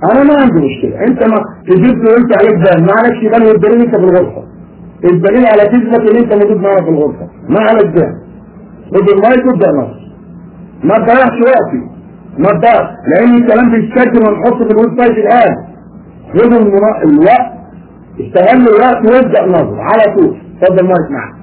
انا ما عندي مشكله انت ما تجيب وانت عليك بان ما عليكش بان والدليل انت في الغرفه الدليل على تثبت ان انت موجود معانا في الغرفه ما عليك بان خد المايك وابدا نص ما تضيعش وقتي ما تضيعش لان الكلام بيتسجل ونحطه في الويب سايت الان خد المنا- الوقت استغل الوقت وابدا نظر على طول اتفضل المايك معاك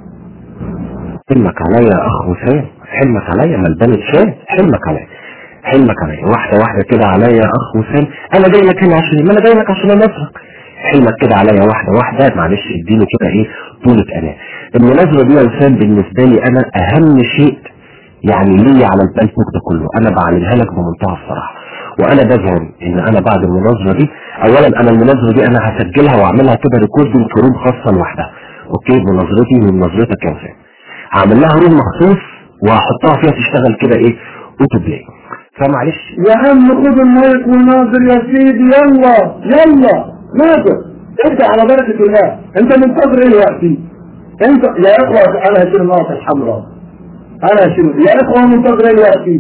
حلمك عليا يا اخ وسام حلمك عليا ملبنة شاه حلمك عليا حلمك عليا واحدة واحدة كده عليا يا اخ وسام انا جاي لك هنا عشان ما انا جاي لك عشان انصرك حلمك كده عليا واحدة واحدة معلش اديني كده ايه طولة انا المناسبة دي يا وسام بالنسبة لي انا اهم شيء يعني ليا على الفيسبوك ده كله انا بعلمها لك بمنتهى الصراحة وانا بزعم ان انا بعد المناظرة دي اولا انا المناظرة دي انا هسجلها واعملها كده ريكوردنج في روم خاصة لوحدها اوكي مناظرتي من نظرتك يا وسام هعمل لها روم مخصوص وهحطها فيها تشتغل كده ايه اوتو بلاي فمعلش يا عم خد المايك وناظر يا سيدي يلا يلا ناظر ابدا على بركة الله انت منتظر ايه دلوقتي انت يا اخوة انا هشيل النقطة الحمراء انا هشيل يا اخوة منتظر ايه دلوقتي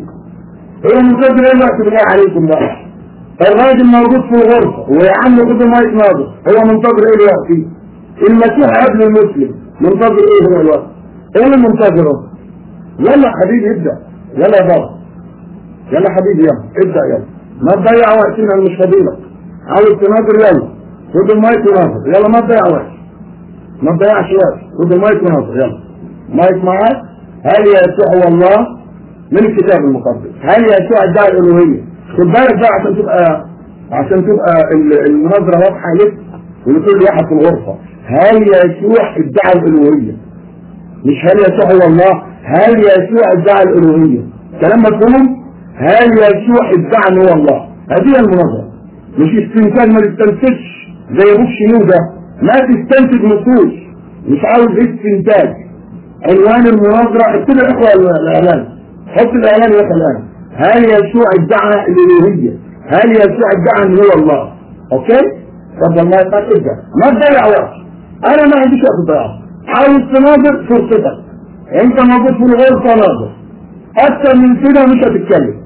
هو منتظر ايه دلوقتي بالله عليكم بقى الراجل موجود في الغرفة ويا عم خد المايك ناظر هو منتظر ايه دلوقتي المسيح قبل المسلم منتظر ايه هو دلوقتي ايه اللي منتظره يلا يا حبيبي ابدا يلا يا بابا يلا حبيبي يلا ابدا يلا ما تضيع وقتنا أنا مش فاضيلك عاوز تناظر يلا خد المايك وناظر يلا ما تضيع وقت ما تضيعش وقت خد المايك وناظر يلا مايك معاك هل يسوع هو الله من الكتاب المقدس هل يسوع ادعى الالوهيه خد بالك بقى عشان تبقى عشان تبقى ال- المناظره واضحه لك ولكل واحد في الغرفه هل يسوع ادعى الالوهيه مش هل يسوع هو الله هل يسوع ادعى الالوهيه كلام مفهوم هل يسوع ادعى ان هو الله هذه هي المناظره مش استنتاج ما تستنتجش زي ابوك شنو ده ما تستنتج نصوص مش عاوز استنتاج عنوان المناظره اكتب يا اخوه ال- الاعلان حط الاعلان يا اخوه الان هل يسوع ادعى الالوهيه هل يسوع ادعى ان هو الله اوكي طب ما ابدا ما تضيع وقت انا ما عنديش وقت ضياع عاوز تناظر فرصتك انت موجود في الغرفه ناظر اكتر من كده مش هتتكلم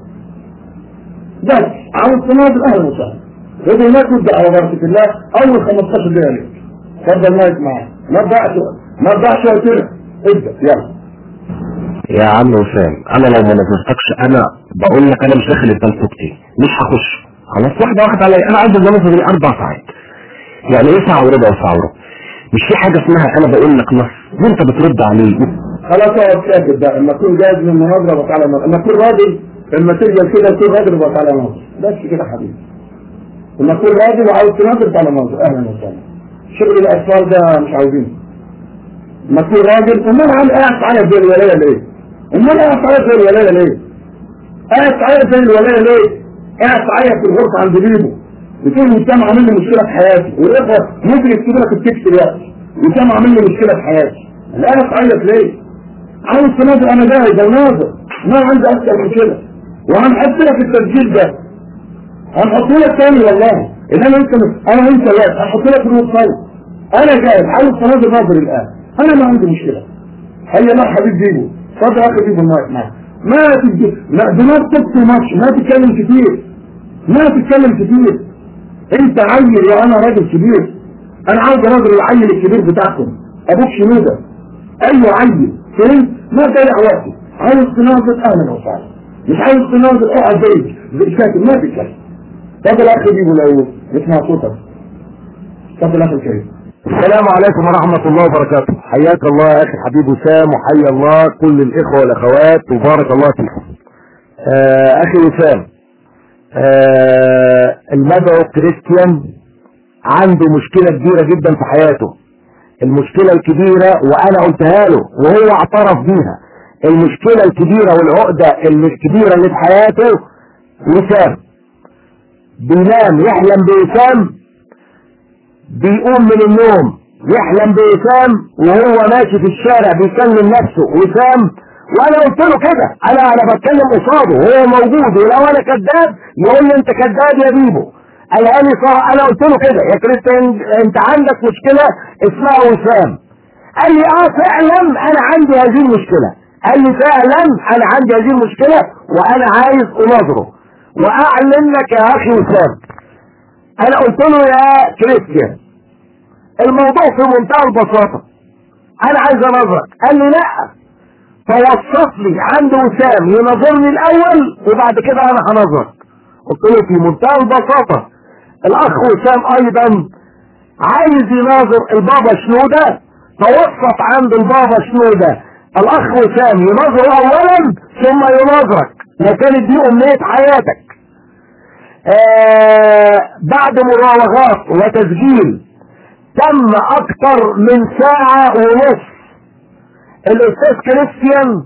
بس عاوز تناظر اهلا وسهلا خد المايك وابدا على بركه الله اول 15 دقيقه ليك اتفضل المايك معاك ما تضيعش وقت ما تضيعش وقتنا ابدا يلا يا عم وسام انا لو ما نظرتكش انا بقول لك انا مش داخل الفيسبوك تاني مش هخش خلاص واحده واحده عليا انا عندي المناظره دي اربع ساعات يعني ايه ساعه وربع وساعه وربع مش في حاجه اسمها انا بقول لك نص وانت بترد عليه خلاص اقعد ساكت بقى لما اكون جاهز من المناظره بقى على لما اكون راجل لما ترجع كده تكون راجل بقى على ناظر بس كده حبيبي لما اكون راجل وعاوز تناظر بقى على ناظر اهلا وسهلا شغل الاطفال ده مش عاوزينه لما تكون راجل امال عم قاعد تعيط زي الولايه ليه؟ امال قاعد تعيط زي الولايه ليه؟ قاعد تعيط زي الولايه ليه؟ قاعد تعيط في الغرفه عند بيبو بتقول وسام عامل لي مشكله في حياتي والاخوه ممكن يكتبوا لك التكست دلوقتي وسام عامل لي مشكله في حياتي انا قاعد تعيط ليه؟ عاوز تناظر انا جاهز اناظر ما عندي اكتر من كده وهنحط لك التسجيل ده هنحط لك تاني والله انما انت انا وانت لا هنحط لك الويب سايت انا جاهز عاوز تناظر ناظر الان انا ما عندي مشكله هيا لا حبيب ديبو اتفضل يا اخي ديبو المايك معاك ما تجي ما دماغ تبكي ماتش ما تتكلم كتير ما تتكلم كتير انت عيل وانا راجل كبير انا عاوز اناظر العيل الكبير بتاعكم ابوك شنودة ايوه عيل فهمت ما تضيع وقتي عاوز تناظر اهلا وسهلا مش عاوز تناظر اقعد زيك زي كاتب ما تتكلم اتفضل يا اخي ديبو الاول اسمع صوتك اتفضل يا اخي الكريم السلام عليكم ورحمة الله وبركاته حياك الله يا أخي حبيب وسام وحيا الله كل الإخوة والأخوات وبارك الله فيكم آه أخي وسام آه المدعو كريستيان عنده مشكلة كبيرة جدا في حياته المشكلة الكبيرة وأنا قلتها له وهو اعترف بيها المشكلة الكبيرة والعقدة الكبيرة اللي في حياته وسام بينام يحلم بوسام بيقوم من النوم يحلم بوسام وهو ماشي في الشارع بيكلم نفسه وسام وانا قلت له كده انا انا بتكلم قصاده وهو موجود ولو انا كذاب يقول لي انت كذاب يا بيبو قال لي صار انا قلت له كده يا كريستيان انت عندك مشكله اسمها وسام قال لي اه فعلا انا عندي هذه المشكله قال لي فعلا انا عندي هذه المشكله وانا عايز اناظره واعلن لك يا اخي وسام انا قلت له يا كريستيان الموضوع في منتهى البساطة انا عايز انظرك قال لي لا فوصف لي عند وسام ينظرني الاول وبعد كده انا هنظرك قلت له في منتهى البساطة الاخ وسام ايضا عايز يناظر البابا شنودة فوصف عند البابا شنودة الاخ وسام يناظر اولا ثم يناظرك وكانت دي امنية حياتك آه بعد مراوغات وتسجيل تم اكتر من ساعة ونص الاستاذ كريستيان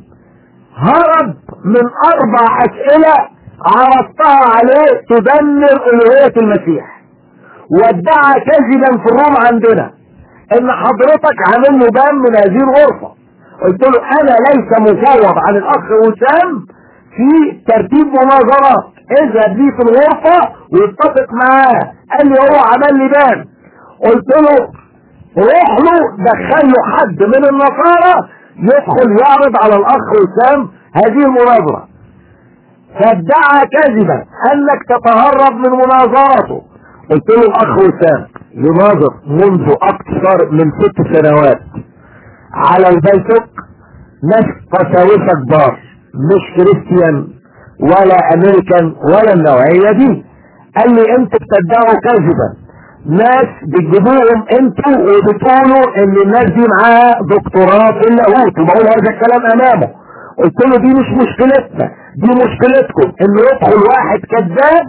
هرب من اربع اسئلة عرضتها عليه تدمر الوهية المسيح وادعى كذبا في الروم عندنا ان حضرتك عامل له بان من هذه الغرفة قلت له انا ليس مفوض عن الاخ وسام في ترتيب مناظرات اذهب لي في الغرفة واتفق معاه قال لي هو عمل لي بان قلت له روح له دخل له حد من النصارى يدخل يعرض على الاخ وسام هذه المناظرة فادعى كذبا انك تتهرب من مناظرته قلت له الاخ وسام يناظر منذ اكثر من ست سنوات على الفيسبوك ناس قساوسة كبار مش كريستيان ولا امريكان ولا النوعية دي قال لي انتوا بتدعوا كذبا ناس بتجيبوهم انتوا وبتقولوا ان الناس دي معاها دكتوراه في اللاهوت وبقول هذا الكلام امامه قلت له دي مش مشكلتنا دي مشكلتكم انه يدخل واحد كذاب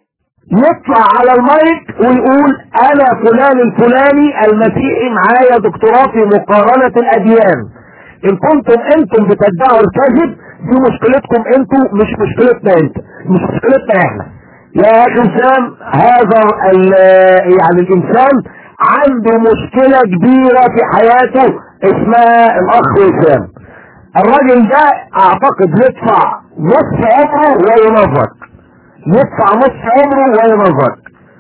يطلع على المايك ويقول انا فلان الفلاني المسيحي معايا دكتوراه في مقارنة الاديان ان كنتم انتم بتدعوا الكذب دي مشكلتكم انتم مش مشكلتنا انت مش مشكلتنا احنا يا اخي وسام هذا يعني الانسان عنده مشكلة كبيرة في حياته اسمها الاخ وسام الراجل ده اعتقد يدفع نصف عمره وينظر يدفع نصف عمره وينظر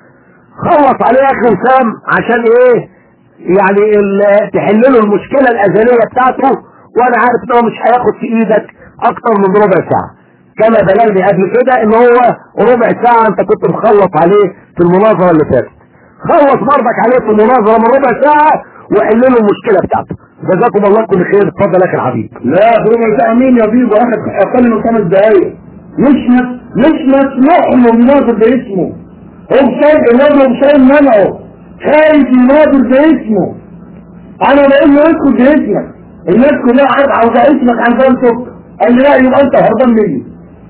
خلص عليه يا اخي وسام عشان ايه يعني تحل له المشكلة الازلية بتاعته وانا عارف ان هو مش هياخد في ايدك اكتر من ربع ساعة كما بلغني قبل كده ان هو ربع ساعة انت كنت مخلص عليه في المناظرة اللي فاتت خلص برضك عليه في المناظرة من ربع ساعة وحل له المشكلة بتاعته جزاكم الله كل خير اتفضل يا اخي الحبيب لا ربع ساعة مين يا بيبو واحد اقل من خمس دقايق مش مش مسموح له يناظر باسمه هو شايف الناظر شايف منعه خايف يناظر باسمه انا بقول له اسكت باسمك الناس كلها عارف عاوزة اسمك عن سكر قال لي لا يبقى انت هربان مني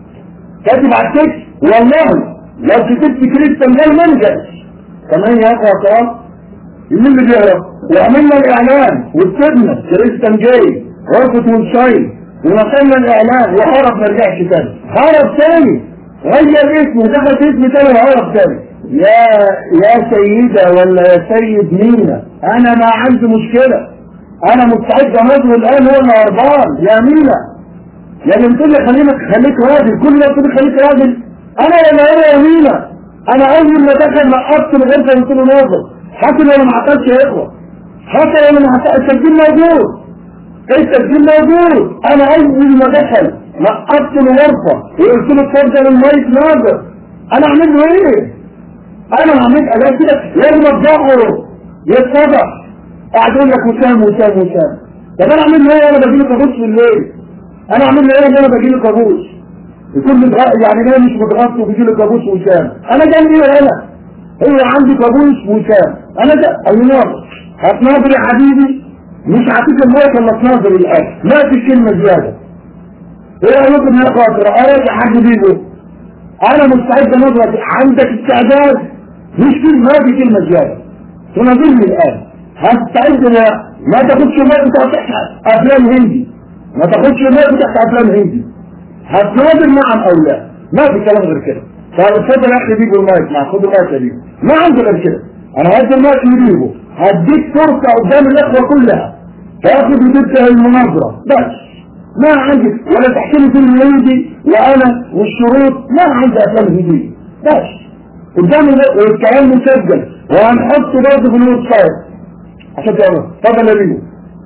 كاتب على التكست والله لو كتبت كريستيان جاي ما نجحش كمان يا اخي يا كرام مين اللي بيهرب وعملنا الاعلان وكتبنا كريستيان جاي غرفة ونشاين ونقلنا الاعلان وهرب ما رجعش تاني هرب تاني غير اسمه دخل في اسم تاني وهرب تاني يا يا سيدة ولا يا سيد مينا انا ما عندي مشكلة انا مستعد انظر الان هو اللي هربان يا مينا يعني بتقول لي خليك خليك راجل كل ما تقول خليك راجل انا ولا انا يا مينا انا اول ما دخل نقصت الغرفه قلت له ناظر حتى لو ما عطلش يا اخوه حتى لو ما عطلش التسجيل موجود التسجيل موجود انا اول ما دخل نقصت الغرفه وقلت له اتفضل المايك ناظر انا اعمل له ايه؟ انا هعمل انا كده لازم اتظاهره يتفضح قاعد يقول لك وسام وسام وسام طب انا اعمل له ايه انا بجي له كابوس في الليل انا اعمل له ايه انا بجي له كابوس يكون متغ... يعني ليه مش متغطي وبيجي له كابوس وسام انا جنبي هنا هو عندي كابوس وسام انا ده الناظر هتناظر يا حبيبي مش هتيجي الموت ولا تناظر الان ما في كلمه زياده ايه رايكم يا خاطر ارجع حد بيجي انا مستعد اناظرك عندك استعداد مش في ما في كلمه زياده تناظرني الان هتستعد لا ما تاخدش موت تحت افلام هندي ما تاخدش موت تحت افلام هندي هتناظر نعم او لا ما في كلام غير كده فاتفضل يا اخي بيجو المايك مع خد المايك يا بيجو ما عندي غير كده انا هدي المايك لبيجو هديك فرصه قدام الاخوه كلها تاخد وتنتهي المناظره بس ما عندي ولا تحكي فيلم هندي وانا والشروط ما عندي افلام هنديه بس قدام الكلام مسجل وهنحطه برضه في الويب سايت عشان تعرف اتفضل يا بيجو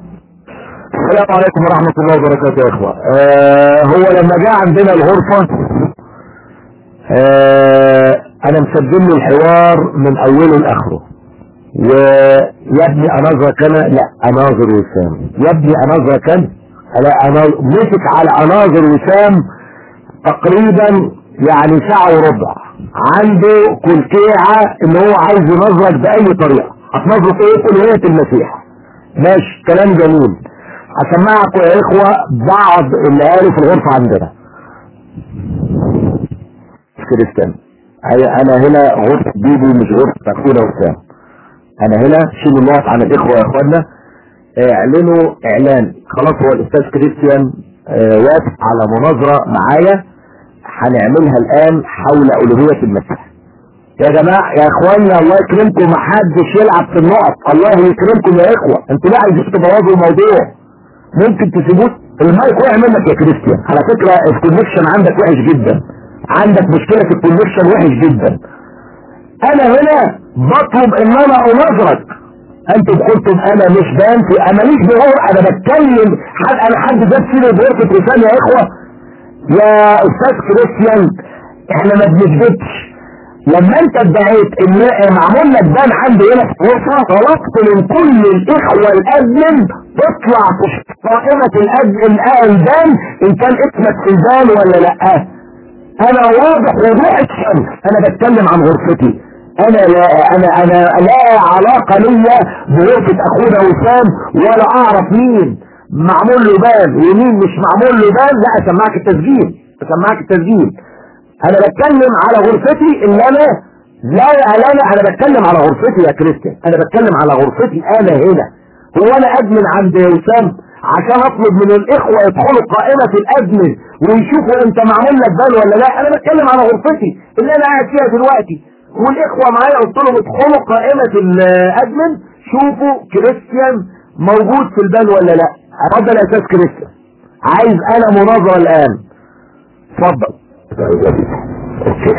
السلام عليكم ورحمة الله وبركاته يا اخوة آه هو لما جاء عندنا الغرفة آه انا مسجل له الحوار من اوله لاخره ويا ابني اناظرك انا لا اناظر وسام يا ابني اناظرك انا لا انا مسك على اناظر وسام تقريبا يعني ساعة وربع عنده كلكيعة ان هو عايز ينظرك باي طريقة هتنظرك ايه كلية المسيح ماشي كلام جميل هسمعكم يا اخوة بعض اللي قالوا في الغرفة عندنا كريستيان هي انا هنا غرفة بيبي مش غرفة اخونا وسام انا هنا شيلوا النقط عن الاخوة يا اخوانا اعلنوا اعلان خلاص هو الاستاذ كريستيان اه وافق على مناظرة معايا هنعملها الان حول الوهية المسيح يا جماعة يا اخوانا الله يكرمكم محدش يلعب في النقط الله يكرمكم يا اخوة انتوا لا عايزين تبوظوا الموضوع ممكن تسيبوه المايك وقع منك يا كريستيان على فكرة الكونكشن عندك وحش جدا عندك مشكلة في الكونكشن وحش جدا انا هنا بطلب ان انا انظرك انتم قلتم انا مش بانفي انا مش بقول انا بتكلم حد انا حد جاب سيره بغرفة لسان يا اخوة يا استاذ كريستيان احنا ما بنكذبش لما انت ادعيت ان معمول لك بان عندي هنا في الغرفة طلبت من كل الاخوة الادمن تطلع في قائمة الادمن البان ان كان اسمك في البان ولا لا انا واضح وضوح الشمس انا بتكلم عن غرفتي انا لا انا انا لا علاقة ليا بغرفة اخونا وسام ولا اعرف مين معمول له بان ومين مش معمول له بان لا اسمعك التسجيل اسمعك التسجيل انا بتكلم على غرفتي اللي انا لا لا لا انا بتكلم على غرفتي يا كريستيان انا بتكلم على غرفتي انا هنا هو انا ادمن عند وسام عشان اطلب من الاخوة يدخلوا قائمة الادمن ويشوفوا انت معمول لك بال ولا لا انا بتكلم على غرفتي اللي انا قاعد فيها دلوقتي والاخوة معايا قلت لهم ادخلوا قائمة الادمن شوفوا كريستيان موجود في البال ولا لا اتفضل يا استاذ كريستيان عايز انا مناظرة الان اتفضل اوكي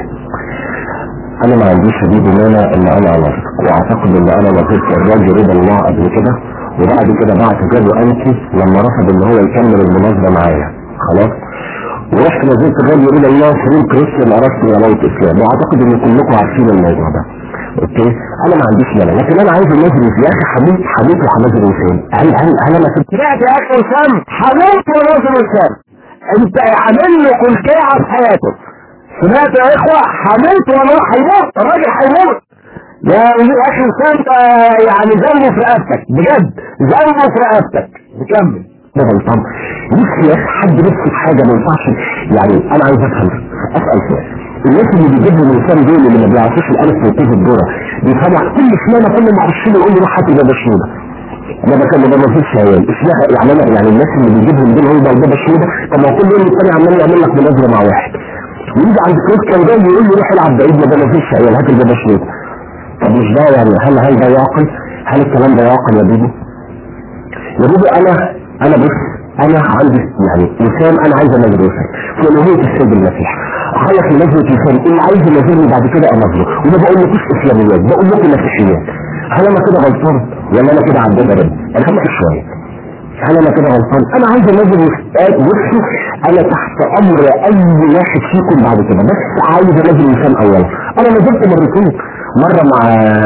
انا ما عنديش شديد مانع ان انا انظر واعتقد ان انا نظرت الراجل رضا الله قبل كده وبعد كده بعت جابه انتي لما رفض ان هو يكمل المناظره معايا خلاص ورحت نزلت الراجل رضا الله سرور كريستيان ارسط ولايه اسلام واعتقد ان كلكم عارفين الموضوع ده اوكي انا ما عنديش مانع لكن انا عايز الناس يا اخي حميد حميد وحماد وسام هل هل هل انا كنت سمعت يا اخي وسام حميد وناصر وسام انت عامل له كلكيعة في حياته سمعت يا اخوة حملت ولا هيموت الراجل هيموت يا اخي وسام يعني ذنبه في رقبتك بجد ذنبه في رقبتك نكمل ده غلطان نفسي يا اخي حد نفسه في حاجه ما ينفعش يعني انا عايز افهم اسال سؤال الناس اللي بيجيبوا الانسان دول اللي ما بيعرفوش الالف والتاء الذره بيفهموا كل شمانه كل ما اخش له يقول لي روح هات ده شنوده انا بكلم ده ما فيش عيال اسمها يعني انا يعني الناس اللي بيجيبهم دول هو ده ده شنوده طب ما كل يوم الثاني عمال يعمل لك مناظره مع واحد ويجي عند كريستيان ده يقول لي روح العب بعيد ما ده ما فيش عيال هات ده شنوده طب مش ده يعني هل هل ده يعقل؟ هل الكلام ده يعقل يا بيبي؟ يا بيبي انا انا بص انا عندي يعني وسام انا عايز انزل وسام في الوهية السيد المسيح اخلص نزلة وسام اللي عايز ينزلني بعد كده انزله وده بقول لكوش اسلاميات بقول لكم مسيحيات هل انا كده غلطان ولا انا كده عديت ابدا انا خليك شويه هل انا كده غلطان انا عايز انزل بصوا انا تحت امر اي واحد فيكم بعد كده بس عايز انزل وسام اولا انا نزلت مرتين مره مع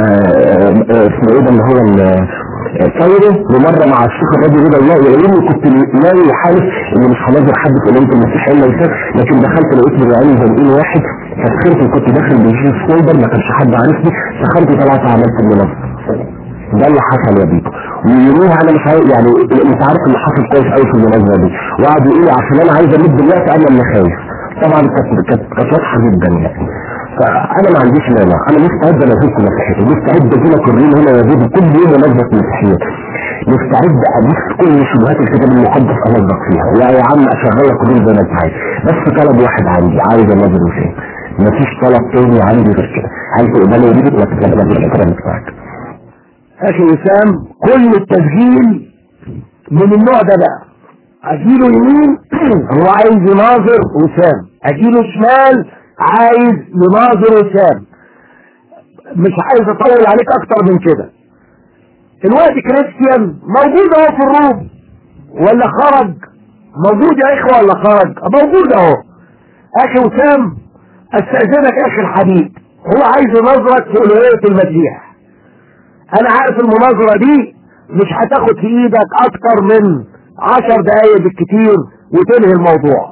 اسمه ايه ده اللي هو كايرو ومره مع الشيخ الراجل رضا الله يقولوا كنت ناوي حالف ان مش هنظر حد في قضيه المسيح الا يسار لكن دخلت لقيت بالعين زي واحد فسخرت وكنت داخل بجيش سنايبر ما كانش حد عارفني دخلت طلعت عملت المنظر ده اللي حصل يا بيكو ويروح انا مش عارف يعني انت عارف اللي حصل كويس قوي في المناسبه دي وقعدوا يقولوا عشان انا عايز امد دلوقتي انا اللي خايف طبعا كانت كانت كانت واضحه جدا يعني فانا ما عنديش مانع انا مستعد انزلكم مسيحيتي مستعد اجي لك الرين هنا يا زيد كل يوم انزل مسيحيات مستعد ادوس كل شبهات الكتاب المقدس انظف فيها يا يا عم اشغل لك الرين زي ما انت عايز بس طلب واحد عندي عايز انزل وسام مفيش طلب تاني عندي غير كده هل تقبل يا بيبي ولا تقبل الكلام بتاعك اخي وسام كل التسجيل من النوع ده بقى اجيله يمين هو عايز يناظر وسام اجيله شمال عايز يناظر وسام مش عايز اطول عليك اكتر من كده الوقت كريستيان موجود اهو في الروم ولا خرج موجود يا اخوة ولا خرج موجود اهو اخي وسام استأذنك اخي الحبيب هو عايز ينظرك في الوهية المسيح انا عارف المناظرة دي مش هتاخد في ايدك اكتر من عشر دقايق بالكتير وتنهي الموضوع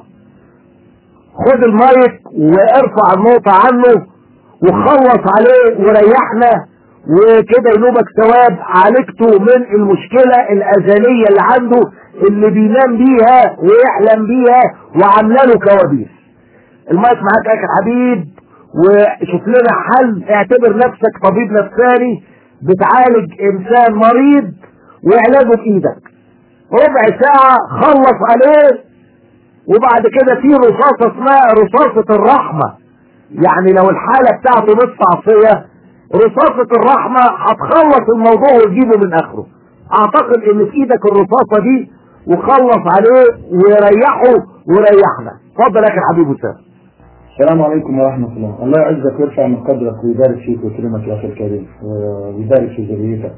خد المايك وارفع النقطة عنه وخلص عليه وريحنا وكده ينوبك ثواب عالجته من المشكلة الأزلية اللي عنده اللي بينام بيها ويحلم بيها وعامله له كوابيس المايك معاك يا أخي حبيب وشوف لنا حل اعتبر نفسك طبيب نفساني بتعالج انسان مريض وعلاجه في ايدك ربع ساعة خلص عليه وبعد كده في رصاصة اسمها رصاصة الرحمة يعني لو الحالة بتاعته نص عصية رصاصة الرحمة هتخلص الموضوع وتجيبه من اخره اعتقد ان في ايدك الرصاصة دي وخلص عليه ويريحه وريحنا اتفضل يا اخي حبيب وسام السلام عليكم ورحمة الله الله يعزك ويرفع من قدرك ويبارك فيك ويكرمك يا أخي الكريم ويبارك في ذريتك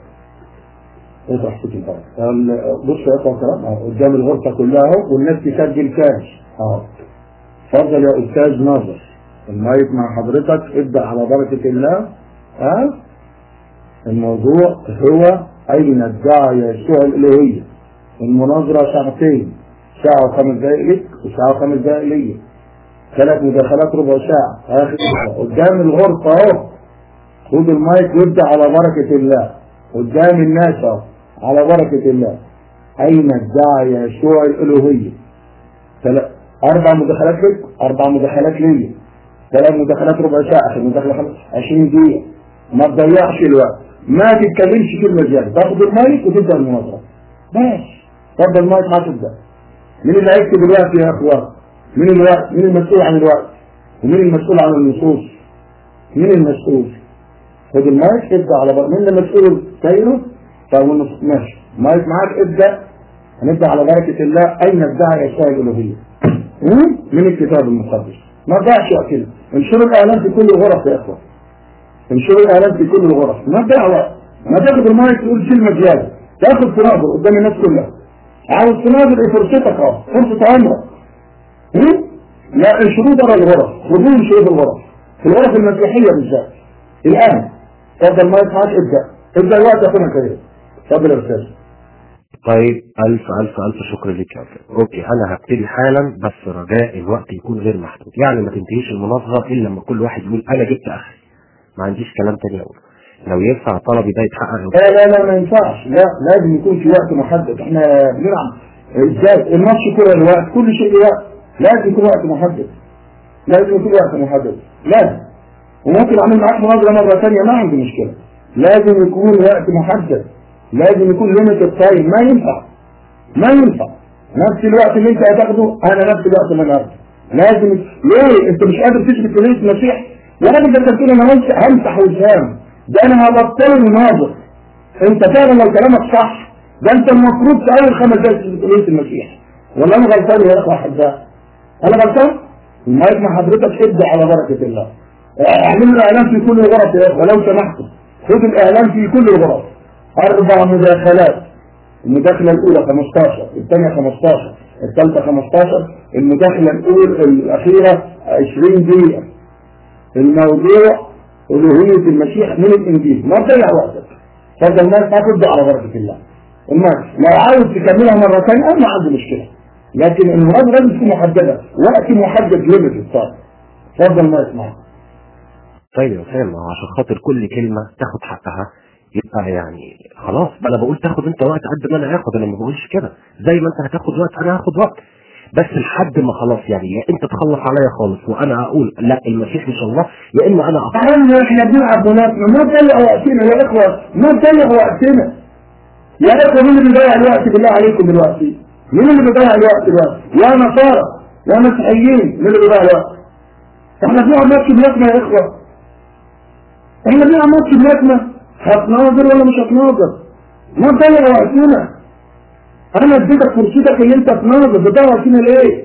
اطرح صوت البلد بص يا أخوة الكرام قدام الغرفة كلها اهو والناس تسجل كاش اه اتفضل يا أستاذ ناظر المايك مع حضرتك ابدأ على بركة الله ها الموضوع هو أين ادعى يسوع الإلهية المناظرة ساعتين ساعة وخمس دقائق لك وساعة وخمس دقائق ليا ثلاث مداخلات ربع ساعة آخر قدام الغرفة أهو خد المايك وابدأ على بركة الله قدام الناس أهو على بركة الله أين ادعى يسوع الألوهية ثلاث أربع مداخلات لك أربع مداخلات ليا ثلاث مداخلات ربع ساعة آخر مداخلة خمس 20 دقيقة ما تضيعش الوقت ما تتكلمش كلمة زيادة تاخد المايك وتبدأ المناظرة بس اتفضل المايك ما تبدأ مين اللي هيكتب الوقت يا اخوان مين الوقت مين المسؤول عن الوقت ومين المسؤول عن النصوص مين المسؤول خد المايك ابدا على بر... مين المسؤول سيره طب والنص ماشي مايك معاك ابدا هنبدا على بركه الله اين ادعى يسوع الالوهيه من الكتاب المقدس ما تضيعش وقتنا انشروا الاعلام في كل الغرف يا اخوان انشروا الاعلام في كل الغرف ما تضيع وقت ما تاخد المايك تقول كلمه زياده تاخد تناظر قدام الناس كلها عاوز تناظر ايه فرصتك اهو فرصه عمرك لا انشروا بره الغرف خذوه انشروا في الغرف في الغرف المسيحية بالذات الآن اتفضل ما يسمعك ابدأ ابدأ الوقت يا اخونا كريم اتفضل يا استاذ طيب ألف ألف ألف شكر لك يا أستاذ أوكي أنا هبتدي حالا بس رجاء الوقت يكون غير محدود يعني ما تنتهيش المناظرة إلا لما كل واحد يقول أنا جبت آخري ما عنديش كلام تاني أقوله لو ينفع طلبي ده يتحقق لا لا لا ما ينفعش لا لازم يكون في وقت محدد احنا بنلعب ازاي الماتش كله الوقت كل شيء وقت لازم يكون وقت محدد لازم يكون وقت محدد لازم وممكن اعمل معاك مناظره مره ثانيه ما عندي مشكله لازم يكون وقت محدد لازم يكون ليميتد تايم ما ينفع ما ينفع نفس الوقت اللي انت هتاخده انا نفس الوقت اللي انا هاخده لازم ليه انت مش قادر تثبت كليه المسيح يا راجل ده انت بتقول انا همسح همسح وسام ده انا هبطل المناظر انت فعلا لو كلامك صح ده انت المفروض في اول خمس دقايق تثبت كليه المسيح ولا انا غلطان يا اخو احباء انا غلطان المايك مع حضرتك ابدا على بركه الله اعملوا الاعلان في كل الغرف يا اخوه لو سمحتوا خدوا الاعلان في كل الغرف اربع مداخلات المداخله الاولى 15 الثانيه 15 الثالثه 15 المداخله الاولى الاخيره 20 دقيقه الموضوع الوهيه المسيح من الانجيل ما تضيع وقتك فضل الناس هتبدا على بركه الله الناس لو عاوز تكملها مره ثانيه انا ما عندي مشكله لكن المراد لازم تكون محددة وقت محدد ليميت صار اتفضل ما يسمع طيب يا أسامة عشان خاطر كل كلمة تاخد حقها يبقى يعني خلاص انا بقول تاخد انت وقت قد ما انا هاخد انا ما بقولش كده زي ما انت هتاخد وقت انا هاخد وقت بس لحد ما خلاص يعني يا انت تخلص عليا خالص وانا اقول لا المسيح مش الله يا اما انا اقطع تعالوا احنا بنلعب مناطنا ما تضيع وقتنا يا اخوة ما تضيع وقتنا يا اخوة مين اللي بيضيع الوقت بالله عليكم دلوقتي مين اللي بيضيع الوقت دلوقتي يا نصارى يا مسيحيين مين اللي بيضيع الوقت احنا بنلعب ماتش بلادنا يا اخوة احنا بنلعب ماتش بلادنا هتناظر ولا مش هتناظر ما تضيع وقتنا انا اديتك فرصتك ان انت تناظر بتضيع وقتنا ليه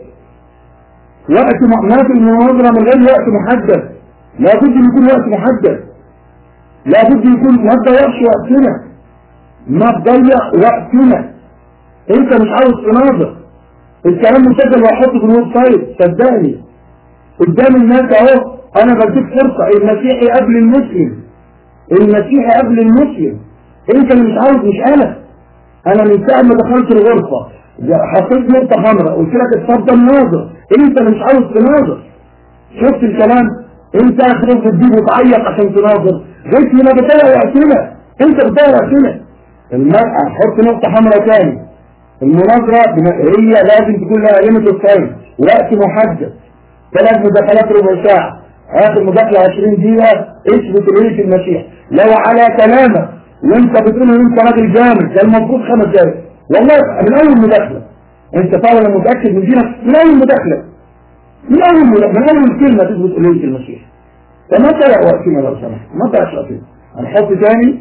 وقت ما في المناظرة من غير وقت محدد لابد يكون وقت محدد لابد يكون ما تضيعش وقتنا ما تضيع وقتنا انت مش عاوز تناظر الكلام مسجل وهحطه في الويب سايت صدقني قدام الناس اهو انا بديك فرصة المسيحي قبل المسلم المسيحي قبل المسلم انت اللي مش عاوز مش انا انا من ساعة ما دخلت الغرفة حطيت نقطة حمراء قلت لك اتفضل ناظر انت اللي مش عاوز تناظر شفت الكلام انت اخرج بتجيب وتعيط عشان تناظر جيت هنا بتضيع وقتنا انت بتضيع وقتنا المرأة حط نقطة حمراء تاني المناظرة هي لازم تكون لها ليميت اوف وقت محدد ثلاث مداخلات ربع ساعة آخر مداخلة 20 دقيقة اثبت رؤية المسيح لو على كلامك وانت بتقول ان انت راجل جامد ده المفروض خمس دقايق والله من اول مداخلة انت فعلا متأكد من دينك من اول مداخلة من اول مداخلة من اول كلمة تثبت رؤية المسيح فما تضيع وقتنا لو سمحت ما تضيعش وقتنا هنحط تاني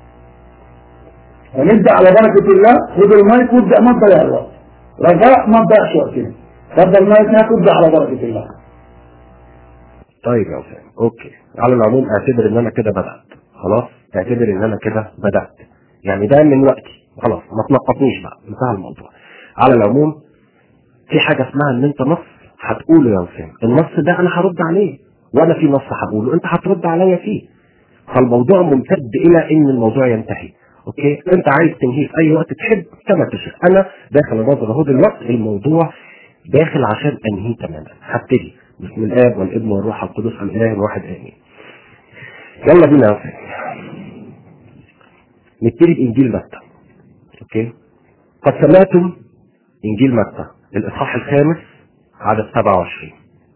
هنبدأ على بركة الله خد المايك وابدأ ما تضيع الوقت رجاء ما تضيعش وقتنا اتفضل المايك هناك وابدأ على بركة الله طيب يا أسامة أوكي على العموم اعتبر إن أنا كده بدأت خلاص اعتبر إن أنا كده بدأت يعني ده من وقتي خلاص ما تنقطنيش بقى انتهى الموضوع على العموم في حاجة اسمها إن أنت نص هتقوله يا أسامة النص ده أنا هرد عليه وأنا في نص هقوله أنت هترد عليا فيه فالموضوع ممتد إلى إن الموضوع ينتهي اوكي انت عايز تنهيه في اي وقت تحب كما تشاء انا داخل اناظر اهو دلوقتي الموضوع داخل عشان انهيه تماما هبتدي بسم الاب والابن والروح القدس الاله الواحد امين يلا بينا يا نبتدي بانجيل متى اوكي قد سمعتم انجيل متى الاصحاح الخامس عدد 27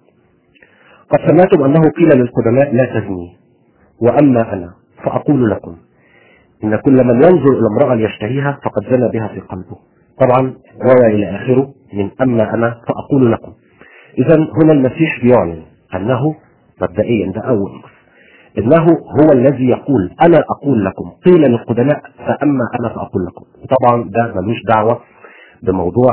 قد سمعتم انه قيل للقدماء لا تزني واما انا فاقول لكم إن كل من ينظر إلى امرأة ليشتهيها فقد زنى بها في قلبه طبعا وإلى آخره من أما أنا فأقول لكم إذا هنا المسيح بيعلن أنه مبدئيا ده أول نص إنه هو الذي يقول أنا أقول لكم قيل للقدماء فأما أنا فأقول لكم طبعا ده ملوش دعوة بموضوع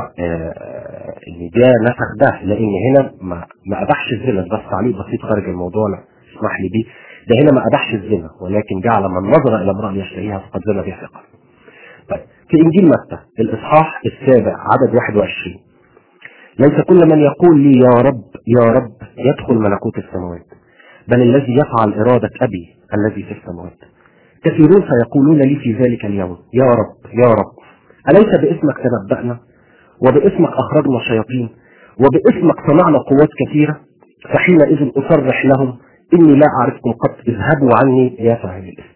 ان ده نسخ ده لان هنا ما ما اباحش الزنا بس تعليق بسيط خارج الموضوع لا اسمح لي بيه ده هنا ما أباحش الزنا ولكن جعل من نظر إلى امرأة يشتهيها فقد زنا بها ثقة طيب في إنجيل متى الإصحاح السابع عدد 21 ليس كل من يقول لي يا رب يا رب يدخل ملكوت السماوات بل الذي يفعل إرادة أبي الذي في السماوات كثيرون سيقولون لي في ذلك اليوم يا رب يا رب أليس باسمك تنبأنا وباسمك أخرجنا الشياطين وباسمك صنعنا قوات كثيرة فحينئذ أصرح لهم إني لا أعرفكم قط اذهبوا عني يا فاعل الاسم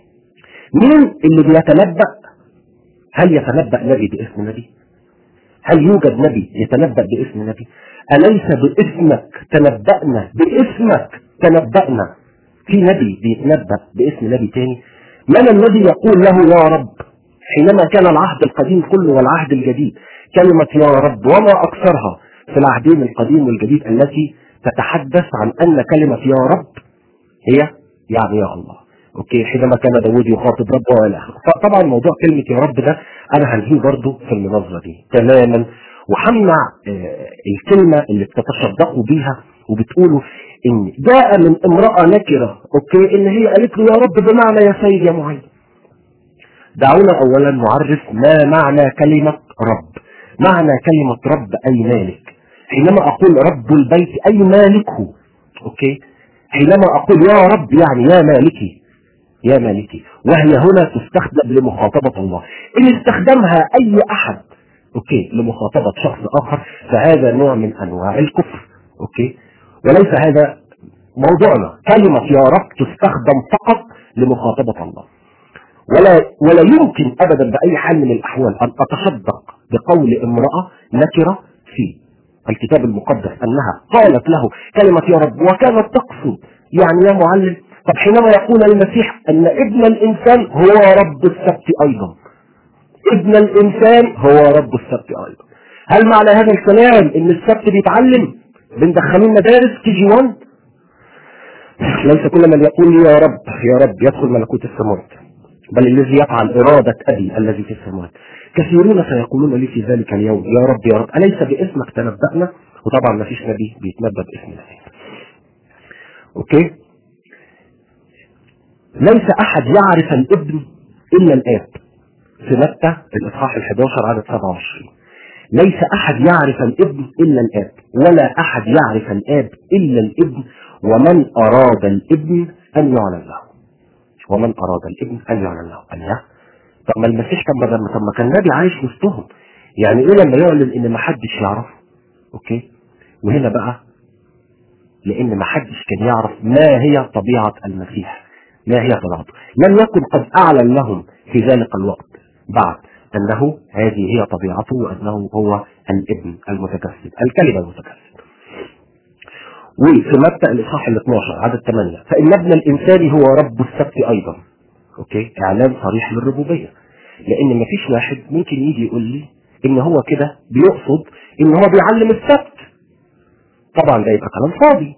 مين اللي بيتنبأ هل يتنبأ نبي باسم نبي هل يوجد نبي يتنبأ باسم نبي أليس باسمك تنبأنا باسمك تنبأنا في نبي بيتنبأ باسم نبي تاني من الذي يقول له يا رب حينما كان العهد القديم كله والعهد الجديد كلمة يا رب وما أكثرها في العهدين القديم والجديد التي تتحدث عن أن كلمة يا رب هي يعني يا الله اوكي حينما كان داود يخاطب ربه والى اخره فطبعا موضوع كلمة يا رب ده انا هنهيه برضه في المناظرة دي تماما وهمنع آه الكلمة اللي بتتصدقوا بيها وبتقولوا ان جاء من امرأة نكرة اوكي ان هي قالت له يا رب بمعنى يا سيد يا معين دعونا اولا نعرف ما معنى كلمة رب معنى كلمة رب اي مالك حينما اقول رب البيت اي مالكه اوكي حينما اقول يا رب يعني يا مالكي يا مالكي وهي هنا تستخدم لمخاطبة الله ان استخدمها اي احد اوكي لمخاطبة شخص اخر فهذا نوع من انواع الكفر اوكي وليس هذا موضوعنا كلمة يا رب تستخدم فقط لمخاطبة الله ولا ولا يمكن ابدا باي حال من الاحوال ان اتصدق بقول امرأة نكرة في الكتاب المقدس انها قالت له كلمة يا رب وكانت تقصد يعني يا معلم طب حينما يقول المسيح ان ابن الانسان هو رب السبت ايضا ابن الانسان هو رب السبت ايضا هل معنى هذا الكلام ان السبت بيتعلم بندخلين مدارس كي جي 1 ليس كل من يقول لي يا رب يا رب يدخل ملكوت السماوات بل الذي يفعل إرادة أبي الذي في السماوات كثيرون سيقولون لي في ذلك اليوم يا رب يا رب أليس باسمك تنبأنا وطبعا ما فيش نبي بيتنبأ باسم المسيح أوكي ليس أحد يعرف الابن إلا الآب في متى الإصحاح ال 11 عدد 27 ليس أحد يعرف الابن إلا الآب ولا أحد يعرف الآب إلا الابن ومن أراد الابن أن يعلن له ومن أراد الابن أن يعلن له قال لا طب ما المسيح كان بدل طب ما كان النبي عايش وسطهم يعني ايه لما يعلن ان ما حدش يعرفه اوكي وهنا بقى لان ما حدش كان يعرف ما هي طبيعة المسيح ما هي طبيعته لم يكن قد اعلن لهم في ذلك الوقت بعد انه هذه هي طبيعته وانه هو الابن المتجسد الكلمة المتجسد وفي متى الاصحاح ال 12 عدد 8 فان ابن الانسان هو رب السبت ايضا اوكي اعلان صريح للربوبيه لان مفيش واحد ممكن يجي يقول لي ان هو كده بيقصد ان هو بيعلم السبت طبعا ده يبقى كلام فاضي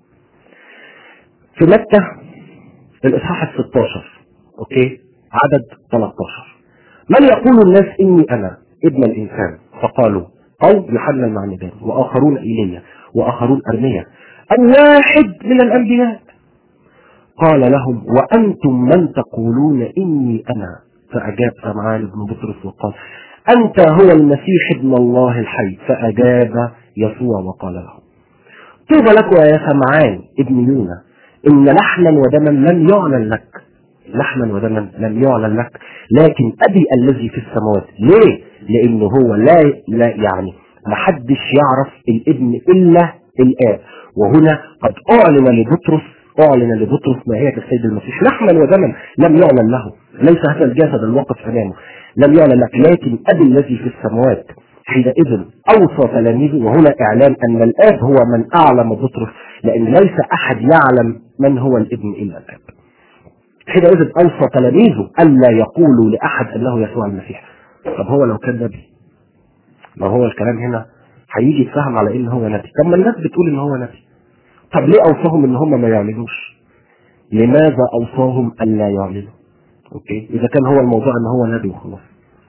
في متى الاصحاح ال 16 اوكي عدد 13 من يقول الناس اني انا ابن الانسان فقالوا او يوحنا المعمدان واخرون ايليا واخرون ارميا او واحد من الانبياء قال لهم وأنتم من تقولون إني أنا فأجاب سمعان بن بطرس وقال أنت هو المسيح ابن الله الحي فأجاب يسوع وقال له طوبى لك يا سمعان ابن يونا إن لحما ودما لم يعلن لك لحما ودما لم يعلن لك لكن أبي الذي في السماوات ليه؟ لأنه هو لا, لا يعني محدش يعرف الابن إلا الآب وهنا قد أعلن لبطرس أعلن لبطرس ماهية السيد المسيح لحما ودما لم يعلن له ليس هذا الجسد الواقف أمامه لم يعلن لك لكن أبي الذي في السماوات حينئذ أوصى تلاميذه وهنا إعلان أن الآب هو من أعلم بطرس لأن ليس أحد يعلم من هو الابن إلا الآب حينئذ أوصى تلاميذه ألا يقولوا لأحد أنه يسوع المسيح طب هو لو كان نبي ما هو الكلام هنا هيجي يتفهم على ان هو نبي طب ما الناس بتقول ان هو نبي طب ليه اوصاهم ان هم ما يعلنوش لماذا اوصاهم ان لا يعلنوا اوكي اذا كان هو الموضوع ان هو نبي وخلاص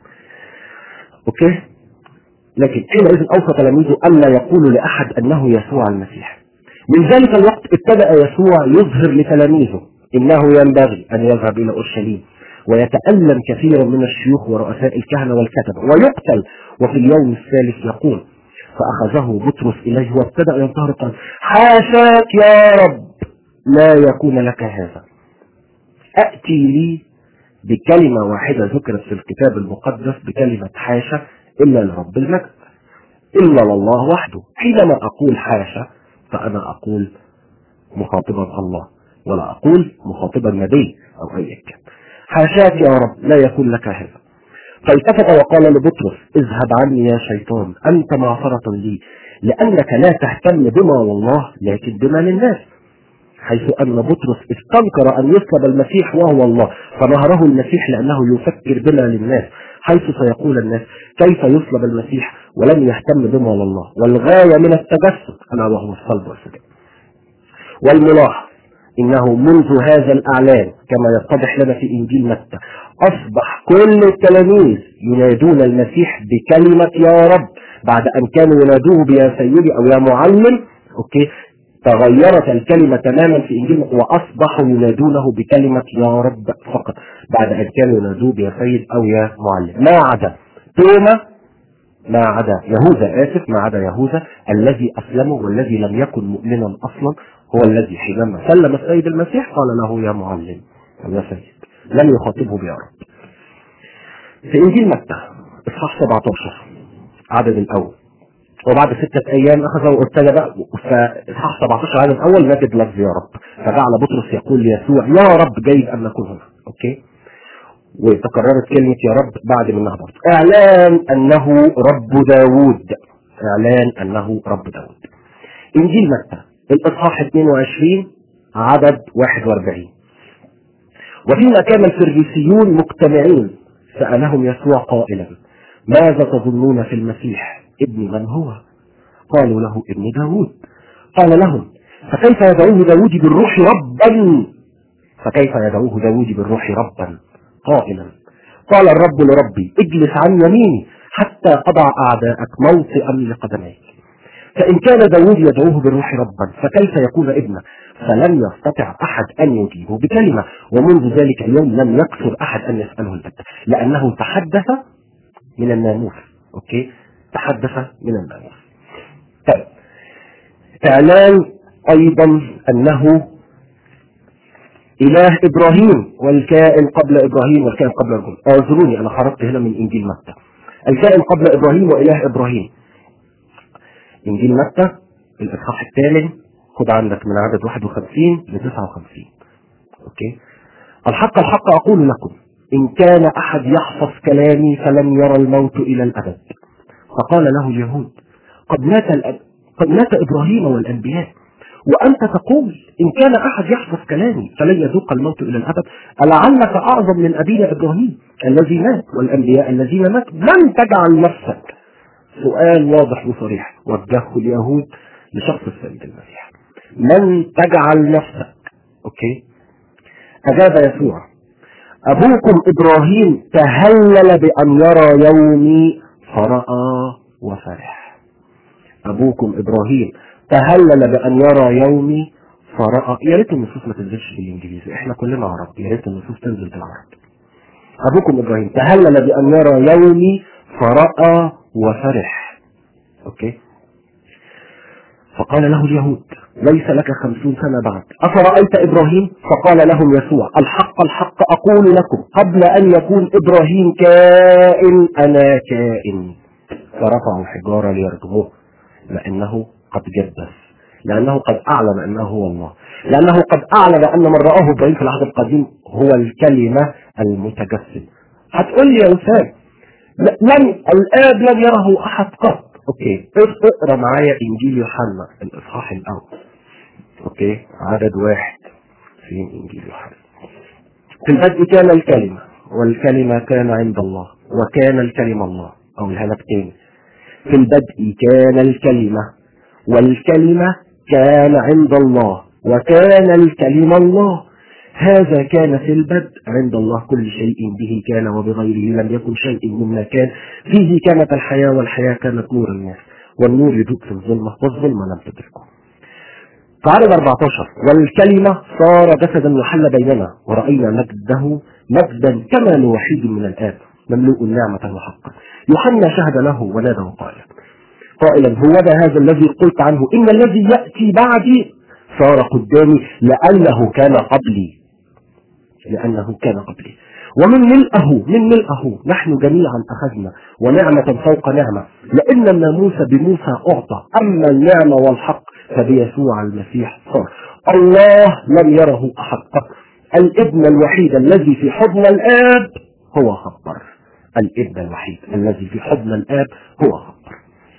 اوكي لكن حينئذ اوصى تلاميذه ان لا يقولوا لاحد انه يسوع المسيح من ذلك الوقت ابتدا يسوع يظهر لتلاميذه انه ينبغي ان يذهب الى اورشليم ويتألم كثيرا من الشيوخ ورؤساء الكهنة والكتبة ويقتل وفي اليوم الثالث يقول فأخذه بطرس إليه وابتدأ ينتهر قال حاشاك يا رب لا يكون لك هذا أتي لي بكلمة واحدة ذكرت في الكتاب المقدس بكلمة حاشا إلا لرب المجد إلا لله وحده حينما أقول حاشا فأنا أقول مخاطبا الله ولا أقول مخاطبا نبي أو أي كان حاشاك يا رب لا يكون لك هذا فالتفت وقال لبطرس اذهب عني يا شيطان أنت معصرة لي لأنك لا تهتم بما والله لكن بما للناس حيث أن بطرس استنكر أن يصلب المسيح وهو الله فنهره المسيح لأنه يفكر بما للناس حيث سيقول الناس كيف يصلب المسيح ولم يهتم بما لله والغاية من التجسد ألا وهو الصلب والسجن والملاحظ إنه منذ هذا الأعلان كما يتضح لنا في إنجيل متى أصبح كل التلاميذ ينادون المسيح بكلمة يا رب بعد أن كانوا ينادوه بيا سيدي أو يا معلم أوكي تغيرت الكلمة تماما في إنجيل متى وأصبحوا ينادونه بكلمة يا رب فقط بعد أن كانوا ينادوه بيا سيد أو يا معلم ما عدا توما ما عدا يهوذا آسف ما عدا يهوذا الذي أسلمه والذي لم يكن مؤمنا أصلا هو الذي حينما سلم السيد المسيح قال له يا معلم أو يا سيد لم يخاطبه بيا رب في إنجيل متى إصحاح 17 عدد الأول وبعد ستة أيام أخذه وابتدى بقى فإصحاح 17 عدد الأول نجد لفظ يا رب فجعل بطرس يقول ليسوع يا رب جيد أن نكون هنا أوكي وتكررت كلمة يا رب بعد منها برضه إعلان أنه رب داوود إعلان أنه رب داوود إنجيل متى الإصحاح 22 عدد 41 وفيما كان الفريسيون مجتمعين سألهم يسوع قائلا ماذا تظنون في المسيح ابن من هو قالوا له ابن داود قال لهم فكيف يدعوه داود بالروح ربا فكيف يدعوه داود بالروح ربا قائلا قال الرب لربي اجلس عن يميني حتى أضع أعداءك موطئا لقدميك فإن كان داود يدعوه بالروح ربا فكيف يكون ابنا فلم يستطع أحد أن يجيبه بكلمة ومنذ ذلك اليوم لم يكثر أحد أن يسأله البتة لأنه تحدث من الناموس أوكي تحدث من الناموس طيب اعلان ايضا انه اله ابراهيم والكائن قبل ابراهيم والكائن قبل ابراهيم اعذروني انا خرجت هنا من انجيل متى الكائن قبل ابراهيم واله ابراهيم انجيل متى الاصحاح الثامن خد عندك من عدد 51 ل 59 اوكي الحق الحق اقول لكم ان كان احد يحفظ كلامي فلن يرى الموت الى الابد فقال له اليهود قد مات الأب... قد مات ابراهيم والانبياء وانت تقول ان كان احد يحفظ كلامي فلن يذوق الموت الى الابد ألعلك اعظم من ابينا ابراهيم الذي مات والانبياء الذين ماتوا من تجعل نفسك سؤال واضح وصريح وجهه اليهود لشخص السيد المسيح من تجعل نفسك اوكي اجاب يسوع ابوكم ابراهيم تهلل بان يرى يومي فراى وفرح ابوكم ابراهيم تهلل بان يرى يومي فراى يا ريت النصوص ما تنزلش بالانجليزي احنا كلنا عرب يا ريت النصوص تنزل بالعربي ابوكم ابراهيم تهلل بان يرى يومي فراى وفرح اوكي فقال له اليهود ليس لك خمسون سنة بعد أفرأيت إبراهيم فقال لهم يسوع الحق الحق أقول لكم قبل أن يكون إبراهيم كائن أنا كائن فرفعوا حجارة ليرجموه لأنه قد جدس لأنه قد أعلن أنه هو الله لأنه قد أعلن أن من رآه إبراهيم في العهد القديم هو الكلمة المتجسد هتقول لي يا أستاذ لم الآب لم يره أحد قط أوكي اقرأ معايا إنجيل يوحنا الإصحاح الأول أوكي عدد واحد فين إنجيل يوحنا في البدء كان الكلمة والكلمة كان عند الله وكان الكلمة الله أو لك تاني في البدء كان الكلمة والكلمة كان عند الله وكان الكلمة الله هذا كان في البدء عند الله كل شيء به كان وبغيره لم يكن شيء مما كان فيه كانت الحياة والحياة كانت نور الناس والنور يدوب في الظلمة والظلمة لم تدركه فعدد 14 والكلمة صار جسدا وحل بيننا ورأينا مجده مجدا كما لوحيد من الآب مملوء النعمة وحقا يوحنا شهد له ونادى وقال قائلا هو هذا الذي قلت عنه إن الذي يأتي بعدي صار قدامي لأنه كان قبلي لأنه كان قبلي ومن ملئه من ملئه نحن جميعا أخذنا ونعمة فوق نعمة لأن الناموس بموسى أعطى أما النعمة والحق فبيسوع المسيح صار الله لم يره أحد قط الابن الوحيد الذي في حضن الآب هو خبر الابن الوحيد الذي في حضن الآب هو خبر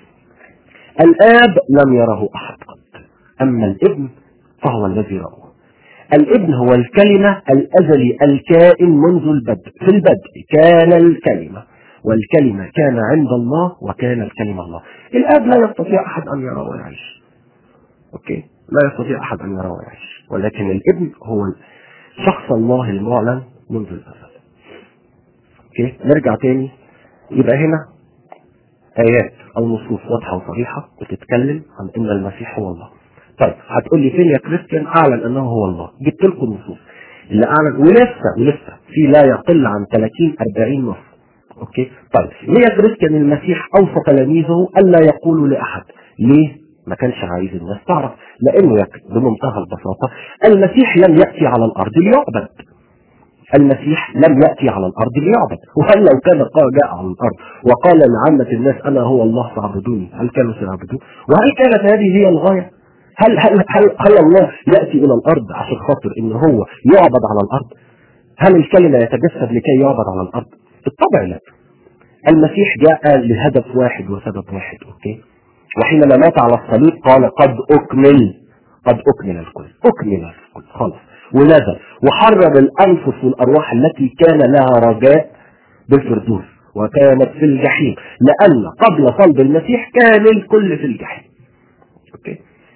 الآب لم يره أحد قط أما الابن فهو الذي رأوه الابن هو الكلمة الأزلي الكائن منذ البدء في البدء كان الكلمة والكلمة كان عند الله وكان الكلمة الله الآب لا يستطيع أحد أن يرى ويعيش أوكي لا يستطيع أحد أن يرى ويعيش ولكن الابن هو شخص الله المعلن منذ الأزل أوكي نرجع تاني يبقى هنا آيات أو نصوص واضحة وصريحة بتتكلم عن أن المسيح هو الله طيب هتقول لي فين يا كريستيان اعلن انه هو الله جبت لكم نصوص اللي اعلن ولسه ولسه في لا يقل عن 30 40 نص اوكي طيب ليه يا كريستيان المسيح اوصى تلاميذه الا يقولوا لاحد ليه ما كانش عايز الناس تعرف لانه يكتب بمنتهى البساطه المسيح لم ياتي على الارض ليعبد المسيح لم يأتي على الأرض ليعبد وهل لو كان جاء على الأرض وقال لعامة الناس أنا هو الله فاعبدوني هل كانوا سيعبدون وهل كانت هذه هي الغاية هل هل هل, هل الله يأتي إلى الأرض عشان خاطر إن هو يعبد على الأرض؟ هل الكلمة يتجسد لكي يعبد على الأرض؟ بالطبع لا. المسيح جاء لهدف واحد وسبب واحد أوكي؟ وحينما مات على الصليب قال قد أكمل قد أكمل الكل أكمل الكل خلاص ونزل وحرر الأنفس والأرواح التي كان لها رجاء بالفردوس وكانت في الجحيم لأن قبل صلب المسيح كان الكل في الجحيم أوكي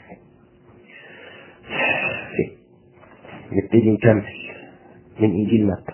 نبتدي نكمل من انجيل متى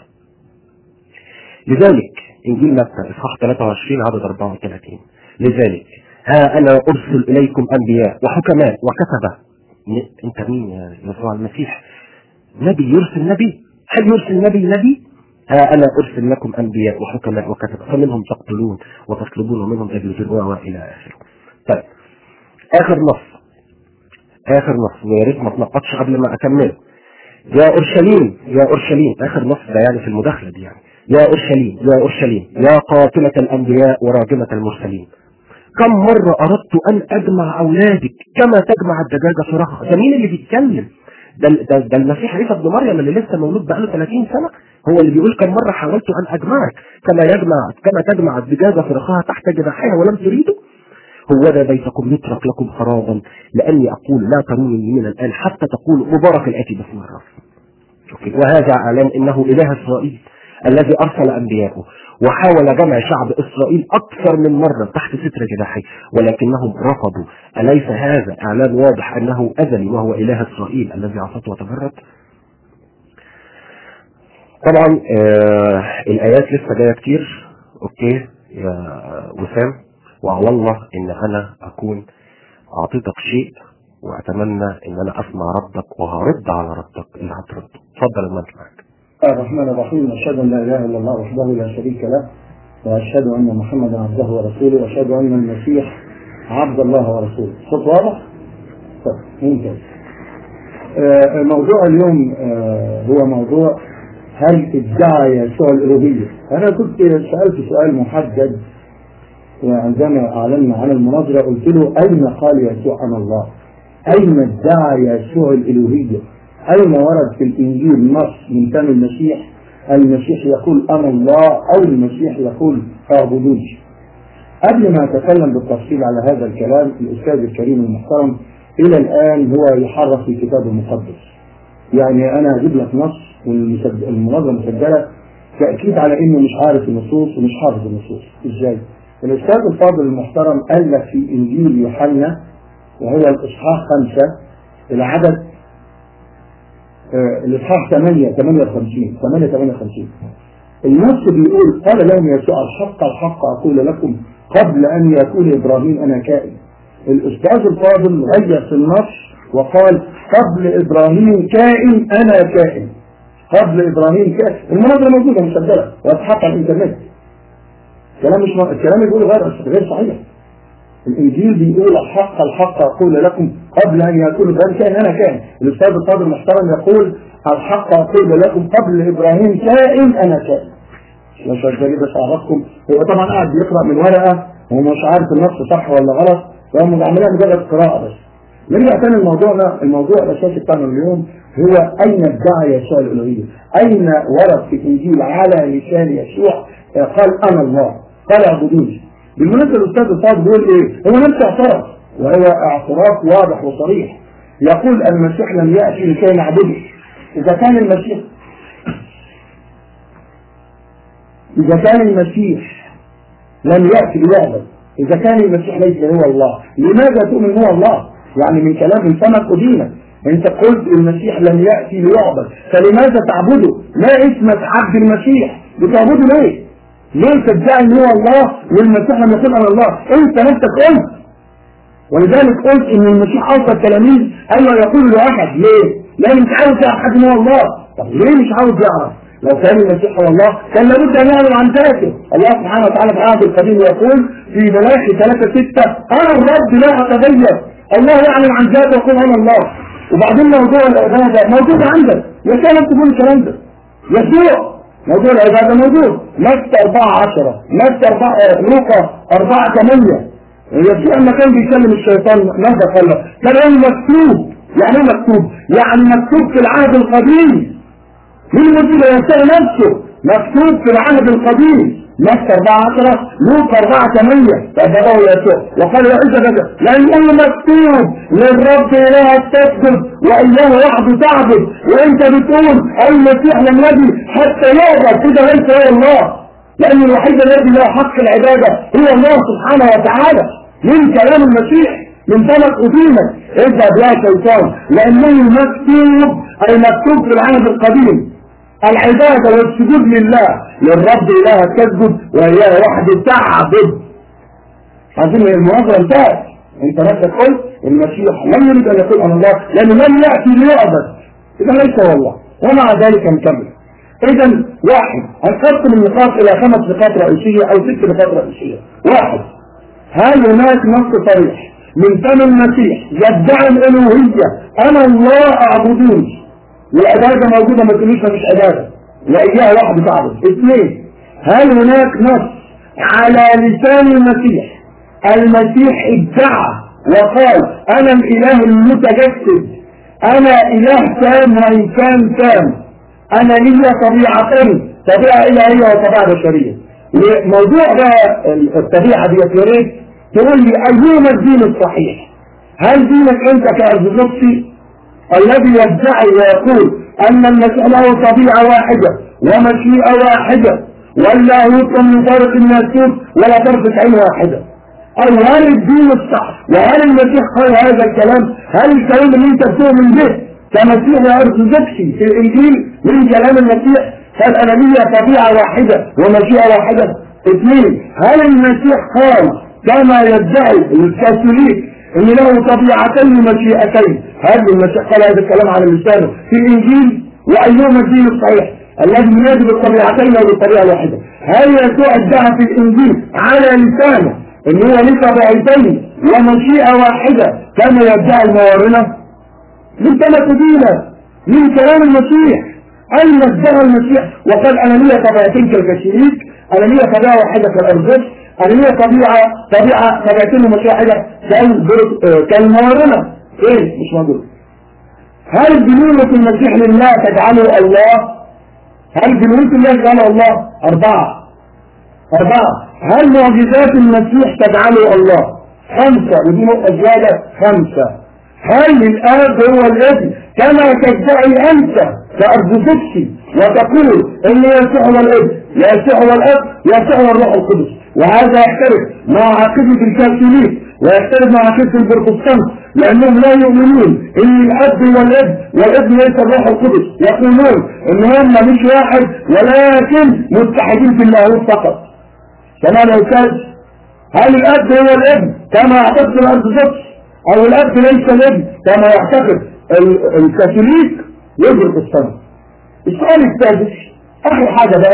لذلك انجيل متى اصحاح 23 عدد 34 لذلك ها انا ارسل اليكم انبياء وحكماء وكتبه انت مين يا يسوع المسيح نبي يرسل نبي هل يرسل نبي نبي ها أنا أرسل لكم أنبياء وحكماء وكتب فمنهم تقتلون وتصلبون ومنهم تجلدون وإلى آخره طيب آخر نص آخر نص ويا ريت ما تنقطش قبل ما أكمله يا أورشليم يا أورشليم آخر نص ده يعني في المداخلة دي يعني يا أورشليم يا أورشليم يا قاتلة الأنبياء وراجمة المرسلين كم مرة أردت أن أجمع أولادك كما تجمع الدجاجة فراخها ده مين اللي بيتكلم ده, ده, ده المسيح عيسى ابن مريم اللي لسه مولود بقاله 30 سنة هو اللي بيقول كم مرة حاولت أن أجمعك كما يجمع كما تجمع الدجاجة فراخها تحت جناحيها ولم تريدوا هو ذا بيتكم يترك لكم خرابا لأني أقول لا تروني من الآن حتى تقول مبارك الآتي باسم الرب أوكي. وهذا أعلان إنه إله إسرائيل الذي أرسل أنبياءه وحاول جمع شعب إسرائيل أكثر من مرة تحت ستر جناحيه ولكنهم رفضوا أليس هذا إعلان واضح أنه أزلي وهو إله إسرائيل الذي عصته وتبرد طبعا آه الآيات لسه جاية كتير أوكي يا وسام وعلى الله إن أنا أكون أعطيتك شيء وأتمنى إن أنا أسمع ردك وهرد على ردك اللي هترد اتفضل المايك معاك الرحمن الرحيم أشهد أن لا إله إلا الله وحده لا شريك له وأشهد أن محمدا عبده ورسوله وأشهد أن المسيح عبد الله ورسوله صوت واضح؟ طيب ممتاز آه، موضوع اليوم آه، هو موضوع هل ادعى يسوع الألوهية؟ أنا كنت سألت سؤال محدد وعندما أعلنا عن المناظرة قلت له أين قال يسوع أنا الله؟ أين ادعى يسوع الألوهية؟ أين ورد في الإنجيل نص من فم المسيح المسيح يقول أنا الله أو المسيح يقول اعبدوني قبل ما أتكلم بالتفصيل على هذا الكلام الأستاذ الكريم المحترم إلى الآن هو يحرف في كتاب المقدس يعني أنا هجيب لك نص والمناظرة مسجلة تأكيد على إنه مش عارف النصوص ومش حافظ النصوص إزاي؟ الأستاذ الفاضل المحترم ألف في إنجيل يوحنا وهو الإصحاح خمسة العدد آه، الإصحاح 8 58 8 58 النص بيقول قال لهم يسوع الحق الحق أقول لكم قبل أن يكون إبراهيم أنا كائن الأستاذ الفاضل غير في النص وقال قبل إبراهيم كائن أنا كائن قبل إبراهيم كائن المناظرة موجودة مسجلة وتحط على الإنترنت كلام مش م... الكلام يقول غير غير صحيح الانجيل بيقول الحق الحق اقول لكم قبل ان يكون ابراهيم كائن انا كائن الاستاذ الفاضل المحترم يقول الحق اقول لكم قبل ابراهيم كائن انا كائن مش هتجري بس اعرفكم هو طبعا قاعد بيقرا من ورقه وهو مش عارف النص صح ولا غلط فهو عاملها مجرد قراءه بس نرجع تاني لموضوعنا الموضوع الاساسي بتاعنا اليوم هو اين ادعى يسوع الالوهيه؟ اين ورد في الانجيل على لسان يسوع قال انا الله قال اعبدوني بالمناسبة الأستاذ الفاضل بيقول إيه؟ هو نفسه اعتراف وهو اعتراف واضح وصريح يقول المسيح لم يأتي لكي نعبده إذا كان المسيح إذا كان المسيح لم يأتي ليعبد إذا كان المسيح ليس هو الله لماذا تؤمن هو الله؟ يعني من كلام من فمك ودينك أنت قلت المسيح لم يأتي ليعبد فلماذا تعبده؟ ما اسمك عبد المسيح بتعبده ليه؟ ليه تدعي ان هو الله والمسيح لم يكن على الله انت نفسك قلت ولذلك قلت ان المسيح اوصى التلاميذ الا يقول لاحد ليه؟ لان مش عاوز يعرف حد ان هو الله طب ليه مش عاوز يعرف؟ لو كان المسيح هو الله كان لابد ان يعلم عن ذاته الله سبحانه وتعالى في العهد القديم يقول في ملاحي 3 6 انا الرب لا اتغير الله يعلم عن ذاته ويقول انا الله وبعدين موضوع العباده موجود عندك يا لم تقول الكلام ده يسوع موضوع العبادة موجود متى 4 10 متى 4 لوقا 4 8 يسوع لما كان بيكلم الشيطان ماذا قال له؟ كلام مكتوب يعني ايه مكتوب؟ يعني مكتوب في العهد القديم مين الموجود يسوع نفسه مكتوب في العهد القديم متى 4 10 لوقا 4 8 فبدأه يسوع وقال له اذا كذا لانه مكتوب للرب الهك تسجد واياه وحده تعبد وانت بتقول المسيح لم يجي حتى يعبد كده ليس هو الله لان الوحيد الذي له حق العباده هو الله سبحانه وتعالى من كلام المسيح من فمك ودينك اذهب يا شيطان لانه مكتوب اي مكتوب في العهد القديم العبادة والسجود لله للرب إله تسجد وإياه وحده تعبد عايزين المناظرة انتهت انت نفسك قلت المسيح لم يريد ان يكون عن الله لانه لم يأتي ليعبد اذا ليس هو الله ومع ذلك نكمل اذا واحد هنقسم النقاط الى خمس نقاط رئيسيه او ست نقاط رئيسيه واحد هل هناك نص صريح من فم المسيح يدعي الالوهيه انا الله اعبدوني والعباده موجوده ما تقوليش مفيش عباده لا اياها واحد تعبد اثنين هل هناك نص على لسان المسيح المسيح ادعى وقال انا الاله المتجسد انا اله تام وان كان تام انا لي طبيعتين طبيعه الهيه وطبيعه بشريه موضوع بقى الطبيعه دي يا ريت تقول لي ايهما الدين الصحيح هل دينك انت كارثوذكسي الذي يدعي ويقول ان المسيح له طبيعه واحده ومشيئه واحده ولا يطلب من طرف الناسوت ولا طرف عين واحده او هل الدين الصح وهل المسيح قال هذا الكلام هل الكلام اللي انت بتؤمن به كمسيح ارثوذكسي في الانجيل من كلام المسيح قال انا لي طبيعه واحده ومشيئه واحده اثنين هل المسيح قال كما يدعي الكاثوليك ان له طبيعتين ومشيئتين هل المسيح قال هذا الكلام على لسانه في الانجيل وايهما الدين الصحيح الذي ينادي بالطبيعتين او بالطبيعه الواحده هل يسوع ادعى في الانجيل على لسانه ان هو له طبيعتين ومشيئه واحده كما يدعي الموارنه من تمثلين من كلام المسيح أين ادعى المسيح وقال أنا لي طبيعتين كالكاثوليك أنا لي طبيعة واحدة كالأرجوس أنا لي طبيعة طبيعة طبيعتين ومشيئة واحدة كالموارنة إيه مش موجود هل بنيمة المسيح لله تجعله الله هل بنيمة الله تجعله الله أربعة أربعة هل معجزات المسيح تجعله الله خمسة ودي نقطة زيادة خمسة هل الآب هو الابن كما تدعي أنت كأرثوذكسي وتقول إن يسوع هو الابن يسوع هو الاب يسوع هو الروح القدس وهذا يختلف مع عقيدة الكاثوليك ويختلف مع عقيدة البروتستانت لأنهم لا يؤمنون إن الأب هو الابن والابن ليس الروح القدس يقولون إن هم مش واحد ولكن متحدين في الله فقط تمام يا أستاذ هل الأب هو الابن كما يعتقد الأرثوذكس او الاب ليس الابن كما يعتقد الكاثوليك يدرك الصنم السؤال السادس اخر حاجة بقى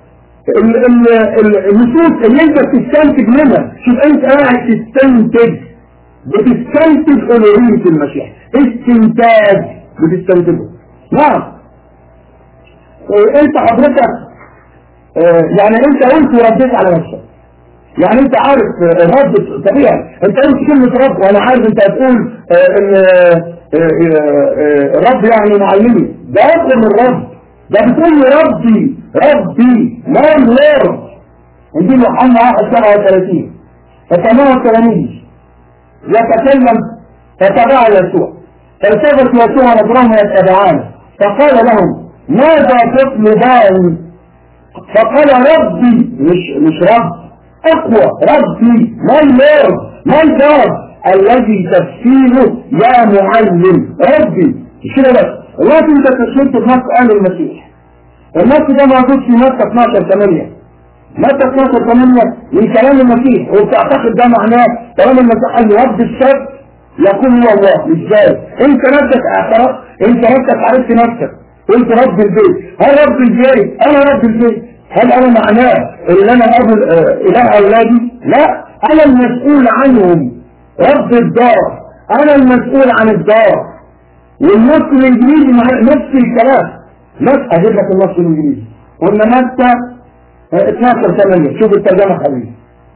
النصوص اللي انت بتستنتج منها شوف انت قاعد تستنتج بتستنتج الوهية المسيح استنتاج بتستنتجه نعم انت حضرتك يعني انت قلت ورديت على نفسك يعني انت عارف الرب طبيعي انت قلت كلمة رب وانا عارف انت هتقول ان الرب يعني معلمي ده اكبر من الرب ده بتقول لي ربي ربي ما لورد نجيب يوحنا 37 فسمعوا التلاميذ يتكلم فتبع يسوع فالتفت يسوع نظرهم يتبعان فقال لهم ماذا تطلبان فقال ربي مش مش رب اقوى ربي ماي لورد ماي جاد الذي تفسيره يا معلم ربي مش كده بس الوقت انت تشرت بنص قال المسيح النص ده موجود في متى 12 8 متى 12 8 من كلام المسيح وتعتقد ده معناه كلام المسيح قال رب الشاب يقول هو الله ازاي انت نفسك اعترفت انت نفسك عرفت نفسك قلت رب البيت هل رب البيت انا رب البيت هل انا معناه ان انا ابو اله اولادي لا انا المسؤول عنهم رب الدار انا المسؤول عن الدار والنص الانجليزي نفس الكلام نفس اجيب لك النص الانجليزي قلنا متى 12 8 شوف الترجمه حبيبي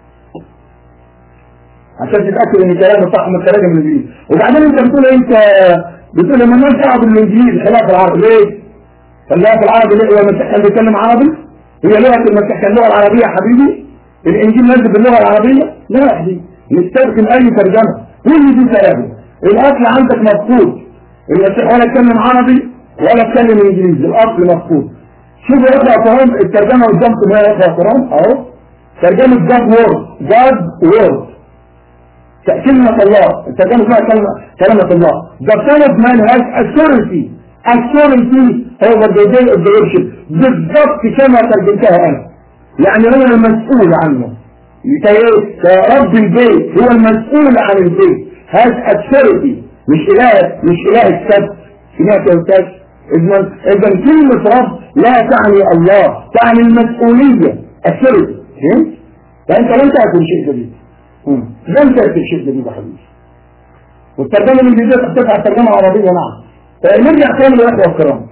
عشان تتاكد ان كلامي صح من الترجمه الانجليزي وبعدين انت بتقول انت بتقول لما الناس يعرف الانجليزي خلاف العربي ليه؟ خلاف العربي ليه هو المسيح كان بيتكلم عربي؟ هي لغه المسيح كان اللغه العربيه يا حبيبي؟ الانجيل نزل باللغه العربيه؟ لا يا حبيبي نستخدم اي ترجمه كل دي كلامه الاصل عندك مفقود المسيح ولا اتكلم عربي ولا اتكلم انجليزي الاصل مفقود شوفوا اقرا قران الترجمه قدامكم هي اقرا قران اهو ترجمه جاد وورد جاد وورد كلمة الله الترجمة اسمها كلمة كلمة الله The Son of Man has authority authority over the day of the worship بالضبط كما ترجمتها انا يعني هو المسؤول عنه كرب البيت هو المسؤول عن البيت has authority مش اله مش اله السبت سمعت يا استاذ إذا إذا كلمة رب لا تعني الله تعني المسؤولية السر فهمت؟ فأنت لن تأكل شيء جديد مم. لن تأكل شيء جديد يا حبيبي والترجمة الإنجليزية تختلف عن الترجمة العربية نعم فنرجع تاني للأخوة الكرام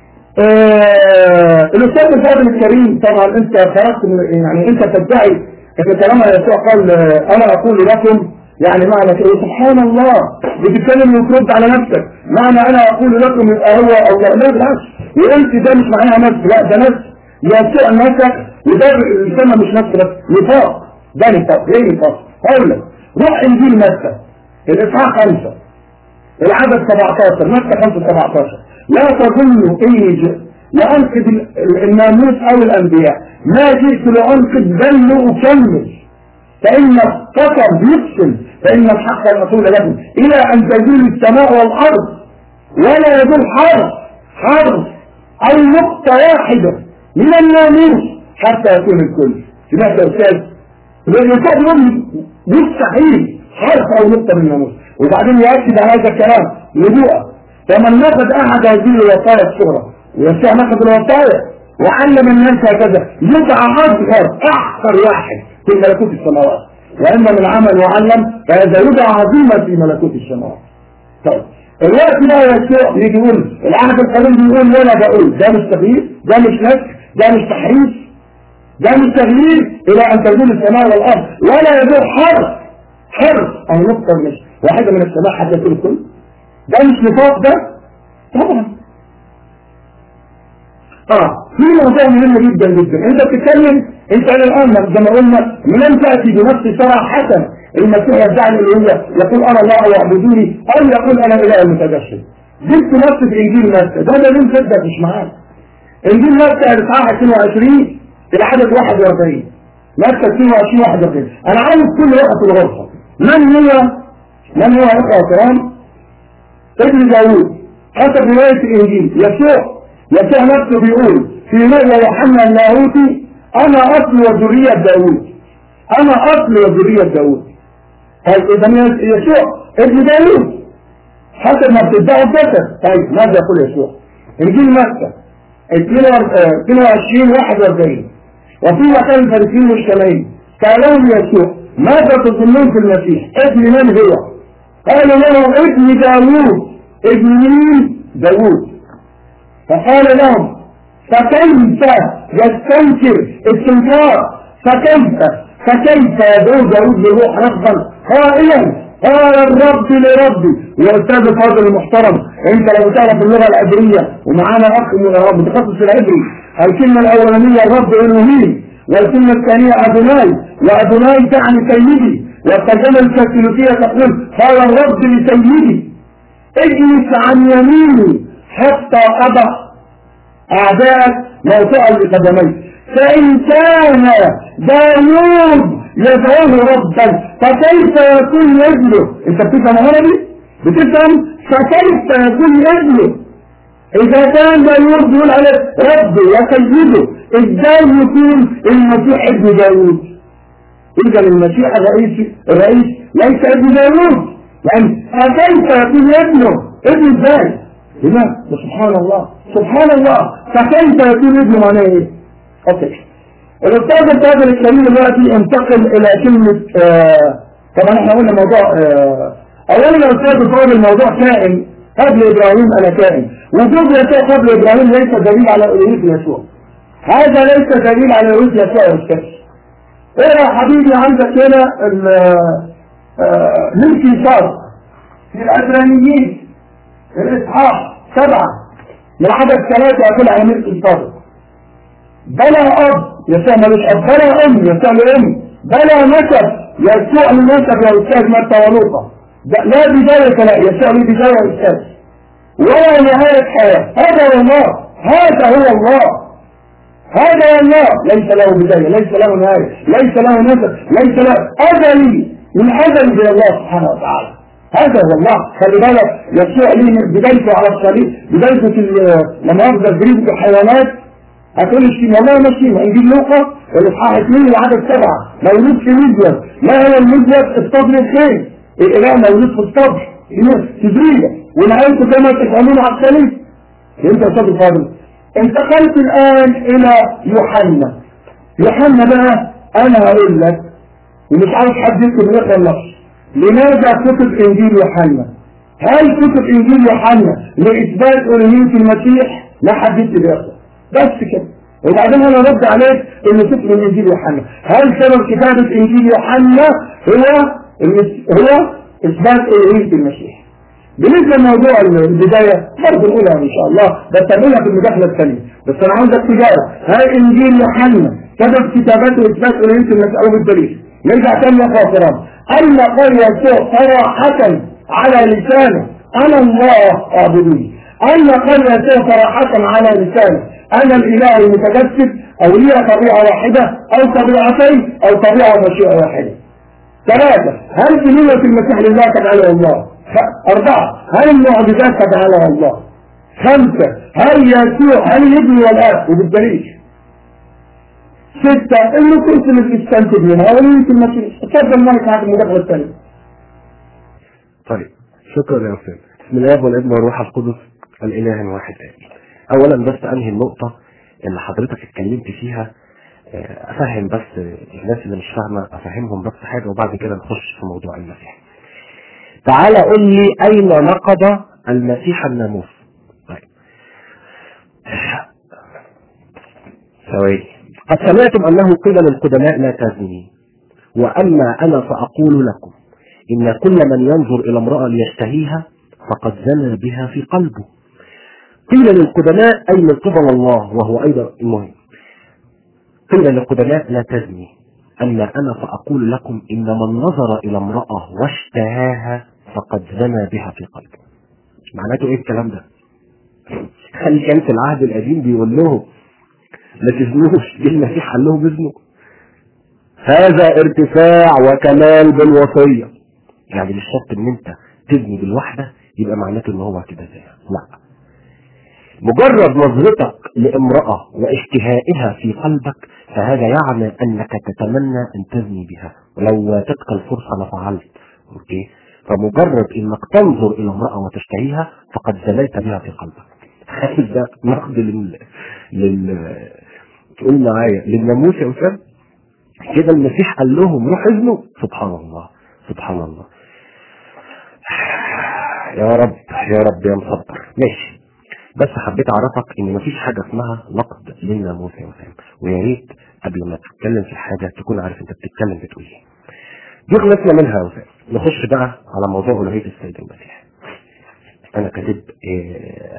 آه الأستاذ الفاضل الكريم طبعا أنت خرجت من- يعني أنت تدعي أن كلام يسوع قال آه، أنا أقول لكم يعني معنى كده سبحان الله بتتكلم وترد على نفسك معنى أنا أقول لكم يبقى هو أو لا لا بالعكس وقلت ده مش معناها نفس لا ده نفس يسوع نفسك وده يسمى مش نفس بس نفاق ده نفاق ايه نفاق؟ هقول لك روح انجيل متى الاصحاح خمسه العدد 17 متى 5 17 لا تظنوا اني ج- لانقذ ال- الناموس او الانبياء ما جئت لانقذ بل لاكمل فان القسم يقسم فان الحق المقول لكم الى ان تزول السماء والارض ولا يزول حرف حرف او نقطه واحده من الناموس حتى يكون الكل سمعت يا استاذ الإنسان يقول مستحيل حرف أو نقطة من الناموس وبعدين يأكد على هذا الكلام نبوءة فمن نفذ أحد هذه الوصايا الصغرى ويسوع نفذ الوصايا وعلم الناس هكذا يدعى أصغر أحقر واحد في ملكوت السماوات وإما من عمل وعلم فهذا يدعى عظيما في ملكوت السماوات طيب الوقت بقى يسوع يجي يقول العهد القديم بيقول وانا بقول ده مش تغيير ده مش نسخ ده مش تحريف ده مش تغيير الى ان تزول السماء والارض ولا يزول حرف حرف او نقطه مش واحده من السماء حتى يكون الكل ده مش نفاق ده طبعا اه في موضوع مهم جدا جدا انت بتتكلم انت الان زي ما قلنا لم تاتي بنفس صراحه المسيح يدعي الالوهيه يقول انا الله واعبدوني او يقول انا اله المتجسد جبت نفس في انجيل متى ده دليل جدا مش معاك انجيل متى الاصحاح 22 العدد 41 متى 22 41 انا عاوز كل واحد في الغرفه من هو من هو اخوه الكرام ابن داوود حسب روايه الانجيل يسوع يسوع نفسه بيقول في رؤيا يوحنا اللاهوتي انا اصل وذريه داوود انا اصل وذريه داوود طيب اذا يسوع ابن داوود حسب ما بتدعوا الجسد طيب ماذا يقول يسوع انجيل متى 22 41 وفي مكان الفريسيين والشمالين سألهم يسوع ماذا تظنون في المسيح ابن من هو قالوا له ابن داوود ابن مين داوود فقال لهم فكيف يستنكر استنكار فكيف فكيف يدعو داوود بروح رفضا قائلا قال الرب لربي والاستاذ الفاضل المحترم انت لو تعرف اللغه العبريه ومعانا اخ متخصص في العبري الكلمه الاولانيه الرب الوهيم والكلمه الثانيه ادوناي وادوناي تعني سيدي والترجمه الكاثوليكيه تقول قال الرب لسيدي اجلس عن يميني حتى اضع اعداءك موطئا لقدمي فان كان داوود يدعوه ربا فكيف يكون ابنه انت بتفهم عربي بتفهم فكيف يكون ابنه اذا كان داوود يقول عليه ربي وسيده ازاي يكون المسيح ابن داوود اذا المسيح الرئيس الرئيس ليس ابن داوود يعني فكيف يكون ابنه ابن ازاي لا سبحان الله سبحان الله فكيف يكون ابنه معناه ايه اوكي الاستاذ الفاضل الكريم دلوقتي انتقل الى كلمة آه طبعا احنا قلنا موضوع آه اولا الاستاذ الفاضل الموضوع كائن قبل ابراهيم انا كائن وجود يسوع قبل ابراهيم ليس دليل على الوهية يسوع هذا ليس دليل على الوهية يسوع يا استاذ ايه يا حبيبي عندك هنا ملكي صار في العبرانيين الاصحاح سبعة من عدد ثلاثة يقول على ملكي صار بلا اب يسوع ملوش اب بلا ام يسوع له ام بلا نسب يسوع له نسب يا استاذ متى ولوطا لا بداية لا يسوع له بداية يا استاذ ولا نهاية حياة هذا هو الله هذا هو الله هذا هو الله ليس له بداية ليس له نهاية ليس له نسب ليس له أزلي من أزل إلى الله سبحانه وتعالى هذا هو الله خلي بالك يسوع ليه بدايته على الصليب بدايته في لما يفضل بريد الحيوانات هتقول الشيء والله ما شيء انجيل لوقا الاصحاح 2 العدد 7 مولود في مزيد ما هو المزيد الصبر الخير الاله مولود في الصبر في سدريه ونهايته كما تفعلون على الصليب انت يا استاذ الفاضل انتقلت الان الى يوحنا يوحنا بقى انا هقول لك ومش عاوز حد يكتب الاخر النص لماذا كتب انجيل يوحنا هل كتب انجيل يوحنا لاثبات الوهيه المسيح لا حد يكتب الاخر بس كده وبعدين انا ارد عليك ان كتب من انجيل يوحنا هل سبب كتابه انجيل يوحنا هو هو اثبات الوهيه المسيح بالنسبه لموضوع البدايه برضه نقولها ان شاء الله بس تعملها في المداخله الثانيه بس انا عاوزك تجاوب هل انجيل يوحنا سبب كتابته اثبات الوهيه المسيح او بالدليل نرجع تاني يا خاطران أن قال يسوع صراحة على لسانه أنا الله أعبدوني أن قال يسوع صراحة على لسانه أنا الإله المتجسد أو لي طبيعة واحدة أو طبيعتين أو طبيعة ومشيئة واحدة ثلاثة هل دليلة المسيح لله تجعله الله أربعة هل المعجزات تجعلها الله خمسة هل يسوع هل يبني والآب وبالدليل ستة النصوص اللي بتستنتج منها ولية المسيح اتفضل مالك هذه المداخلة الثانية طيب شكرا يا أستاذ بسم الله والابن والروح القدس الإله الواحد آمين أولا بس أنهي النقطة اللي حضرتك اتكلمت فيها آه، أفهم بس الناس اللي مش فاهمة أفهمهم بس حاجة وبعد كده نخش في موضوع المسيح تعالى قل لي أين نقض المسيح الناموس طيب ثواني قد سمعتم أنه قيل للقدماء لا تزني وأما أنا فأقول لكم إن كل من ينظر إلى امرأة ليشتهيها فقد زنى بها في قلبه قيل للقدماء أي من قبل الله وهو أيضا المهم قيل للقدماء لا تزني أما أنا فأقول لكم إن من نظر إلى امرأة واشتهاها فقد زنى بها في قلبه معناته إيه الكلام ده؟ خلي كان في العهد القديم بيقول لهم ما تزنوش دي المسيح قال لهم ازنوا هذا ارتفاع وكمال بالوصية يعني مش شرط ان انت تبني بالوحدة يبقى معناته ان هو كده زي لا مجرد نظرتك لامرأة واشتهائها في قلبك فهذا يعني انك تتمنى ان تزني بها ولو واتتك الفرصة لفعلت اوكي فمجرد انك تنظر الى امرأة وتشتهيها فقد زنيت بها في قلبك خالد ده نقد لل لل تقول معايا للناموس يا أسامة كده المسيح قال لهم روح اذنوا سبحان الله سبحان الله يا رب يا رب يا مصبر ماشي بس حبيت اعرفك ان مفيش حاجه اسمها نقد للناموس يا وسام ويا ريت قبل ما تتكلم في حاجه تكون عارف انت بتتكلم بتقول ايه دي خلصنا منها يا وسام نخش بقى على موضوع الوهيه السيد المسيح انا كاتب إيه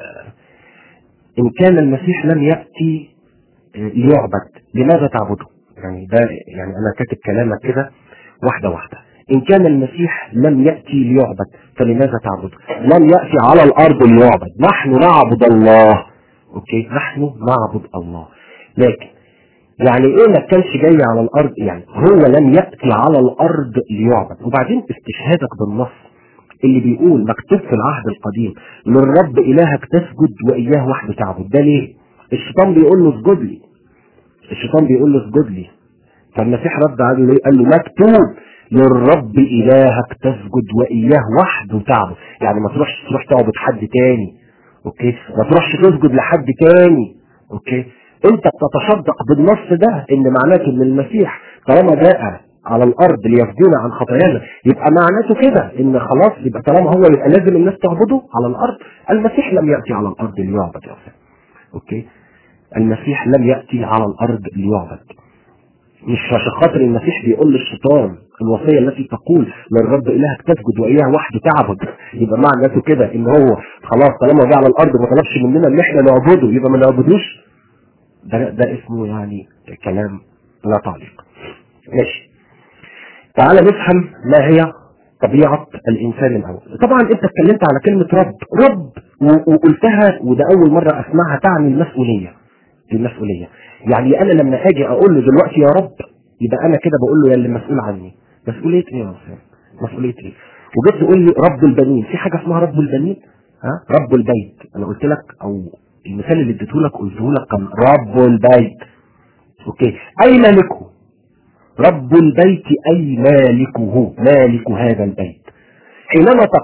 ان كان المسيح لم ياتي ليعبد لماذا تعبده يعني ده يعني انا كاتب كلامك كده واحده واحده ان كان المسيح لم ياتي ليعبد فلماذا تعبده لم ياتي على الارض ليعبد نحن نعبد الله اوكي نحن نعبد الله لكن يعني ايه ما كانش جاي على الارض يعني هو لم ياتي على الارض ليعبد وبعدين استشهادك بالنص اللي بيقول مكتوب في العهد القديم للرب الهك تسجد واياه وحده تعبد ده ليه الشيطان بيقول له اسجد لي الشيطان بيقول له اسجد لي فالمسيح رد عليه ليه قال له مكتوب للرب الهك تسجد واياه وحده تعبد يعني ما تروحش تروح تعبد حد تاني اوكي ما تروحش تسجد لحد تاني اوكي انت بتتصدق بالنص ده ان معناته ان المسيح طالما جاء على الارض ليفدينا عن خطايانا يبقى معناته كده ان خلاص يبقى طالما هو يبقى لازم الناس تعبده على الارض المسيح لم ياتي على الارض ليعبد يا أخي. اوكي المسيح لم ياتي على الارض ليعبد مش عشان خاطر المسيح بيقول للشيطان الوصيه التي تقول للرب الهك تسجد واياه وحده تعبد يبقى معناته كده ان هو خلاص طالما جه على الارض ما طلبش مننا ان احنا نعبده يبقى ما نعبدوش ده ده اسمه يعني كلام لا تعليق ماشي تعال نفهم ما هي طبيعة الإنسان الأول طبعا أنت اتكلمت على كلمة رب رب وقلتها وده أول مرة أسمعها تعني المسؤولية المسؤولية يعني أنا لما أجي أقول له دلوقتي يا رب يبقى أنا كده بقول له يا اللي مسؤول عني مسؤولية إيه يا أستاذ مسؤولية إيه وجيت تقول لي رب البنين في حاجة اسمها رب البنين ها رب البيت أنا قلت لك أو المثال اللي اديته لك قلته لك كان رب البيت أوكي أي مالكه رب البيت أي مالكه مالك هذا البيت حينما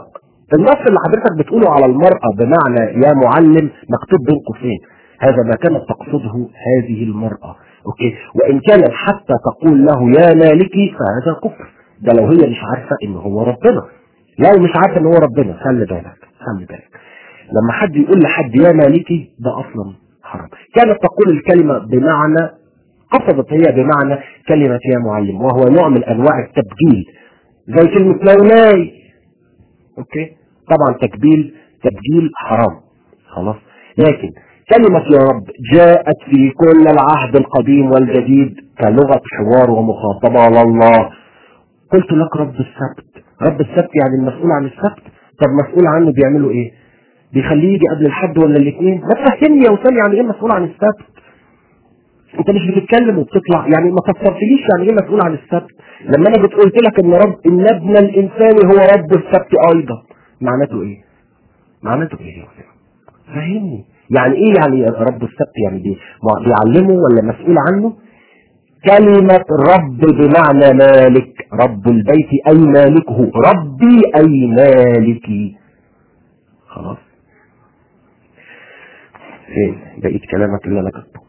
النص اللي حضرتك بتقوله على المرأة بمعنى يا معلم مكتوب بين قوسين هذا ما كانت تقصده هذه المرأة اوكي وان كانت حتى تقول له يا مالكي فهذا كفر ده لو هي مش عارفة ان هو ربنا لو مش عارفة ان هو ربنا خلي بالك خلي بالك لما حد يقول لحد يا مالكي ده اصلا حرام كانت تقول الكلمة بمعنى قصدت هي بمعنى كلمة يا معلم وهو نوع من انواع التبجيل زي كلمة مولاي اوكي طبعا تكبيل تبجيل حرام خلاص لكن كلمة يا رب جاءت في كل العهد القديم والجديد كلغة حوار ومخاطبة على الله قلت لك رب السبت رب السبت يعني المسؤول عن السبت طب مسؤول عنه بيعملوا ايه بيخليه يجي قبل الحد ولا الاثنين ما تفهمني يا وسام يعني ايه مسؤول عن السبت انت مش بتتكلم وبتطلع يعني ما تفسرتليش يعني ايه مسؤول عن السبت لما انا جيت قلت لك ان رب ان ابن الانسان هو رب السبت ايضا معناته ايه معناته ايه يا وسام فهمني يعني ايه يعني رب السبت يعني بي بيعلمه ولا مسؤول عنه كلمة رب بمعنى مالك رب البيت اي مالكه ربي اي مالكي خلاص فين بقيت كلامك اللي انا كتبه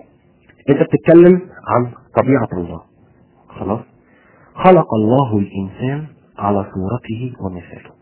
انت بتتكلم عن طبيعة الله خلاص خلق الله الانسان على صورته ومثاله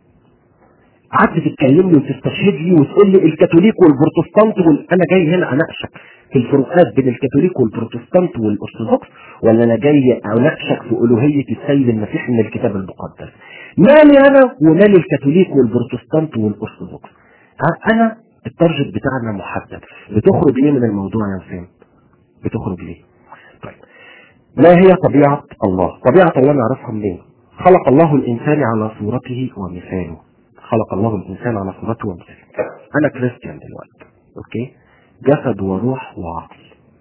قعدت تتكلم لي وتستشهد لي وتقول لي الكاثوليك والبروتستانت وال... انا جاي هنا اناقشك في الفروقات بين الكاثوليك والبروتستانت والارثوذكس ولا انا جاي اناقشك في الوهيه السيد المسيح من الكتاب المقدس مالي انا ومال الكاثوليك والبروتستانت والارثوذكس انا التارجت بتاعنا محدد بتخرج ليه من الموضوع يا وسام بتخرج ليه طيب ما هي طبيعة الله طبيعة الله نعرفها منين خلق الله الإنسان على صورته ومثاله خلق الله الإنسان على صورته ومثاله أنا كريستيان دلوقتي أوكي جسد وروح وعقل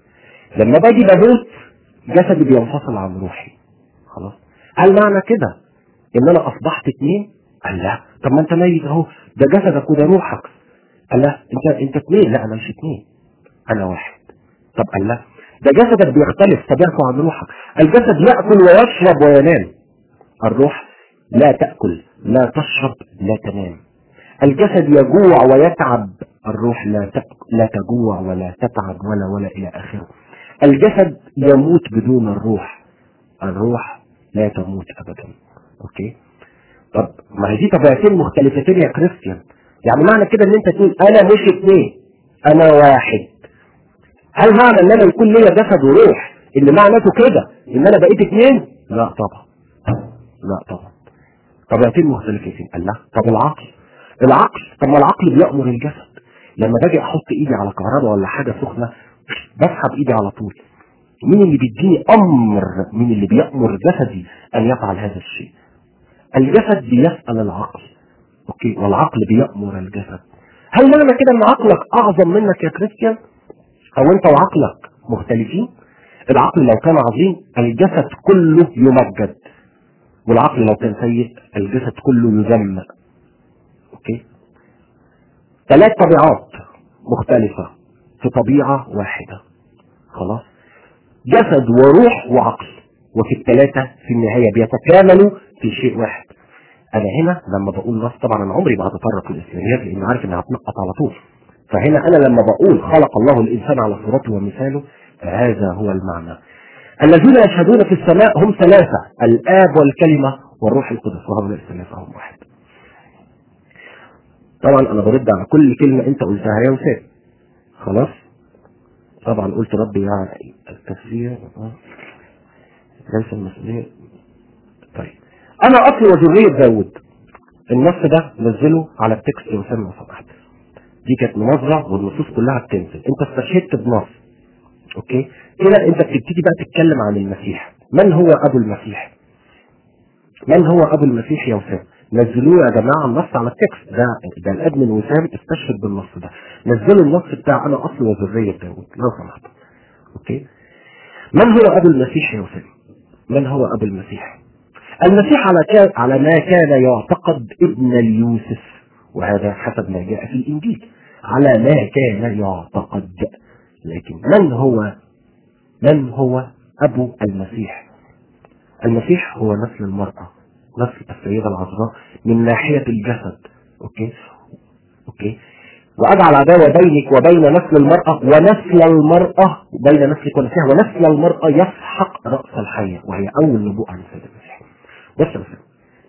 لما باجي بموت جسدي بينفصل عن روحي خلاص هل معنى كده ان انا اصبحت اتنين قال لا طب ما انت ميت اهو ده جسدك وده روحك قال لا انت انت اتنين لا انا مش اتنين انا واحد طب قال لا ده جسدك بيختلف طبيعته عن روحك الجسد ياكل ويشرب وينام الروح لا تاكل لا تشرب لا تنام الجسد يجوع ويتعب الروح لا تأكل لا تجوع ولا تتعب ولا ولا الى اخره الجسد يموت بدون الروح الروح لا تموت ابدا اوكي طب ما هي دي طبيعتين مختلفتين يا كريستيان يعني معنى كده ان انت تقول انا مش اتنين انا واحد هل معنى ان انا يكون ليا جسد وروح ان معناته كده ان انا بقيت اتنين لا طبعا لا طبعا طبيعتين مختلفتين قال لا طب العقل العقل طب ما العقل بيأمر الجسد لما باجي احط ايدي على كهرباء ولا حاجه سخنه بسحب ايدي على طول مين اللي بيديني امر مين اللي بيأمر جسدي ان يفعل هذا الشيء الجسد بيسأل العقل اوكي والعقل بيأمر الجسد هل معنى كده ان عقلك اعظم منك يا كريستيان او انت وعقلك مختلفين العقل لو كان عظيم الجسد كله يمجد والعقل لو كان سيء الجسد كله يذم اوكي ثلاث طبيعات مختلفة في طبيعة واحدة خلاص جسد وروح وعقل وفي الثلاثة في النهاية بيتكاملوا في شيء واحد انا هنا لما بقول نص طبعا انا عمري ما هتطرق للاسلاميات لان عارف انها هتنقط على طول فهنا انا لما بقول خلق الله الانسان على صورته ومثاله فهذا هو المعنى الذين يشهدون في السماء هم ثلاثة الآب والكلمة والروح القدس وهؤلاء الثلاثة هم واحد طبعا أنا برد على كل كلمة أنت قلتها يا وسام خلاص طبعا قلت ربي يعني التفسير ليس المسؤولية طيب أنا أصل وذرية داود النص ده نزله على التكست يا وسام لو سمحت دي كانت مناظرة والنصوص كلها بتنزل أنت استشهدت بنص اوكي هنا انت بتبتدي بقى تتكلم عن المسيح من هو ابو المسيح من هو ابو المسيح يا وسام نزلوه يا جماعه النص على التكست ده ده الادمن وسام استشهد بالنص ده نزلوا النص بتاع انا اصل وذريه داود لو سمحت اوكي من هو ابو المسيح يا وسام من هو ابو المسيح المسيح على كان على ما كان يعتقد ابن ليوسف وهذا حسب ما جاء في الانجيل على ما كان يعتقد لكن من هو من هو أبو المسيح المسيح هو نسل المرأة نسل السيدة العذراء من ناحية الجسد اوكي اوكي واجعل عداوه بينك وبين نسل المراه ونسل المراه بين نسلك ونسلها ونسل المراه يسحق راس الحيه وهي اول نبوءه عن السيد المسيح بص بس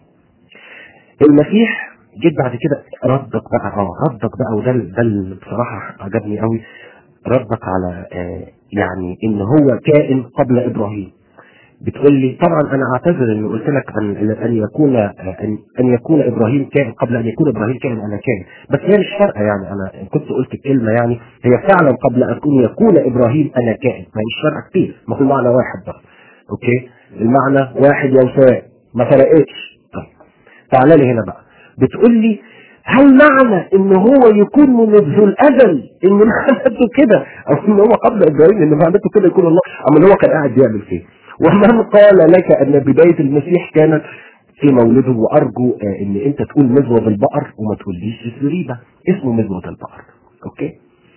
المسيح جيت بعد كده ردك بقى اه ردك بقى وده ال- ده اللي بصراحه عجبني قوي ردك على آه يعني ان هو كائن قبل ابراهيم بتقول لي طبعا انا اعتذر ان قلت لك ان ان يكون ان, أن يكون ابراهيم كائن قبل ان يكون ابراهيم كائن انا كائن بس هي مش فارقه يعني انا كنت قلت الكلمه يعني هي فعلا قبل ان يكون يكون ابراهيم انا كائن ما مش فارقه كتير ما هو المعنى واحد بس اوكي المعنى واحد يا وسام ما فرقتش طيب تعالى لي هنا بقى بتقول لي هل معنى ان هو يكون منذ الازل ان معناته كده او ان هو قبل ابراهيم ان معناته كده يكون الله اما اللي هو كان قاعد بيعمل فيه ومن قال لك ان بدايه المسيح كانت في مولده وارجو آه، ان انت تقول مزود البقر وما تقوليش الزريبه اسمه مزود البقر اوكي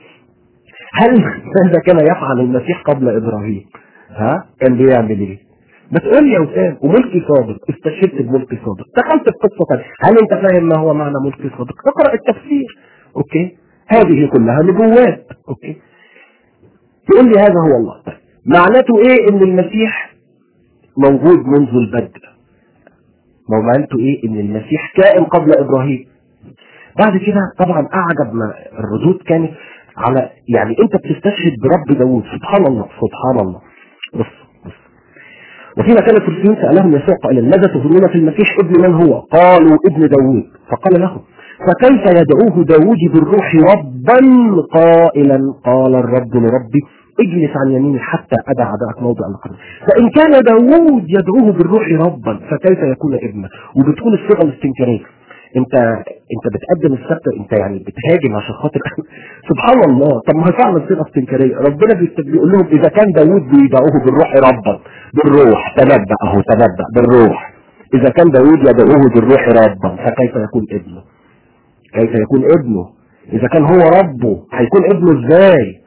هل هذا كان يفعل المسيح قبل ابراهيم ها كان بيعمل ايه ما تقول لي يا وسام وملكي صادق استشهدت بملكي صادق دخلت في قصه ثانيه هل انت فاهم ما هو معنى ملكي صادق تقرا التفسير اوكي هذه كلها نبوات اوكي تقول لي هذا هو الله طيب معناته ايه ان المسيح موجود منذ البدء ما هو معناته ايه ان المسيح كائن قبل ابراهيم بعد كده طبعا اعجب ما الردود كانت على يعني انت بتستشهد برب داوود سبحان الله سبحان الله بص بص وفيما كان الفرسيون سألهم يسوع قائلا ماذا تظنون في المسيح ابن من هو قالوا ابن داوود فقال لهم فكيف يدعوه داوود بالروح ربا قائلا قال الرب لربي اجلس عن يميني حتى ادع اعدائك موضع القدم فان كان داوود يدعوه بالروح ربا فكيف يكون ابنا وبتكون الصيغه الاستنكاريه انت انت بتقدم السبت انت يعني بتهاجم عشان خاطر سبحان الله طب ما هي فعلا صيغه استنكاريه ربنا بيست- بيقول لهم اذا كان داوود بيدعوه بالروح ربا بالروح تنبأ اهو تنبأ بالروح اذا كان داوود يدعوه بالروح ربا فكيف يكون ابنه كيف يكون ابنه اذا كان هو ربه هيكون ابنه ازاي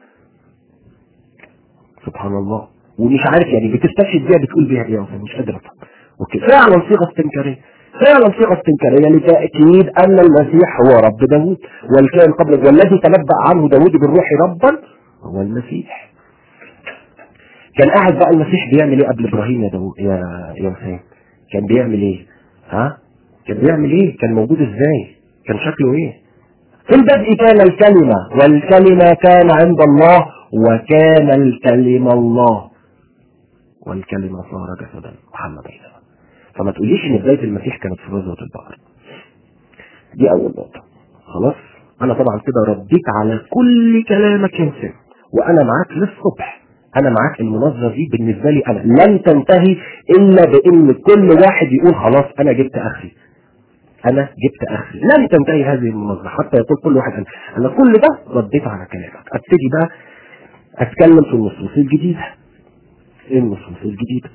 سبحان الله ومش عارف يعني بتستشهد بيها بتقول بيها ايه يا أخي؟ مش قادر افهم اوكي فعلا صيغه استنكاريه فعلا صيغه استنكاريه لتاكيد ان المسيح هو رب داوود والكائن قبل والذي تنبأ عنه داوود بالروح ربا هو المسيح كان قاعد بقى المسيح بيعمل ايه قبل ابراهيم يا داوود يا يا حسين كان بيعمل ايه ها كان بيعمل ايه كان موجود ازاي كان شكله ايه في البدء كان الكلمة والكلمة كان عند الله وكان الكلمة الله والكلمة صار جسدا وحل بيننا فما تقوليش ان بداية المسيح كانت في غزوة البحر دي اول نقطة خلاص انا طبعا كده رديت على كل كلامك يا مسلم وانا معاك للصبح انا معاك المناظرة دي بالنسبة لي انا لن تنتهي الا بان كل واحد يقول خلاص انا جبت اخري انا جبت اخري لن تنتهي هذه المناظرة حتى يقول كل واحد انا انا كل ده رديت على كلامك ابتدي بقى اتكلم في النصوص الجديدة ايه النصوص الجديدة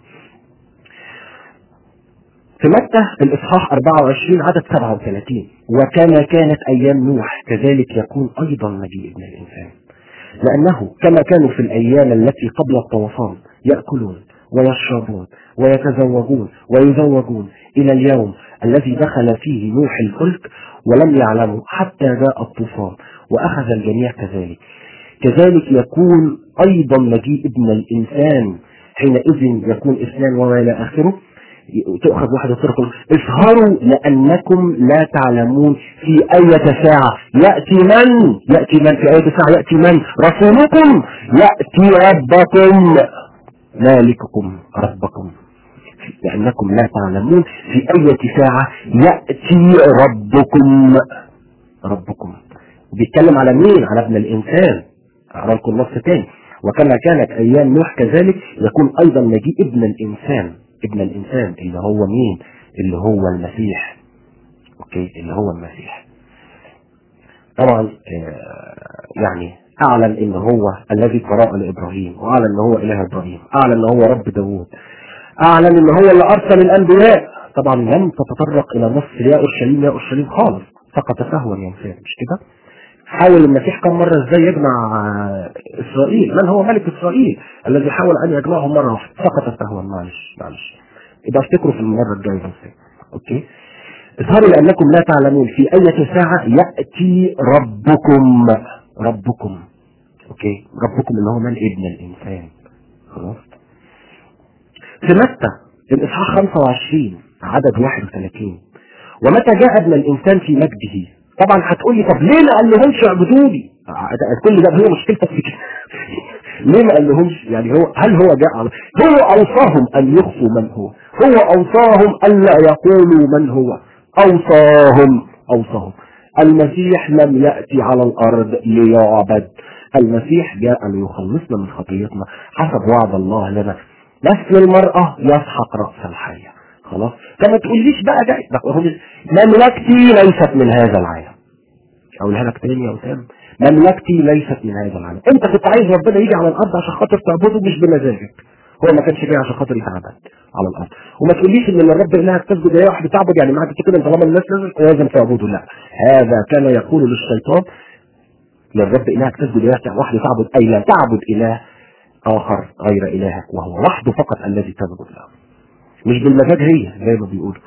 في متى الإصحاح 24 عدد 37 وكما كانت أيام نوح كذلك يكون أيضا مجيء ابن الإنسان لأنه كما كانوا في الأيام التي قبل الطوفان يأكلون ويشربون ويتزوجون ويزوجون إلى اليوم الذي دخل فيه نوح الفلك ولم يعلموا حتى جاء الطوفان وأخذ الجميع كذلك كذلك يكون أيضا مجيء ابن الإنسان حينئذ يكون إثنان وما إلى آخره تؤخذ واحدة ترك اسهروا لأنكم لا تعلمون في أية ساعة يأتي من يأتي من في أية ساعة يأتي من رسولكم يأتي ربكم مالككم ربكم لأنكم لا تعلمون في أية ساعة يأتي ربكم ربكم بيتكلم على مين على ابن الإنسان أقرأ لكم نص تاني وكما كانت أيام نوح كذلك يكون أيضا مجيء ابن الإنسان ابن الإنسان اللي هو مين اللي هو المسيح أوكي اللي هو المسيح طبعا آه يعني أعلن إن هو الذي قرأ لإبراهيم وأعلن إن هو إله إبراهيم أعلن إن هو رب داوود أعلن إن هو اللي أرسل الأنبياء طبعا لم تتطرق إلى نص يا أورشليم يا أورشليم خالص سقط سهوا يا مسيح مش كده حاول المسيح كم مرة ازاي يجمع اسرائيل من هو ملك اسرائيل الذي حاول ان يجمعهم مرة واحدة سقط سهوا معلش معلش يبقى افتكروا في المرة الجاية بس اوكي اظهروا لأنكم لا تعلمون في أي ساعة يأتي ربكم ربكم أوكي ربكم اللي هو من ابن الإنسان خلاص في متى الإصحاح 25 عدد 31 ومتى جاء ابن الإنسان في مجده طبعا هتقول لي طب ليه ما قال لهمش اعبدوني كل ده هي مشكلتك في كده ليه ما قال لهمش يعني هو هل هو جاء على هو اوصاهم ان يخفوا من هو هو اوصاهم الا يقولوا من هو اوصاهم اوصاهم المسيح لم ياتي على الارض ليعبد المسيح جاء ليخلصنا من خطيتنا حسب وعد الله لنا نسل المرأة يسحق رأس الحية خلاص فما تقوليش بقى ده مملكتي ليست من هذا العالم اقولها لك تاني يا اسامه مملكتي ليست من هذا العالم انت كنت عايز ربنا يجي على الارض عشان خاطر تعبده مش بمزاجك هو ما كانش جاي عشان خاطر يتعبد على الارض وما تقوليش ان الرب الهك تسجد هي واحد بتعبد يعني معنى كده انت طالما الناس لازم لازم تعبده لا هذا كان يقول للشيطان للرب الهك تسجد هي واحد تعبد اي لا تعبد اله اخر غير الهك وهو وحده فقط الذي تسجد له مش بالمزاج هي زي ما بيقولوا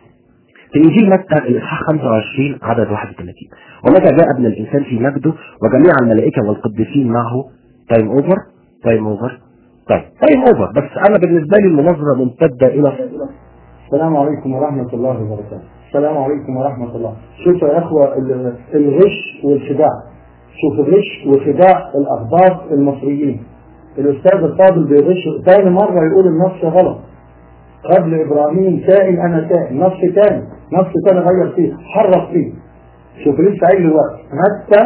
في انجيل متى الاصحاح 25 عدد 31 ومتى جاء ابن الانسان في مجده وجميع الملائكه والقديسين معه تايم اوفر تايم اوفر طيب تايم اوفر بس انا بالنسبه لي المناظره ممتده الى السلام عليكم ورحمة الله وبركاته السلام عليكم ورحمة الله شوفوا يا أخوة ال- الغش والخداع شوف الغش وخداع الأخبار المصريين الأستاذ الفاضل بيغش تاني مرة يقول النص غلط قبل إبراهيم كائن أنا كائن نص تاني نص تاني غير فيه حرف فيه شوف لسه قايل دلوقتي متى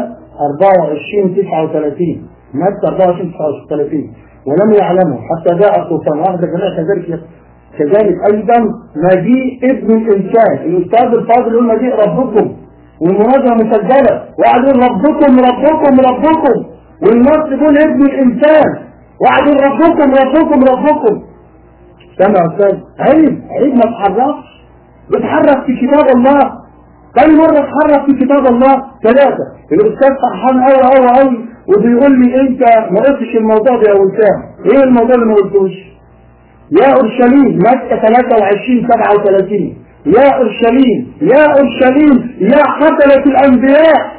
24 39 متى 24 39 ولم يعلموا حتى جاء الطوفان واحد جميع كذلك كذلك ايضا مجيء ابن الانسان الاستاذ الفاضل يقول مجيء ربكم والمناظره مسجله وقعد يقول ربكم ربكم ربكم والنص يقول ابن الانسان وقعد يقول ربكم ربكم ربكم سامع يا استاذ عيب عيب ما تحركش بتحرك في كتاب الله تاني مرة اتحرك في كتاب الله ثلاثة الأستاذ فرحان أوي أوي أوي وبيقول لي أنت ما قلتش الموضوع ده يا وسام إيه الموضوع اللي ما قلتوش؟ يا أورشليم مكة 23 37 يا أورشليم يا أورشليم يا قتلة الأنبياء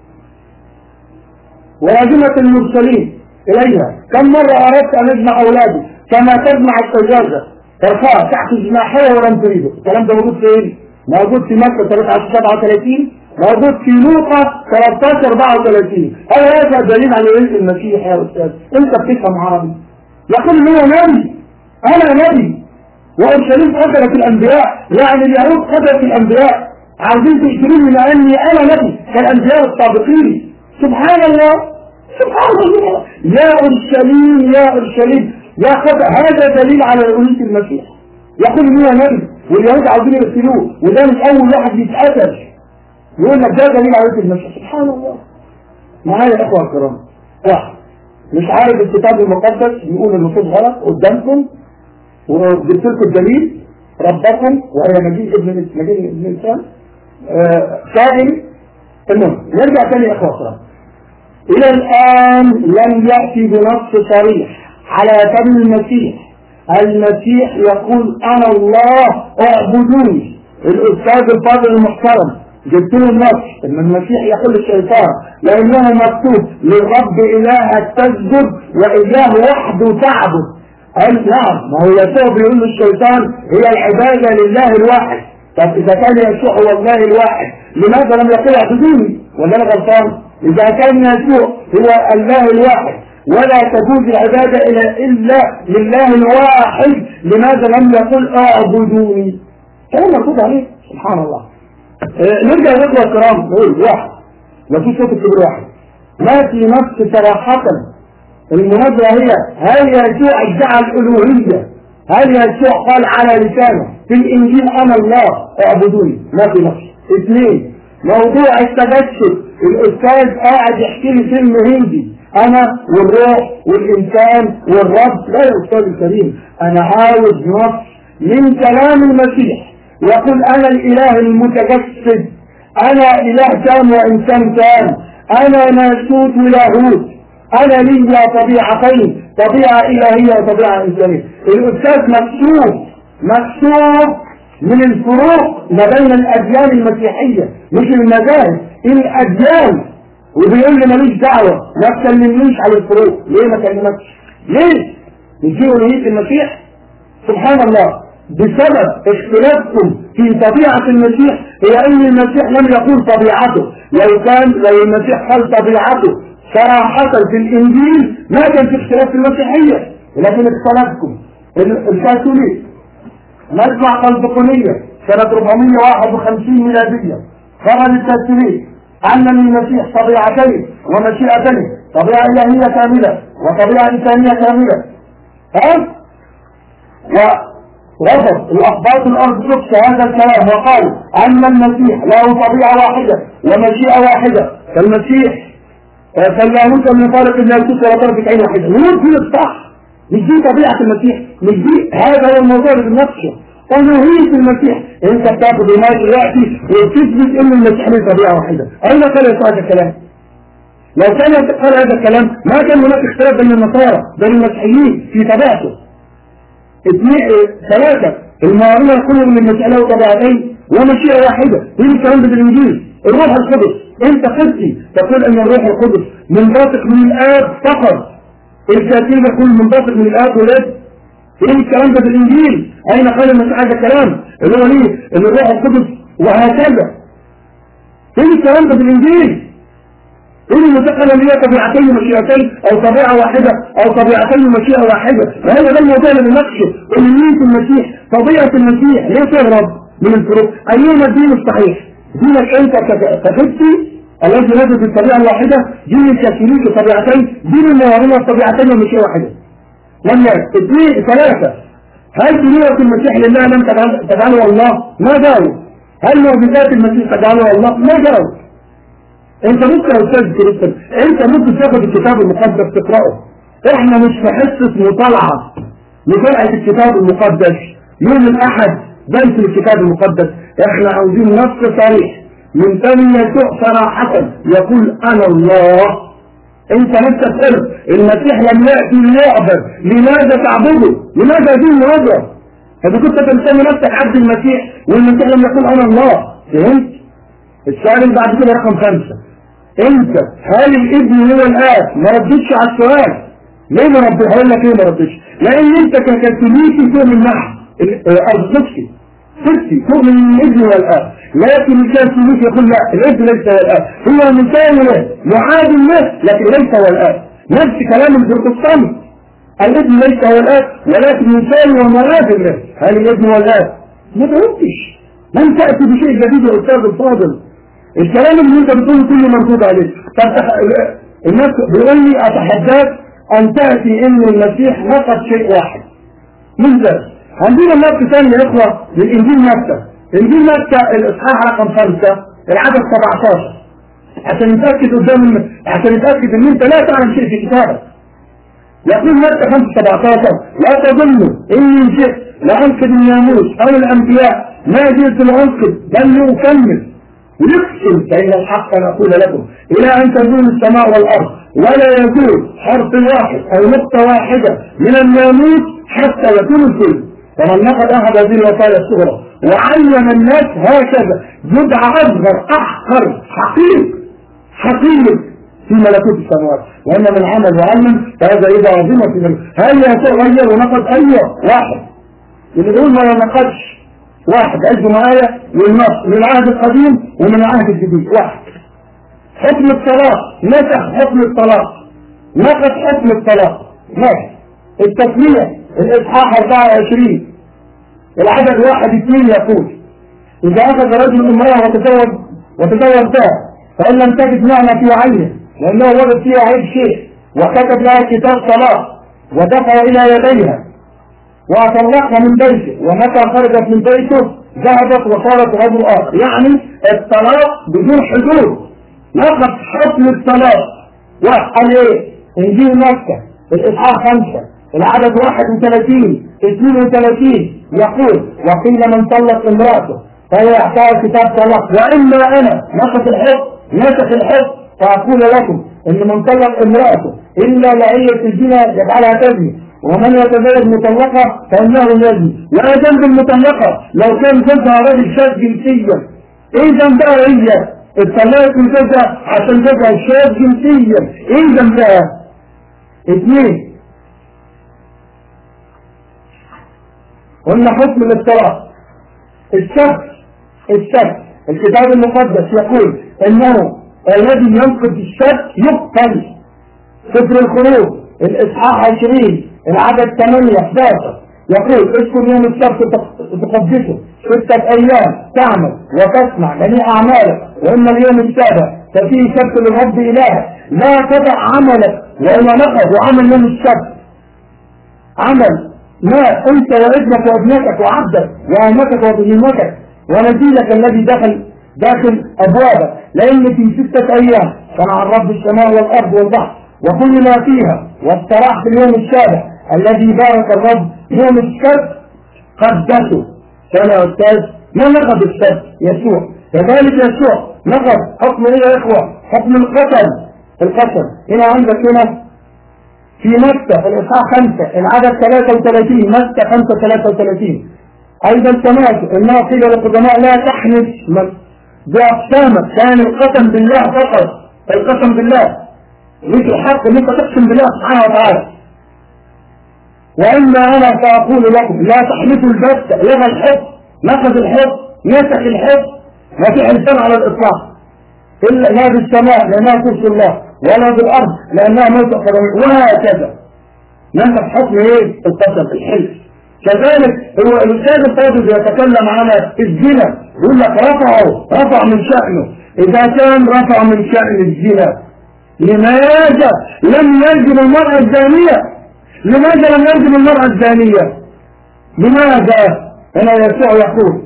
وراجمة المرسلين إليها كم مرة أردت أن أجمع أولادي كما تجمع السجادة ترفعها تحت جناحها ولم تريده الكلام ده موجود فين؟ موجود في مكة 13 37 موجود في لوقا 13 34 هل هذا دليل على رزق المسيح يا أستاذ؟ أنت بتفهم عربي يقول إن هو نبي أنا نبي وأورشليم قتلت الأنبياء يعني اليهود قتلت الأنبياء عاوزين تشتروني لأني أنا نبي كالأنبياء السابقين سبحان الله سبحان الله يا أورشليم يا أورشليم يا خد هذا دليل على رؤية المسيح يقول إن هو نبي واليهود عاوزين يقتلوه وده مش أول واحد يتقتل يقول لك ده دليل على رؤية المسيح سبحان الله معايا يا إخوة الكرام واحد مش عارف الكتاب المقدس يقول النصوص غلط قدامكم وجبت لكم الدليل ربكم وهي مجيء ابن مجيء ابن الانسان آه، قائم المهم نرجع تاني يا اخوة الكرام الى الان لم ياتي بنص صريح على فم المسيح المسيح يقول انا الله اعبدوني الاستاذ الفاضل المحترم جبت له النص ان المسيح يقول للشيطان لانه مكتوب للرب الهك تسجد واياه وحده تعبد قال نعم ما هو يسوع بيقول للشيطان هي العباده لله الواحد طب اذا كان يسوع هو الله الواحد لماذا لم يقل اعبدوني ولا انا غلطان اذا كان يسوع هو الله الواحد ولا تجوز العبادة إلى إلا لله الواحد لماذا لم يقل اعبدوني كلام مكتوب عليه سبحان الله آه، نرجع للإخوة الكرام نقول واحد ما في صوت الكبير واحد ما في نص صراحة المناظرة هي هل يسوع ادعى الألوهية هل يسوع قال على لسانه في الإنجيل أنا الله اعبدوني ما في نص اثنين موضوع التجسد الأستاذ قاعد يحكي لي فيلم هندي أنا والروح والإنسان والرب لا يا أستاذ الكريم أنا عاوز نص من كلام المسيح يقول أنا الإله المتجسد أنا إله تام وإنسان تام أنا ناسوت ولاهوت أنا لي طبيعتين طبيعة إلهية وطبيعة إنسانية الأستاذ مكتوب مكتوب من الفروق ما بين الأديان المسيحية مش المذاهب الأديان وبيقول لي ماليش دعوة ما تكلمنيش على الفروق ليه ما كلمكش ليه نجي ولية المسيح سبحان الله بسبب اختلافكم في طبيعة المسيح هي ان المسيح لم يقول طبيعته لو كان لو المسيح قال طبيعته صراحة في الانجيل ما كان في اختلاف في المسيحية ولكن اختلافكم الكاثوليك مجمع قلبقونية سنة 451 ميلادية خرج الكاثوليك أن للمسيح طبيعتين ومشيئتين طبيعة إلهية كاملة وطبيعة إنسانية كاملة ها؟ ورفض الأخبار الأرثوذكس هذا الكلام وقالوا أن المسيح له طبيعة واحدة ومشيئة واحدة فالمسيح فاللاهوت من طارق اللاهوت ولا طرف عين واحدة نور في الصح مش دي طبيعة المسيح مش دي هذا هو الموضوع اللي بنفسه ألوهية المسيح انت بتاخد الماء دلوقتي وتثبت ان المسيح له طبيعة واحدة اين قال هذا الكلام لو كان قال هذا الكلام ما كان هناك اختلاف بين النصارى بين المسيحيين في طبيعته اثنين ثلاثة المعارضة يقولوا ان المسيح له طبيعتين ومشيئة واحدة ايه الكلام ده بالانجيل الروح القدس انت قدسي تقول ان الروح القدس منبثق من الاب فقط الكاتب يقول منبثق من الاب ولاد ايه الكلام ده بالانجيل اين قال المسيح هذا الكلام اللي هو ليه ان الروح القدس وهكذا ايه الكلام ده بالانجيل ايه المتقنة اللي هي طبيعتين ومشيئتين او طبيعة واحدة او طبيعتين ومشيئة واحدة وهذا ده الموضوع اللي بنناقشه ان مين المسيح طبيعة المسيح ليه تهرب من الفروق ايهما الدين الصحيح دينك انت كفتي الذي نجد الطبيعة الواحدة دين الكاثوليك طبيعتين دين الموارنة طبيعتين ومشيئة واحدة لما اثنين ثلاثة هل دنيا المسيح لله لم تجعله الله ما جاوب هل معجزات المسيح تجعله الله ما جاوب انت ممكن يا استاذ كريستن انت ممكن تاخد الكتاب المقدس تقراه احنا مش في حصه مطالعه مطالعه الكتاب المقدس يوم الاحد بنت الكتاب المقدس احنا عاوزين نص صريح من ثاني يسوع صراحه يقول انا الله انت نفسك قلت المسيح لم ياتي ليعبد لماذا تعبده لماذا دين وجهه اذا كنت تسمي نفسك عبد المسيح والمسيح لم يقول انا الله فهمت السؤال اللي بعد كده رقم خمسة انت هل الابن هو الاب ما ردتش على السؤال ليه ما ردتش هقول لك ليه ما ردتش لان انت ككاثوليكي تؤمن مع الارثوذكسي سرتي تؤمن ان الابن هو الاب لكن الكاثوليكي يقول لا الابن ليس هو الاب هو مثال له معاد له لكن ليس هو الاب نفس كلام البروتستانت الابن ليس هو الاب ولكن مثال ومعاد له هل الابن هو الاب ما فهمتش لم تأتي بشيء جديد يا أستاذ الفاضل الكلام اللي انت بتقوله كله مردود عليك طب الناس بيقول لي اتحداك ان تأتي ان المسيح نقص شيء واحد من ذلك عندنا نقص ثاني يا اخوة للانجيل مكة انجيل مكة الاصحاح رقم خمسة العدد 17 عشان نتأكد قدام عشان نتأكد ان انت لا تعلم شيء في كتابك يقول مكة 5 17 لا تظنوا اني شئت لأنقذ الناموس او الانبياء ما زلت لأنقذ بل أكمل يقسم فإن الحق نقول لكم إلى أن تزول السماء والأرض ولا يزول حرف واحد أو نقطة واحدة من الناموس حتى يكون الكل فمن نقض أحد هذه الوصايا الصغرى وعلم الناس هكذا يدعى أصغر أحقر حقيق حقيق في ملكوت السماوات وأن من عمل وعلم فهذا إذا عظيمة في ملكوت هل يتغير ونقض أيوه واحد اللي يقول ما ينقضش واحد عدوا معايا للنص من العهد القديم ومن العهد الجديد واحد حكم الطلاق نسخ حكم الطلاق نقص حكم الطلاق واحد التسمية الإصحاح 24 العدد واحد اثنين يقول إذا أخذ رجل امرأة وتزوج وتزوج بها فإن لم تجد نعمة في عينه لأنه وجد فيها عيب شيء وكتب لها كتاب طلاق ودفع إلى يديها وأطلقها من بيته ومتى خرجت من بيته ذهبت وصارت رجل آخر يعني الطلاق بدون حدود نقص حكم الطلاق وقال ايه انجيل مكة الاصحاح خمسة العدد 31 32 يقول وقيل من طلق امراته فهو يحتاج كتاب طلاق واما انا نقص الحكم نسخ الحكم فاقول لكم ان من طلق امراته الا لعية الزنا يجعلها تزني ومن يتزوج مطلقة فإنه يزني ولا ذنب المطلقة لو كان زوجها راجل شاذ جنسيا ايه ذنبها هي اتطلقت من زوجها عشان زوجها شاذ جنسيا ايه ذنبها اثنين قلنا حكم الافتراء الشك الشك الكتاب المقدس يقول انه الذي ينقض الشك يقتل سفر الخروج الاصحاح 20 العدد 8 11 يقول اذكر يوم السبت تقدسه ستة ايام تعمل وتصنع جميع اعمالك واما اليوم السابع ففيه سبت للرب الهك لا تدع عملك والا نقض وعمل يوم السبت عمل ما انت وابنك وابنتك وعبدك وامتك وبهيمتك ونزيلك الذي دخل داخل ابوابك لان في ستة ايام صنع الرب السماء والارض والبحر وكل ما فيها واستراح في اليوم السابع الذي بارك الرب يوم السبت قدسه كان يا استاذ ما نقض السبت يسوع كذلك يسوع نقض حكم ايه يا اخوه حكم القتل القتل هنا عندك هنا في مكة في الإصحاح 5 العدد 33 مكة 5 33 أيضا سمعت أنه قيل للقدماء لا تحنث بأقسامك كان القسم بالله فقط القسم بالله ليك الحق ان انت تقسم بالله سبحانه وتعالى واما انا ساقول لكم لا تحلفوا البتة لغى الحب نقض الحب نسخ الحب ما في حلفان على الاطلاق الا لا بالسماء لانها كرسي الله ولا بالارض لانها موت قدمي وهكذا نسخ حكم ايه القسم الحلف كذلك هو الاستاذ الفاضل يتكلم على الزنا يقول لك رفعه رفع من شأنه اذا كان رفع من شأن الزنا لماذا لم يلزم المرأة الزانية لماذا لم يلزم المرأة الزانية لماذا هنا يسوع يقول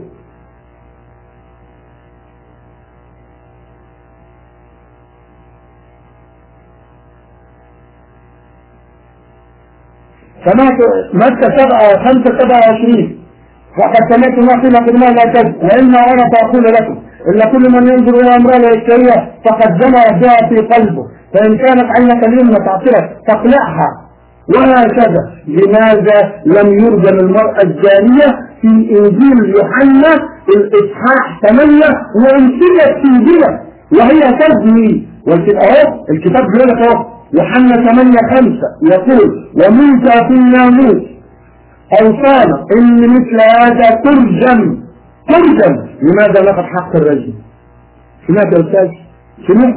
سمعت متى سبعة خمسة سبعة وعشرين وقد سمعت ما قيل قدما لا كذب وإما أنا فأقول لكم إلا كل من ينظر إلى امرأة الشريعة فقد زنى بها في قلبه فإن كانت عينك اليمنى تعطرك فاقلعها وهكذا لماذا لم يرجم المرأة الزانية في إنجيل يوحنا الإصحاح 8 وانسجت في بلا وهي تزني والكتاب الكتاب بيقول لك اهو يوحنا 8 5 يقول وموسى في الناموس أوصانا إن مثل هذا ترجم ترجم لماذا لقد حق الرجل سمعت يا أستاذ سمعت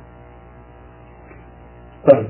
طيب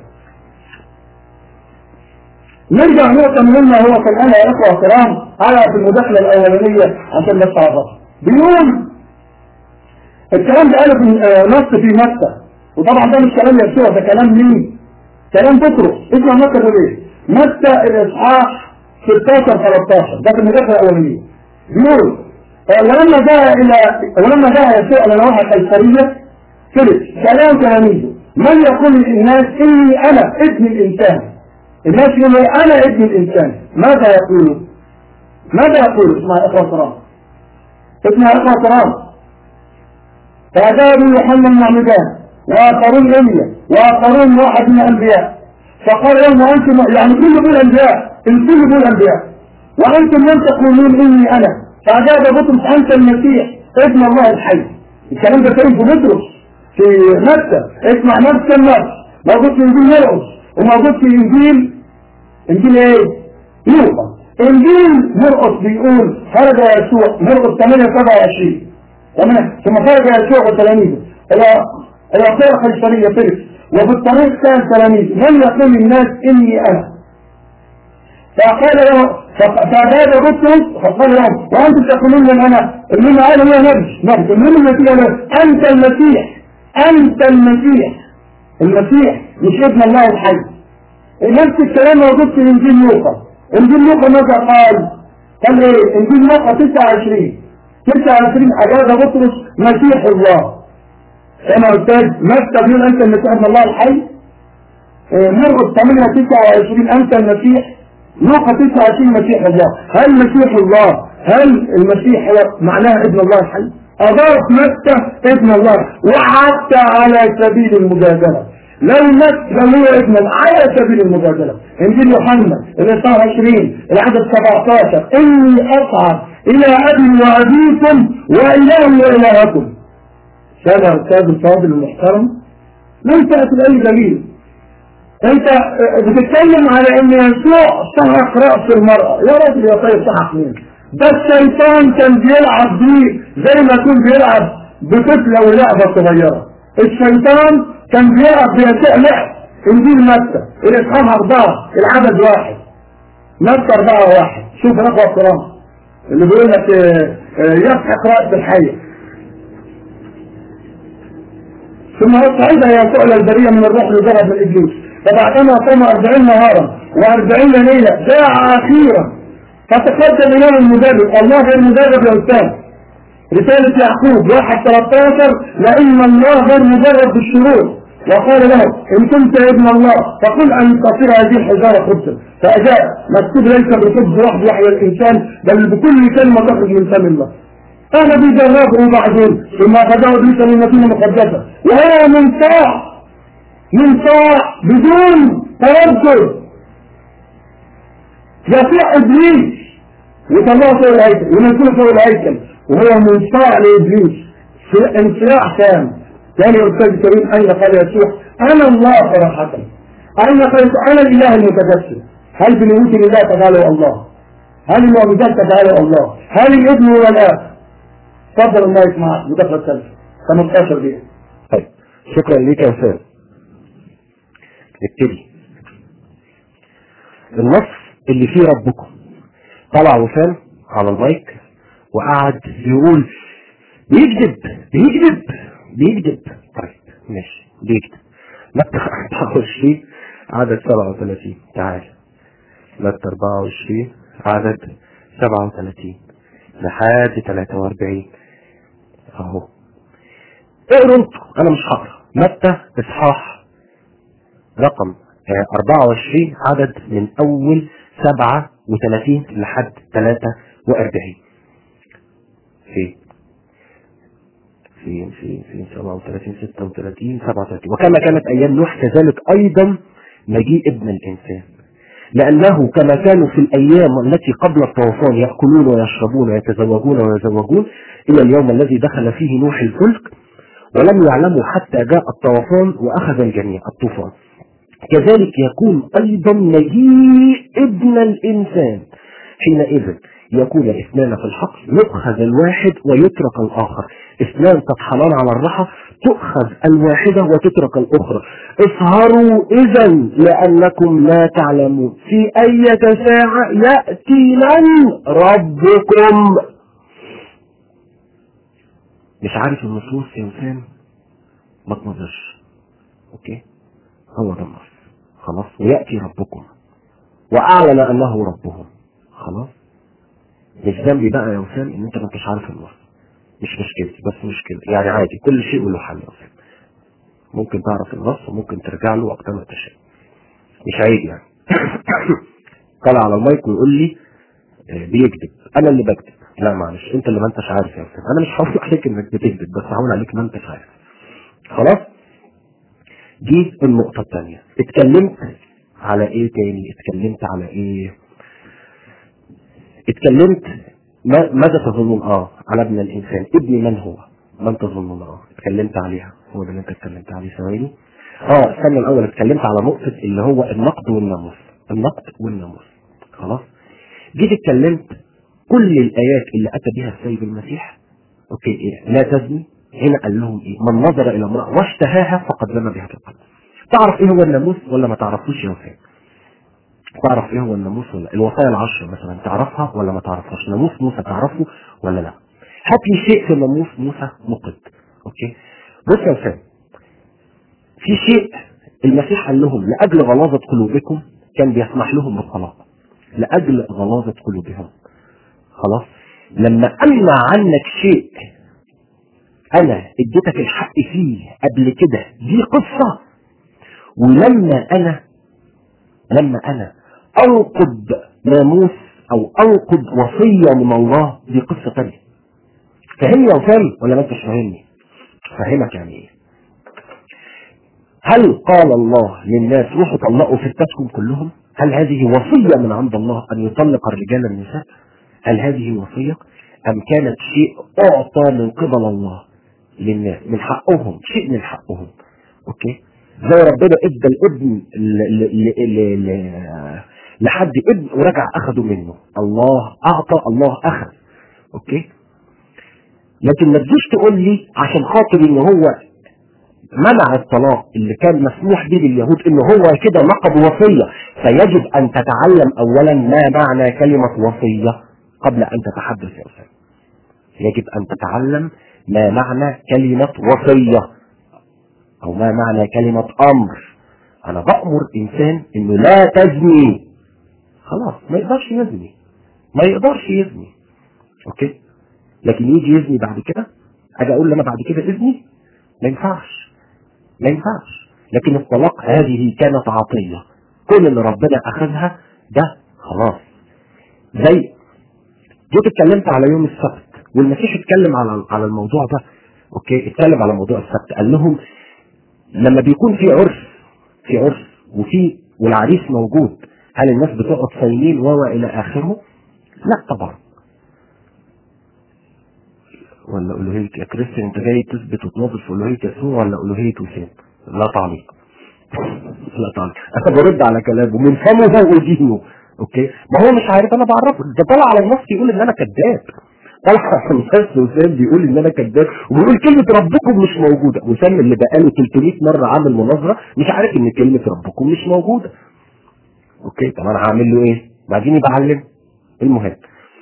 نرجع نقطة مهمة هو كان أنا يا إخوة الكرام على في المداخلة الأولانية عشان بس أعرفها بيقول الكلام ده قاله في نص في مكة وطبعا ده مش كلام يسوع ده كلام مين؟ كلام بطرس اسمه مكة ايه؟ مكة الإصحاح 16 13 ده في المداخلة الأولانية بيقول ولما جاء إلى ولما جاء يسوع إلى نواحي القيصرية فلس كلام تلاميذه من يقول للناس إني أنا ابن الإنسان الناس يقولوا أنا ابن الإنسان ماذا يقولون ماذا يقول اسمع يا إخوة الكرام اسمع يا إخوة الكرام فأجابوا يوحنا المعمدان وآخرون إليا وآخرون واحد من الأنبياء فقال لهم وأنتم يعني كل دول أنبياء الكل دول أنبياء وأنتم من تقولون إني أنا فأجاب بطرس أنت المسيح ابن الله الحي الكلام ده كان في بطرس في مكة اسمع نفس النص موجود في إنجيل مرقس وموجود في إنجيل إنجيل إيه؟ لوقا إنجيل مرقس بيقول خرج يسوع مرقس 8 27 تمام ثم خرج يسوع وتلاميذه إلى إلى طرق الشرية فلس وبالطريق كان تلاميذ من يقول للناس إني أنا فقال له فأجاب بطرس فقال لهم وأنتم تقولون من أنا إنما أنا هو نبي نبي إنما المسيح له أنت المسيح أنت المسيح المسيح مش ابن الله الحي نفس الكلام موجود في إنجيل لوقا إنجيل لوقا ماذا قال؟ قال إيه؟ إنجيل لوقا 29 29 أجاب بطرس مسيح الله كما أستاذ متى بيقول أنت المسيح ابن الله الحي مرقس 8 29 أنت المسيح لوقا 29 مسيح الله هل مسيح الله هل المسيح هو معناها ابن الله الحي أضاف متى ابن الله وحتى على سبيل المجادلة لو مات لو هو ابن الله على سبيل المجادله انجيل يوحنا الاصحاح 20 العدد 17 اني اصعد الى ابي وابيكم والهي والهكم سامع الاستاذ الفاضل المحترم لم تاتي باي دليل انت بتتكلم على ان يسوع سحق راس المراه يا راجل يا طيب سحق مين ده الشيطان كان بيلعب بيه زي ما يكون بيلعب بطفله ولعبه صغيره الشيطان كان بيلعب بيسوع لعب انجيل متى الاصحاح اربعه العدد واحد متى اربعه واحد شوف رقم القران اللي بيقول لك يسحق راس الحيه ثم يصعد يسوع الى البريه من الروح لذهب من ابليس فبعدما صام 40 نهارا و40 ليله جاء اخيرا فتقدم اليه المدرب الله غير مدرب يا استاذ رسالة يعقوب واحد 13 لأن الله غير مجرد بالشرور وقال له إن كنت ابن الله فقل أن تصير هذه الحجارة خبزا فأجاب مكتوب ليس بخبز وحده يحيى الإنسان بل بكل كلمة تخرج من فم الله أنا بجربه بعدين ثم أخذه إبليس من مدينة مقدسة وهو من صاع من صاع بدون تردد يطيع إبليس وطلعه فوق الهيكل ونزله فوق الهيكل وهو منصاع لإبليس انصراع تام ثاني أستاذ الكريم أين قال يسوع أنا الله صراحة أين قال أنا الإله المتجسد هل بنيوت الله تجعله الله هل المعجزات تجعله الله هل الابن ولا تفضل الله يسمعك مداخلة ثالثة 18 دقيقة طيب شكرا ليك يا وسام نبتدي النص اللي فيه ربكم طلع وسام على المايك وقعد يقول بيكذب بيكذب بيكذب طيب ماشي بيكذب متى 24 عدد 37 تعال متى 24 عدد 37 لحد 43 اهو اقروا انتوا انا مش هقرا متى اصحاح رقم 24 عدد من اول 37 لحد 43 في في في في 37 36 37 وكما كانت ايام نوح كذلك ايضا مجيء ابن الانسان لانه كما كانوا في الايام التي قبل الطوفان ياكلون ويشربون ويتزوجون ويزوجون الى اليوم الذي دخل فيه نوح الفلك ولم يعلموا حتى جاء الطوفان واخذ الجميع الطوفان كذلك يكون ايضا مجيء ابن الانسان حينئذ يكون الاثنان في الحقل يؤخذ الواحد ويترك الآخر اثنان تطحنان على الرحى تؤخذ الواحدة وتترك الأخرى اسهروا إذا لأنكم لا تعلمون في أي ساعة يأتي من ربكم مش عارف النصوص يا وسام ما تنظرش اوكي هو ده النص خلاص ويأتي ربكم وأعلن أنه ربهم خلاص مش ذنبي بقى يا وسام ان انت ما انتش عارف النص مش مشكلتي بس مشكلة يعني عادي كل شيء له حل يا وسام ممكن تعرف النص وممكن ترجع له وقت ما تشاء مش عيب يعني طلع على المايك ويقول لي آه، بيكذب انا اللي بكذب لا معلش انت اللي ما انتش عارف يا وسام انا مش هقول عليك انك بتكذب بس هقول عليك ما انتش عارف خلاص دي النقطة الثانية اتكلمت على ايه تاني اتكلمت على ايه اتكلمت ما ماذا تظنون اه على ابن الانسان ابن من هو من تظنون اه اتكلمت عليها هو ده اللي انت اتكلمت عليه ثواني اه استنى الاول اتكلمت على نقطة اللي هو النقد والناموس النقد والناموس خلاص جيت اتكلمت كل الايات اللي اتى بها السيد المسيح اوكي ايه لا تزني هنا قال لهم ايه من نظر الى امرأة واشتهاها فقد زنى بها في القلب تعرف ايه هو الناموس ولا ما تعرفوش يا وسام تعرف ايه هو الناموس ولا الوصايا العشر مثلا تعرفها ولا ما تعرفهاش ناموس موسى تعرفه ولا لا هات لي شيء في ناموس موسى نقد اوكي بص يا وسام في شيء المسيح قال لهم لاجل غلاظه قلوبكم كان بيسمح لهم بالطلاق لاجل غلاظه قلوبهم خلاص لما امنع عنك شيء انا اديتك الحق فيه قبل كده دي قصه ولما انا لما انا انقض ناموس او انقض وصية من الله دي قصة تانية فهمني يا وسام ولا ما انتش فاهمني فاهمك يعني ايه هل قال الله للناس روحوا طلقوا ستاتكم كلهم هل هذه وصية من عند الله أن يطلق الرجال النساء هل هذه وصية أم كانت شيء أعطى من قبل الله للناس من حقهم شيء من حقهم أوكي زي ربنا ادى الابن ل- ل- ل- ل- لحد ابن ورجع اخده منه الله اعطى الله اخذ اوكي لكن ما تجيش تقول لي عشان خاطر ان هو منع الطلاق اللي كان مسموح به لليهود ان هو كده نقض وصيه فيجب ان تتعلم اولا ما معنى كلمه وصيه قبل ان تتحدث يا استاذ يجب ان تتعلم ما معنى كلمه وصيه او ما معنى كلمه امر انا بامر انسان انه لا تزني خلاص ما يقدرش يزني ما يقدرش يزني اوكي لكن يجي يزني بعد كده اجي اقول له انا بعد كده اذني ما ينفعش ما ينفعش لكن الطلاق هذه كانت عطيه كل اللي ربنا اخذها ده خلاص زي جيت اتكلمت على يوم السبت والمسيح اتكلم على على الموضوع ده اوكي اتكلم على موضوع السبت قال لهم لما بيكون في عرس في عرس وفي والعريس موجود هل الناس بتقعد صايمين و الى اخره؟ لا طبعا ولا الوهيه يا كريستيان انت جاي تثبت وتناظر في الوهيه يسوع ولا الوهيه وسام؟ لا تعليق لا تعليق انا برد على كلامه من فمه ودينه اوكي ما هو مش عارف انا بعرفه ده طلع على النص يقول ان انا كذاب طلع على النص وسام بيقول ان انا كذاب وبيقول كلمه ربكم مش موجوده وسام اللي بقاله 300 مره عامل مناظره مش عارف ان كلمه ربكم مش موجوده اوكي طب انا هعمل له ايه؟ بعدين بعلم المهم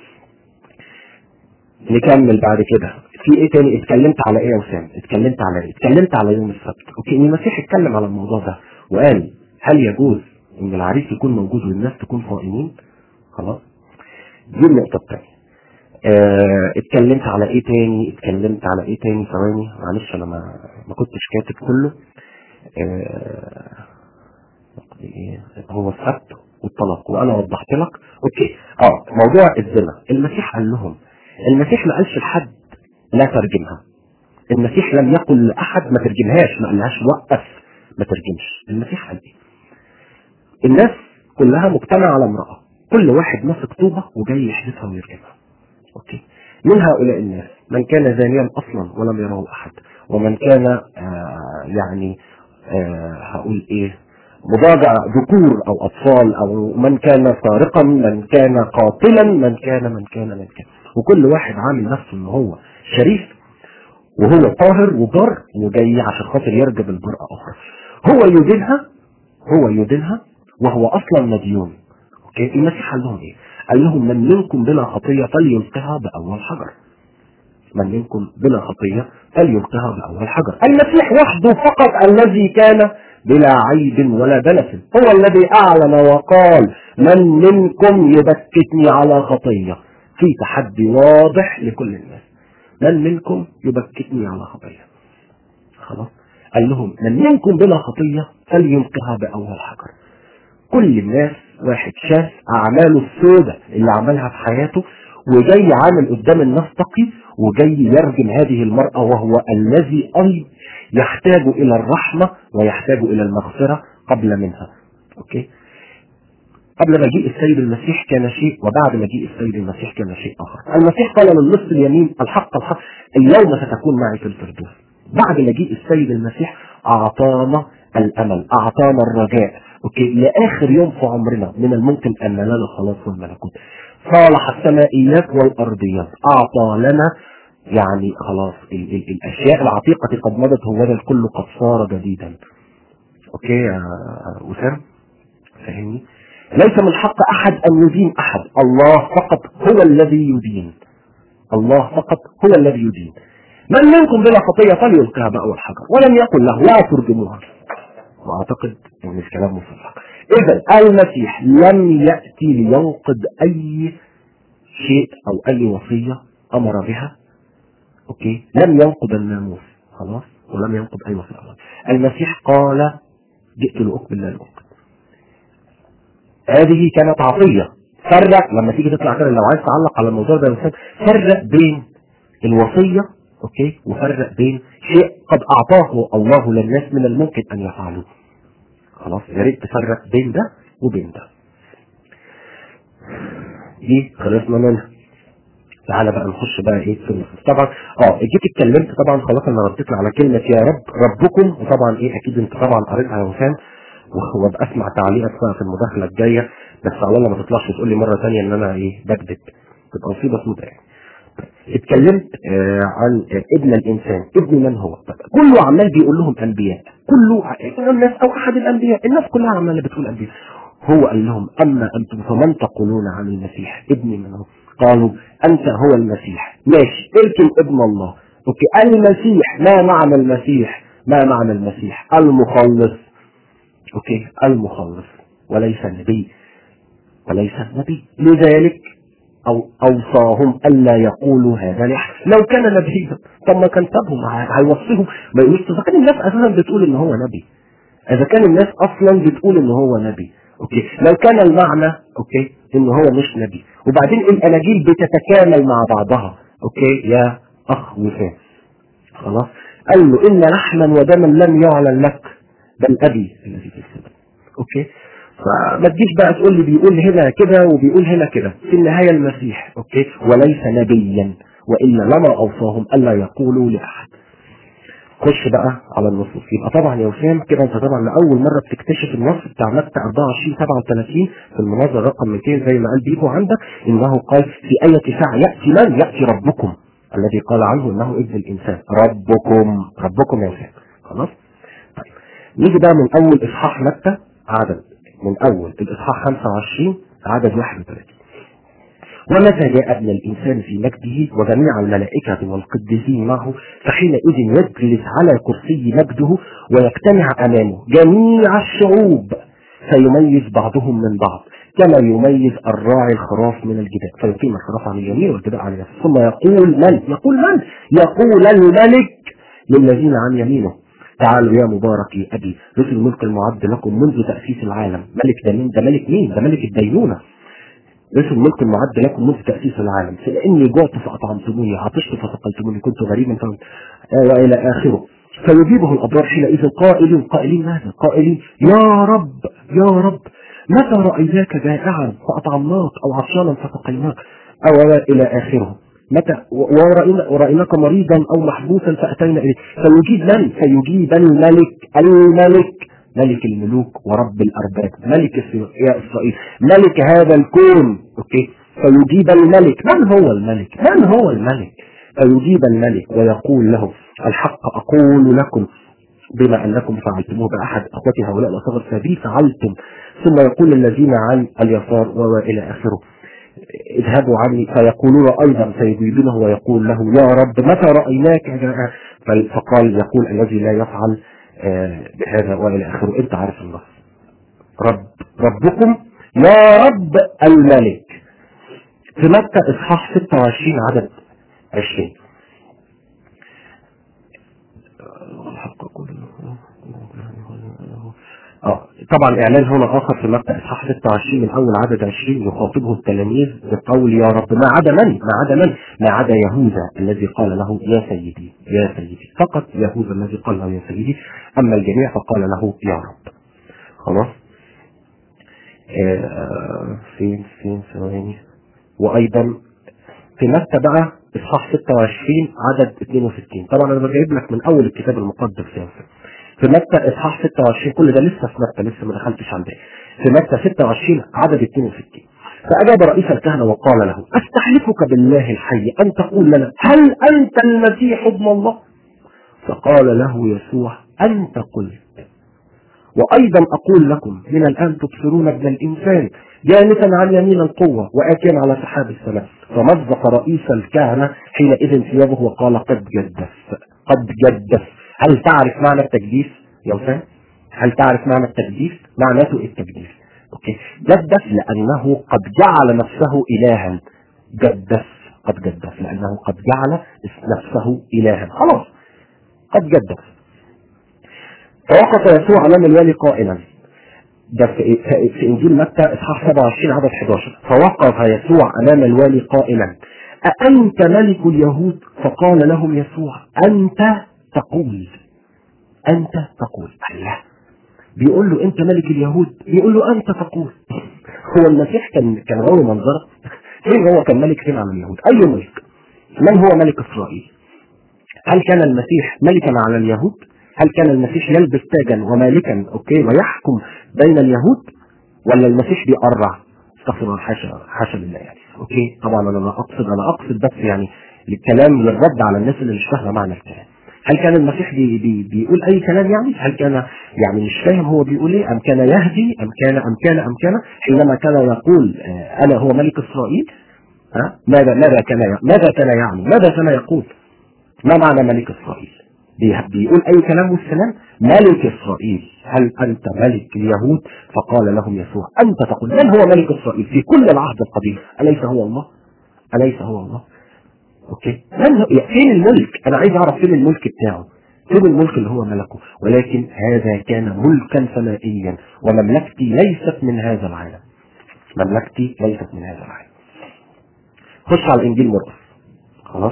نكمل بعد كده في ايه تاني اتكلمت على ايه يا وسام اتكلمت على ايه اتكلمت على يوم السبت اوكي ان المسيح اتكلم على الموضوع ده وقال هل يجوز ان العريس يكون موجود والناس تكون صائمين خلاص دي النقطه الثانيه اه اتكلمت على ايه تاني اتكلمت على ايه تاني ثواني معلش انا ما ما كنتش كاتب كله اه إيه؟ هو السبت والطلاق وانا وضحت لك اوكي اه موضوع الزنا المسيح قال لهم المسيح ما قالش لحد لا ترجمها المسيح لم يقل لاحد ما ترجمهاش ما قالهاش وقف ما ترجمش المسيح قال ايه الناس كلها مجتمعه على امراه كل واحد ماسك طوبه وجاي يحدثها ويرجمها اوكي من هؤلاء الناس من كان زانيا اصلا ولم يره احد ومن كان آه يعني آه هقول ايه مضاجع ذكور او اطفال او من كان سارقا من كان قاتلا من كان من كان من كان وكل واحد عامل نفسه ان هو شريف وهو طاهر وبر وجاي عشان خاطر يرجب المرأة اخرى هو يدينها هو يدينها وهو اصلا مديون اوكي المسيح قال لهم ايه قال لهم من منكم بلا خطية فليلقها باول حجر من منكم بلا خطية فليلقها باول حجر المسيح وحده فقط الذي كان بلا عيب ولا دنس هو الذي اعلن وقال من منكم يبكتني على خطيه في تحدي واضح لكل الناس من منكم يبكتني على خطيه خلاص قال لهم من منكم بلا خطيه فليلقها باول حجر كل الناس واحد شاف اعماله السوداء اللي عملها في حياته وجاي عامل قدام الناس تقي وجاي يرجم هذه المرأة وهو الذي أي يحتاج إلى الرحمة ويحتاج إلى المغفرة قبل منها أوكي قبل مجيء السيد المسيح كان شيء وبعد مجيء السيد المسيح كان شيء آخر المسيح قال للنص اليمين الحق الحق اليوم ستكون معي في الفردوس بعد مجيء السيد المسيح أعطانا الأمل أعطانا الرجاء أوكي لآخر يوم في عمرنا من الممكن أن ننال الخلاص والملكوت صالح السمائيات والأرضيات أعطى لنا يعني خلاص ال ال الأشياء العتيقة قد مضت هو الكل قد صار جديدا أوكي يا وسام فاهمني ليس من حق أحد أن يدين أحد الله فقط هو الذي يدين الله فقط هو الذي يدين من منكم بلا خطية فليلقها بأول حجر ولم يقل له لا ترجموها واعتقد ان الكلام مصلح اذا المسيح لم يأتي لينقض اي شيء او اي وصية امر بها اوكي لم ينقض الناموس خلاص ولم ينقض اي وصية امر المسيح قال جئت لاقبل لا لاقبل هذه كانت عطية فرق لما تيجي تطلع كده لو عايز تعلق على الموضوع ده فرق بين الوصية اوكي وفرق بين شيء قد اعطاه الله للناس من الممكن ان يفعلوه خلاص يا ريت تفرق بين ده وبين ده دي خلصنا منها تعالى بقى نخش بقى ايه في النصوص طبعا اه جيت اتكلمت طبعا خلاص انا رديت على كلمه يا رب ربكم وطبعا ايه اكيد انت طبعا قريتها يا وسام وابقى اسمع تعليقك بقى في المداخله الجايه بس على الله ما تطلعش تقول لي مره ثانيه ان انا ايه بكذب تبقى مصيبه سوداء يعني اتكلمت آه عن آه ابن الانسان ابن من هو كله عمال بيقول لهم انبياء كله ع- الناس او احد الانبياء الناس كلها عماله بتقول انبياء هو قال لهم اما انتم فمن تقولون عن المسيح ابن من هو قالوا انت هو المسيح ماشي اركن ابن الله اوكي المسيح ما معنى المسيح ما معنى المسيح المخلص اوكي المخلص وليس النبي وليس النبي لذلك أو أوصاهم ألا يقولوا هذا لأحد لو كان نبيا طب ما كان سابهم ه- هيوصيهم ما يقولوش إذا كان الناس أساسا بتقول إن هو نبي إذا كان الناس أصلا بتقول إن هو نبي أوكي لو كان المعنى أوكي إن هو مش نبي وبعدين الأناجيل بتتكامل مع بعضها أوكي يا أخ وفاء خلاص قال له إن لحما ودما لم يعلن لك بل أبي الذي في السماء أوكي فما تجيش بقى تقول لي بيقول هنا كده وبيقول هنا كده في النهاية المسيح أوكي وليس نبيا وإلا لما أوصاهم ألا يقولوا لأحد خش بقى على النصوص يبقى طبعا يا وسام كده انت طبعا لاول مره بتكتشف النص بتاع متى 24 37 في المناظر رقم 200 زي ما قال بيكو عندك انه قال في اية ساعه ياتي من ياتي ربكم الذي قال عنه انه ابن الانسان ربكم ربكم يا وسام خلاص طيب نيجي بقى من اول اصحاح متى عدد من اول الاصحاح 25 عدد 31 ومتى جاء ابن الإنسان في مجده وجميع الملائكة والقديسين معه فحينئذ يجلس على كرسي مجده ويجتمع أمامه جميع الشعوب فيميز بعضهم من بعض كما يميز الراعي الخراف من الجداء فيقيم الخراف عن اليمين والجداء عن اليسار ثم يقول من يقول من يقول الملك للذين عن يمينه تعالوا يا مبارك يا أبي رسل الملك المعد لكم منذ تأسيس العالم ملك ده مين ده ملك مين ده ملك الدينونة رسل الملك المعد لكم منذ تأسيس العالم فإني جعت فأطعمتموني عطشت فسقلتموني كنت غريبا ف... وإلى آخره فيجيبه الأبرار حينئذ قائلين قائلين ماذا قائلين يا رب يا رب متى رأيناك جائعا فأطعمناك أو عطشانا فسقيناك أو إلى آخره متى ورأينا ورأيناك مريضا أو محبوسا فأتينا إليك فيجيب من؟ فيجيب الملك الملك ملك الملوك ورب الأرباب ملك إس- يا إسرائيل ملك هذا الكون أوكي فيجيب الملك من هو الملك من هو الملك فيجيب الملك ويقول له الحق أقول لكم بما أنكم فعلتموه بأحد أخوتي هؤلاء الأصغر فبي فعلتم ثم يقول الذين عن اليسار وإلى آخره اذهبوا عني فيقولون أيضا فيجيبونه ويقول له يا رب متى رأيناك جائعا؟ فقال يقول الذي لا يفعل آه، بهذا والى اخره انت عارف النص رب ربكم يا رب الملك في متى اصحاح 26 عدد 20 الحق أقول اه طبعا اعلان هنا اخر في متى اصحاح 26 من اول عدد 20 يخاطبه التلاميذ بقول يا رب ما عدا من ما عدا من ما عدا يهوذا الذي قال له يا سيدي يا سيدي فقط يهوذا الذي قال له يا سيدي اما الجميع فقال له يا رب خلاص آه فين فين ثواني وايضا في متى بقى اصحاح 26 عدد 62 طبعا انا بجيب لك من اول الكتاب المقدس يعني في متى اصحاح 26 كل ده لسه في متى لسه ما دخلتش عندي في متى 26 عدد 62 فأجاب رئيس الكهنة وقال له أستحلفك بالله الحي أن تقول لنا هل أنت المسيح ابن الله فقال له يسوع أنت قلت وأيضا أقول لكم من الآن تبصرون ابن الإنسان جالسا عن يمين القوة وآتيا على سحاب السماء فمزق رئيس الكهنة حينئذ ثيابه وقال قد جدف قد جدف هل تعرف معنى التجديف يا وسام؟ هل تعرف معنى التجديف؟ معناته إيه التجديف؟ اوكي جدف لأنه قد جعل نفسه إلها جدف قد جدف لأنه قد جعل نفسه إلها خلاص قد جدف فوقف يسوع امام الوالي قائلا ده في, في انجيل متى اصحاح 27 عدد 11 فوقف يسوع امام الوالي قائلا أأنت ملك اليهود فقال لهم يسوع أنت تقول أنت تقول الله بيقول له أنت ملك اليهود بيقول له أنت تقول هو المسيح كان كان غاوي منظرة فين هو كان ملك فين على اليهود أي ملك من هو ملك إسرائيل هل كان المسيح ملكا على اليهود هل كان المسيح يلبس تاجا ومالكا اوكي ويحكم بين اليهود ولا المسيح بيقرع استغفر الله حاشا حاشا لله يعني اوكي طبعا انا لا اقصد انا اقصد بس يعني الكلام للرد على الناس اللي مش فاهمه معنى الكلام هل كان المسيح بي بي بيقول اي كلام يعني هل كان يعني مش فاهم هو بيقول ايه ام كان يهدي ام كان ام كان ام كان حينما كان يقول آه انا هو ملك اسرائيل ها ماذا ماذا كان ماذا كان يعني ماذا كان يقول ما معنى ملك اسرائيل بيقول اي كلام والسلام ملك اسرائيل هل انت ملك اليهود فقال لهم يسوع انت تقول من هو ملك اسرائيل في كل العهد القديم اليس هو الله اليس هو الله اوكي من هو فين الملك انا عايز اعرف فين الملك بتاعه فين الملك اللي هو ملكه ولكن هذا كان ملكا سمائيا ومملكتي ليست من هذا العالم مملكتي ليست من هذا العالم خش على الانجيل مرقس خلاص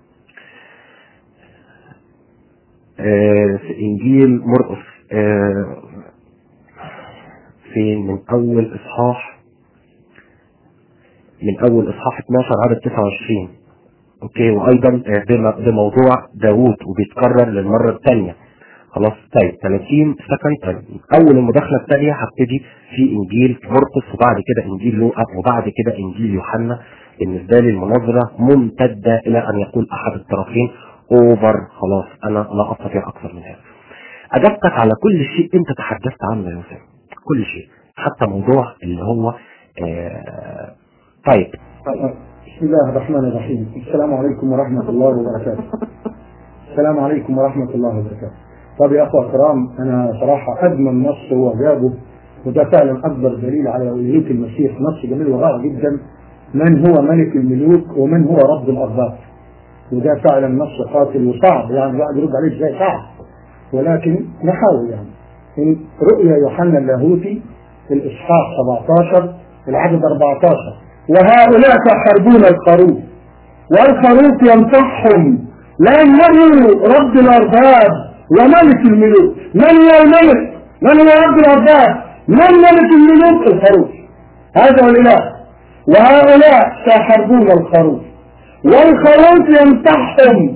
آه في انجيل مرقس آه فين من اول اصحاح من اول اصحاح 12 عدد 29 اوكي وايضا آه بموضوع داوود وبيتكرر للمره الثانيه خلاص طيب 30 سكند طيب اول المداخله الثانيه هبتدي في انجيل مرقس وبعد كده انجيل لوقا وبعد كده انجيل يوحنا بالنسبه لي المناظره ممتده الى ان يقول احد الطرفين اوفر خلاص انا لا استطيع اكثر من هذا اجبتك على كل شيء انت تحدثت عنه يا وسام كل شيء حتى موضوع اللي هو آه طيب بسم الله الرحمن الرحيم السلام عليكم ورحمة الله وبركاته السلام عليكم ورحمة الله وبركاته طب يا أخوة الكرام أنا صراحة أجمل نص هو جابه وده فعلا أكبر دليل على ألوهية المسيح نص جميل ورائع جدا من هو ملك الملوك ومن هو رب الأرباب وده فعلا نص قاتل وصعب يعني الواحد يرد عليه ازاي صعب ولكن نحاول يعني في رؤيا يوحنا اللاهوتي في الإصحاح 17 العدد 14 وهؤلاء تحاربون الخروف والخروف ينصحهم لأنه رب الأرباب وملك الملوك من هو الملك؟ من هو رب الأرباب؟ من ملك الملوك؟ الخروف هذا هو الإله وهؤلاء سيحاربون الخروف والخروف يمسحهم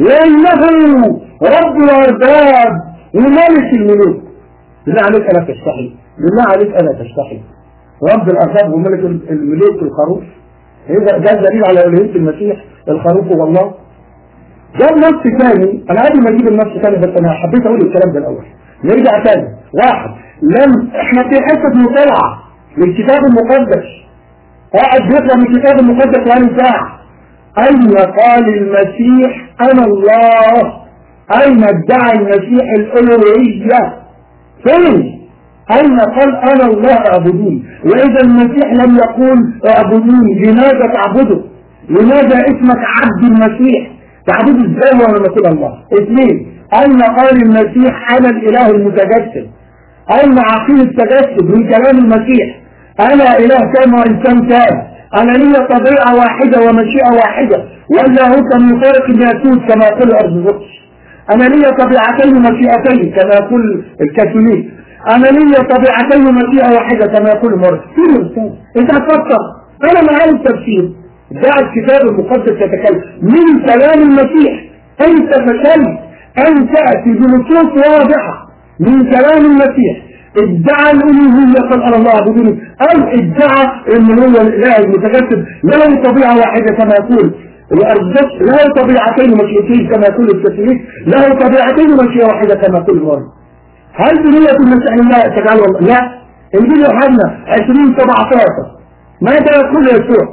لأنه رب الأرباب وملك الملوك بالله عليك ألا تستحي بالله عليك ألا تستحي رب الأرباب وملك الملوك الخروف إذا ده دليل على ألوهية المسيح الخروف هو الله جاب نص ثاني أنا قبل ما أجيب النص ثاني بس أنا حبيت أقول الكلام ده الأول نرجع ثاني واحد لم إحنا في حتة مطالعة للكتاب المقدس قاعد بيطلع من الكتاب المقدس وأنا ساعة أين قال المسيح أنا الله أين ادعى المسيح الألوهية فين أين قال أنا الله اعبدوني وإذا المسيح لم يقول اعبدوني لماذا تعبده لماذا اسمك عبد المسيح تعبده ازاي وانا بقول الله اثنين أين قال المسيح أنا الإله المتجسد أين عقيدة التجسد من كلام المسيح أنا إله كان وإنسان كان أنا لي طبيعة واحدة ومشيئة واحدة ولا هو كان يفارق الياسوس كما يقول الأرثوذكس أنا لي طبيعتين ومشيئتين كما يقول الكاثوليك أنا لي طبيعتين ومشيئة واحدة كما يقول المرء فين يا أستاذ؟ أنت هتفكر أنا معايا التفسير ده الكتاب المقدس يتكلم من كلام المسيح أنت فشلت أن تأتي بنصوص واضحة من كلام المسيح ادعى الألوهية قال الله اعبدوني أو ادعى أن هو الإله المتجسد له طبيعة واحدة كما يقول الأرثوذكس له طبيعتين ومشيئتين كما يقول الكاثوليك له طبيعتين ومشيئة واحدة كما يقول المرء هل بنية المسيح الله تجعل والله لا انجيل يوحنا 20 17 ماذا يقول يسوع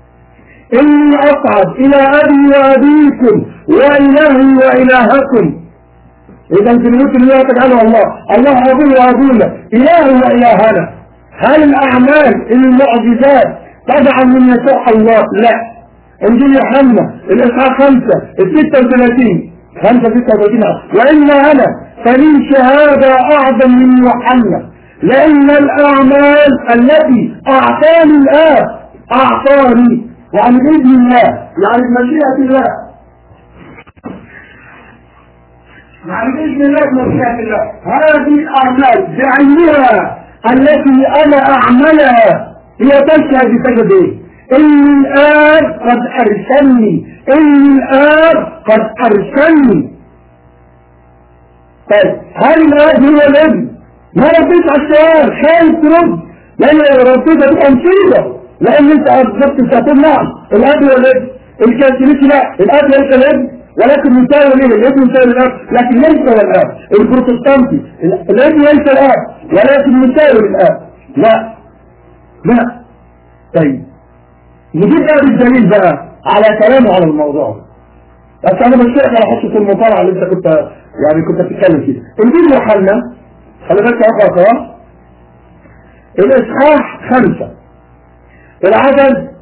إني أصعد إلى أبي وأبيكم وإلهي وإلهكم إذا في الوقت اللي تجعله الله الله أبوه وأبونا إله وإلهنا هل الأعمال المعجزات تجعل من يسوع الله لا انجيل يوحنا الإصحاح 5 ال 36 5 36 وإن أنا فلي شهادة أعظم من يوحنا لأن الأعمال التي أعطاني الآب أعطاني يعني بإذن الله يعني بمشيئة الله يعني بإذن الله بمشيئة الله هذه الأعمال بعينها التي أنا أعملها هي تشهد بسبب إيه؟ إن الآب قد أرسلني إن الآب قد أرسلني طيب هل الآب هو الابن؟ ما رديت على السؤال خايف ترد لأن لو رديت هتبقى مصيبة لأن أنت أثبتت هتقول نعم الآب هو الابن الكاثوليكي لا الآب ليس الابن ولكن مساوي ليه الابن مساوي للاب لكن ليس هو الاب البروتستانتي الابن ليس الاب ولكن مساوي للاب لا لا طيب نجيب بقى بالدليل بقى على كلامه على الموضوع بس انا مش شايف على حصه المطالعه اللي انت كنت يعني كنت بتتكلم فيها انجيل يوحنا خلي بالك يا اخوة الاصحاح خمسه العدد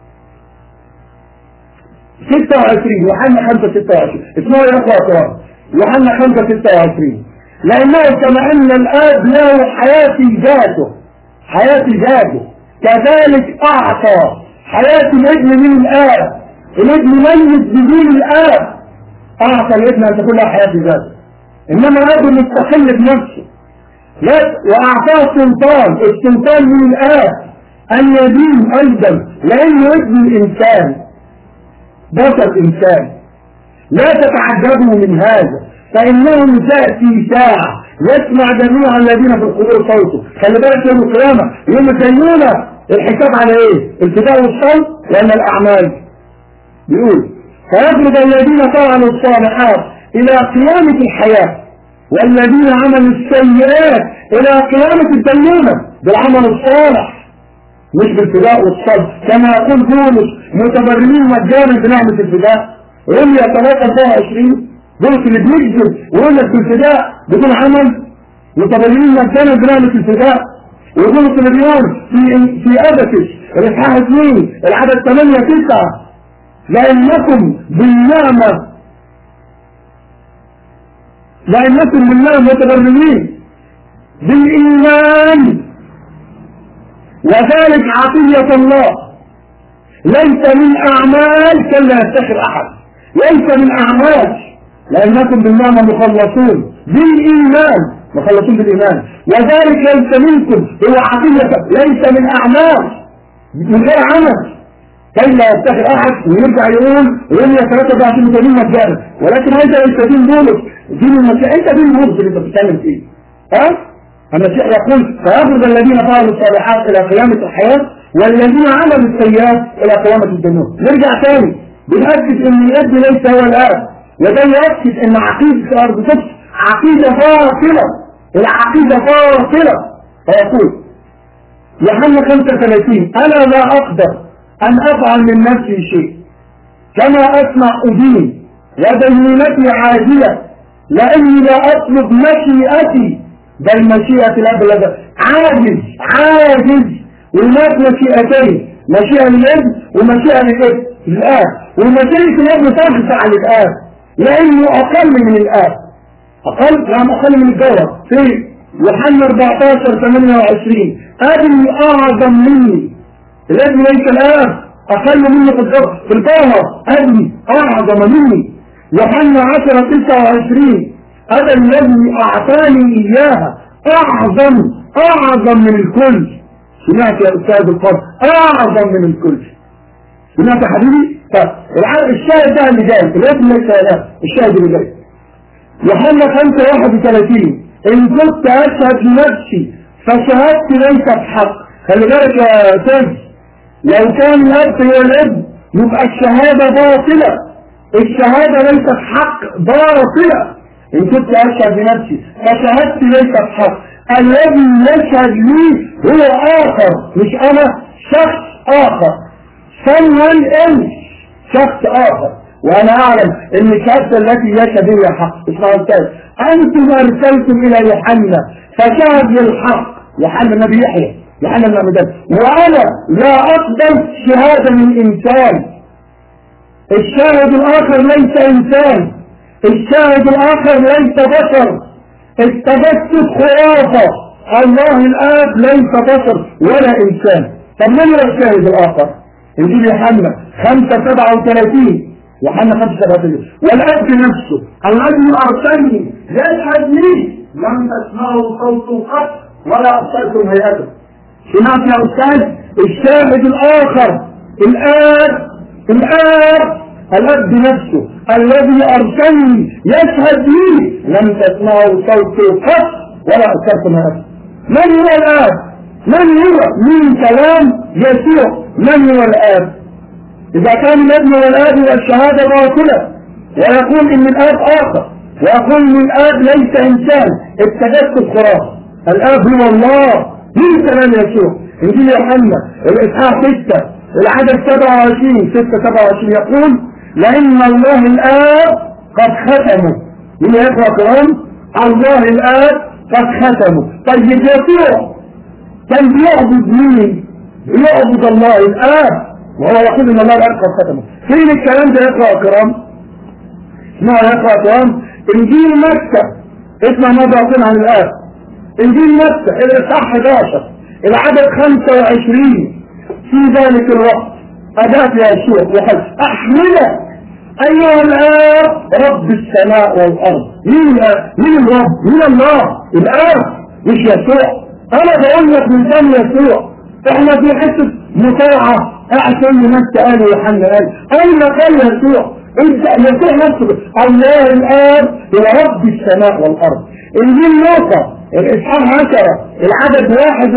26 يوحنا 5 26 اسمعوا يا اخوة اكرام يوحنا 5 26 لانه كما ان الاب له حياة ذاته حياة ذاته كذلك اعطى حياة الابن من الاب الابن ميت بدون الاب اعطى الابن ان تكون له حياة ذاته انما الاب مستقل بنفسه لا واعطاه سلطان السلطان من الاب ان يدين ايضا لانه ابن الانسان بشر إنسان لا تتعجبوا من هذا فإنه تأتي ساعة يسمع جميع الذين في القبور صوته خلي بالك يوم القيامة يوم الدينونة الحساب على ايه؟ الفداء والصوت ولا الأعمال؟ بيقول فيخرج الذين فعلوا الصالحات إلى قيامة الحياة والذين عملوا السيئات إلى قيامة الدينونة بالعمل الصالح مش بالفداء والصبر كما يقول بولس متبرمين مجانا بنعمة الفداء رمية 23 بولس اللي بيكذب ويقول لك بالفداء بدون عمل متبرمين مجانا بنعمة الفداء وبولس اللي بيقول في في ابسس الاصحاح 2 العدد 8 9 لانكم بالنعمة لانكم بالنعمة متبرمين بالايمان وذلك عطية الله ليس من أعمال كلا يفتخر أحد ليس من أعمال لأنكم بالنعمة مخلصون بالإيمان مخلصون بالإيمان وذلك ليس منكم هو عطية ليس من أعمال من غير عمل كلا يفتخر أحد ويرجع يقول رمية 23 دين مجانا ولكن هذا ليس دين بولس دين المسيح أنت دين بولس اللي أنت بتتكلم فيه ها؟ المسيح يقول فيخرج الذين فعلوا الصالحات الى قيامة الحياة والذين عملوا السيئات الى قيامة الجنون نرجع تاني بنأكد ان الاب ليس هو الاب وده يؤكد ان عقيدة ارض قدس عقيدة باطلة العقيدة باطلة فيقول يوحنا 35 انا لا اقدر ان افعل من نفسي شيء كما اسمع ادين ودينونتي عاجلة لاني لا اطلب مشيئتي بل مشيئة الأب الذي عاجز عاجز وهناك مشيئتين مشيئة للابن ومشيئة للابن للآب ومشيئة الابن ترجع عن الآب لأنه أقل من الآب أقل نعم أقل من الجوهر في يوحنا 14 28 أبي أعظم مني الابن ليس الآب أقل مني في الجوهر في الجوهر أبي أعظم مني يوحنا 10 29 هذا الذي أعطاني إياها أعظم أعظم من الكل سمعت يا أستاذ الفضل أعظم من الكل سمعت يا حبيبي فالشاهد ده اللي جاي الاسم ليس لا الشاهد اللي جاي يوحنا 5 31 إن كنت أشهد لنفسي فشهادتي ليست حق خلي بالك يا أستاذ لو كان الأب هو الابن يبقى الشهادة باطلة الشهادة ليست حق باطلة إن كنت أشهد بنفسي فشهادتي ليست حق الذي يشهد لي هو آخر مش أنا شخص آخر someone else شخص آخر وأنا أعلم أن الشهادة التي يشهد هي حق اسمعوا أستاذ أنتم أرسلتم إلى يوحنا فشهد للحق يوحنا النبي يحيى يوحنا المعمدان وأنا لا أقبل شهادة من إنسان الشاهد الآخر ليس إنسان الشاهد الآخر ليس بشر التبسط خرافة الله الآب ليس بشر ولا إنسان طب من هو الشاهد الآخر؟ إنجيل يوحنا 5 37 يوحنا 5 7 والاب نفسه الذي ارسلني يشهد لي لم تسمعوا صوته قط ولا ابصرتم هيئته سمعت يا استاذ الشاهد الاخر الاب الاب الاب نفسه الذي ارسلني يشهد لي لم تسمعوا صوته قط ولا ابصرتم هيئته من هو الاب من هو من كلام يسوع من هو الاب إذا كان الابن والآب والشهادة باطلة ويقول إن الآب آخر ويقول إن الآب ليس إنسان التجسد خرافة الآب هو الله من كلام يسوع إنجيل يوحنا الإصحاح 6 العدد 27 6 27 يقول لأن الله الآب قد ختمه من يقرأ القرآن الله الآب قد ختمه طيب يسوع كان بيعبد مين؟ بيعبد الله الآب وهو يقول ان الله الان قد ختمه فين الكلام ده يقرا كرام اسمعوا يقرا كرام انجيل مكه اسمع ماذا يقول عن الاب انجيل مكه الاصحاح 11 العدد 25 في ذلك الوقت اداه يسوع وقال احملك ايها الاب رب السماء والارض مين مين الرب مين الله الاب مش يسوع انا بقول لك من دم يسوع احنا في حته مطاعه احسن من انت قال يوحنا قال اين قال يسوع انت يسوع نفسه الله الاب هو رب السماء والارض انجيل لوقا الاصحاح 10 العدد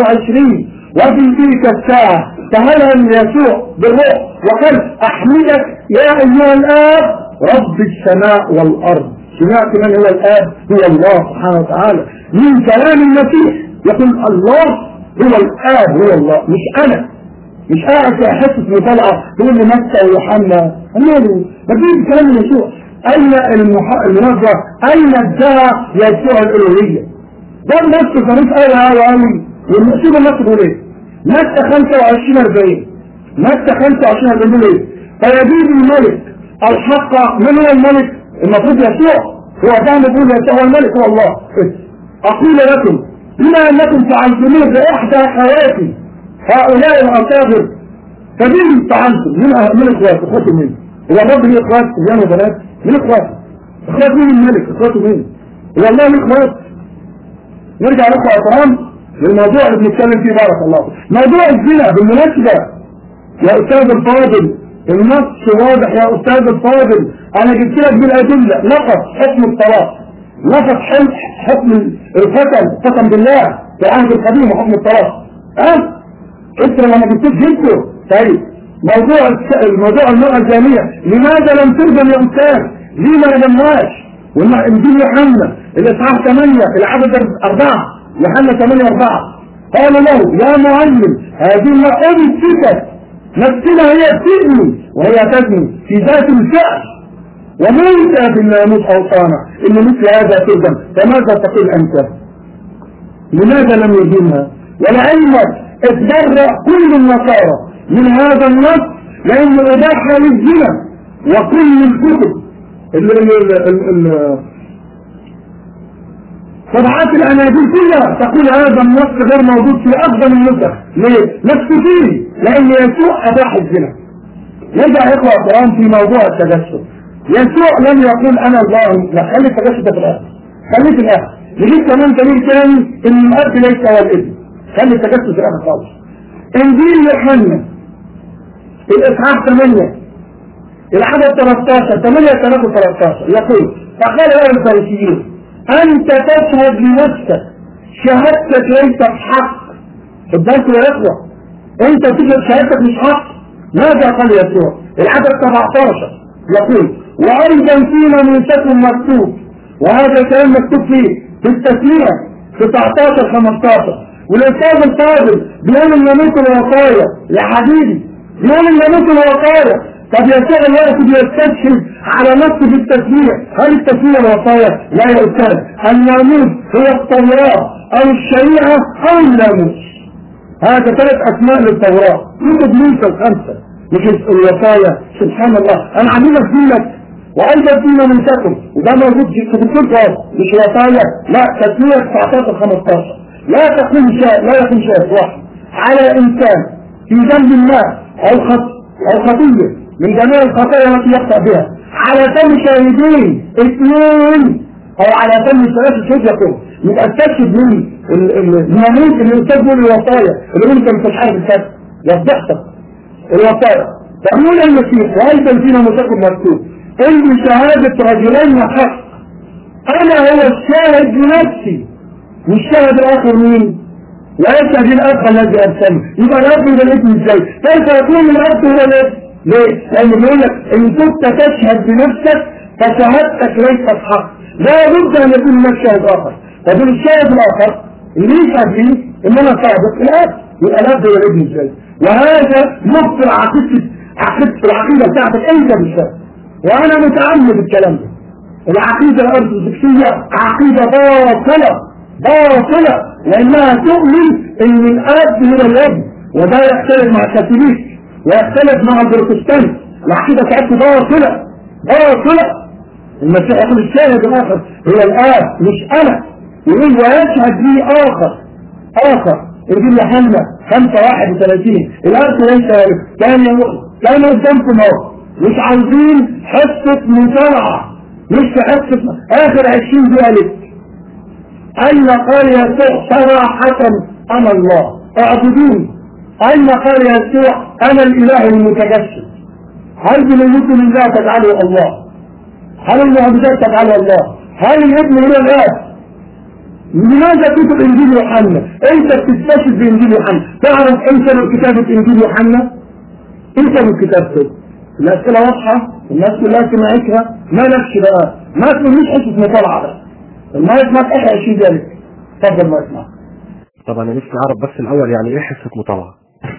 21 وفي تلك الساعه تهلل يسوع بالروح وقال احمدك يا ايها الاب رب السماء والارض سمعت من هو الاب هو الله سبحانه وتعالى من كلام المسيح يقول الله هو الاب هو الله مش انا مش قاعد في حته مطالعه تقول لي مكه ويوحنا ماله مفيش كلام يسوع اين المح... المنظر اين ادعى يسوع الالوهيه ده نفسه ظريف قوي قوي قوي والمقصود الناس بيقول ايه مكه 25 40 مكه 25 40 بيقول ايه فيزيد الملك الحق من هو الملك المفروض يسوع هو ده بيقول يسوع هو الملك هو الله اقول لكم بما انكم فعلتموه باحدى اخواتي هؤلاء الأكابر فمين فعلتم من من اخوات اخواته مين هو الرب ليه اخوات صبيان وبنات من اخوات اخوات مين الملك اخواته مين هو الله ليه اخوات نرجع نقرا القران للموضوع اللي بنتكلم فيه بارك الله موضوع الزنا بالمناسبه يا استاذ الفاضل النص واضح يا استاذ الفاضل انا جبت لك بالادله لقب حكم الطلاق لقب حكم الفتن فتن بالله في العهد القديم وحكم الطلاق ها انت لما جبتوش جبته طيب موضوع الموضوع المرأة الجامية لماذا لم ترجم يا أستاذ؟ ليه ما ندمناش؟ وإنجيل يوحنا الإصحاح 8 العدد 4 يوحنا 8 4 قال له يا معلم هذه المرأة أمسكت نفسنا هي تزني وهي تزني في ذات الفعل وموسى بالناموس أوصانا إن مثل هذا ترجم فماذا تقول أنت؟ لماذا لم يجيبها؟ ولعلمك اتبرأ كل النصارى من هذا النص لأنه إباحة للزنا وكل الكتب ال ال ال ال طبعات الأناجيل كلها تقول هذا النص غير موجود في أفضل النسخ ليه؟ نفس فيه لأن يسوع أباح الزنا يرجع يقرأ القرآن في موضوع التجسد يسوع لم يقول أنا الله لا خلي التجسد ده في الآخر خليه في الآخر نجيب كمان دليل ثاني إن الأب ليس هو الابن خلي التجسس في الاخر خالص انجيل يوحنا الاصحاح 8 العدد 13 8 3 13 يقول فقال له الفارسيين انت تشهد لنفسك شهادتك ليست حق خد بالكم يا اخوه انت تشهد شهادتك مش حق ماذا قال يسوع العدد 17 يقول وايضا فينا ميتكم مكتوب وهذا كلام مكتوب فيه في التسميه 19 15 والاستاذ الفاضل بيقول ان نموت الوصايا يا حبيبي بيقول ان نموت الوصايا طب يسوع الوقت بيستشهد على نفسه بالتسمية هل التسمية الوصايا؟ لا يا استاذ الناموس هو التوراة او الشريعة او الناموس هذا ثلاث اسماء للتوراة كتب موسى الخمسة مش الوصايا سبحان الله انا عاملك دينك وايضا فينا منكم وده موجود في كتب مش وصايا لا تسمية 19 15 لا تكون شاء لا يكون شاء واحد على انسان في ذنب ما او خط او خطيه من جميع الخطايا التي يخطأ بها على فم شاهدين اثنين او على فم ثلاثة شهدكم يبقى استشهد من الناموس اللي يستاذ من الوصايا اللي انت مش عارف الكتاب يفضحتك الوصايا تقول المسيح وايضا فينا متكب مكتوب ان شهادة رجلين حق انا هو الشاهد بنفسي والشاهد الاخر مين ويشهد الاخ الذي ارسله يبقى الاب هو الابن ازاي كيف يكون الاب هو الابن ليه؟ لأنه بيقول لك إن كنت تشهد بنفسك فشهادتك ليست حق لا بد أن يكون هناك شاهد آخر طب الشاهد الآخر اللي يشهد فيه إن أنا صادق الآب يبقى الآب هو الابن ازاي وهذا مبطل عقيدة عقيدة العقيدة بتاعتك أنت بالشهد وأنا متعمد الكلام ده العقيدة الأرثوذكسية عقيدة باطلة باطلة لأنها تؤمن إن الآب هو الابن وده يختلف مع الكاثوليك ويختلف مع البروتستانت العقيدة بتاعته باطلة باطلة المسيح يقول الشاهد الآخر هو الآب مش أنا يقول ويشهد لي آخر آخر يقول يوحنا 5 31 الآب ليس كان كان قدامكم اهو مش عاوزين حصة مصارعة مش في حصة آخر 20 دقيقة لك أين قال يسوع صراحة أنا الله اعبدوني أين قال يسوع أنا الإله المتجسد هل بنيته من ذا تجعله الله هل المعجزات تجعله الله هل الابن هو الآب لماذا كتب إنجيل يوحنا أنت بتستشهد بإنجيل يوحنا تعرف أنت من كتابة إنجيل يوحنا أنت من كتابته الأسئلة واضحة الناس كلها سمعتها ما نفسي بقى ما تقوليش حصة مطالعة بقى المايك ما تحقق شيء ذلك تفضل ما اسمع طب انا نفسي اعرف بس الاول يعني ايه حصه مطالعه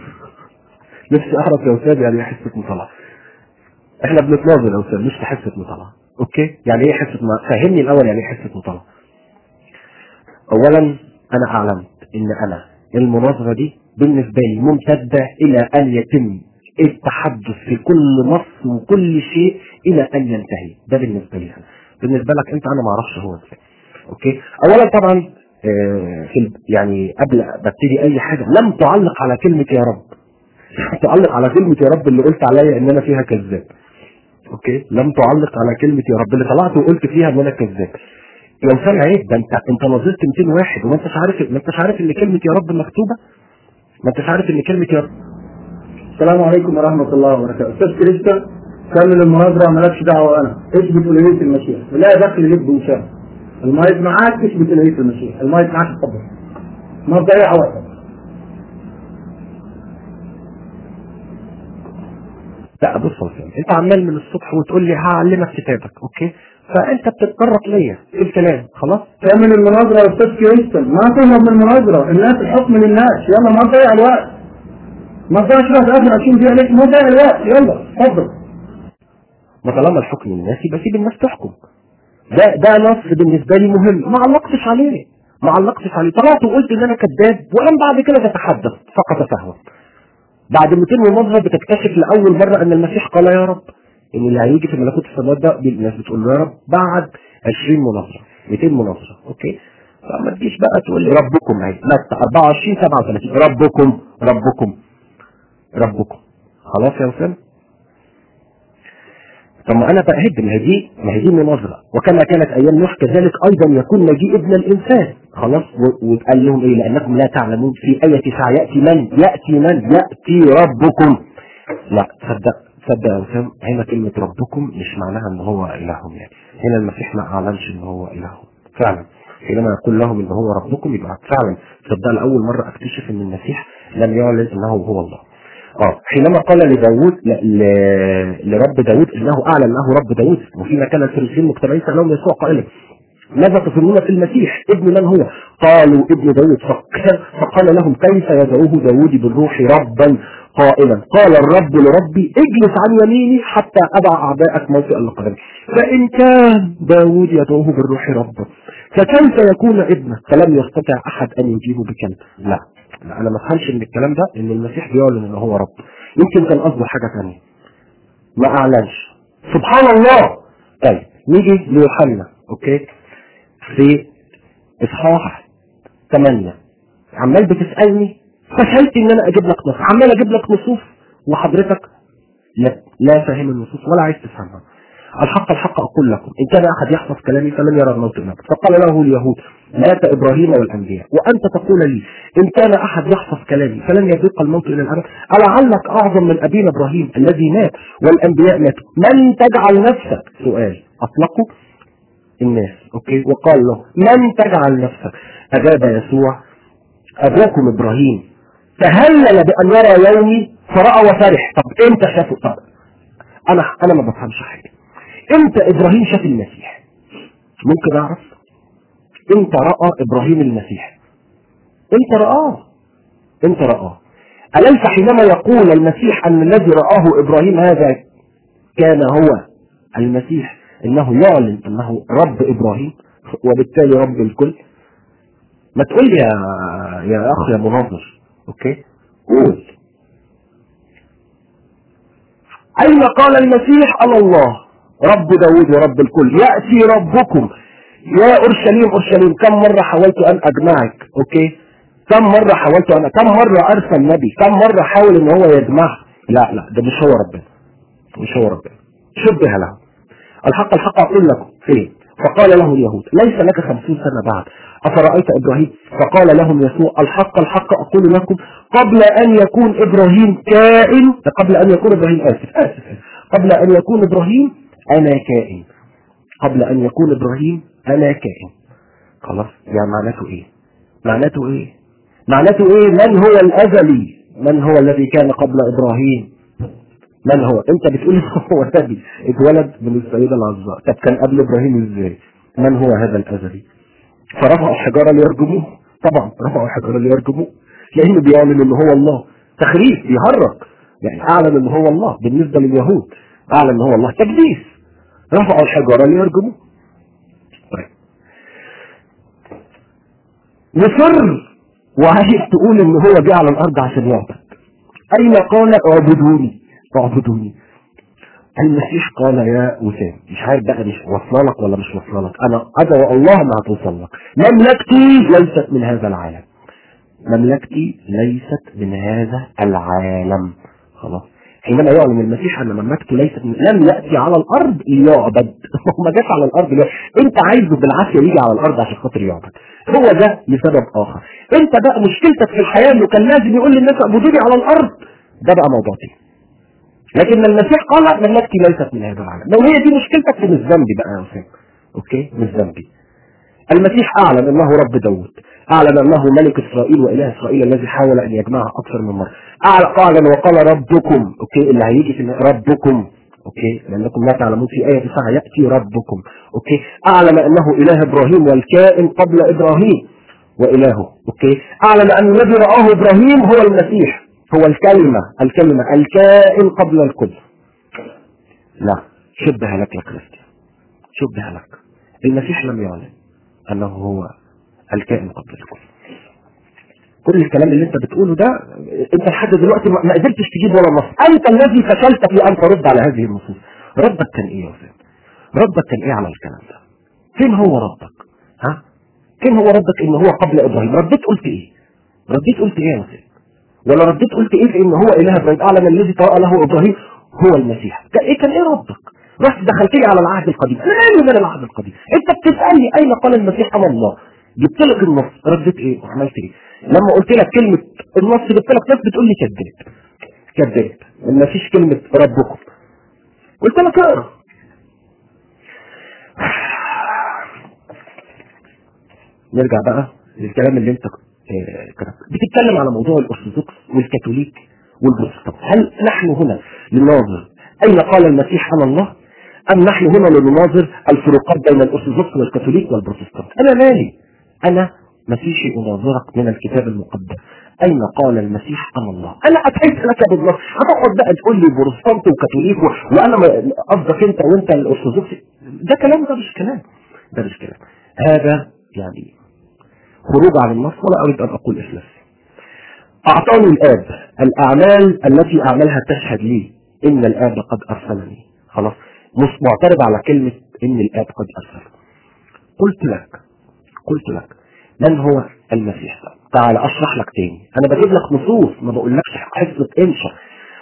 نفسي اعرف يا استاذ يعني ايه حصه مطالعه احنا بنتناظر يا استاذ مش في حصه مطالعه اوكي يعني ايه حصه مطالعه فهمني الاول يعني ايه حصه مطالعه اولا انا اعلمت ان انا المناظره دي بالنسبه لي ممتده الى ان يتم التحدث في كل نص وكل شيء الى ان ينتهي ده بالنسبه لي انا بالنسبه لك انت انا ما اعرفش هو ازاي اوكي اولا طبعا آه، في ال- يعني قبل ببتدي اي حاجه لم تعلق على كلمه يا رب تعلق على كلمه يا رب اللي قلت عليا ان انا فيها كذاب اوكي لم تعلق على كلمه يا رب اللي طلعت وقلت فيها ان انا كذاب يا وسام عيب ده انت انت نظرت 200 واحد وما انتش عارف ما انتش عارف ان كلمه يا رب مكتوبه ما انتش عارف ان كلمه يا رب السلام عليكم ورحمة الله وبركاته أستاذ كريستا كمل المناظرة مالكش دعوة أنا اثبت ألوهية المسيح لا دخل ليك بوسام المايك معاك اثبت ألوهية المسيح المايك معاك اتفضل ما تضيع وقتك لا بص يا وسام انت عمال من الصبح وتقول لي هعلمك كتابك اوكي فانت بتتطرق ليا في الكلام خلاص كمل المناظرة يا أستاذ كريستا ما تهرب من المناظرة الناس الحكم للناس يلا ما تضيع الوقت ما تضيعش وقت آخر 20 دقيقة ليك ما تضيع الوقت يلا اتفضل ما طالما الحكم للناس يبقى سيب الناس تحكم ده ده نص بالنسبه لي مهم ما علقتش عليه ما علقتش عليه طلعت وقلت ان انا كذاب وقام بعد كده تتحدث فقط سهوا بعد 200 مناظره بتكتشف لاول مره ان المسيح قال يا رب ان اللي هيجي في ملكوت السماوات ده الناس بتقول له يا رب بعد 20 مناظره 200 مناظره اوكي فما تجيش بقى تقول لي ربكم اهي متى 24 37 ربكم ربكم ربكم خلاص يا وسام طب ما انا بأهد ما هي دي ما هي دي مناظره وكما كانت ايام نوح كذلك ايضا يكون مجيء ابن الانسان خلاص و- وقال لهم ايه لانكم لا تعلمون في اية ساعة ياتي من ياتي من ياتي ربكم لا تصدق تصدق يا وسام هنا كلمة ربكم مش معناها ان هو الههم يعني هنا المسيح ما اعلنش ان هو الههم فعلا حينما يقول لهم ان هو ربكم يبقى فعلا تصدق لاول مرة اكتشف ان المسيح لم يعلن انه هو الله اه حينما قال لداود ل... ل... لرب داود انه اعلن له رب داود وفيما كان الفريسيين مجتمعين سالهم يسوع قائلا ماذا تظنون في المسيح ابن من هو قالوا ابن داود فق- فقال لهم كيف يدعوه داود بالروح ربا قائلا قال الرب لربي اجلس عن يميني حتى ابع اعدائك موطئا لقدمي فان كان داود يدعوه بالروح ربا فكيف يكون ابنه فلم يستطع احد ان يجيبه بكلمه لا لا انا ما افهمش من الكلام ده ان المسيح بيعلن ان هو رب يمكن كان قصده حاجه ثانيه ما اعلنش سبحان الله طيب نيجي ليوحنا اوكي في اصحاح 8 عمال بتسالني فشلت ان انا اجيب لك نص عمال اجيب لك نصوص وحضرتك لا, لا فاهم النصوص ولا عايز تفهمها الحق الحق أقول لكم إن كان أحد يحفظ كلامي فلن يرى الموت أبدا فقال له اليهود مات إبراهيم والأنبياء وأنت تقول لي إن كان أحد يحفظ كلامي فلن يذوق الموت إلى الأبد ألعلك أعظم من أبينا إبراهيم الذي مات والأنبياء ماتوا من تجعل نفسك سؤال أطلقوا الناس أوكي وقال له من تجعل نفسك أجاب يسوع أبوكم إبراهيم تهلل بأن يرى يومي فرأى وفرح طب امتى شافه طب أنا أنا ما بفهمش حاجة امتى إبراهيم شاف المسيح ممكن أعرف امتى رأى إبراهيم المسيح امتى رآه امتى رآه أليس حينما يقول المسيح أن الذي رآه إبراهيم هذا كان هو المسيح انه يعلن انه رب ابراهيم وبالتالي رب الكل ما تقول لي يا يا اخ يا مناظر اوكي قول اين قال المسيح انا الله رب داود ورب الكل ياتي ربكم يا اورشليم اورشليم كم مره حاولت ان اجمعك اوكي كم مره حاولت انا كم مره ارسل نبي كم مره حاول ان هو يجمعها لا لا ده مش هو ربنا مش هو ربنا شبه له الحق الحق أقول لكم فين فقال له اليهود ليس لك خمسون سنة بعد أفرأيت إبراهيم فقال لهم يسوع الحق الحق أقول لكم قبل أن يكون إبراهيم كائن قبل أن يكون إبراهيم آسف آسف قبل أن يكون إبراهيم أنا كائن قبل أن يكون إبراهيم أنا كائن خلاص يعني معناته إيه معناته إيه معناته إيه من هو الأزلي من هو الذي كان قبل إبراهيم من هو انت بتقول هو نبي اتولد من السيدة العذراء طب كان قبل ابراهيم ازاي من هو هذا الازلي فرفعوا الحجارة ليرجموه طبعا رفعوا الحجارة ليرجموه لانه بيعلن ان هو الله تخريف بيهرج يعني اعلن ان هو الله بالنسبة لليهود اعلن ان هو الله تكديس رفعوا الحجارة ليرجموه طيب مصر وعايز تقول ان هو جه على الارض عشان يعبد اين قال اعبدوني اعبدوني المسيح قال يا وسام مش عارف بقى مش واصله لك ولا مش واصله لك انا ادعو الله ما هتوصل لك مملكتي ليست من هذا العالم مملكتي ليست من هذا العالم خلاص حينما يعلن المسيح ان مملكته ليست من لم ياتي على الارض ليعبد هو ما جاش على الارض ليه انت عايزه بالعافيه يجي على الارض عشان خاطر يعبد هو ده لسبب اخر انت بقى مشكلتك في الحياه انه كان لازم يقول للناس اعبدوني على الارض ده بقى موضوع تاني لكن المسيح قال مملكتي ليست من هذا العالم لو هي دي مشكلتك فمش ذنبي بقى يا وسام اوكي مش ذنبي المسيح اعلن انه رب داود اعلن انه ملك اسرائيل واله اسرائيل الذي حاول ان يجمعها اكثر من مره اعلن وقال ربكم اوكي اللي هيجي في ربكم اوكي لانكم لا تعلمون في ايه تسعه ياتي ربكم اوكي اعلن انه اله ابراهيم والكائن قبل ابراهيم والهه اوكي اعلن ان الذي راه ابراهيم هو المسيح هو الكلمة الكلمة الكائن قبل الكل لا شبه لك يا كريستيان شبه لك المسيح لم يعلن انه هو الكائن قبل الكل كل الكلام اللي انت بتقوله ده انت لحد دلوقتي ما قدرتش تجيب ولا نص انت الذي فشلت في ان ترد على هذه النصوص ردك كان ايه يا وسام ردك كان ايه على الكلام ده فين هو ردك ها فين هو ردك ان هو قبل ابراهيم رديت قلت ايه رديت قلت ايه يا وسام ولا رديت قلت ايه في ان هو اله ابراهيم اعلم الذي تراءى له ابراهيم هو المسيح كان ايه كان ايه ردك رحت دخلت لي على العهد القديم انا مالي من العهد القديم انت بتسالني اين قال المسيح انا الله جبت لك النص رديت ايه وعملت ايه لما قلت لك كلمه النص جبت لك ناس بتقول لي كذاب كذاب ما فيش كلمه ربكم قلت لك اقرا نرجع بقى للكلام اللي انت بتتكلم على موضوع الارثوذكس والكاثوليك والبروتستانت هل نحن هنا لنناظر اين قال المسيح انا الله ام نحن هنا لنناظر الفروقات بين الارثوذكس والكاثوليك والبروتستانت انا مالي انا مسيحي اناظرك من الكتاب المقدس اين قال المسيح انا الله انا اتيت لك بالنص هتقعد بقى تقول لي بروتستانت وكاثوليك وانا قصدك انت وانت الارثوذكس ده كلام ده مش كلام ده مش كلام هذا يعني خروج عن النص ولا أريد أن أقول إفلاس أعطاني الآب الأعمال التي أعملها تشهد لي إن الآب قد أرسلني خلاص مش معترض على كلمة إن الآب قد أرسل قلت لك قلت لك من هو المسيح تعال أشرح لك تاني أنا بجيب لك نصوص ما بقولكش حصة إنشاء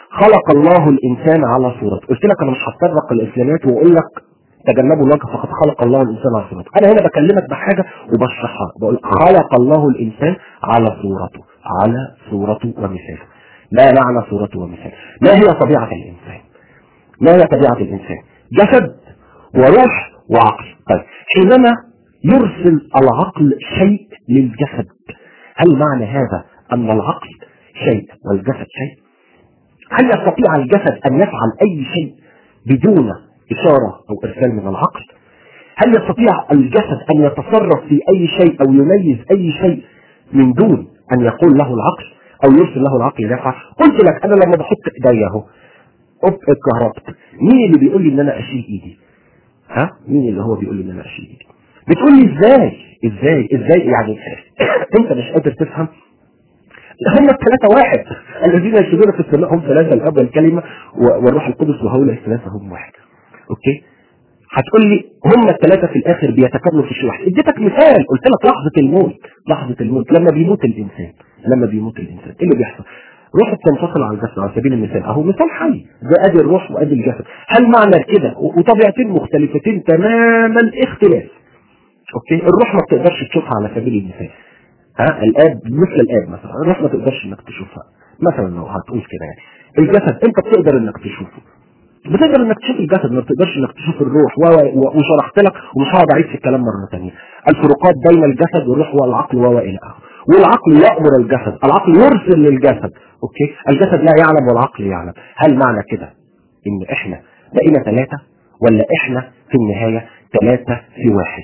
خلق الله الانسان على صورته قلت لك انا مش هتطرق الاسلاميات واقول لك تجنبوا الوجه فقد خلق الله الانسان على صورته انا هنا بكلمك بحاجه وبشرحها بقول خلق الله الانسان على صورته على صورته ومثاله ما معنى صورته ومثاله ما هي طبيعه الانسان ما هي طبيعه الانسان جسد وروح وعقل طيب حينما يرسل العقل شيء للجسد هل معنى هذا ان العقل شيء والجسد شيء هل يستطيع الجسد ان يفعل اي شيء بدون اشاره او ارسال من العقل هل يستطيع الجسد ان يتصرف في اي شيء او يميز اي شيء من دون ان يقول له العقل او يرسل له العقل يفعل قلت لك انا لما بحط ايدي اهو أب اتكهربت مين اللي بيقول لي ان انا اشيل ايدي ها مين اللي هو بيقول لي ان انا اشيل ايدي بتقول لي ازاي ازاي ازاي يعني انت مش قادر تفهم هم الثلاثة واحد الذين يشهدون في السماء هم ثلاثة الأب والكلمة والروح القدس وهؤلاء الثلاثة هم واحد أوكي هتقول لي هم الثلاثة في الآخر بيتكاملوا في شيء واحد اديتك مثال قلت لك لحظة الموت لحظة الموت لما بيموت الإنسان لما بيموت الإنسان إيه اللي بيحصل؟ روح بتنفصل عن الجسد على سبيل المثال اهو مثال حي ده ادي الروح وادي الجسد هل معنى كده وطبيعتين مختلفتين تماما اختلاف اوكي الروح ما بتقدرش تشوفها على سبيل المثال ها الاب مثل الاب مثلا الروح ما تقدرش انك تشوفها مثلا لو هتقول كده يعني الجسد انت بتقدر انك تشوفه بتقدر انك تشوف الجسد ما بتقدرش انك تشوف الروح وشرحت لك ومش هقعد اعيد في الكلام مره ثانيه الفروقات بين الجسد والروح والعقل و الى اخره والعقل يامر الجسد العقل يرسل للجسد اوكي الجسد لا يعلم والعقل يعلم هل معنى كده ان احنا بقينا ثلاثه ولا احنا في النهايه ثلاثه في واحد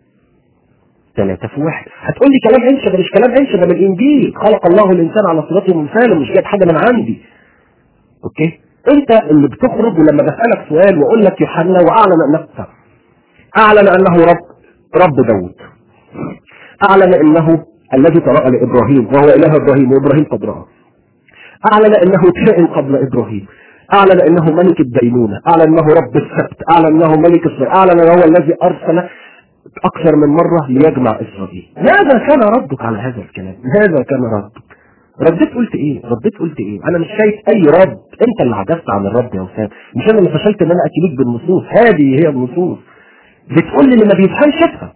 ثلاثة في واحد هتقول لي كلام انشا ده مش كلام انشا ده من الانجيل خلق الله الانسان على صورته ومثاله مش جايب حاجه من عندي اوكي انت اللي بتخرج ولما بسالك سؤال واقول لك يوحنا واعلن انك اعلن انه رب رب داود اعلن انه الذي تراءى لابراهيم وهو اله ابراهيم وابراهيم قد راى اعلن انه كائن قبل ابراهيم اعلن انه ملك الدينونه اعلن انه رب السبت اعلن انه ملك اسرائيل اعلن انه هو الذي ارسل اكثر من مره ليجمع اسرائيل ماذا كان ردك على هذا الكلام ماذا كان ردك رديت قلت ايه رديت قلت ايه انا مش شايف اي رد انت اللي عجزت عن الرد يا استاذ مش انا اللي فشلت ان انا اتيليك بالنصوص هذه هي النصوص بتقول لي اللي ما بيفهمش افهم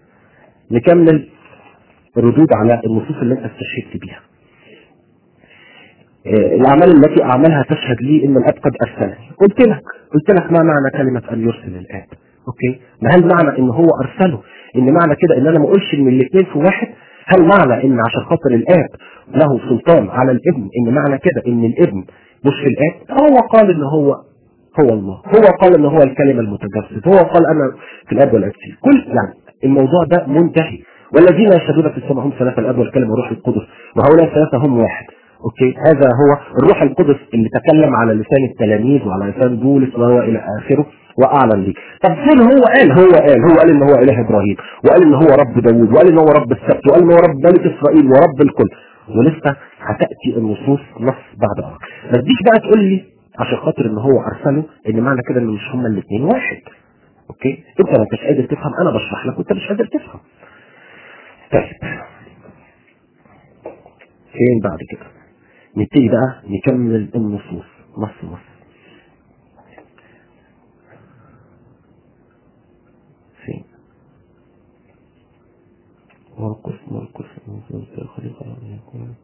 نكمل ردود على النصوص اللي انت استشهدت بيها الاعمال التي اعملها تشهد لي ان الاب قد ارسلني قلت لك قلت لك ما معنى كلمه ان يرسل الاب اوكي ما هل معنى ان هو ارسله ان معنى كده ان انا ما اقولش ان الاثنين في واحد هل معنى ان عشان خاطر الاب له سلطان على الابن ان معنى كده ان الابن مش في الاب هو قال ان هو هو الله هو قال ان هو الكلمه المتجسد هو قال انا في الاب والاب فيه كل يعني الموضوع ده منتهي والذين يشهدون في السماء هم ثلاثه الاب والكلمه والروح القدس وهؤلاء الثلاثه هم واحد اوكي هذا هو الروح القدس اللي تكلم على لسان التلاميذ وعلى لسان بولس وهو الى اخره واعلن لي طب فين هو قال هو قال هو قال ان هو اله ابراهيم وقال ان هو رب داوود وقال ان هو رب السبت وقال ان هو رب ملك اسرائيل ورب الكل ولسه هتاتي النصوص نص بعد اخر ما تجيش بقى تقول لي عشان خاطر ان هو ارسله ان معنى كده ان مش هما الاثنين واحد اوكي انت ما انتش قادر تفهم انا بشرح لك وانت مش قادر تفهم طيب فين بعد كده نبتدي بقى نكمل النصوص نص نص فين مرقس مرقس مرقس الخليقة يكون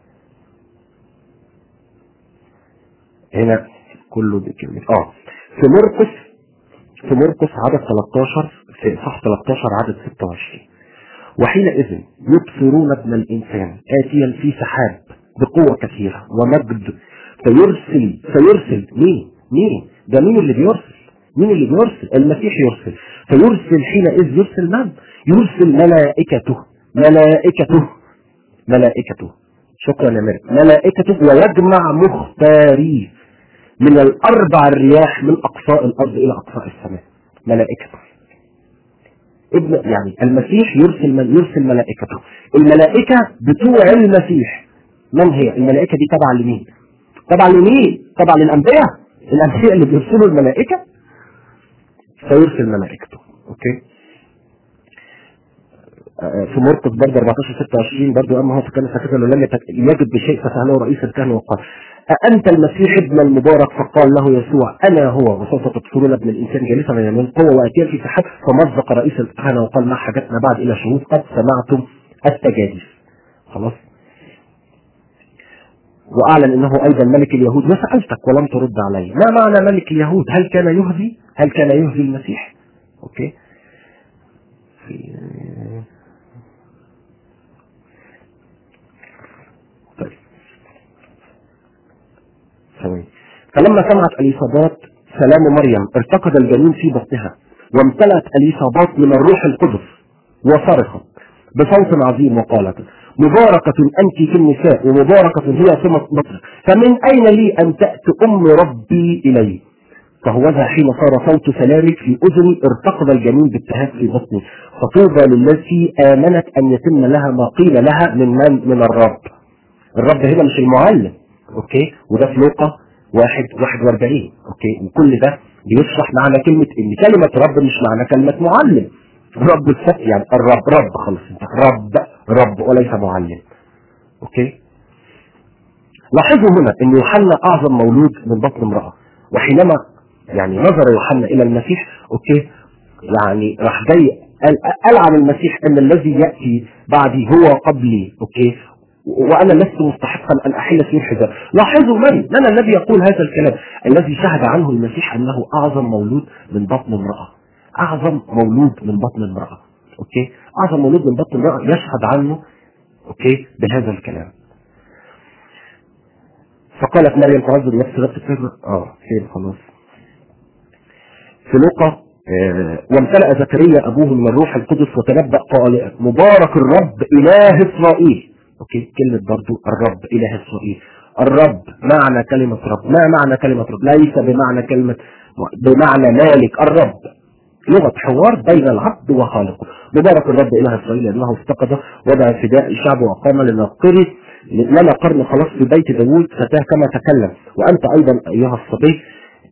هنا كله بكلمة اه في مرقس في مرقس عدد 13 في صح 13 عدد 26 وحينئذ يبصرون ابن الانسان اتيا في سحاب بقوة كثيرة ومجد فيرسل فيرسل مين مين ده مين اللي بيرسل مين اللي بيرسل المسيح يرسل فيرسل حينئذ يرسل من يرسل ملائكته ملائكته ملائكته شكرا يا مريم ملائكته ويجمع مختاريه من الاربع الرياح من اقصاء الارض الى اقصاء السماء ملائكته ابن يعني المسيح يرسل من يرسل ملائكته الملائكه بتوع المسيح من هي الملائكه دي تبع لمين تبع لمين تبع للانبياء الانبياء اللي بيرسلوا الملائكه فيرسل ملائكته اوكي في مرقس برضه 14 26 برضه اما هو فكان ساكتا لم يجد بشيء فساله رئيس الكهنه وقال أأنت المسيح ابن المبارك فقال له يسوع أنا هو وسوف تبصرون ابن الإنسان جالسا على يمين قوة وأتيا في سحاب فمزق رئيس الكهنة وقال ما حاجتنا بعد إلى شهود قد سمعتم التجاديف خلاص وأعلن أنه أيضا ملك اليهود وسألتك ولم ترد علي ما معنى ملك اليهود هل كان يهزي هل كان يهزي المسيح أوكي في طيب ثواني فلما سمعت اليصابات سلام مريم ارتقد الجنين في بطنها وامتلأت اليصابات من الروح القدس وصرخت بصوت عظيم وقالت مباركة أنت في النساء ومباركة هي ثمة بطنك فمن أين لي أن تأتي أم ربي إلي فهوذا حين صار صوت سلامك في أذني ارتقد الجنين بالتهاب في بطني فطوبى للتي آمنت أن يتم لها ما قيل لها من من من الرب الرب هنا مش المعلم اوكي وده في لوقا واحد واحد واربعين اوكي وكل ده بيشرح معنى كلمة ان كلمة رب مش معنى كلمة معلم رب الفتح يعني الرب رب خلاص انت رب رب وليس معلم اوكي لاحظوا هنا ان يوحنا اعظم مولود من بطن امرأة وحينما يعني نظر يوحنا الى المسيح اوكي يعني راح جاي قال قال عن المسيح ان الذي ياتي بعدي هو قبلي اوكي وانا لست مستحقا ان احل فيه حجاب لاحظوا من من الذي يقول هذا الكلام الذي شهد عنه المسيح انه اعظم مولود من بطن امراه اعظم مولود من بطن امراه اوكي اعظم مولود من بطن امراه يشهد عنه اوكي بهذا الكلام فقالت مريم تعذر نفس رب الفكرة اه خير خلاص في لوقا آه، وامتلأ زكريا أبوه من الروح القدس وتنبأ قائلا مبارك الرب إله إسرائيل أوكي كلمة برضو الرب إله إسرائيل الرب معنى كلمة رب ما معنى كلمة رب ليس بمعنى كلمة بمعنى مالك الرب لغة حوار بين العبد وخالقه مبارك الرب إله إسرائيل لأنه افتقد وضع فداء الشعب وقام لنقره لنا قرن خلاص في بيت داوود فتاه كما تكلم وأنت أيضا أيها الصبي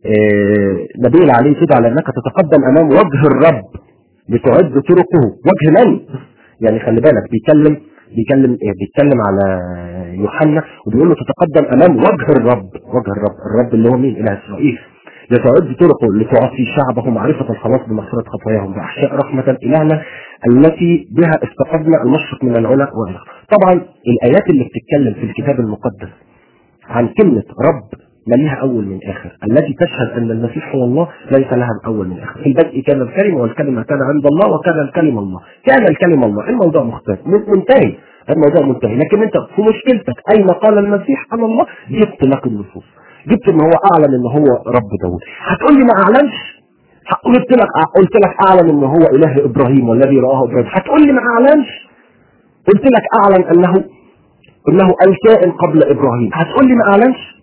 آه، نبي عليه تدعى لأنك تتقدم أمام وجه الرب لتعد طرقه وجه من؟ يعني خلي بالك بيتكلم بيتكلم إيه؟ بيتكلم على يوحنا وبيقول له تتقدم امام وجه الرب وجه الرب الرب اللي هو مين اله اسرائيل لتعد طرقه لتعطي شعبه معرفة الخلاص بمغفرة خطاياهم بأحشاء رحمة إلهنا التي بها استفدنا المشرق من العلا والآخر طبعا الآيات اللي بتتكلم في الكتاب المقدس عن كلمة رب ما لها أول من آخر التي تشهد أن المسيح هو الله ليس لها أول من آخر في البدء كان الكلمة والكلمة كان عند الله وكان الكلمة الله كان الكلمة الله الموضوع مختلف منتهي الموضوع منتهي لكن انت في مشكلتك اين قال المسيح عن الله جبت لك النصوص جبت ان هو اعلن ان هو رب داود هتقول لي ما اعلنش قلت لك قلت لك اعلن ان هو اله ابراهيم والذي راه ابراهيم هتقول لي ما اعلنش قلت لك اعلن انه انه الكائن قبل ابراهيم هتقول لي ما اعلنش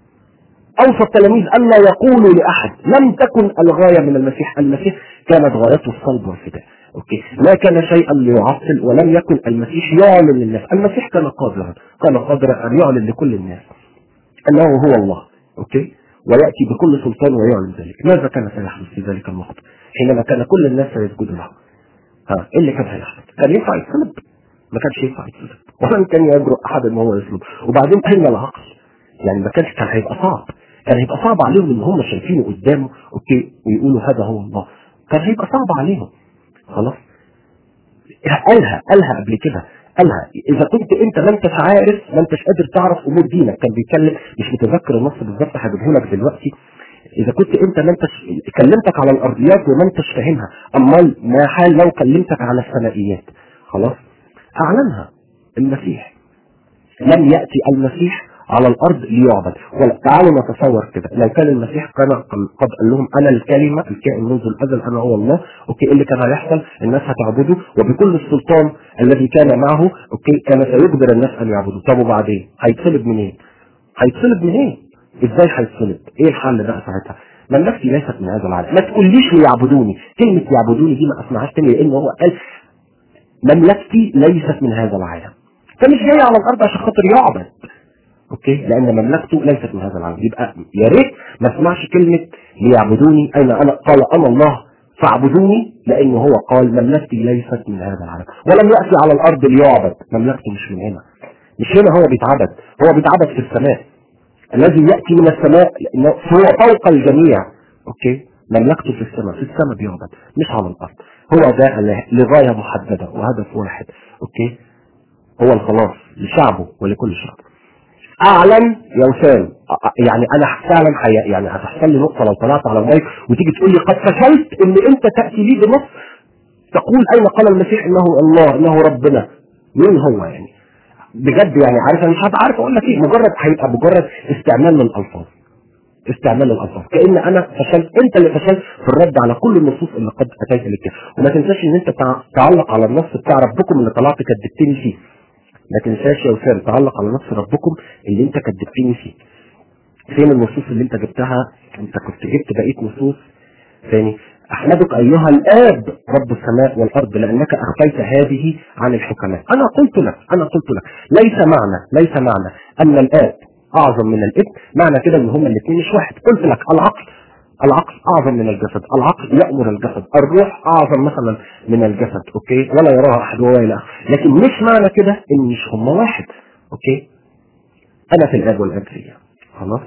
اوصى التلاميذ الا يقولوا لاحد لم تكن الغايه من المسيح المسيح كانت غايته الصلب والفداء اوكي ما كان شيئا ليعطل ولم يكن المسيح يعلن للناس المسيح كان قادرا كان قادرا ان يعلن لكل الناس انه هو الله اوكي وياتي بكل سلطان ويعلن ذلك ماذا كان سيحدث في ذلك الوقت حينما كان كل الناس سيسجدوا له ها ايه اللي كان هيحدث كان ينفع يتصلب ما كانش ينفع يتصلب ولا كان يجرؤ احد ان هو يصلب وبعدين اين العقل يعني ما كانش كان هيبقى صعب كان هيبقى صعب عليهم ان هم شايفينه قدامه اوكي ويقولوا هذا هو الله كان هيبقى صعب عليهم خلاص قالها قالها قبل كده قالها اذا كنت انت ما انتش عارف ما انتش قادر تعرف امور دينك كان بيتكلم مش متذكر النص بالظبط هجيبه لك دلوقتي اذا كنت انت ما انتش كلمتك على الارضيات وما انتش فاهمها امال ما حال لو كلمتك على السمائيات خلاص اعلنها المسيح لم ياتي المسيح على الارض ليعبد ولا تعالوا نتصور كده لو كان المسيح كان قد قال لهم انا الكلمه الكائن منذ الازل انا هو الله اوكي إيه اللي كان هيحصل الناس هتعبده وبكل السلطان الذي كان معه اوكي كان سيجبر الناس ان يعبدوا طب وبعدين هيتصلب منين؟ هيتصلب منين؟ ازاي هيتصلب؟ ايه الحل بقى ساعتها؟ مملكتي ليست من هذا العالم ما تقوليش ليعبدوني كلمه يعبدوني دي ما اسمعهاش تاني لان هو قال مملكتي ليست من هذا العالم فمش جاي على الارض عشان خاطر يعبد اوكي لان مملكته ليست من هذا العالم يبقى يا ريت ما اسمعش كلمه ليعبدوني اين انا قال انا الله فاعبدوني لانه هو قال مملكتي ليست من هذا العالم ولم ياتي على الارض ليعبد مملكته مش من هنا مش هنا هو بيتعبد هو بيتعبد في السماء الذي يأتي من السماء لأنه هو فوق الجميع أوكي مملكته في السماء في السماء بيعبد مش على الأرض هو ده ل- لغاية محددة وهدف واحد أوكي هو الخلاص لشعبه ولكل شعب اعلن يا وسام أ- أ- يعني انا فعلا حي... يعني هتحصل لي نقطه لو طلعت على المايك وتيجي تقول لي قد فشلت ان انت تاتي لي بنص تقول اين قال المسيح انه الله انه ربنا مين هو يعني بجد يعني عارف انا مش هبقى عارف اقول لك ايه مجرد هيبقى مجرد استعمال للالفاظ استعمال الالفاظ كان انا فشلت انت اللي فشلت في الرد على كل النصوص اللي قد اتيت لك وما تنساش ان انت تع- تعلق على النص بتاع ربكم اللي طلعت كدبتني فيه ما تنساش يا وسام تعلق على نص ربكم اللي انت كدبتني فيه فين النصوص اللي انت جبتها انت كنت جبت بقيه نصوص ثاني احمدك ايها الاب رب السماء والارض لانك اخفيت هذه عن الحكماء انا قلت لك انا قلت لك ليس معنى ليس معنى ان الاب اعظم من الابن معنى كده ان هما الاثنين مش واحد قلت لك العقل العقل اعظم من الجسد العقل يامر الجسد الروح اعظم مثلا من الجسد اوكي ولا يراها احد وهو الى آخره. لكن مش معنى كده ان مش هما واحد اوكي انا في الاب والاب فيا خلاص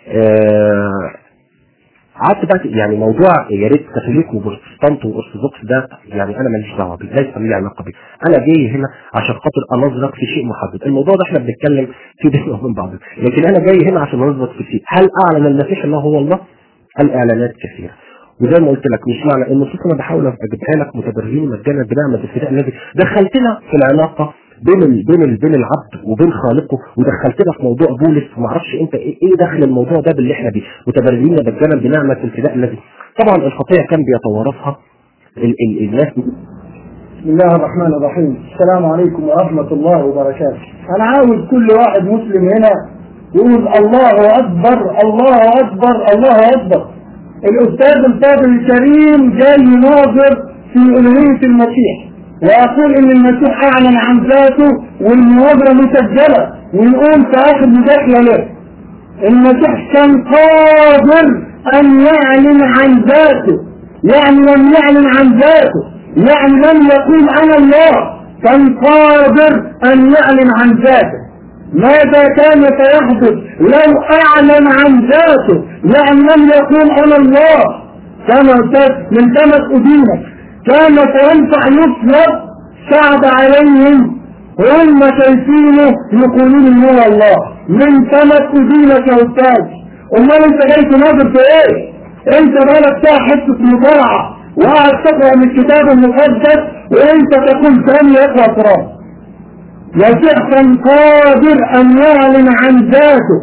آه قعدت بقى يعني موضوع يا ريت كاثوليك وبروتستانت وارثوذكس ده يعني انا ماليش دعوه بيه ليس لي علاقه بيه انا جاي هنا عشان خاطر انظرك في شيء محدد الموضوع ده احنا بنتكلم فيه بيننا وبين بعض لكن انا جاي هنا عشان انظرك في شيء هل اعلن المسيح انه هو الله الاعلانات كثيره وزي ما قلت لك مش معنى النصوص انا بحاول اجيبها لك متبررين مجانا بنعمه الفداء الذي دخلتنا في العلاقه بين ال بين ال بين العبد وبين خالقه ودخلتنا في موضوع بولس وما اعرفش انت ايه, ايه دخل الموضوع ده باللي احنا بيه متبررين مجانا بنعمه الفداء الذي طبعا الخطيه كان بيتوارثها ال ال الناس بسم الله الرحمن الرحيم السلام عليكم ورحمة الله وبركاته أنا عاوز كل واحد مسلم هنا يقول الله أكبر الله أكبر الله أكبر الأستاذ الفاضل الكريم جاي يناظر في ألوهية المسيح ويقول إن المسيح أعلن عن ذاته والمناظرة مسجلة ونقول في آخر مداخلة له المسيح كان قادر أن يعلن عن ذاته يعني لم يعلن عن ذاته يعني لم يقول أنا الله كان قادر أن يعلن عن ذاته ماذا كان سيحدث لو أعلن عن ذاته يعني لم يقول أنا الله كما من تمت أدينك كان سينفع يصلب صعب عليهم هم شايفينه يقولون ان هو الله من تمت أدينك يا أستاذ أمال أنت جاي تناظر في إيه؟ أنت بالك فيها حتة مطالعة وقاعد تقرأ من الكتاب المقدس وأنت تقول ثاني يقرأ قرآن يصح كان قادر أن يعلن عن ذاته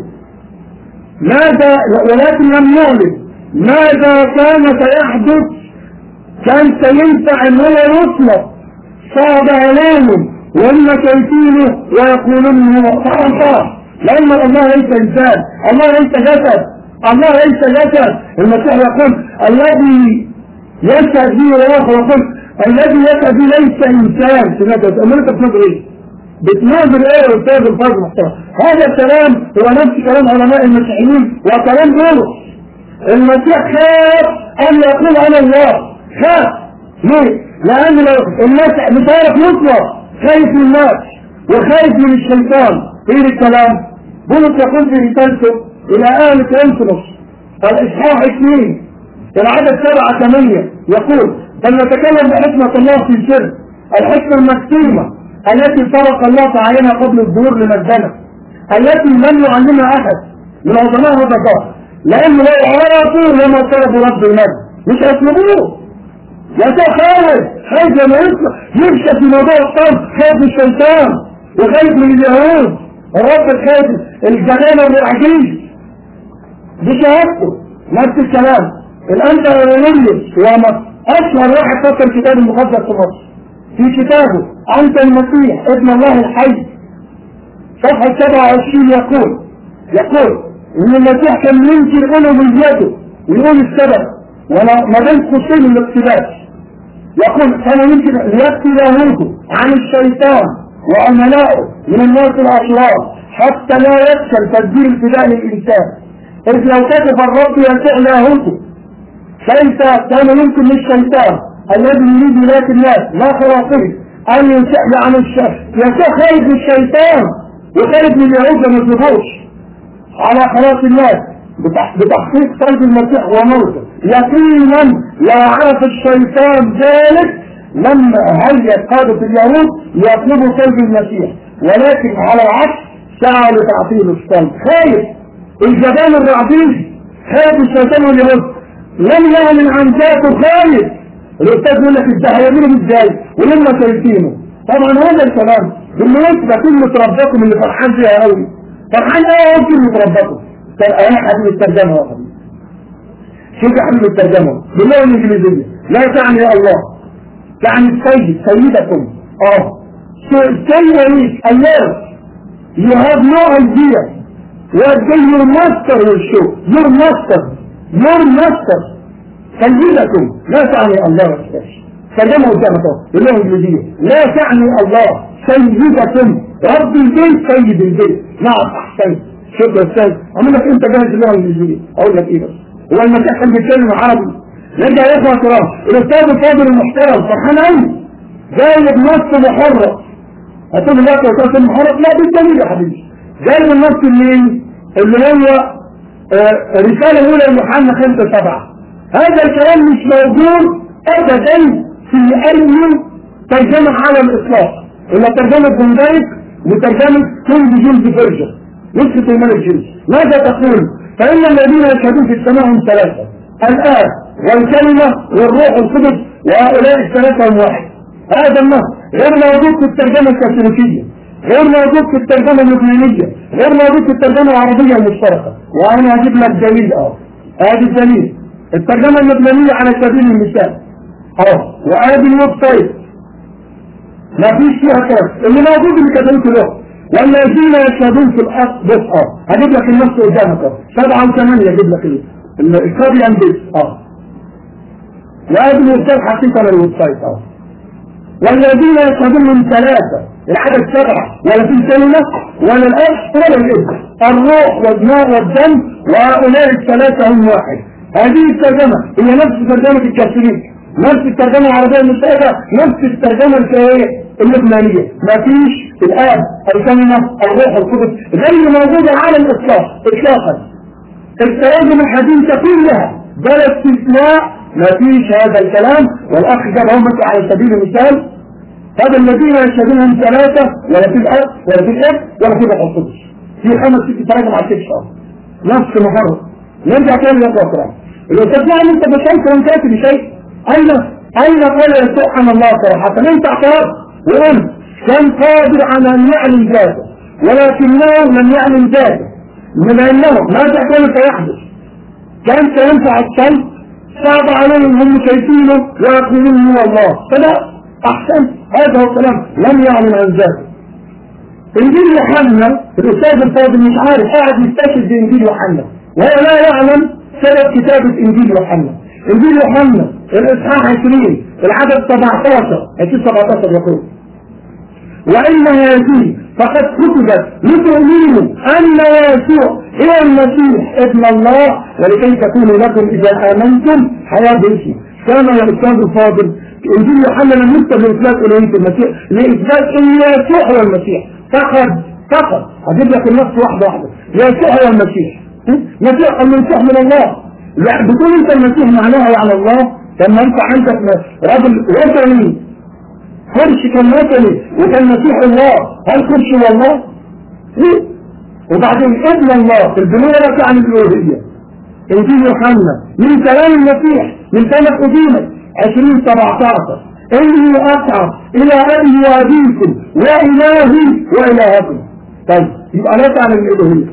ماذا ولكن لم يعلن ماذا كان سيحدث كان سينفع ان هو يطلق صعب عليهم وهم شايفينه ويقولون هو طبعا طبعا لان الله ليس انسان الله ليس جسد الله ليس جسد المسيح يقول الذي يشهد به وياخر يقول الذي يشهد به ليس انسان في جسد امال انت بتنظر ايه؟ بتناظر ايه يا استاذ الفاضل محترم هذا الكلام هو نفس كلام علماء المسيحيين وكلام بولس المسيح خاف ان يقول انا الله خاف ليه؟ لان لو الناس مش عارف يطلع خايف من الناس وخايف من الشيطان ايه الكلام؟ بولس يقول في رسالته الى اهل كورنثوس الاصحاح اثنين العدد سبعة ثمانية يقول بل نتكلم بحكمة الله في السر الحكمة المكتومة التي فرق الله تعالى قبل الظهور لمجدنا التي لم يعلمها احد من عظماء هذا الظهر لانه لو عرفوا لما طلبوا رب المجد مش هيطلبوه يسوع خايف خايف لما يطلع يمشي في موضوع الصوم خايف من الشيطان وخايف من اليهود الرب الخايف الجنان الرعجيز بشهادته نفس الكلام الانت يونيليوس هو اشهر واحد فصل الكتاب المقدس في مصر في كتابه أنت المسيح ابن الله الحي صفحة 27 يقول يقول إن المسيح كان ينكر ألوهيته ويقول السبب وأنا ما بين قوسين الاقتباس يقول كان ينكر ليكفي لاهوته عن الشيطان وعملائه من الناس الأشرار حتى لا يفشل تدبير الفداء للإنسان إذ لو كتب الرب يسوع لاهوته كيف كان يمكن للشيطان الذي يريد ولاية الناس لا خلاصه أن يسأل عن الشر يسوع خايف من الشيطان وخايف من اليهود ما يطلبوش على خلاص الناس بتح- بتحقيق قلب المسيح وموته يقينا لو عرف الشيطان ذلك لما هيئ قادة اليهود يطلبوا قلب المسيح ولكن على العكس سعى لتعطيل الصلب خايف الجبان الرعبيل خايف الشيطان واليهود لم يعلن عن ذاته خايف الاستاذ يقول لك انت هيعملوا ازاي ولما شايفينه طبعا هذا الكلام بالمناسبة كلمة ربكم اللي فرحان فيها قوي فرحان قوي كلمة ربكم كان انا حبيب الترجمة يا حبيبي شوف يا حبيب الترجمة باللغة الانجليزية لا تعني الله تعني السيد سيدكم اه سيد الله You have no idea what day your master will show. Your master. Your master. سيدكم لا تعني الله أستاذ ترجمة قدامك اهو باللغة الإنجليزية لا تعني الله سيدكم رب البيت سيد البيت نعم أحسن شكرا أستاذ أقول لك أنت جاهز اللغة الإنجليزية أقول لك إيه بس هو المسيح كان بيتكلم عربي نرجع يا إخوة الكرام الأستاذ الفاضل المحترم فرحان أوي جايب نص محرق هتقول لك يا أستاذ المحرق لا بالدليل يا حبيبي جايب النص منين اللي هو آه، رسالة أولى ليوحنا خمسة سبعة هذا الكلام مش موجود أبدا في أي ترجمة على الإطلاق إلا ترجمة بندايك وترجمة كل جيمس فيرجن نسخة الملك جيمس ماذا تقول؟ فإن الذين يشهدون في السماء هم ثلاثة الآب والكلمة والروح القدس وهؤلاء الثلاثة هم واحد هذا النص غير موجود في الترجمة الكاثوليكية غير موجود في الترجمة اللبنانية غير موجود في الترجمة العربية المشتركة وأنا هجيب لك دليل أهو هذا الدليل الترجمة اللبنانية على سبيل المثال اه وادي الويب سايت ما فيش فيها كلام اللي موجود اللي كتبته له والذين يشهدون في الارض بس اه هجيب لك النص قدامك اه سبعة وثمانية هجيب لك ال- ال- الكوبي اند بيس اه وادي الويب سايت حطيت على الويب سايت اه والذين يشهدون من ثلاثة العدد سبعة ولا في كلمة ولا الأب ولا الابن الروح والماء والدم وهؤلاء الثلاثة هم واحد هذه الترجمة هي نفس ترجمة الكاثوليك نفس الترجمة العربية المتحدة نفس الترجمة الكاهية اللبنانية ما فيش الآب الكلمة الروح القدس غير موجودة على الإطلاق إطلاقا التراجم الحديثة كلها بلا استثناء ما فيش هذا الكلام والأخ جابهم مثل على سبيل المثال هذا الذين يشهدونهم ثلاثة ولا في الأب ولا في الأب ولا في الروح القدس في خمس ست تراجم على الست شهر نفس محرر نرجع تاني للأخوة الكرام الأستاذ يعني أنت بشيء وأنت كاتب شيء أين أين قال يسوع عن الله صراحة أنت اعترضت وقلت كان قادر على أن يعلن ذاته ولكنه لم يعلن ذاته من أنه ماذا كان سيحدث كان سينفع الصلب صعب عليهم هم شايفينه ويقولون هو الله فلا أحسن هذا هو الكلام لم يعلن عن ذاته انجيل يوحنا الاستاذ الفاضل مش عارف قاعد يستشهد بانجيل يوحنا وهو لا يعلم سبب كتابة انجيل يوحنا انجيل يوحنا الاصحاح 20 العدد 17 اكيد 17 يقول وإن هذه فقد كتبت لتؤمنوا أن يسوع هو المسيح ابن الله ولكي تكونوا لكم إذا آمنتم حياة باسمه كان يا أستاذ الفاضل إنجيل يوحنا لم يكتب لإثبات ألوهية المسيح لإثبات أن يسوع هو المسيح فقط فقط هجيب لك النص واحدة واحدة يسوع هو المسيح مسيح المسيح من الله لا بتقول أنت المسيح معناها يعني الله لما أنت عندك رجل وثني كرش كان وثني وكان مسيح الله هل كرش هو الله؟ ليه؟ وبعدين ابن الله في البنية عن الألوهية انجيل يوحنا من كلام المسيح من سنة قديمة 2017 اني اسعى الى ابي وابيكم والهي والهكم طيب يبقى لا تعلم الالوهيه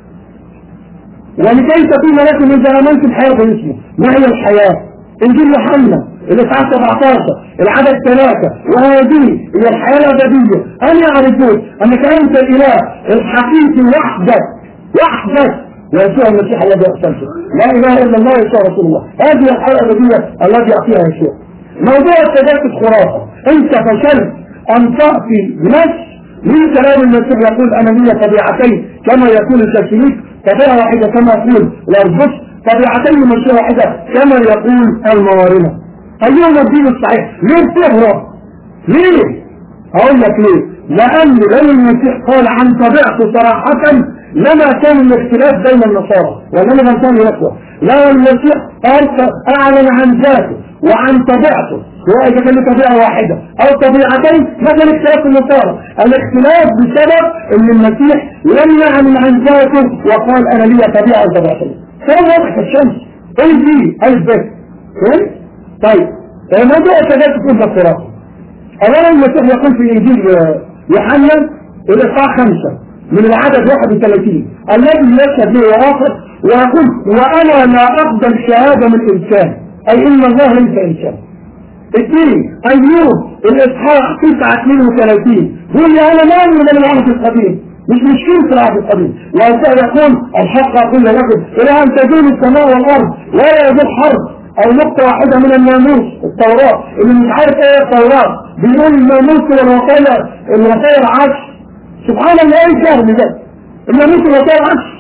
ولكي تكون لكم اذا امنتم حياه باسمه ما هي الحياه انجيل يوحنا الاصحاح 17 العدد ثلاثة وهذه هي الحياة الأبدية أن يعرفون أنك أنت الإله الحقيقي وحدك وحدك ويسوع المسيح الذي أرسلته لا إله إلا الله يسوع رسول الله هذه الحياة الأبدية التي يعطيها يسوع موضوع التجسد خرافة أنت فشلت أن تعطي نفس من كلام المسيح يقول أنا لي طبيعتين كما يقول الكاثوليك طبيعة واحدة كما يقول الأرجوس طبيعتين مشيئة واحدة كما يقول الموارنة أيهما الدين الصحيح ليه بتهرب ليه أقول لك ليه لأن لأن المسيح قال عن طبيعته صراحة لما كان الاختلاف بين النصارى وانما كان يقوى لا المسيح اعلن عن ذاته وعن طبيعته سواء اذا كان طبيعه واحده او طبيعتين ما كان اختلاف النصارى الاختلاف بسبب ان المسيح لم يعلن عن ذاته وقال انا لي طبيعه وطبيعتين كان واضح الشمس ايه دي الف ب فهمت؟ طيب الموضوع كذلك تكون بالصراحه اولا المسيح يقول في انجيل يوحنا الاصحاح خمسه من العدد 31 الذي يشهد به واخر ويقول وانا لا اقبل شهاده من انسان اي ان الله ليس انسان اثنين ايوب الاصحاح 9 32 يقول لي انا ما من العهد القديم مش مشكلة في العهد القديم يقول الحق اقول لكم الى ان تزول السماء والارض ولا يزول حرب او نقطة واحدة من الناموس التوراة اللي مش عارف ايه التوراة بيقول الناموس والوصايا الوصايا العشر سبحان الله ايه الجهل ده الناموس والوصايا العشر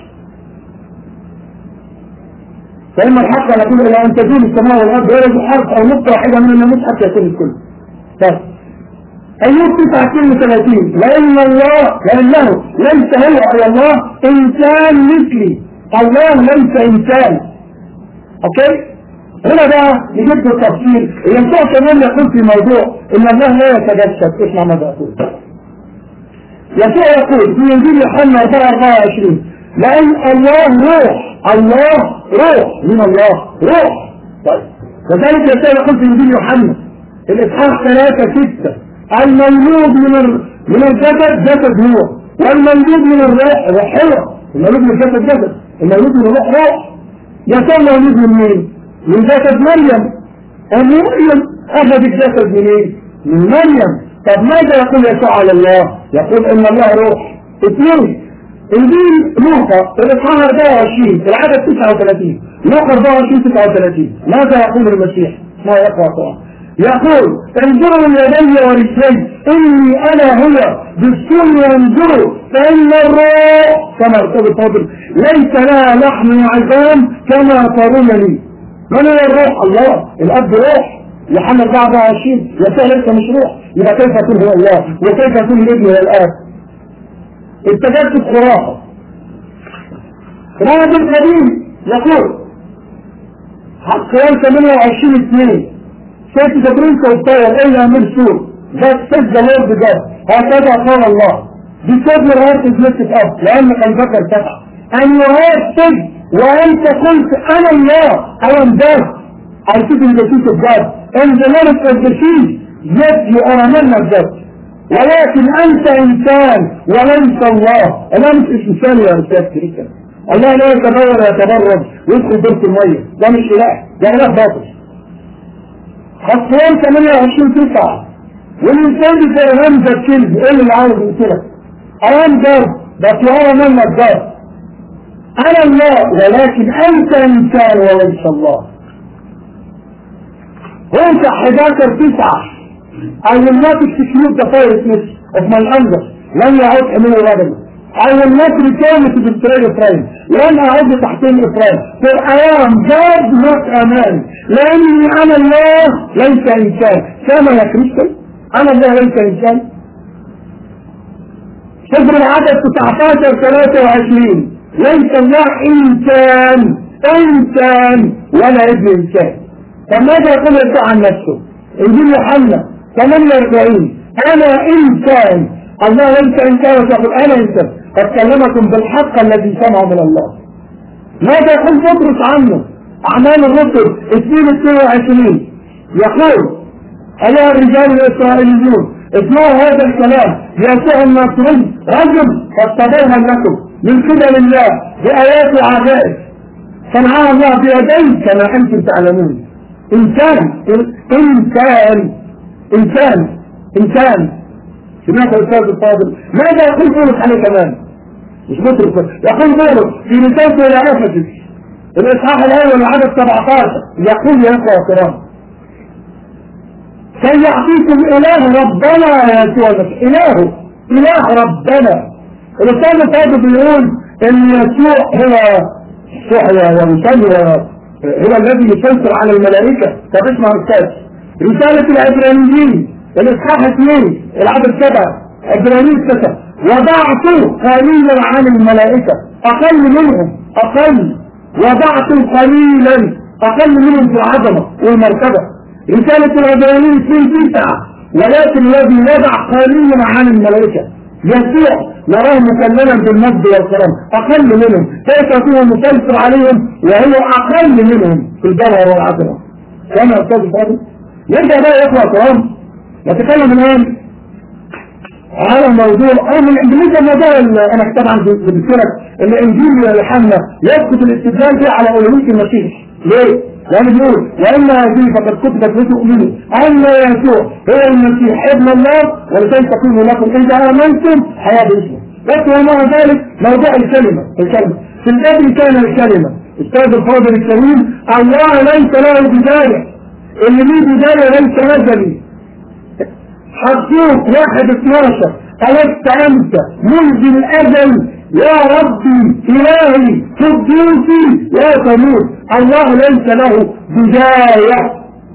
فإما الحق يقول إلى أن تزول السماء والأرض ولا يزول حرف أو نقطة واحدة من الناموس حتى يكون الكل طيب أيوب 39 لأن الله لأنه ليس هو أي الله إنسان مثلي الله ليس إنسان أوكي هنا بقى نجيب له التفصيل ينفع كمان يقول في موضوع ان الله لا يتجسد اسمع ماذا يقول يسوع يقول في انجيل يوحنا 24 لان الله روح الله روح من الله روح طيب كذلك يسوع يقول في انجيل يوحنا الاصحاح 3 6 المولود من ال... من الجسد جسد هو والمولود من الروح روح هو المولود من الجسد جسد المولود من الروح روح يسوع مولود من مين؟ من جسد مريم ومريم أخذ الجسد من ايه؟ من مريم طب ماذا يقول يسوع على الله؟ يقول إن الله روح اثنين انجيل لوقا الاصحاح 24 العدد 39 لوقا 24 39 ماذا يقول المسيح؟ ما يقرأ طبعا يقول انظروا اليدي ورجلي اني انا هو بالسن وانظروا فان الروح كما ارتبط الفاضل ليس لها لحم وعظام كما ترونني من هو الروح الله الاب روح يوحنا 24 يسوع ليس مش روح يبقى كيف يكون هو الله وكيف يكون الابن هو الاب التجسد خرافه خرافه القديم يقول خلال 28 2 Say to the prince of power, إلا من سور That says the Lord God هكذا قال الله Because your heart is lifted up لأن قلبك ارتفع And your heart said وأنت قلت أنا الله I am God I sit in the seat of God and the knowledge of the sea yet you are a man of God ولكن أنت إنسان وليس الله أنا مش إنسان يا أستاذ كريكا الله لا يتبول ويتبرد ويدخل دورة المية ده مش إله ده إله باطل خطوان 28 تسعة والإنسان بتاع همزة كلمة إيه اللي عاوز يقول أيام جرب بس يرى منك جرب أنا الله ولكن أنت إنسان وليس الله وانت 11 تسعة I will not execute the fierceness of my anger لن يعود حمله غضبه I will not return to the betrayal of Ephraim لن أعود تحتين إفرايم for I am God not a man لأني أنا الله ليس إنسان كما يا كريستال أنا الله ليس إنسان صدر العدد 19 23 ليس الله إنسان إنسان ولا ابن إنسان طب ماذا يقول يسوع عن نفسه انجيل يوحنا 48 انا انسان الله ليس انسان وتقول انا انسان قد كلمكم بالحق الذي سمعه من الله ماذا يقول بطرس عنه اعمال الرسل 2 22 يقول ايها الرجال الاسرائيليون اسمعوا هذا الكلام يسوع الناصري رجل قد تبين لكم من قبل الله بايات وعجائب صنعها الله بيديه كما انتم تعلمون انسان انسان انسان انسان سمعت الاستاذ الفاضل ماذا يقول بولس عليه كمان مش بطرس يقول بولس في رسالته الى افسس الاصحاح الاول العدد 17 يقول يا اخوه الكرام سيعطيكم اله ربنا يا يسوع اله اله ربنا الاستاذ الفاضل بيقول ان يسوع هو صحيا ومسير هو الذي يسيطر على الملائكة طب اسمع أستاذ رسالة العبرانيين الإصحاح 2 العدد 7 عبرانيين 9 وضعت قليلا عن الملائكة أقل منهم أقل وضعت قليلا أقل منهم في العظمة والمرتبة رسالة العبرانيين في تسعة ولكن الذي وضع قليلا عن الملائكة يسوع نراه مكلما بالمجد والكرم أقل منهم كيف يكون مسيطر عليهم وهو أقل منهم في الجوهر والعظمة كما أستاذ الفاضل يرجع بقى يا إخوة الكرام نتكلم الآن على موضوع أو من بالنسبة لموضوع أنا طبعا بذكرك إن إنجيل يوحنا يسقط الاستدلال فيه على أولوية المسيح ليه؟ لأنه بيقول وإما هذه فقد كتبت لتؤمنوا أن يسوع هو المسيح ابن الله ولكي تكونوا لكم إذا آمنتم حياة باسمه بس ومع ذلك موضوع الكلمة الكلمة في البدء كان الكلمة أستاذ الفاضل الكريم الله ليس له بداية اللي ليه بداية ليس أزلي حطوك واحد اتناشر ألست أنت منذ الأزل يا ربي إلهي قدوسي يا تموت الله ليس له بداية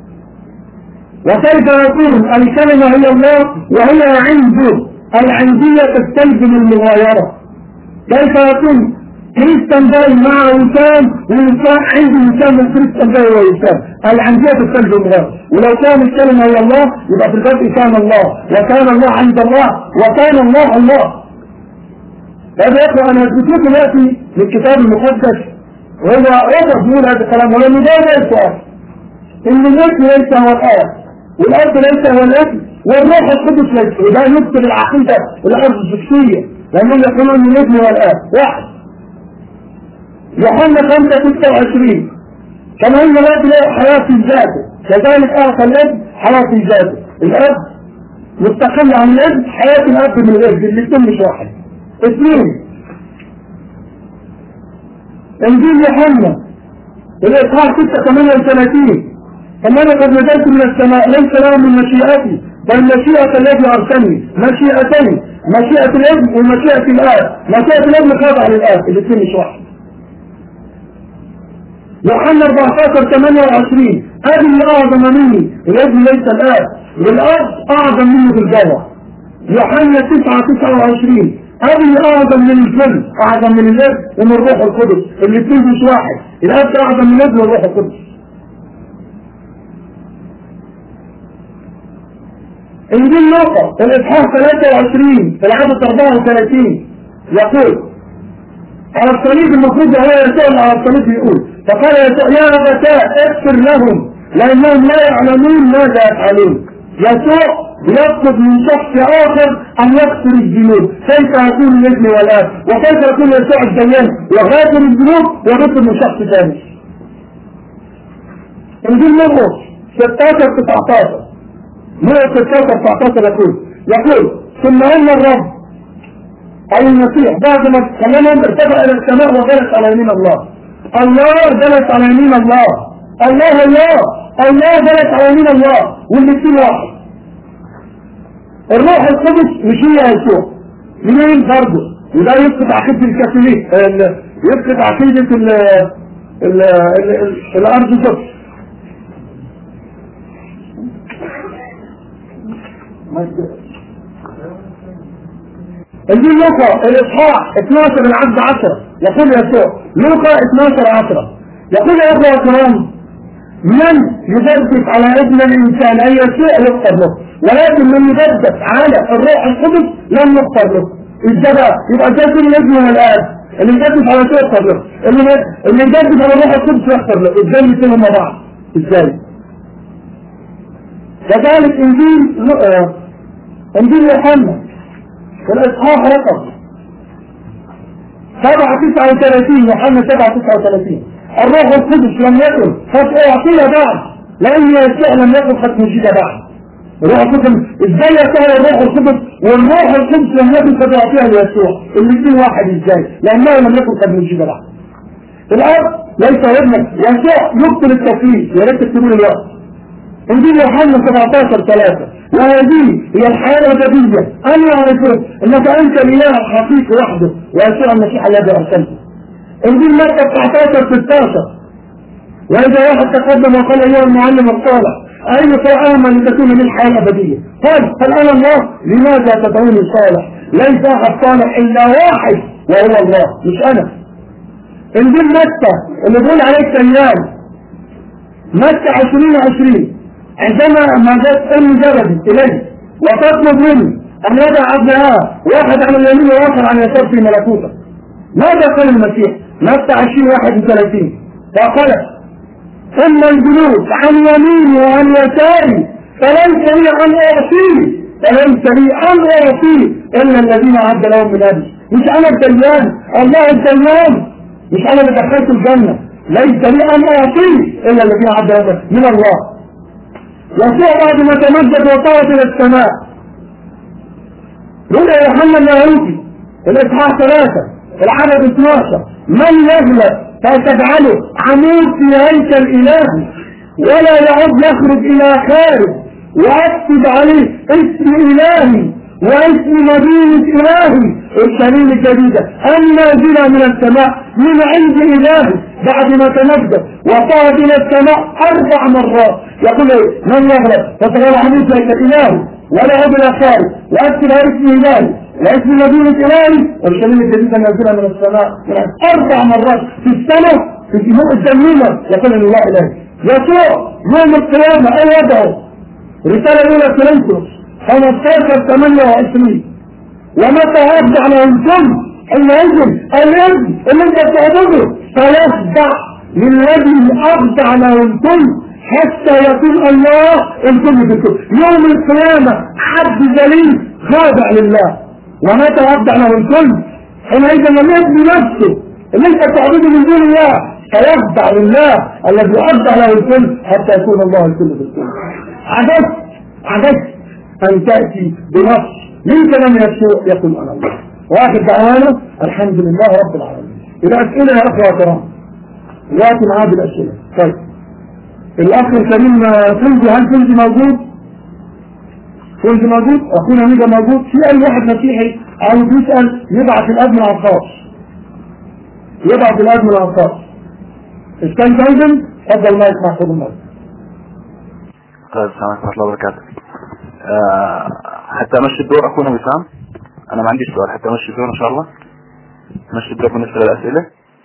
وكيف يكون الكلمة هي الله وهي عنده العندية تستلزم المغايرة كيف يكون كريستيان باي مع وسام ووسام عنده وسام من كريستيان باي ووسام العندية تستلزم المغايرة ولو كان الكلمة هي الله يبقى في البدء كان الله وكان الله عند الله وكان الله الله هذا يقرأ أنا أثبت لكم يأتي من الكتاب المقدس وهو يقرأ بيقول هذا الكلام ولم يجاوب السؤال إن الاسم ليس هو الآب والأرض ليس هو الاسم والروح القدس ليس وده يبطل العقيدة الأرض الشخصية لأنهم يقولون إن الاسم هو الآب واحد يوحنا 5 26 كما أن الأب له حياة في ذاته كذلك أعطى الأب حياة في ذاته الأب مستقل عن الأب حياة الأب من الأب الاثنين مش واحد اثنين انجيل يوحنا الاصحاح 6 38 انما قد نزلت من السماء ليس له من مشيئتي بل مشيئة الذي ارسلني مشيئتين مشيئة الابن ومشيئة الاب مشيئة الابن خاضعة للاب الاثنين مش واحد يوحنا 14 28 ابي اعظم مني الابن ليس الاب والاب اعظم منه بالجوهر يوحنا 9 29 أبي أعظم من الجن أعظم من الاب ومن الروح القدس الاثنين مش واحد الاب أعظم من الاب والروح القدس انجيل لوقا الاصحاح 23 في العدد 34 يقول على الصليب المفروض هو يسوع اللي على الصليب يقول فقال يسوع يا ابتاء اغفر لهم لانهم لا يعلمون ماذا يفعلون يسوع يطلب من شخص آخر أن يغفر الذنوب كيف يكون الابن والآب وكيف يكون يسوع الديان وغافر الذنوب وغفر من شخص ثاني انجيل مرقس 16 19 مرقس 16 19 يقول يقول ثم ان الرب اي المسيح بعد ما كلمهم ارتفع الى السماء وجلس على يمين الله الله جلس على يمين الله الله الله الله جلس على يمين الله والاثنين واحد الروح القدس مش هي يسوع منين برضه وده يفقد عقيدة الكاثوليك يفقد عقيدة ال ال الارثوذكس الجيل لوقا الاصحاح 12 العبد 10 يقول يسوع لوقا 12 10 يقول يا اخوة الكرام من يدرس على ابن الانسان اي شيء يغفر له ولكن من يدرس على الروح القدس لم يغفر له ازاي يبقى جد الابن والاب اللي يدرس على شيء يغفر له اللي اللي يدرس على الروح القدس يغفر له ازاي الاثنين مع بعض ازاي كذلك انجيل آه. انجيل يوحنا في الاصحاح رقم 7 39 يوحنا 7 39 الروح القدس لم يكن قد اعطي بعد لان يسوع لم يكن قد نجد بعد الروح القدس ازاي يسوع الروح القدس والروح القدس لم يكن قد اعطيها ليسوع الاثنين واحد ازاي لانه لم يكن قد نجد بعد الاب ليس ابنك يسوع يبطل التكليف يا ريت تكتبوا لي الوقت انجيل يوحنا 17 3 وهذه هي الحياة الأبدية أن يعرفون أنك أنت الإله الحقيقي وحده ويسوع المسيح الذي أرسلته انجيل متى 19 16 وإذا واحد تقدم وقال أيها المعلم الصالح أي طعاما لتكون لي الحياة الأبدية قال هل أنا الله لماذا تدعوني صالح ليس احد صالح الا واحد وهو الله مش انا انجيل متى اللي بيقول عليه كيان متى 20 عندما ما جاءت ام جبل اليه وتطلب منه ان يضع ابنها واحد على اليمين واخر على اليسار في ملكوته ماذا قال المسيح متى 20 31 فقال اما الجلوس عن يميني وعن يساري فليس لي ان اعطيه فليس لي ان اعطيه الا الذين عد لهم من ابي مش انا الديان الله الديان مش انا اللي دخلت الجنه ليس لي ان اعطيه الا الذين عد لهم من الله يسوع بعد ما تمجد وطارت الى السماء رؤيا يوحنا اللاهوتي الاصحاح ثلاثه العدد 12 من يغلب فتجعله عمود في هيكل الهي ولا يعود يخرج الى خارج واكتب عليه اسم الهي واسم مدينة الهي الشريم الجديدة النازلة من السماء من عند الهي بعد ما تمجد وصعد الى السماء اربع مرات يقول ايه من يغلب فتجعله عمود في هيكل الهي ولا يعود الى خارج واكتب عليه اسم الهي لاسم مدينة إلهي والشمال الجديدة نازلة من السماء يعني أربع مرات في السنة في سماء الجميلة يقول الله إلهي يسوع يوم القيامة أي وضعه رسالة أولى كورنثوس 15 28 ومتى يخضع له الكل حينئذ الابن اللي انت بتعبده فيخضع للذي أخضع له الكل حتى يكون الله الكل في الكل يوم القيامة عبد ذليل خاضع لله ومتى يخضع له الكل حينئذ الابن نفسه اللي انت بتعبده من دون الله فيخضع لله الذي أخضع له الكل حتى يكون الله الكل في الكل عجزت عجزت أن تأتي بنص من كلام يسوع يقول أنا الله واخر دعوانا الحمد لله رب العالمين الأسئلة يا أخوة كرام دلوقتي معاه بالأسئلة طيب الأخ الكريم فوزي هل فوزي موجود؟ فوزي موجود؟ أخونا ميجا موجود؟ في أي واحد مسيحي عاوز يسأل يبعث الأدم على الخاص يبعث الأدم على الخاص استاذ جايدن اتفضل مايك مع خد المايك طيب السلام عليكم ورحمة الله وبركاته آه حتى امشي الدور اخونا وسام انا ما عنديش سؤال حتى امشي الدور ان شاء الله امشي الدور بالنسبة للاسئلة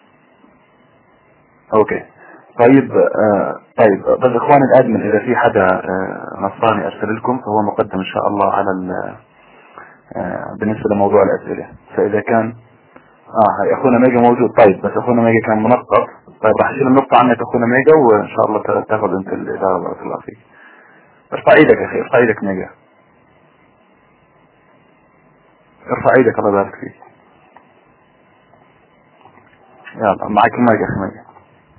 اوكي طيب آه طيب بس اخواني الادمن اذا في حدا آه نصراني ارسل لكم فهو مقدم ان شاء الله على آه بالنسبة لموضوع الاسئلة فاذا كان اه هي اخونا ميجا موجود طيب بس اخونا ميجا كان منقط طيب راح اشيل النقطة عنك اخونا ميجا وان شاء الله تاخذ انت الادارة بارك الله فيك ارفع ايدك يا اخي ارفع ايدك ميجا ارفع ايدك الله يبارك فيك يلا معك المايك يا اخي ميجا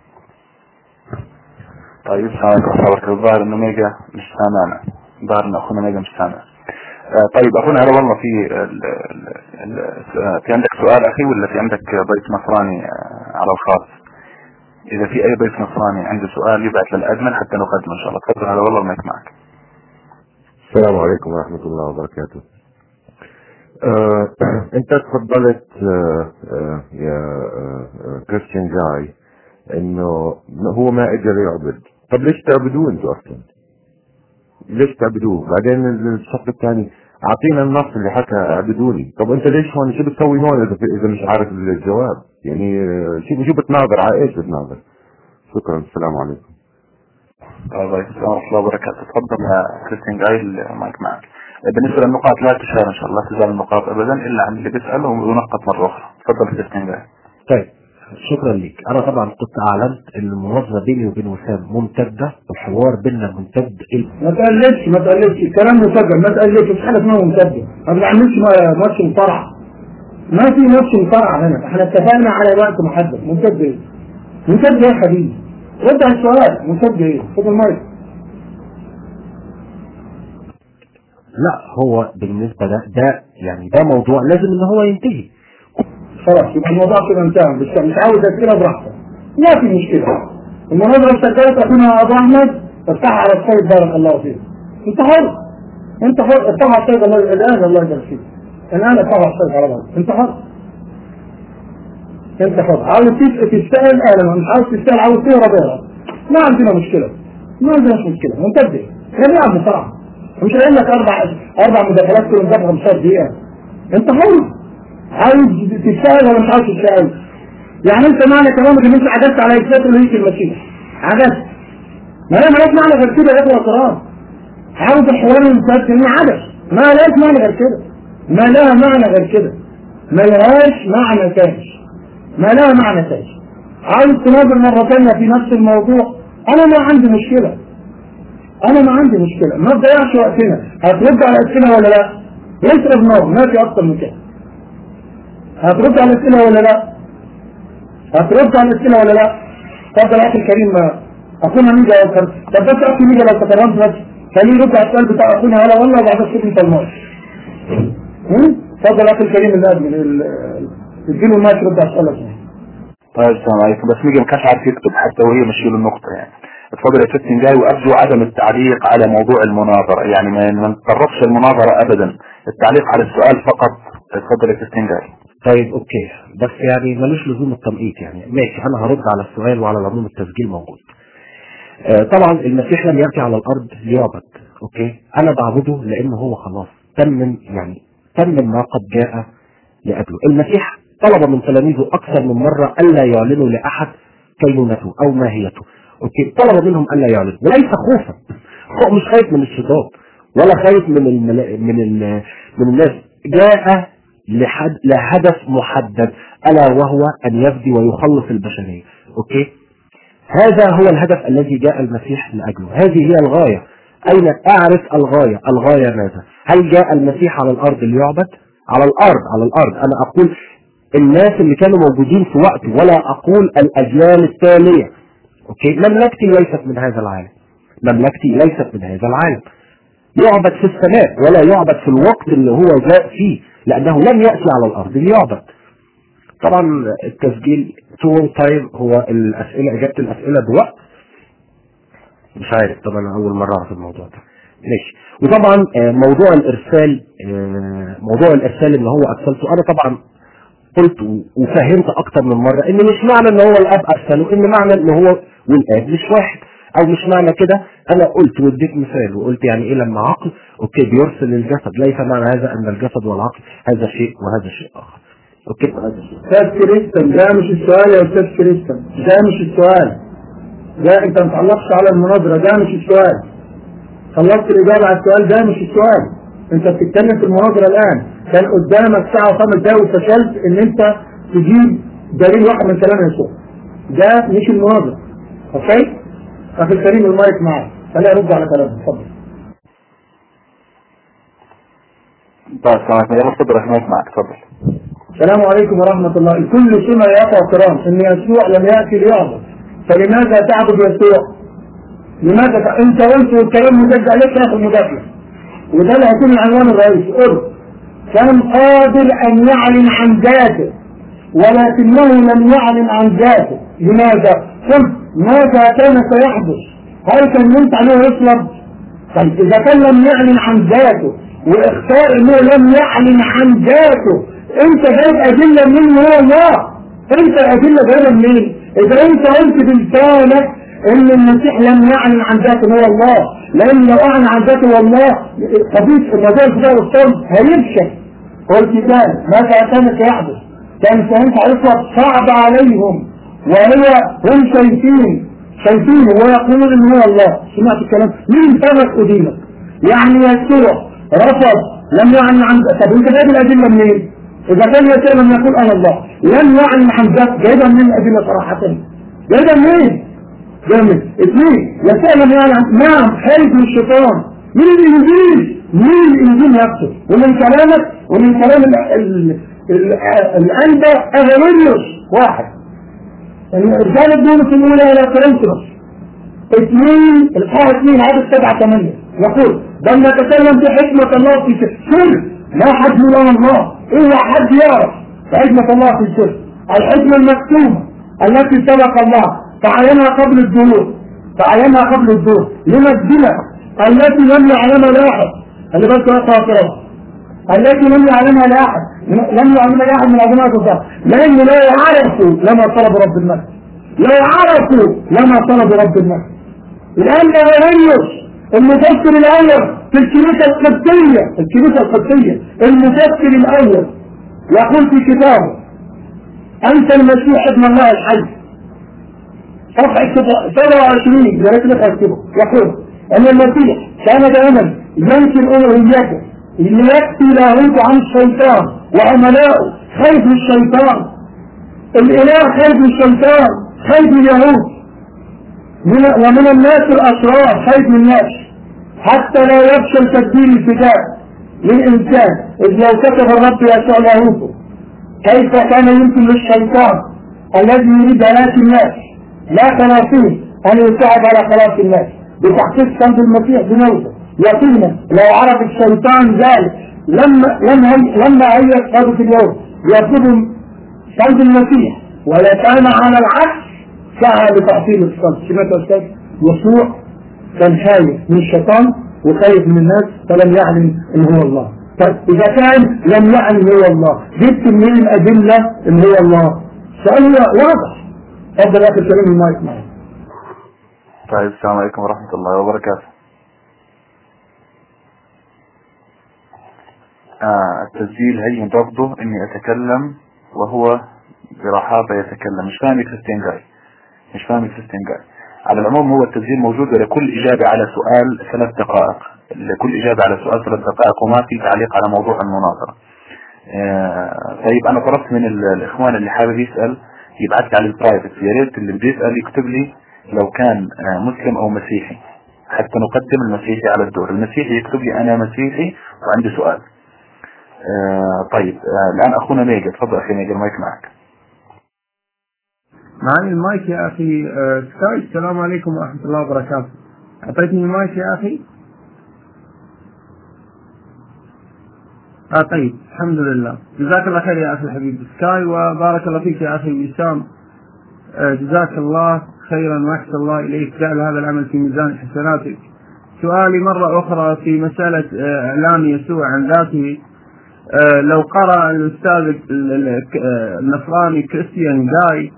طيب السلام عليكم ورحمة الله وبركاته الظاهر انه ميجا مش سامعنا الظاهر ان اخونا ميجا مش سامع آه طيب اخونا هلا والله في ال ال ال في عندك سؤال اخي ولا في عندك ضيف نصراني آه على الخاص اذا في اي ضيف نصراني عنده سؤال يبعث للادمن حتى نقدمه ان شاء الله تفضل هلا والله المايك معك السلام عليكم ورحمة الله وبركاته آه انت تفضلت آه آه يا كريستيان جاي انه هو ما اجى يعبد طب ليش تعبدوه انتوا اصلا ليش تعبدوه بعدين الصف الثاني اعطينا النص اللي حكى اعبدوني طب انت ليش هون شو بتسوي هون اذا اذا مش عارف الجواب يعني شو شو بتناظر على ايش بتناظر شكرا السلام عليكم الله السلام ورحمة الله وبركاته تفضل يا كريستيان جاي المايك معك بالنسبة للنقاط لا تشار ان شاء الله تزال النقاط ابدا الا عن اللي بيسأل وينقط مرة اخرى تفضل كريستيان جاي طيب شكرا لك انا طبعا كنت اعلنت ان المناظره بيني وبين وسام ممتده والحوار بيننا ممتد ما تقلبش ما تقلبش الكلام مسجل ما تقلبش مش حاجه اسمها ممتده ما بنعملش ماتش مصارعه ما في ماتش مصارعه هنا احنا اتفقنا على وقت محدد ممتد ايه؟ ممتد ايه يا حبيبي؟ رد على السؤال ممتد ايه؟ خد المايك لا هو بالنسبه ده ده يعني ده موضوع لازم ان هو ينتهي خلاص يبقى الموضوع كده انتهى مش مش عاوز اسئله براحتك ما في مشكله المناظره سجلت اخونا ابو احمد افتحها على السيد بارك الله فيك انت حر انت حر افتحها على السيد الله الان الله يبارك فيك الان افتحها على السيد على بعض انت حر انت حر عاوز تسال اهلا مش عاوز تسال عاوز تهرب اهرب ما عندنا مشكله ما عندناش مشكله منتبه خلينا نلعب بسرعه مش قايل لك اربع اربع مداخلات كل مداخله 15 دقيقه انت حر عايز تشتغل ولا مش عايز تشتغل يعني انت معنى كلامك ان انت عجزت على اثبات الوهيه المسيح عجزت ما هي مالهاش معنى غير كده يا اخوه الكرام عاوز الحوار المسلسل ان عبث ما لهاش معنى غير كده ما لها معنى غير كده ما لهاش معنى ثاني ما لها معنى ثاني عاوز تناظر مرة ثانية في نفس الموضوع انا ما عندي مشكلة انا ما عندي مشكلة ما تضيعش وقتنا هترد على اسئلة ولا لا يشرب نار ما في اكتر من كده هترد على اسئلة ولا لا هترد على الاسئلة ولا لا اتفضل يا اخي الكريم اخونا ميجا يا أخي. طب بس اخي ميجا لو تكرمت بس خليه يرد على السؤال بتاع اخونا هلا والله وبعد الشيخ انت المايك اتفضل يا اخي الكريم اللي قبل اديله المايك يرد على السؤال يا طيب السلام عليكم بس ميجي ما كانش عارف يكتب حتى وهي مشي له النقطة يعني اتفضل يا ست جاي وارجو عدم التعليق على موضوع المناظرة يعني ما ما نتطرقش المناظرة ابدا التعليق على السؤال فقط اتفضل يا ست جاي طيب اوكي بس يعني ملوش لزوم التنقيط يعني ماشي انا هرد على السؤال وعلى العموم التسجيل موجود آه طبعا المسيح لم يأتي على الارض ليعبد اوكي انا بعبده لان هو خلاص تم يعني تم ما قد جاء لأجله المسيح طلب من تلاميذه اكثر من مرة الا يعلنوا لاحد كينونته او ماهيته اوكي طلب منهم الا يعلنوا وليس خوفا هو مش خايف من الشيطان ولا خايف من الملا... من ال... من الناس جاء لحد لهدف محدد الا وهو ان يفدي ويخلص البشريه اوكي هذا هو الهدف الذي جاء المسيح لاجله هذه هي الغايه اين اعرف الغايه الغايه ماذا هل جاء المسيح على الارض ليعبد على الارض على الارض انا اقول الناس اللي كانوا موجودين في وقته ولا اقول الاجيال التاليه اوكي مملكتي ليست من هذا العالم مملكتي ليست من هذا العالم يعبد في السماء ولا يعبد في الوقت اللي هو جاء فيه لأنه لم يأتي على الأرض ليعبد طبعا التسجيل طول تايم هو الأسئلة إجابة الأسئلة بوقت مش عارف طبعا أنا أول مرة أعرف الموضوع ده ماشي وطبعا آه، موضوع الإرسال آه، موضوع الإرسال اللي هو أرسلته أنا طبعا قلت و- وفهمت أكتر من مرة إن مش معنى إن هو الأب أرسله إن معنى إن هو والآب مش واحد او مش معنى كده انا قلت واديت مثال وقلت يعني ايه لما عقل اوكي بيرسل الجسد ليس معنى هذا ان الجسد والعقل هذا شيء وهذا شيء اخر اوكي هذا شيء استاذ كريستن ده مش السؤال يا استاذ كريستن ده مش السؤال ده انت ما تعلقش على المناظرة ده مش السؤال خلصت الإجابة على السؤال ده مش السؤال انت بتتكلم في المناظرة الآن كان قدامك ساعة وخمس دقايق وفشلت ان انت تجيب دليل واحد من كلام يسوع ده مش المناظرة اوكي اخي الكريم المايك معاك خليني ارد على كلامك اتفضل طيب السلام عليكم يلا اتفضل المايك معك اتفضل السلام عليكم ورحمة الله الكل سمع يا أخوة الكرام إن يسوع لم يأتي ليعبد فلماذا تعبد يسوع؟ لماذا ت... أنت قلت والكلام مدد عليك يا أخي المدافع وده اللي هيكون العنوان الرئيسي قل كان قادر أن يعلن عن ذاته ولكنه لم يعلن عن ذاته لماذا؟ قلت ماذا كان سيحدث؟ هل كان ينفع أنه يصلب؟ طيب إذا كان لم يعلن عن ذاته واختار أنه لم يعلن عن ذاته أنت جايب أدلة منين هو الله؟ أنت أدلة جايبها منين؟ إذا أنت قلت بلسانك ان المسيح لم يعلن عن ذاته هو الله لان لو اعلن عن ذاته هو الله قضيه موضوع الفداء والصوم هيفشل والكتاب ماذا كان سيحدث كان سينفع يطلب صعب عليهم وهو هم شايفين شايفين ويقولون ان هو الله سمعت الكلام مين فرق ادينك يعني يسوع رفض لم يعلن عن طب انت جايب الادله منين؟ اذا كان يسوع لم يقول انا الله لم يعلن عن ذاته جايبها منين الادله صراحه جايبها منين؟ جامد اثنين يسأل يعني نعم خارج من الشيطان من الانجيل من الانجيل نفسه ومن كلامك ومن كلام الانبا اغريوس واحد الرسالة بولس الاولى الى كورنثوس اثنين الاصحاح اثنين عدد سبعة ثمانية يقول بل نتكلم بحكمة الله في سر لا حد من الله الا حد يعرف حكمة الله في السر الحكمة المكتوبة التي سبق الله فعينها قبل الدور فعينها قبل الدور لمجدنا التي لم يعلمها لاحد اللي بس يقرأ التي لم يعلمها لاحد لم يعلمها لاحد من عظماء الله لأن لا يعرفوا لما طلب رب المجد لا يعرفوا لما طلب رب المجد الآن غيريوس المفسر الأول في الكنيسة القبطية الكنيسة القبطية المفسر الأول يقول في كتابه أنت المسيح ابن الله الحي صفحة 27 يا ريت نكتبه يقول أن المسيح كان دائما ينكر ألوهيته ليكفي لاهوت عن الشيطان وعملائه خيف الشيطان الإله خيف الشيطان خيف اليهود من ومن الناس الأشرار خيف الناس حتى لا يفشل تدبير الفداء للإنسان إذ لو كتب الرب يسوع لاهوته كيف كان يمكن للشيطان الذي يريد هلاك الناس لا خلاصين أن يساعد على خلاص الناس بتحقيق صلب المسيح بنوته يقينا لو عرف الشيطان ذلك لما لما لما هي صلبة اليوم يطلب صلب المسيح ولكان على العكس سعى لتعطيل الصلب سمعت يا استاذ يسوع كان خايف من الشيطان وخايف من الناس فلم يعلم ان هو الله طيب اذا كان لم يعلم هو الله جبت منين الادله ان هو الله سؤال واضح اتفضل يا اخي كريم المايك معاك طيب السلام عليكم ورحمة الله وبركاته آه التسجيل هي ضبطه اني اتكلم وهو برحابة يتكلم مش فاهم كريستيان جاي مش فاهم كريستيان جاي على العموم هو التسجيل موجود لكل اجابة على سؤال ثلاث دقائق لكل اجابة على سؤال ثلاث دقائق وما في تعليق على موضوع المناظرة آه طيب انا طلبت من ال- الاخوان اللي حابب يسأل يبعث لي على البرايفت يا ريت اللي بده يسأل يكتب لي لو كان آه، مسلم او مسيحي حتى نقدم المسيحي على الدور المسيحي يكتب لي انا مسيحي وعندي سؤال آه طيب آه الان اخونا ميجا تفضل اخي ميجا المايك معك معي المايك يا اخي آه، سكاي السلام عليكم ورحمه الله وبركاته اعطيتني المايك يا اخي اه طيب الحمد لله جزاك الله خير يا اخي الحبيب سكاي وبارك الله فيك يا اخي وسام آه، جزاك الله خيرا واحسن الله اليك جعل هذا العمل في ميزان حسناتك سؤالي مرة أخرى في مسألة آه، إعلان يسوع عن ذاته آه، لو قرأ الأستاذ ال- ال- آه، النصراني كريستيان جاي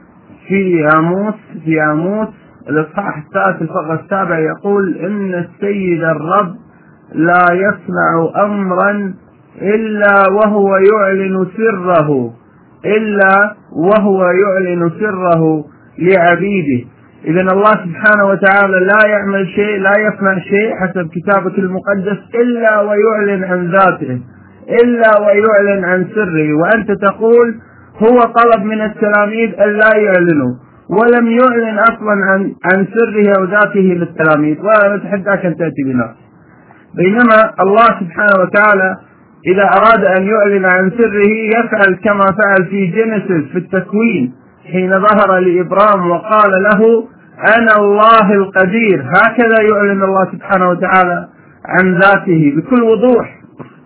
في عاموس في عاموس الإصحاح الثالث الفقرة السابعة يقول إن السيد الرب لا يصنع أمرا إلا وهو يعلن سره إلا وهو يعلن سره لعبيده إذا الله سبحانه وتعالى لا يعمل شيء لا يصنع شيء حسب كتابك المقدس إلا ويعلن عن ذاته إلا ويعلن عن سره وأنت تقول هو طلب من التلاميذ أن لا يعلنوا ولم يعلن أصلا عن عن سره أو ذاته للتلاميذ ولا نتحداك أن تأتي بنا بينما الله سبحانه وتعالى إذا أراد أن يعلن عن سره يفعل كما فعل في جينيسيس في التكوين حين ظهر لإبرام وقال له أنا الله القدير هكذا يعلن الله سبحانه وتعالى عن ذاته بكل وضوح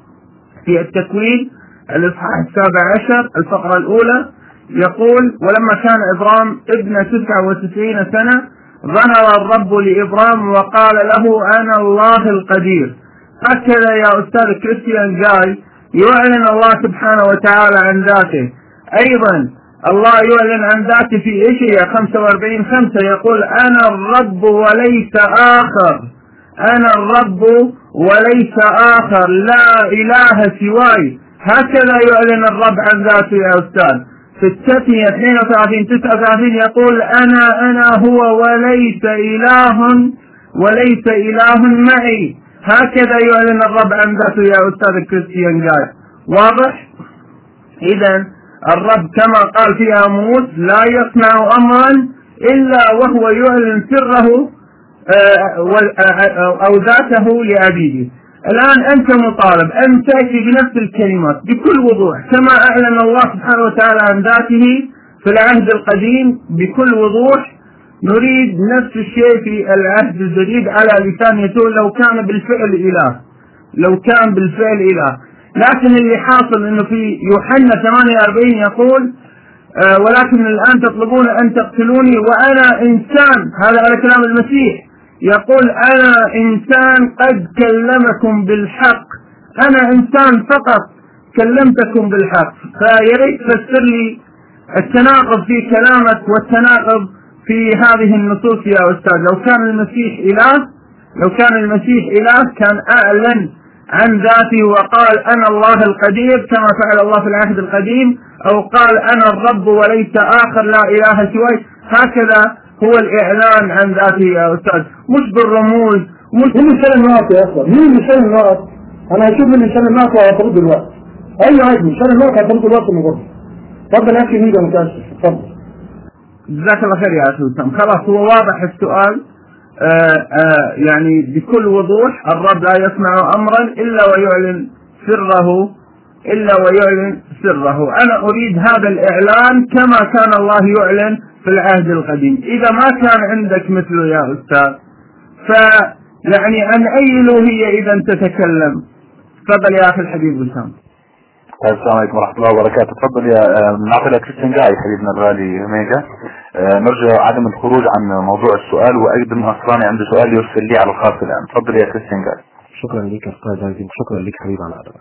في التكوين الإصحاح السابع عشر الفقرة الأولى يقول ولما كان إبرام ابن تسعة وتسعين سنة ظهر الرب لإبرام وقال له أنا الله القدير هكذا يا أستاذ كريستيان جاي يعلن الله سبحانه وتعالى عن ذاته أيضا الله يعلن عن ذاته في إشياء 45 خمسة يقول أنا الرب وليس آخر أنا الرب وليس آخر لا إله سواي هكذا يعلن الرب عن ذاته يا أستاذ في التثنية 32 39 يقول أنا أنا هو وليس إله وليس إله معي هكذا يعلن الرب عن ذاته يا أستاذ كريستيان جاي واضح؟ إذا الرب كما قال في آموس لا يصنع أمرا إلا وهو يعلن سره آه، وال- آه، أو ذاته لعبيده الآن أنت مطالب أن تأتي بنفس الكلمات بكل وضوح كما أعلن الله سبحانه وتعالى عن ذاته في العهد القديم بكل وضوح نريد نفس الشيء في العهد الجديد على لسان يسوع لو كان بالفعل إله لو كان بالفعل إله لكن اللي حاصل انه في يوحنا 48 يقول آه ولكن الان تطلبون ان تقتلوني وانا انسان هذا على كلام المسيح يقول انا انسان قد كلمكم بالحق انا انسان فقط كلمتكم بالحق فيا ريت تفسر لي التناقض في كلامك والتناقض في هذه النصوص يا استاذ لو كان المسيح اله لو كان المسيح إله كان أعلن عن ذاته وقال أنا الله القدير كما فعل الله في العهد القديم أو قال أنا الرب وليس آخر لا إله سواي هكذا هو الإعلان عن ذاته يا أستاذ مش بالرموز مش مين اللي شال النقط يا اخوان؟ مين اللي شال النقط؟ انا هشوف مين اللي شال النقط وهترد دلوقتي. ايوه عادي شال النقط هترد دلوقتي من غير. اتفضل يا اخي ميجا متاسف اتفضل. جزاك الله خير يا أخي وسام خلاص هو واضح السؤال آآ آآ يعني بكل وضوح الرب لا يسمع أمرا إلا ويعلن سره إلا ويعلن سره أنا أريد هذا الإعلان كما كان الله يعلن في العهد القديم إذا ما كان عندك مثله يا أستاذ فيعني عن أي ألوهية إذا تتكلم تفضل يا أخي الحبيب وسام طيب السلام عليكم ورحمة الله وبركاته تفضل يا آه، نعطي لك كريستيان جاي حبيبنا الغالي ميجا آه، نرجو عدم الخروج عن موضوع السؤال وأيضا نصراني عنده سؤال يرسل لي على الخاص الآن تفضل يا كريستيان جاي شكرا لك يا أستاذ عزيز شكرا لك حبيبي على أدبك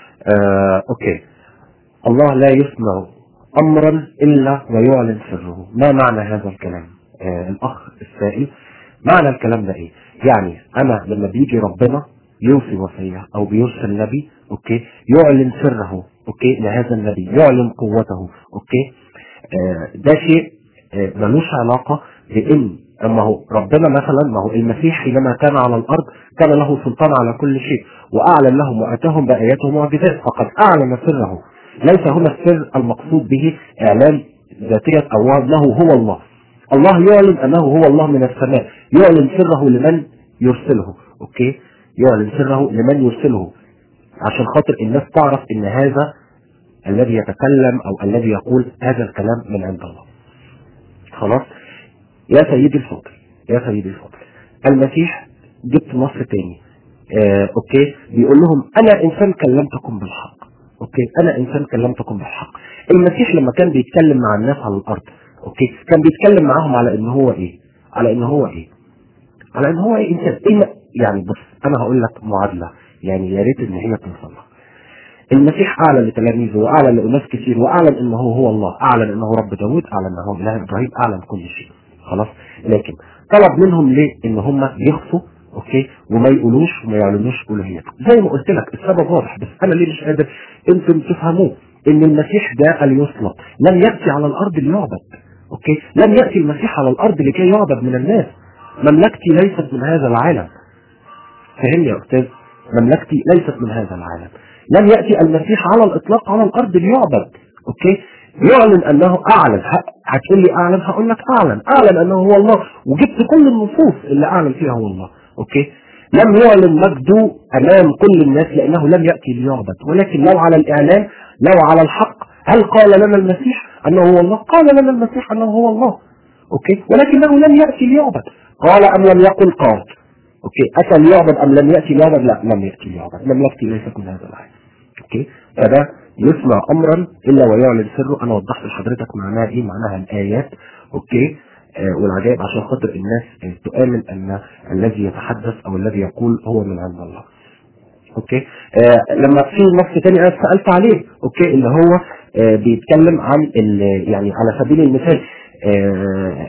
آه، أوكي الله لا يسمع أمرا إلا ويعلن سره ما معنى هذا الكلام آه الأخ السائل معنى الكلام ده إيه يعني أنا لما بيجي ربنا يوصي وصية أو بيرسل نبي أوكي يعلن سره أوكي لهذا النبي يعلن قوته أوكي آه ده شيء آه ملوش علاقة بإن أما هو ربنا مثلا ما هو المسيح حينما كان على الأرض كان له سلطان على كل شيء وأعلن لهم وأتاهم بآياته ومعجزات فقد أعلن سره ليس هنا السر المقصود به إعلان ذاتية الله أنه هو الله الله يعلن أنه هو الله من السماء يعلن سره لمن يرسله أوكي يعلن سره لمن يرسله عشان خاطر الناس تعرف ان هذا الذي يتكلم او الذي يقول هذا الكلام من عند الله خلاص يا سيدي الفاضل يا سيدي الفاضل المسيح جبت نص تاني آه اوكي بيقول لهم انا انسان كلمتكم بالحق اوكي انا انسان كلمتكم بالحق المسيح لما كان بيتكلم مع الناس على الارض اوكي كان بيتكلم معاهم على ان هو ايه على ان هو ايه على ان هو ايه انسان إيه يعني بص انا هقول لك معادله يعني يا ريت ان هي توصل لك المسيح اعلن لتلاميذه واعلن لاناس كثير واعلن انه هو الله اعلن انه رب داود اعلن انه اله ابراهيم اعلن كل شيء خلاص لكن طلب منهم ليه ان هم يخفوا اوكي وما يقولوش وما يعلنوش الوهيته زي ما قلت لك السبب واضح بس انا ليه مش قادر انتم تفهموه ان المسيح جاء ليصلب لم ياتي على الارض ليعبد اوكي لم ياتي المسيح على الارض لكي يعبد من الناس مملكتي ليست من هذا العالم فهمني يا استاذ مملكتي ليست من هذا العالم لم يأتي المسيح على الإطلاق على الأرض ليعبد أوكي يعلن أنه أعلن هتقول لي أعلن هقول لك أعلن أعلن أنه هو الله وجبت كل النصوص اللي أعلن فيها هو الله أوكي لم يعلن مجده أمام كل الناس لأنه لم يأتي ليعبد ولكن لو على الإعلان لو على الحق هل قال لنا المسيح أنه هو الله قال لنا المسيح أنه هو الله أوكي ولكنه لم يأتي ليعبد قال أم لم يقل قال اوكي اتى ليعبد ام لم ياتي ليعبد لا لم ياتي ليعبد مملكتي ليست من هذا العالم اوكي فده يسمع امرا الا ويعلن سره انا وضحت لحضرتك معناها ايه معناها الايات اوكي آه والعجائب عشان خاطر الناس آه تؤمن ان الذي يتحدث او الذي يقول هو من عند الله اوكي آه لما في نص تاني انا سالت عليه اوكي اللي هو آه بيتكلم عن يعني على سبيل المثال آه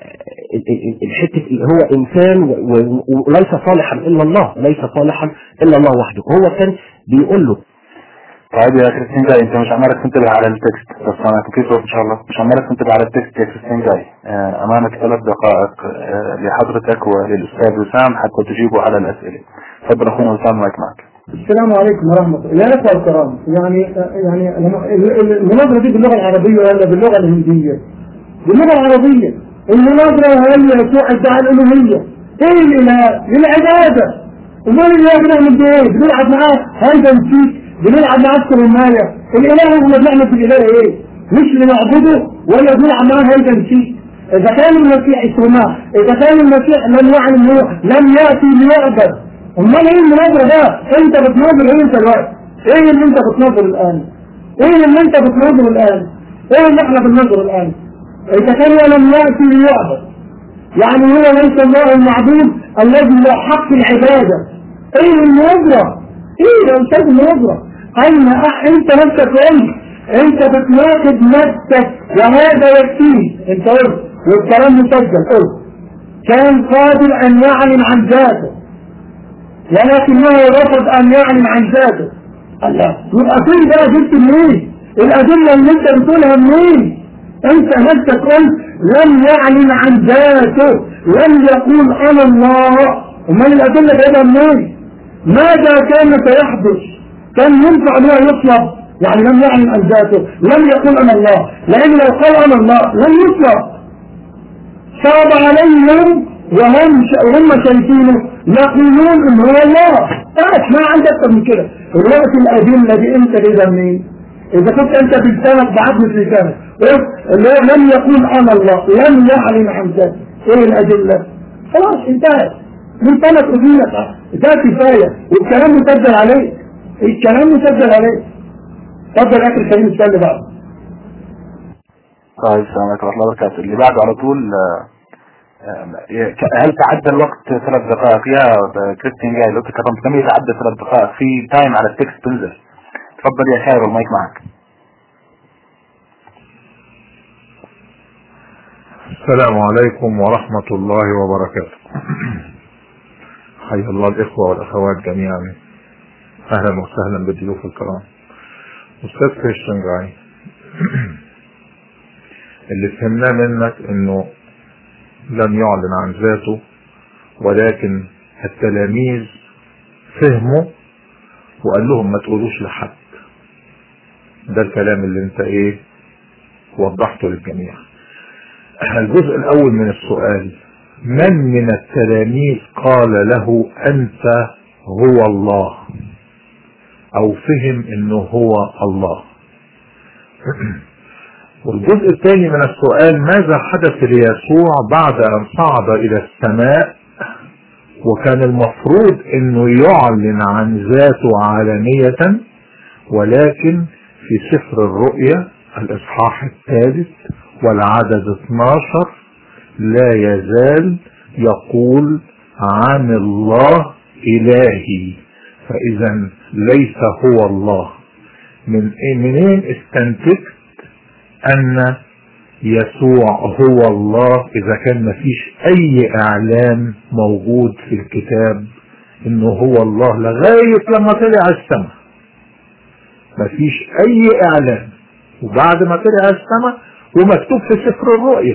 الحته اللي هو انسان وليس صالحا الا الله ليس صالحا الا الله وحده هو كان بيقول له طيب يا كريستين جاي انت مش عمالك تنتبه على التكست بس انا كيف ان شاء الله مش عمالك تنتبه على التكست يا كريستين جاي آه امامك ثلاث دقائق آه لحضرتك وللاستاذ وسام حتى تجيبوا على الاسئله تفضل اخونا وسام معك معك السلام عليكم ورحمة الله يا اخوة الكرام يعني يعني المناظرة دي باللغة العربية ولا باللغة الهندية باللغة العربية المناظرة هل يسوع ادعى الألوهية ايه الإله؟ للعبادة ومن الإله بنعمل بايه؟ بنلعب معاه هيدا نسيت بنلعب معاه السرماية الإله احنا بنعمل في الإله ايه؟ مش لنعبده ولا بنلعب معاه هيدا نسيت إذا كان المسيح السماء إذا كان المسيح لم يعلم هو لم يأتي ليعبد أمال إيه المناظرة ده؟ أنت بتناظر إيه أنت دلوقتي؟ إيه اللي أنت بتناظر الآن؟ إيه اللي أنت بتناظر الآن؟ إيه اللي إحنا بنناظر الآن؟ إذا كان لم يأتي ليعبد يعني هو ليس الله المعبود الذي له حق العبادة ايه المناظرة ايه يا استاذ المناظرة اين انت نفسك قلت انت بتناقض نفسك وهذا يكفيك انت قلت والكلام مسجل قلت كان قادر ان يعلن عن ذاته ولكنه رفض أن يعلم عن ذاته الله يبقى كل ده جبت منين؟ الأدلة اللي أنت بتقولها منين؟ أنت نفسك قلت لم يعلم عن ذاته لم يقول أنا الله أمال الأدلة جايبها منين؟ ماذا كان سيحدث؟ كان ينفع أنه يطلب يعني لم يعلم عن ذاته لم يقول أنا الله لأن لو قال أنا الله لم يطلب صعب عليهم وهم وهم شايفينه يقولون ان هو الله بس ما عندك اكتر من كده الوقت الادله دي انت كده منين اذا كنت انت بلسانك بعدل لسانك اللي هو لم يقول انا الله لم يعلم عن ذاته ايه الادله خلاص انتهت من ثلاث اذنك ده كفايه والكلام مسجل عليه الكلام مسجل عليه اتفضل اخر كريم السؤال اللي بعده طيب السلام عليكم ورحمة الله وبركاته اللي بعده على طول آه، آه، هل تعدى الوقت ثلاث دقائق يا كريستيان جاي لو تكرمت لم يتعدى ثلاث دقائق في تايم على التكست تنزل تفضل يا خير المايك معك السلام عليكم ورحمة الله وبركاته حيا الله الإخوة والأخوات جميعا أهلا وسهلا بالضيوف الكرام أستاذ كريستيان جاي اللي فهمناه منك انه لم يعلن عن ذاته ولكن التلاميذ فهموا وقال لهم ما تقولوش لحد ده الكلام اللي انت ايه وضحته للجميع الجزء الاول من السؤال من من التلاميذ قال له انت هو الله او فهم انه هو الله والجزء الثاني من السؤال ماذا حدث ليسوع بعد ان صعد الى السماء وكان المفروض انه يعلن عن ذاته علانية ولكن في سفر الرؤيا الاصحاح الثالث والعدد 12 لا يزال يقول عن الله الهي فاذا ليس هو الله من منين استنتجت ان يسوع هو الله اذا كان مفيش اي اعلان موجود في الكتاب انه هو الله لغاية لما طلع السماء مفيش اي اعلان وبعد ما طلع السماء ومكتوب في سفر الرؤيا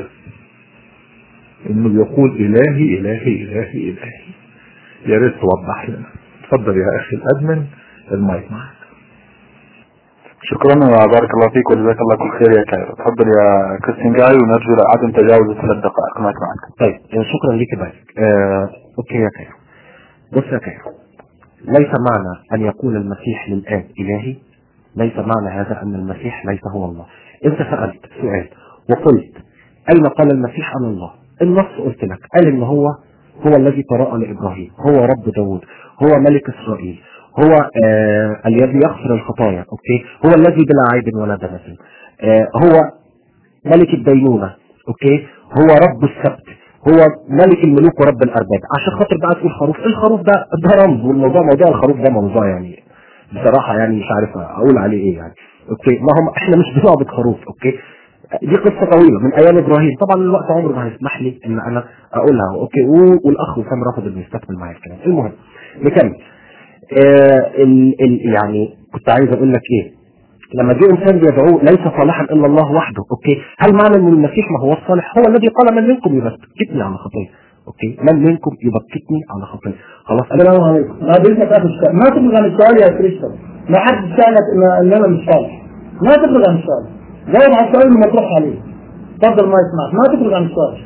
انه بيقول الهي الهي الهي الهي يا ريت توضح لنا اتفضل يا اخي الادمن المايك معك شكرا وبارك الله فيك وجزاك الله كل خير يا كايرو تفضل يا كريستيان جاي ونرجو عدم تجاوز الثلاث دقائق معك معك طيب آه، شكرا لك يا بايك آه، اوكي يا كايرو بص يا كايرو ليس معنى ان يقول المسيح للآب الهي ليس معنى هذا ان المسيح ليس هو الله انت سألت سؤال وقلت اين قال المسيح انا الله النص قلت لك قال ان هو هو الذي تراءى لابراهيم هو رب داود هو ملك اسرائيل هو آه الذي يغفر الخطايا اوكي هو الذي بلا عيب ولا دنس آه هو ملك الدينونة اوكي هو رب السبت هو ملك الملوك ورب الارباب عشان خاطر بقى تقول خروف الخروف ده ده رمز والموضوع موضوع الخروف ده موضوع يعني بصراحة يعني مش عارف اقول عليه ايه يعني اوكي ما هم احنا مش بنعبد خروف اوكي دي قصة طويلة من ايام ابراهيم طبعا الوقت عمره ما هيسمح لي ان انا اقولها اوكي والاخ وسام رفض انه يستكمل معايا الكلام المهم نكمل آه ال ال يعني كنت عايز اقول لك ايه لما جه انسان بيدعوه ليس صالحا الا الله وحده اوكي هل معنى ان المسيح ما هو الصالح هو الذي قال من منكم يبكتني على خطيه اوكي من منكم يبكتني على خطيه خلاص السلام عليكم ما بدك اخر السؤال ما تبغى عن السؤال يا كريستال ما حد سالك ان ان انا مش صالح ما تبغى عن السؤال جاوب على السؤال اللي مطروح عليه تفضل ما يسمعك ما تبغى عن السؤال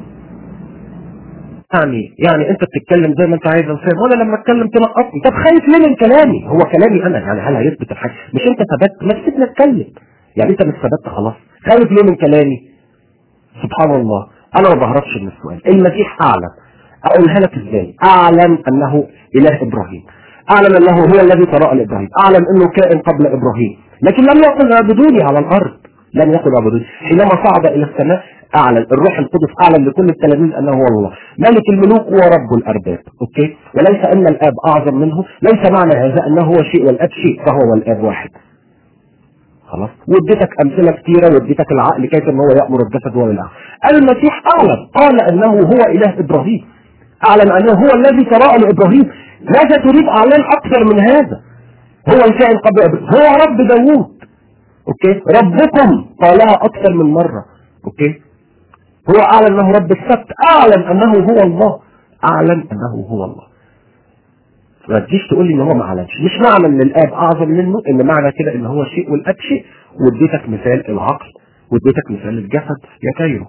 يعني يعني انت بتتكلم زي ما انت عايز يا وسام وانا لما اتكلم تنقطني طب خايف ليه من كلامي هو كلامي انا يعني هل هيثبت الحاجه مش انت ثبت ما تسيبني اتكلم يعني انت مش ثبت خلاص خايف ليه من كلامي سبحان الله انا ما بهربش من السؤال المسيح اعلم اقولها لك ازاي اعلم انه اله ابراهيم اعلم انه هو الذي تراءى لابراهيم اعلم انه كائن قبل ابراهيم لكن لم يقل اعبدوني على الارض لم يقل اعبدوني حينما صعد الى السماء اعلن الروح القدس اعلن لكل التلاميذ انه هو الله ملك الملوك ورب الارباب اوكي وليس ان الاب اعظم منه ليس معنى هذا انه هو شيء والاب شيء فهو والاب واحد خلاص واديتك امثله كثيره واديتك العقل كيف ان هو يامر الجسد والاخر المسيح اعلن قال انه هو اله ابراهيم اعلن انه هو الذي تراءى لابراهيم ماذا تريد اعلان اكثر من هذا هو الفعل قبل هو رب داوود اوكي ربكم قالها اكثر من مرة اوكي هو اعلن انه رب السبت اعلن انه هو الله اعلن انه هو الله ما تجيش تقول لي ان هو ما اعلنش مش معنى ان الاب اعظم منه ان معنى كده ان هو شيء والاب شيء واديتك مثال العقل واديتك مثال الجسد يا كايرو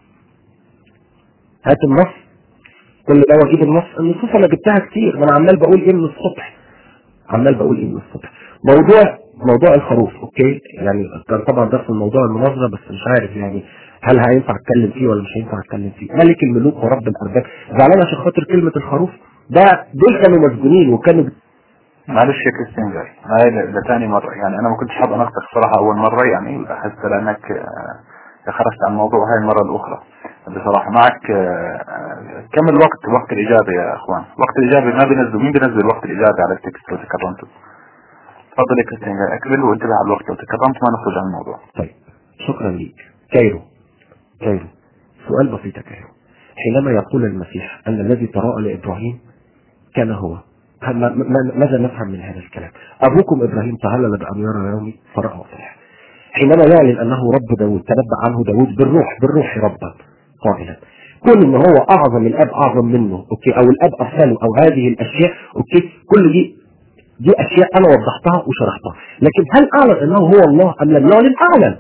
هات النص كل ده واجيب النص النصوص انا جبتها كتير ما انا عمال بقول ايه من الصبح عمال بقول ايه من الصبح موضوع موضوع الخروف اوكي يعني كان طبعا ده في الموضوع المناظره بس مش عارف يعني هل هينفع اتكلم فيه ولا مش هينفع اتكلم فيه ملك الملوك ورب الارباب زعلان عشان خاطر كلمه الخروف ده دول كانوا مسجونين وكانوا معلش يا كريستيان جاي هاي ل- لتاني مرة يعني أنا ما كنتش حابب أناقشك صراحة أول مرة يعني أحس لأنك آه، خرجت عن الموضوع هاي المرة الأخرى بصراحة معك آه، آه، كم الوقت وقت الإجابة يا أخوان وقت الإجابة ما بينزل مين بينزل وقت الإجابة على التكست لو تكرمتوا تفضل يا كريستيان جاي أكمل وانتبه على الوقت لو تكرمت ما نخرج عن الموضوع طيب شكرا ليك كايرو كايرو سؤال بسيط يا كايرو حينما يقول المسيح أن الذي تراءى لإبراهيم كان هو ه- ما- ما- ماذا نفهم من هذا الكلام أبوكم إبراهيم تهلل بأنيار يومي فرأى وفرح حينما يعلن أنه رب داود تنبأ عنه داود بالروح بالروح ربا قائلا كون ان هو اعظم الاب اعظم منه اوكي او الاب ارسله او هذه الاشياء اوكي كل دي دي اشياء انا وضحتها وشرحتها لكن هل اعلن انه هو الله ام لم يعلن اعلن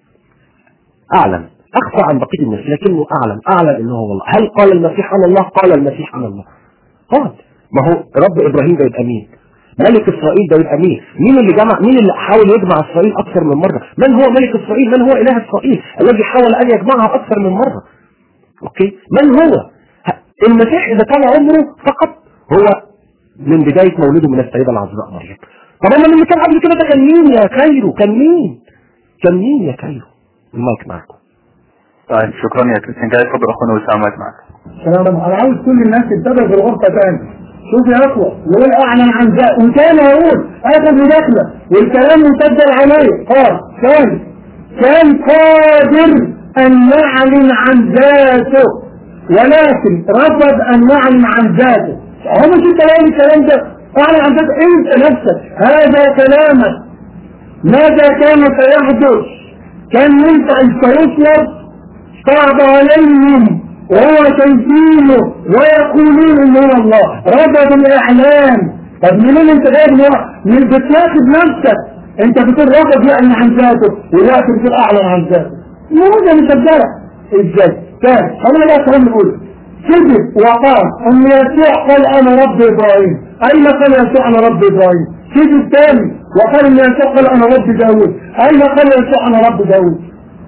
اعلن اخفى عن بقيه الناس لكنه اعلن اعلن انه هو الله هل قال المسيح انا الله قال المسيح انا الله قال ما هو رب ابراهيم ده يبقى مين ملك اسرائيل ده يبقى مين مين اللي جمع مين اللي حاول يجمع اسرائيل اكثر من مره من هو ملك اسرائيل من هو اله اسرائيل الذي حاول ان يجمعها اكثر من مره اوكي من هو ه- المسيح اذا كان عمره فقط هو من بدايه مولده من السيده العذراء مريم طب اما اللي كان قبل كده ده كان مين يا كايرو كان مين كان مين يا كايرو المايك معكم طيب شكرا يا كريستيان جاي تفضل أخونا وسام معك معك سلام انا عاوز كل الناس تنتبه في الغرفه تاني شوف يا اخوه يقول اعلن عن ذات وكان يقول اخذ مداخله والكلام مسجل عليه قال كان كان قادر ان يعلن عن ذاته ولكن رفض ان يعلن عن ذاته هو مش انت قايل الكلام ده اعلن عن ذاتك انت نفسك هذا كلامك ماذا كان سيحدث كان ينفع الفيصل صعب عليهم وهو تنزيله ويقولون ان هو الله رفض الاعلان طب منين انت جايب من ورا؟ من بتناقض نفسك انت بتقول رفض يعلن عن ذاته ودلوقتي بتقول اعلن عن ذاته موجه مصدقه ازاي؟ كان خلينا بقى الكلام نقول كذب وقال ان يسوع قال انا رب ابراهيم اين قال يسوع انا رب ابراهيم كذب ثاني وقال ان يسوع قال انا رب داوود اين قال يسوع انا رب داوود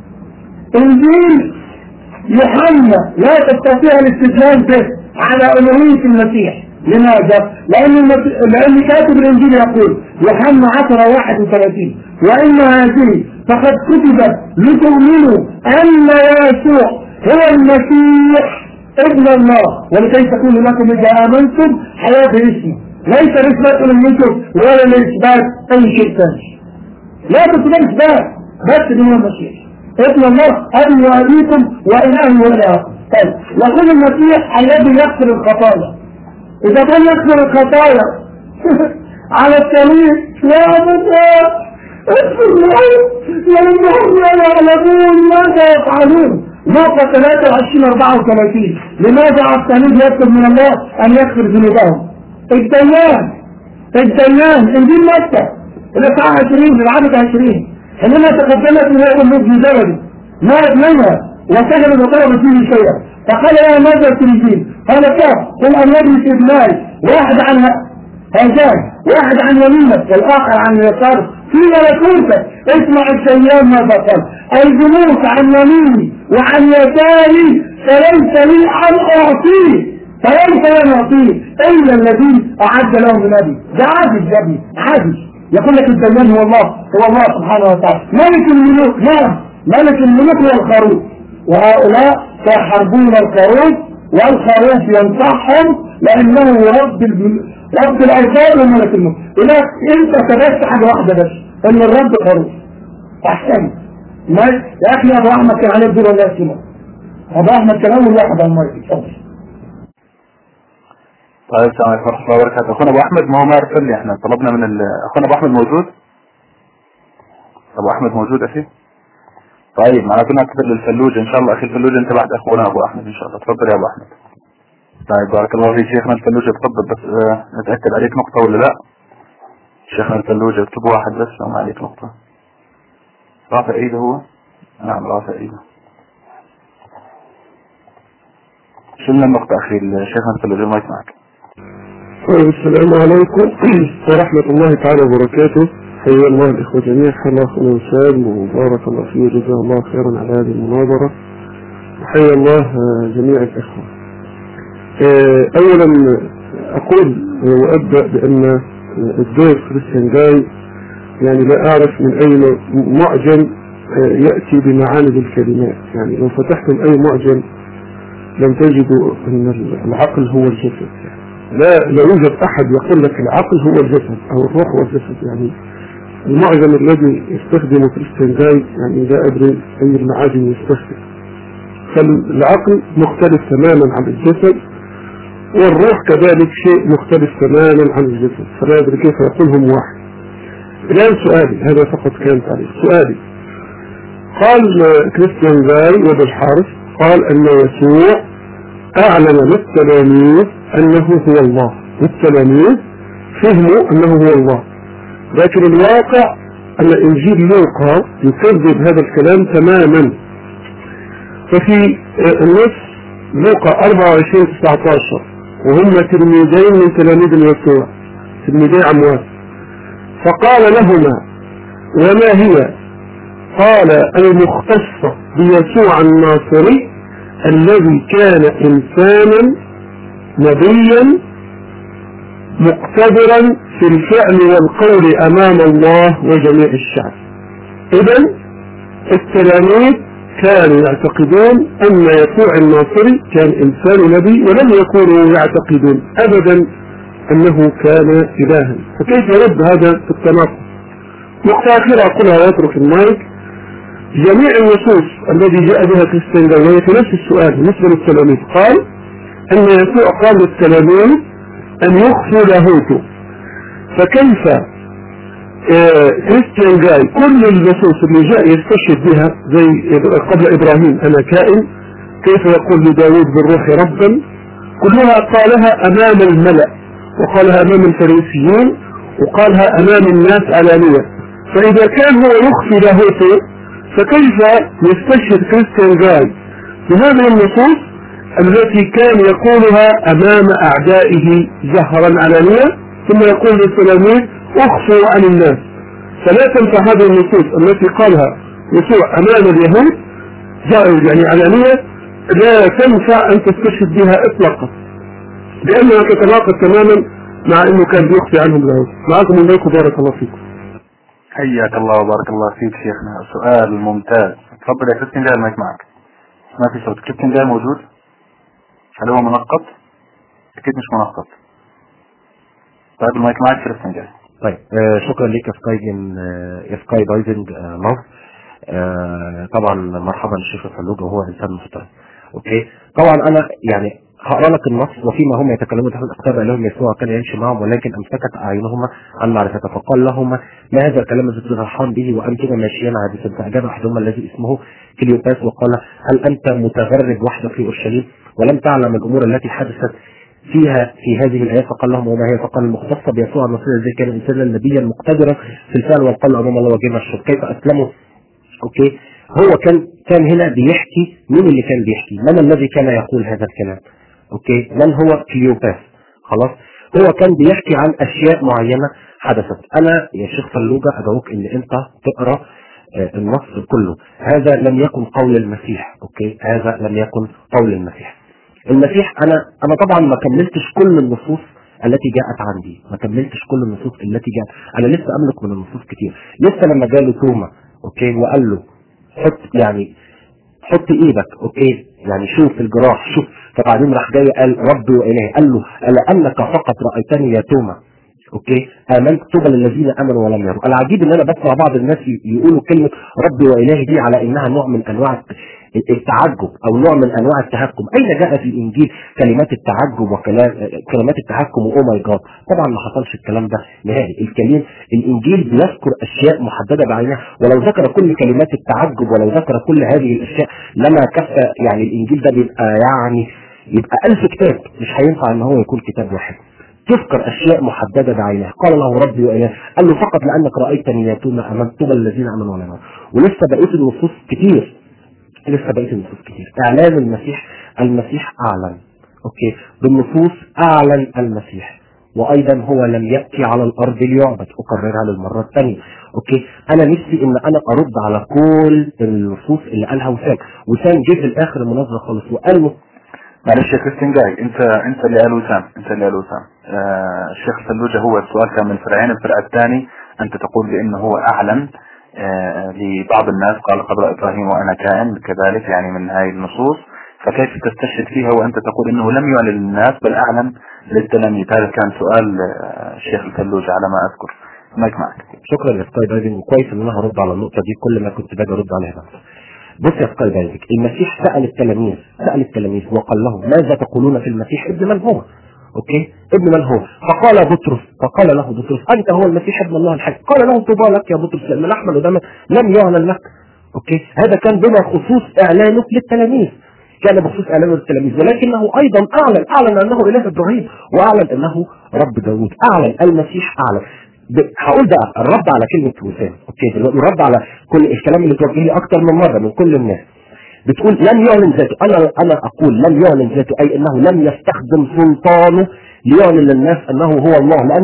انجيل يوحنا لا تستطيع الاستدلال به على ألوهية المسيح لماذا؟ لأن, المسيح لأن كاتب الإنجيل يقول يوحنا 10 31 وإن هذه فقد كتبت لتؤمنوا أن يسوع هو المسيح ابن الله ولكي تكون لكم إذا آمنتم حياة باسمه ليس لإثبات ألوهيته ولا لإثبات أي شيء ثاني لا تثبت إثبات بس إن هو المسيح ابن الله أبي وأبيكم وإله وإلهكم طيب يقول المسيح الذي يغفر الخطايا إذا كان يغفر الخطايا على الطريق يا الله اغفر لهم لأنهم لا يعلمون ماذا يفعلون نقطة 23 34 لماذا على التلميذ يطلب من الله أن يغفر ذنوبهم الديان الديان انجيل مكة الإصحاح 20 العدد 20 حينما تقدمت إلى أم ابن زبدي مات منها وسجدت وطلبت فيه شيئا فقال يا ماذا تريدين؟ قال كيف؟ قل أن يجلس ابنائي واحد عن هذان واحد عن يمينك والآخر عن يسارك في ملكوتك اسمع الشيان ماذا قال الجلوس عن يميني وعن يساري فليس لي أن أعطيه فليس لن أعطيه إلا الذي أعد له من أبي ده عادل يا ابني عادل يقول لك الديان هو الله هو الله سبحانه وتعالى ملك الملوك نعم ملك الملوك هو الخروف وهؤلاء سيحاربون الخروف والخروف ينصحهم لانه رب الم- رب الارباب وملك الملك هناك انت ثبت حاجه واحده بس ان الرب خروف احسن ما يا اخي ابو احمد كان عليه الدور ولا يسمع ابو احمد كان اول واحد على المايك اتفضل طيب السلام عليكم ورحمة الله وبركاته أخونا أبو أحمد ما هو ما أرسل لي إحنا طلبنا من ال... أخونا أبو أحمد موجود؟ أبو أحمد موجود أخي؟ طيب معناته نعتذر للفلوج إن شاء الله أخي الفلوج أنت بعد أخونا أبو أحمد إن شاء الله تفضل يا أبو أحمد طيب بارك الله فيك شيخنا الفلوج تفضل بس آه، نتأكد عليك نقطة ولا لا؟ شيخنا الفلوج اكتب واحد بس لو ما عليك نقطة رافع إيده هو؟ نعم رافع إيده شلنا النقطة أخي شيخنا الفلوج المايك معك طيب السلام عليكم ورحمة الله تعالى وبركاته حيا الله الإخوة جميعا حيا أخونا وسام وبارك الله فيه وجزاه الله خيرا على هذه المناظرة وحيا الله آه، جميع الإخوة آه، أولا أقول وأبدأ بأن آه، الدور كريستيان جاي يعني لا أعرف من أين معجم آه، يأتي بمعاني الكلمات يعني لو فتحتم أي معجم لم تجدوا أن العقل هو الجسد لا لا يوجد احد يقول لك العقل هو الجسد او الروح هو الجسد يعني المعجم الذي يستخدمه كريستيان جاي يعني لا ادري اي المعاجم يستخدم فالعقل مختلف تماما عن الجسد والروح كذلك شيء مختلف تماما عن الجسد فلا ادري كيف يقولهم واحد الان سؤالي هذا فقط كان تعليق سؤالي قال كريستيان جاي وابن الحارث قال ان يسوع اعلن للتلاميذ انه هو الله والتلاميذ فهموا انه هو الله لكن الواقع ان انجيل لوقا يكذب هذا الكلام تماما ففي النص لوقا 24 19 وهم تلميذين من تلاميذ يسوع تلميذي عمواس فقال لهما وما هي قال المختصة بيسوع الناصري الذي كان إنسانا نبيا مقتدرا في الفعل والقول أمام الله وجميع الشعب إذا التلاميذ كانوا يعتقدون أن يسوع الناصري كان إنسان نبي ولم يكونوا يعتقدون أبدا أنه كان إلها فكيف يرد هذا التناقض نقطة أخيرة أقولها وأترك المايك جميع النصوص الذي جاء بها كريستيان جاي وهي في نفس السؤال بالنسبة للتلاميذ قال أن يسوع قال للتلاميذ أن يخفوا لاهوته فكيف آه كريستيان جاي كل النصوص اللي جاء يستشهد بها زي قبل إبراهيم أنا كائن كيف يقول لداود بالروح ربا كلها قالها أمام الملأ وقالها أمام الفريسيين وقالها أمام الناس علانية فإذا كان هو يخفي لاهوته فكيف يستشهد كريستيان جاي بهذه النصوص التي كان يقولها أمام أعدائه جهرا علانية ثم يقول للتلاميذ اخفوا عن الناس فلا تنفع هذه النصوص التي قالها يسوع أمام اليهود يعني علانية لا تنفع أن تستشهد بها إطلاقا لأنها تتناقض تماما مع أنه كان بيخفي عنهم اليهود معكم الله بارك الله فيكم حياك الله وبارك الله فيك شيخنا سؤال ممتاز تفضل يا كريستيان جاي المايك معك ما في صوت كريستيان جاي موجود هل هو منقط اكيد مش منقط طيب المايك معك كريستيان جاي طيب آه شكرا لك يا سكاي جن آه يا سكاي دايفنج آه مصر آه طبعا مرحبا الشيخ الفلوج وهو انسان محترم اوكي طبعا انا يعني هقرا لك النص وفيما هم يتكلمون تحت الاقتاب لهم يسوع كان يمشي معهم ولكن امسكت اعينهما عن معرفته فقال لهما ما هذا الكلام الذي تفرحان به وانتما ماشيان عابسا فاجاب احدهما الذي اسمه كليوباس وقال هل انت متغرب وحدك في اورشليم ولم تعلم الامور التي حدثت فيها في هذه الآية فقال لهم وما هي فقال المختصة بيسوع النصير الذي كان إنسانا نبيا مقتدرا في الفعل والقول أمام الله وجمع الشر كيف أسلموا أوكي هو كان كان هنا بيحكي مين اللي كان بيحكي من الذي كان يقول هذا الكلام اوكي من هو كليوباس خلاص هو كان بيحكي عن اشياء معينة حدثت انا يا شيخ فلوجة ادعوك ان انت تقرأ آه النص كله هذا لم يكن قول المسيح اوكي هذا لم يكن قول المسيح المسيح انا انا طبعا ما كملتش كل النصوص التي جاءت عندي ما كملتش كل النصوص التي جاءت انا لسه املك من النصوص كتير لسه لما جاله توما اوكي وقال له حط يعني حط ايدك اوكي يعني شوف الجراح شوف فبعدين راح جاي قال ربي والهي قال له الا انك فقط رايتني يا توما اوكي امنت طوبى للذين امنوا ولم يروا العجيب ان انا بسمع بعض الناس يقولوا كلمه ربي والهي دي على انها نوع من انواع التعجب او نوع من انواع التهكم اين جاء في الانجيل كلمات التعجب وكلمات التهكم واو ماي جاد طبعا ما حصلش الكلام ده نهائي الكلام الانجيل بيذكر اشياء محدده بعينها ولو ذكر كل كلمات التعجب ولو ذكر كل هذه الاشياء لما كفى يعني الانجيل ده بيبقى يعني يبقى ألف كتاب مش هينفع ان هو يكون كتاب واحد تذكر اشياء محدده بعينها قال له ربي واياه قال له فقط لانك رايتني ياتون امام طوبى الذين امنوا ولا ولسه بقيه النصوص كتير لسه بقيه النصوص كتير اعلان المسيح المسيح اعلن اوكي بالنصوص اعلن المسيح وايضا هو لم ياتي على الارض ليعبد اكررها للمره الثانيه اوكي انا نفسي ان انا ارد على كل النصوص اللي قالها وسام وسام جه في الاخر المناظره خالص وقال له معلش يا كريستين جاي انت انت اللي قال وسام انت اللي قال وسام آه الشيخ فلوجة هو السؤال كان من فرعين الفرع الثاني انت تقول بانه هو اعلن آه لبعض الناس قال قبل ابراهيم وانا كائن كذلك يعني من هاي النصوص فكيف تستشهد فيها وانت تقول انه لم يعلن للناس بل اعلن للتلاميذ هذا كان سؤال آه الشيخ الفلوجة على ما اذكر مايك معك شكرا يا سكاي دايفنج وكويس ان انا هرد على النقطه دي كل ما كنت باجي ارد عليها بس بص يا سكاي دايفنج المسيح سال التلاميذ سال التلاميذ وقال لهم ماذا تقولون في المسيح ابن من هو اوكي ابن من هو فقال بطرس فقال له بطرس انت هو المسيح ابن الله الحي قال له طوبى لك يا بطرس لان لحما ودما لم يعلن لك اوكي هذا كان بما خصوص اعلانه للتلاميذ كان بخصوص اعلانه للتلاميذ ولكنه ايضا اعلن اعلن انه اله ابراهيم واعلن انه رب داوود اعلن المسيح اعلن هقول بقى الرد على كلمة وسام اوكي دلوقتي الرد على كل الكلام اللي توجه لي اكتر من مرة من كل الناس بتقول لم يعلن ذاته انا انا اقول لم يعلن ذاته اي انه لم يستخدم سلطانه ليعلن للناس انه هو الله لان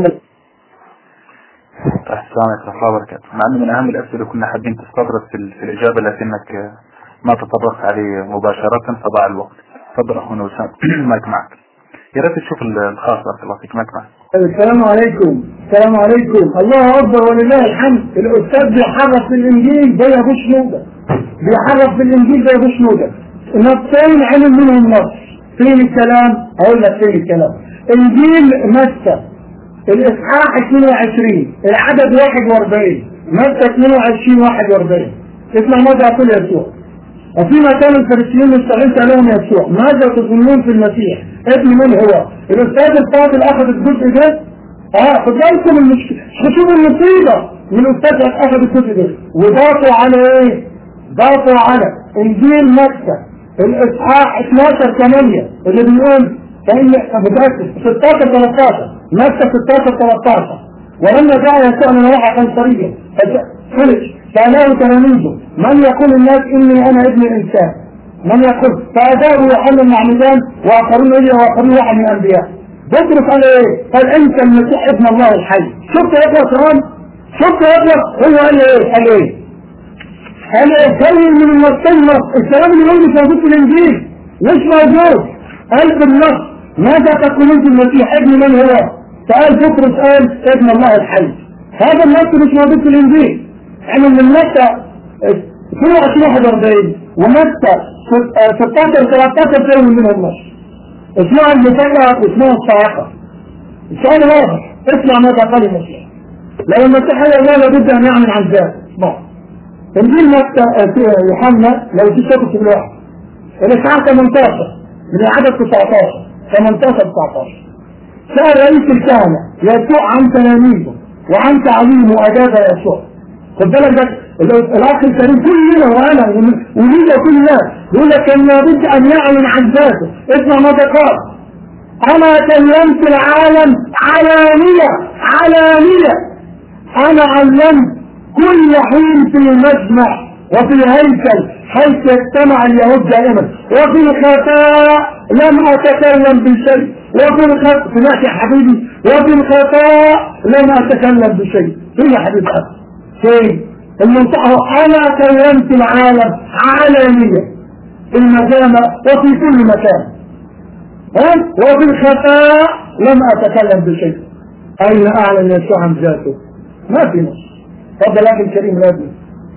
السلام عليكم ورحمة الله وبركاته مع انه من اهم الاسئلة كنا حابين تستطرد في, ال- في الاجابة لكنك ما تطرقت عليه مباشرة فضاع الوقت تفضل اخونا وسام مايك معك يا ريت تشوف الخاص بارك الله فيك مايك معك السلام عليكم السلام عليكم الله اكبر ولله الحمد الاستاذ بيحرف في الانجيل زي ابو شنوده بيحرف في الانجيل زي ابو شنوده نصين علم منهم نص فين الكلام اقول لك فين الكلام انجيل متى الاصحاح 22 العدد 41 متى 22 41 اسمع ماذا يقول يسوع وفيما كان الفريسيين يستغيث عليهم يسوع ماذا تظنون في المسيح ابن من هو الاستاذ الفاضل اخذ الجزء ده اه خد بالكم المشكله شوفوا المصيبه من الاستاذ اخذ الجزء ده وضافوا على ايه ضافوا على انجيل مكه الاصحاح 12 8 اللي بيقول فإن متأكد 16 13 مكة 16 13 ولما جاء يسوع من روح قيصرية فرج سأله تلاميذه من يقول الناس إني أنا ابن الإنسان من يقول فأجابوا يوحنا المعمدان وآخرون إلي وآخرون واحد من الأنبياء بطرس قال إيه؟ قال أنت المسيح ابن الله الحي شفت يا إخوة كمان؟ شفت يا إخوة؟ هو قال إيه؟ قال إيه؟ قال إيه؟ كلم من النصين الكلام اللي موجود مش موجود في الإنجيل مش موجود قال بالنص ماذا تقولون في المسيح ابن من هو؟ سأل بطرس قال ابن الله الحي هذا النص مش موجود في الإنجيل احنا من متى 22 41 ومتى 16 13 تلاقوا منهم النص اسمعوا المفرق واسمعوا الصاعقة السؤال واضح اسمع ماذا قال المسيح لو المسيح هو الله لابد ان يعلن عن ذاته اسمع انجيل متى يوحنا لو تشوفوا في الواحد الاصحاح 18 من العدد 19 18 19 سأل رئيس الكهنة يسوع عن تلاميذه وعن تعليمه أجاب يسوع خد بالك ده الاخ الكريم كلنا وانا ولينا كل الناس يقول لك كان لابد ان يعلن عن ذاته اسمع ماذا قال انا كلمت العالم علانية علانية انا علمت كل حين في المجمع وفي الهيكل حيث يجتمع اليهود دائما وفي الخفاء لم اتكلم بشيء وفي الخفاء سمعت يا حبيبي وفي الخفاء لم اتكلم بشيء فين يا حبيبي فين المنطقة انا كلمت العالم علانية في المجامع وفي كل مكان ها وفي الخفاء لم اتكلم بشيء اين اعلن يسوع عن ذاته ما في نص تفضل اخي الكريم لازم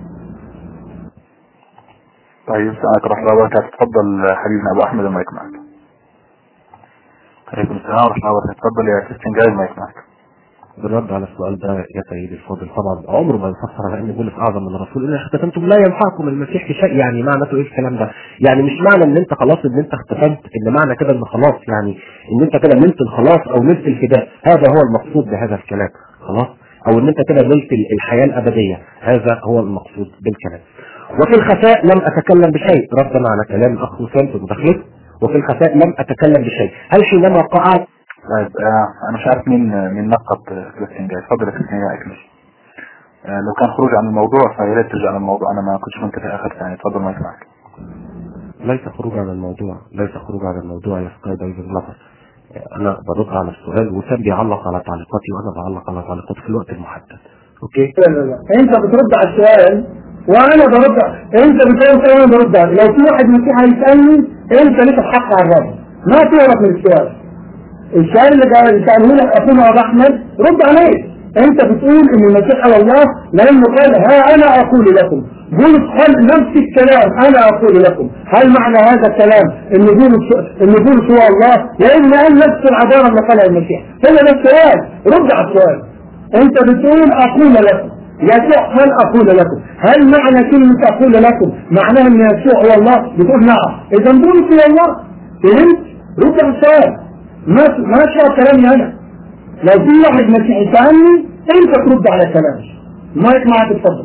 طيب السلام ورحمة الله وبركاته تفضل حبيبنا ابو احمد المايك معك عليكم السلام ورحمة الله وبركاته تفضل يا كريستيان جاي المايك معك بالرد على السؤال ده يا سيدي الفاضل طبعا عمره ما يفسر على ان بولس اعظم من الرسول ان اختتمتم لا ينفعكم المسيح في شيء يعني معناته ايه الكلام ده؟ يعني مش معنى ان انت خلاص ان انت اختتمت ان معنى كده ان خلاص يعني ان انت كده نلت الخلاص او نلت الفداء هذا هو المقصود بهذا الكلام خلاص او ان انت كده نلت ال- الحياه الابديه هذا هو المقصود بالكلام وفي الخفاء لم اتكلم بشيء ردا على كلام الاخ وسام في مداخلته وفي الخفاء لم اتكلم بشيء هل حينما قعدت طيب آه انا مش عارف مين مين نقط كريستيان جاي اتفضل يا كريستيان جاي اكمل آه لو كان خروج عن الموضوع فيا ريت ترجع للموضوع انا ما كنتش منتبه اخر ثاني اتفضل ما يسمعك ليس خروج عن الموضوع ليس خروج عن الموضوع يا سكاي دايفنج لافر انا برد على السؤال وسام بيعلق على تعليقاتي وانا بعلق على تعليقاتي في الوقت المحدد اوكي لا لا لا انت بترد على السؤال وانا برد انت بتقول كلام وانا برد عليه. لو في واحد مسيحي هيسالني انت ليك الحق على الرد ما تهرب من السؤال السؤال اللي قال- ساله لك اخونا ابو احمد رد عليه انت بتقول ان المسيح هو الله لانه قال ها انا اقول لكم بولس قال نفس الكلام انا اقول لكم هل معنى هذا الكلام ان بولس ان بولس هو الله لان قال نفس العباره اللي قالها المسيح هو ده السؤال رد على السؤال انت بتقول اقول لكم يسوع قال اقول لكم هل معنى كلمة اقول لكم معناها ان يسوع هو الله بتقول نعم اذا بولس هو الله فهمت رد على السؤال ما ما شاء كلامي انا لو في واحد مسيحي سألني انت ترد على كلامي مايك معك اتفضل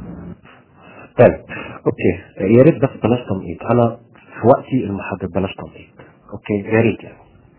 طيب اوكي يا ريت بس بلاش تنقيط انا في وقتي المحدد بلاش تنقيط اوكي يا ريت يعني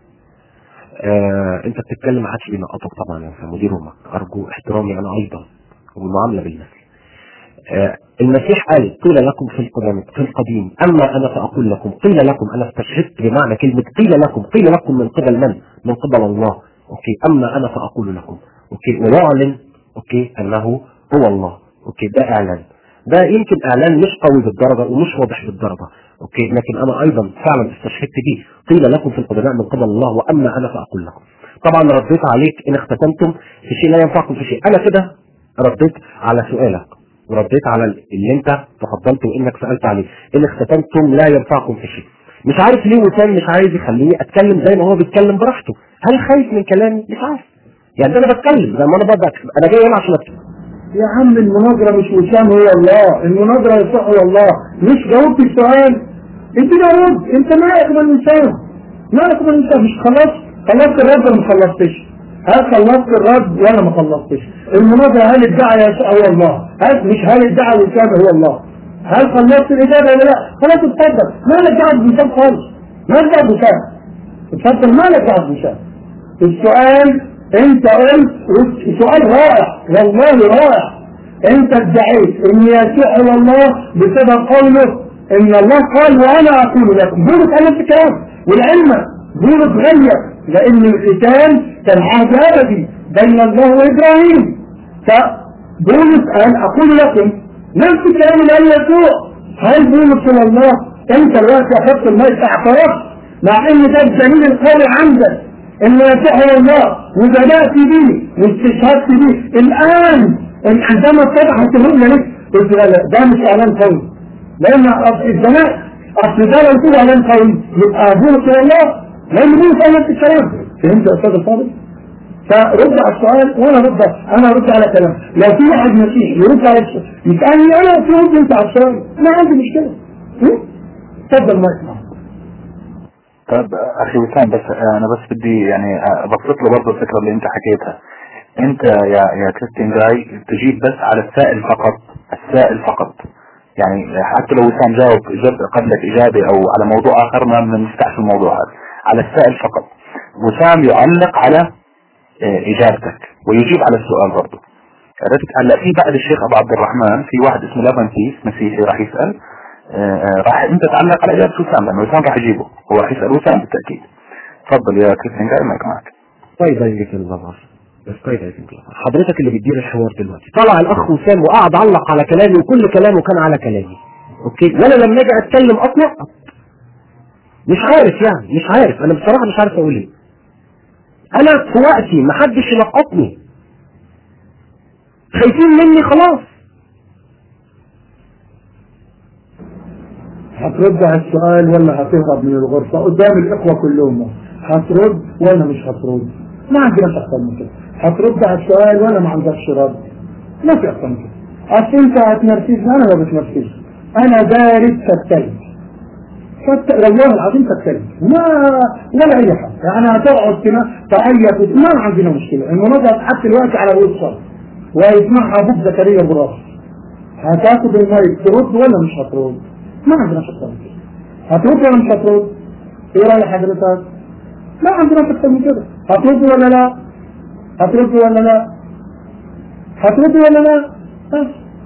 آه انت بتتكلم ما حدش بينقطك طبعا يا مدير امك ارجو احترامي انا ايضا والمعامله بالمثل آه المسيح قال قيل لكم في القدم في القديم اما انا فاقول لكم قيل لكم انا استشهدت بمعنى كلمه قيل لكم قيل لكم من قبل من؟ من قبل الله اوكي اما انا فاقول لكم اوكي ويعلن اوكي انه هو الله اوكي ده اعلان ده يمكن اعلان مش قوي بالدرجه ومش واضح بالدرجه اوكي لكن انا ايضا فعلا استشهدت به قيل لكم في القدماء من قبل الله واما انا فاقول لكم طبعا رديت عليك ان اختتمتم في شيء لا ينفعكم في شيء انا كده رديت على سؤالك ورديت على اللي انت تفضلت وانك سالت عليه ان اختتمتم لا ينفعكم في شيء مش عارف ليه وسام مش عايز يخليني اتكلم زي ما هو بيتكلم براحته هل خايف من كلامي مش عارف يعني ده انا بتكلم زي ما انا بقى انا جاي هنا عشان اتكلم يا عم المناظرة مش وسام هو الله المناظرة يصح هو الله مش جاوبت السؤال انت لا رد انت مالك من الانسان مالك من الانسان مش خلصت خلصت الرد ولا ما خلصتش هل خلصت الرد ولا ما خلصتش المناظرة هل ادعى يسوع هو الله هل مش هل ادعى وسام هو الله هل خلصت الإجابة ولا لا خلاص اتفضل مالك دعوة بوسام خالص مالك دعوة بوسام اتفضل مالك دعوة بوسام السؤال انت قلت سؤال رائع والله رائع انت ادعيت ان يسوع هو الله بسبب قوله ان الله قال وانا اقول لكم بولس قال نفس الكلام والعلم بولس غير لان الختان كان عهد ابدي بين الله وابراهيم فبولس قال اقول لكم نفس الكلام اللي قال يسوع هل بولس هو الله انت دلوقتي اخذت الماء اعترفت مع ان ده الدليل القوي عندك ان يسوع هو الله وبدات به واستشهدت به الان عندما اتضحت الرؤيه لك قلت لا لا ده مش اعلان قوي لان الزمان اصل ده لو تقول اعلان قوي يبقى بولس هو الله لان بولس قال نفس الكلام فهمت يا استاذ الفاضل؟ فرد على السؤال وانا رد انا ارد على كلام لو في واحد مسيحي يرد على السؤال يسالني انا في رد انت على السؤال ما عندي مشكله اتفضل ما اسمع طيب اخي وسام بس انا بس بدي يعني ابسط له برضه الفكره اللي انت حكيتها انت يا يا كريستين جاي تجيب بس على السائل فقط السائل فقط يعني حتى لو وسام جاوب جاب قبلك اجابه او على موضوع اخر ما بنفتحش الموضوع هذا على السائل فقط وسام يعلق على اجابتك ويجيب على السؤال برضه عرفت هلا في بعد الشيخ ابو عبد الرحمن في واحد اسمه لافنتيس مسيحي راح يسال راح انت تعلق على اجابه وسام لانه وسام راح يجيبه هو راح يسال وسام بالتاكيد تفضل يا كريستيان جاي معك معك طيب يا الله بس طيب يا حضرتك اللي بتدير الحوار دلوقتي طلع الاخ وسام وقعد علق على كلامي وكل كلامه كان على كلامي اوكي وانا لما اجي اتكلم اطلق مش عارف يعني مش عارف انا بصراحه مش عارف اقول ايه انا في وقتي محدش ينقطني خايفين مني خلاص هترد على السؤال ولا هتهرب من الغرفة قدام الإخوة كلهم هترد ولا مش هترد ما عندناش اكتر من كده هترد على السؤال وانا ما عندكش رد ما في اكتر من كده اصل انت هتنرفزني انا ما بتنرفزش انا بارد فتلج فت... والله العظيم فتلج ما ولا اي حاجه يعني هتقعد كده تعيط ما عندنا مشكله المناظره حتى دلوقتي على الوصال ويسمعها ابوك زكريا ابو راشد هتاخد المايك ترد ولا مش هترد؟ ما عندناش اكتر من كده هترد ولا مش هترد؟ ايه راي حضرتك؟ ما عندناش اكتر من كده هترد ولا لا؟ هترد ولا لا؟ هترد ولا لا؟ بس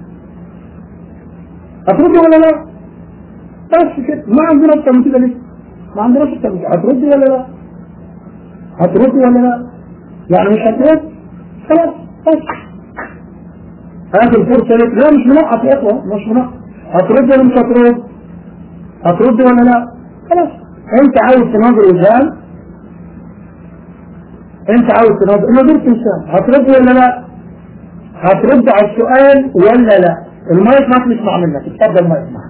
هترد ولا لا؟ بس كده ما عندنا اكتر من كده ليه؟ ما عندناش اكتر من كده هترد ولا لا؟ هترد ولا لا؟ يعني مش هترد؟ خلاص بس هذه الفرصة لك لا مش منقط يا اخوة مش منقط هترد ولا مش هترد هترد ولا لا خلاص انت عاوز تناظر وزان انت عاوز تناظر نظرت انسان هترد ولا لا هترد على السؤال ولا لا المايك ما تسمع منك اتفضل ما يسمع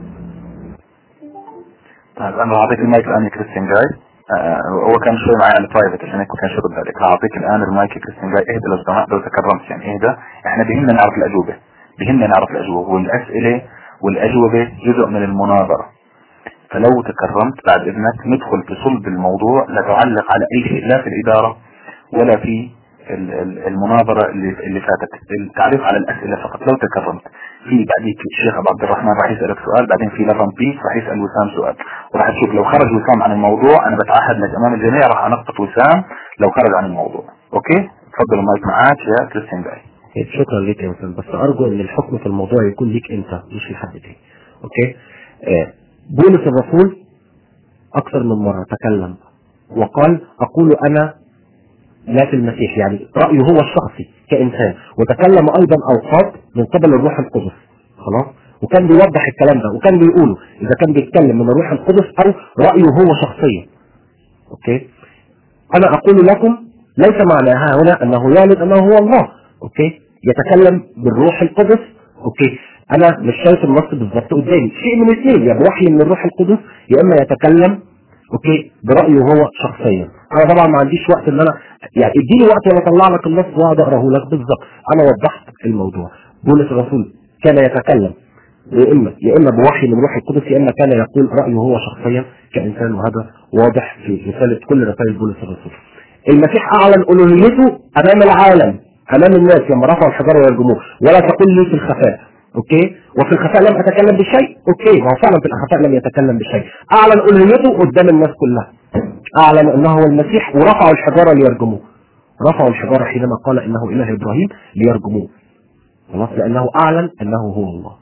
طيب انا هعطيك المايك الان يا كريستيان جاي آه هو كان شوي معي على البرايفت عشان هيك ما كانش يرد عليك هعطيك الان المايك يا كريستيان جاي اهدى لو سمحت لو تكرمت يعني اهدى احنا بهمنا نعرف الاجوبه بهمنا نعرف الاجوبه والاسئله والاجوبه جزء من المناظره فلو تكرمت بعد اذنك ندخل في صلب الموضوع لا تعلق على اي شيء لا في الاداره ولا في ال- ال- المناظرة اللي, اللي فاتت التعريف على الأسئلة فقط لو تكرمت في بعديك الشيخ أبو عبد الرحمن راح يسألك سؤال بعدين في لفن بيس راح يسأل وسام سؤال وراح تشوف لو خرج وسام عن الموضوع أنا بتعهد لك أمام الجميع راح أنقط وسام لو خرج عن الموضوع أوكي تفضل المايك معاك يا كريستيان باي شكرا لك يا وسام بس ارجو ان الحكم في الموضوع يكون ليك انت مش لحد تاني اوكي آه، بولس الرسول اكثر من مره تكلم وقال اقول انا لا في المسيح يعني رايه هو الشخصي كانسان وتكلم ايضا اوقات من قبل الروح القدس خلاص وكان بيوضح الكلام ده وكان بيقوله اذا كان بيتكلم من الروح القدس او رايه هو شخصيا اوكي انا اقول لكم ليس معناها هنا انه يعلن انه هو الله اوكي يتكلم بالروح القدس اوكي انا مش شايف النص بالظبط قدامي شيء من الاثنين يا بوحي من الروح القدس يا اما يتكلم اوكي برايه هو شخصيا انا طبعا ما عنديش وقت ان انا يعني اديني وقت وانا اطلع لك النص واقعد اقراه لك بالظبط انا وضحت الموضوع بولس الرسول كان يتكلم يا اما يا اما بوحي من روح القدس يا اما كان يقول رايه هو شخصيا كانسان وهذا واضح في رساله كل رسائل بولس الرسول المسيح اعلن الوهيته امام العالم امام الناس لما رفعوا الحجاره ويرجموه ولا تقل لي في الخفاء اوكي وفي الخفاء لم اتكلم بشيء اوكي ما هو فعلا في الخفاء لم يتكلم بشيء اعلن الوهيته قدام الناس كلها اعلن انه هو المسيح ورفعوا الحجاره ليرجموه رفعوا الحجاره حينما قال انه اله ابراهيم ليرجموه خلاص لانه اعلن انه هو الله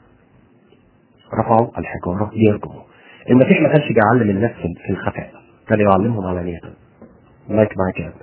رفعوا الحجاره ليرجموه المسيح ما كانش بيعلم الناس في- في الخفاء كان يعلمهم علانيه مايك معاك يا ابني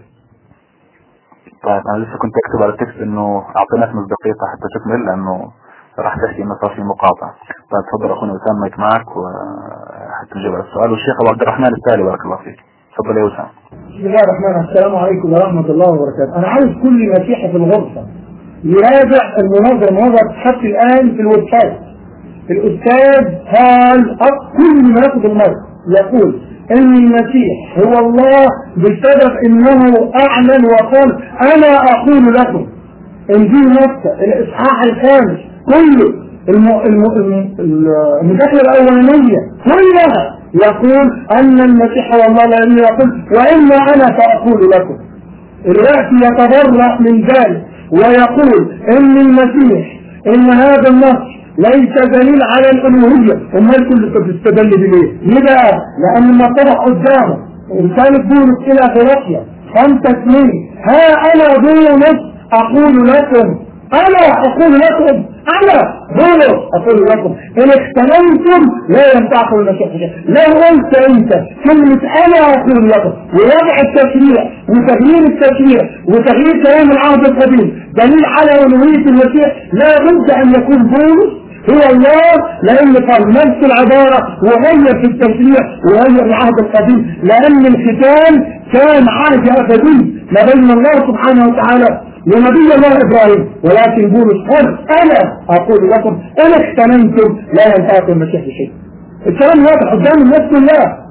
طيب انا لسه كنت اكتب على التكست انه اعطيناك مصداقية حتى تكمل لانه راح تحكي انه صار في مقاطعة طيب تفضل اخونا وسام مايك معك وحتى نجيب على السؤال والشيخ ابو عبد الرحمن التالي بارك الله فيك تفضل يا وسام بسم الله الرحمن الرحيم السلام عليكم ورحمة الله وبركاته أنا عاوز كل مسيحي في الغرفة يراجع المناظرة المناظرة بتتحط الآن في الويب سايت الأستاذ قال أه، كل ما ياخد المرض يقول إن المسيح هو الله بسبب إنه أعلن وقال أنا أقول لكم إنجيل متى الإصحاح الخامس كله الم... الم... الم... المذاكرة الأولانية كلها يقول أن المسيح هو الله لأنه يقول وإما أنا فأقول لكم الوقت يتبرأ من ذلك ويقول إن المسيح إن هذا النص ليس دليل على الألوهية أمال كل بتستدل بليه؟ ليه بقى؟ لأن ما طرح قدامه رسالة بولس إلى غلاطيا خمسة اثنين ها أنا بولس أقول لكم أنا أقول لكم أنا بولس أقول لكم إن اختلمتم لا ينفعكم المسيح شيء لو قلت أنت كلمة أنا أقول لكم ووضع التشريع وتغيير التشريع وتغيير كلام العهد القديم دليل على ألوهية المسيح لا بد أن يكون بولس هو الله لأن قال نفس العبارة وغير في التشريع وغير العهد القديم لأن الختان كان عهد أبدي ما بين الله سبحانه وتعالى ونبي الله إبراهيم ولكن بولس قال أنا أقول لكم إن اختننتم لا ينفعكم المسيح بشيء الكلام واضح قدام الناس كلها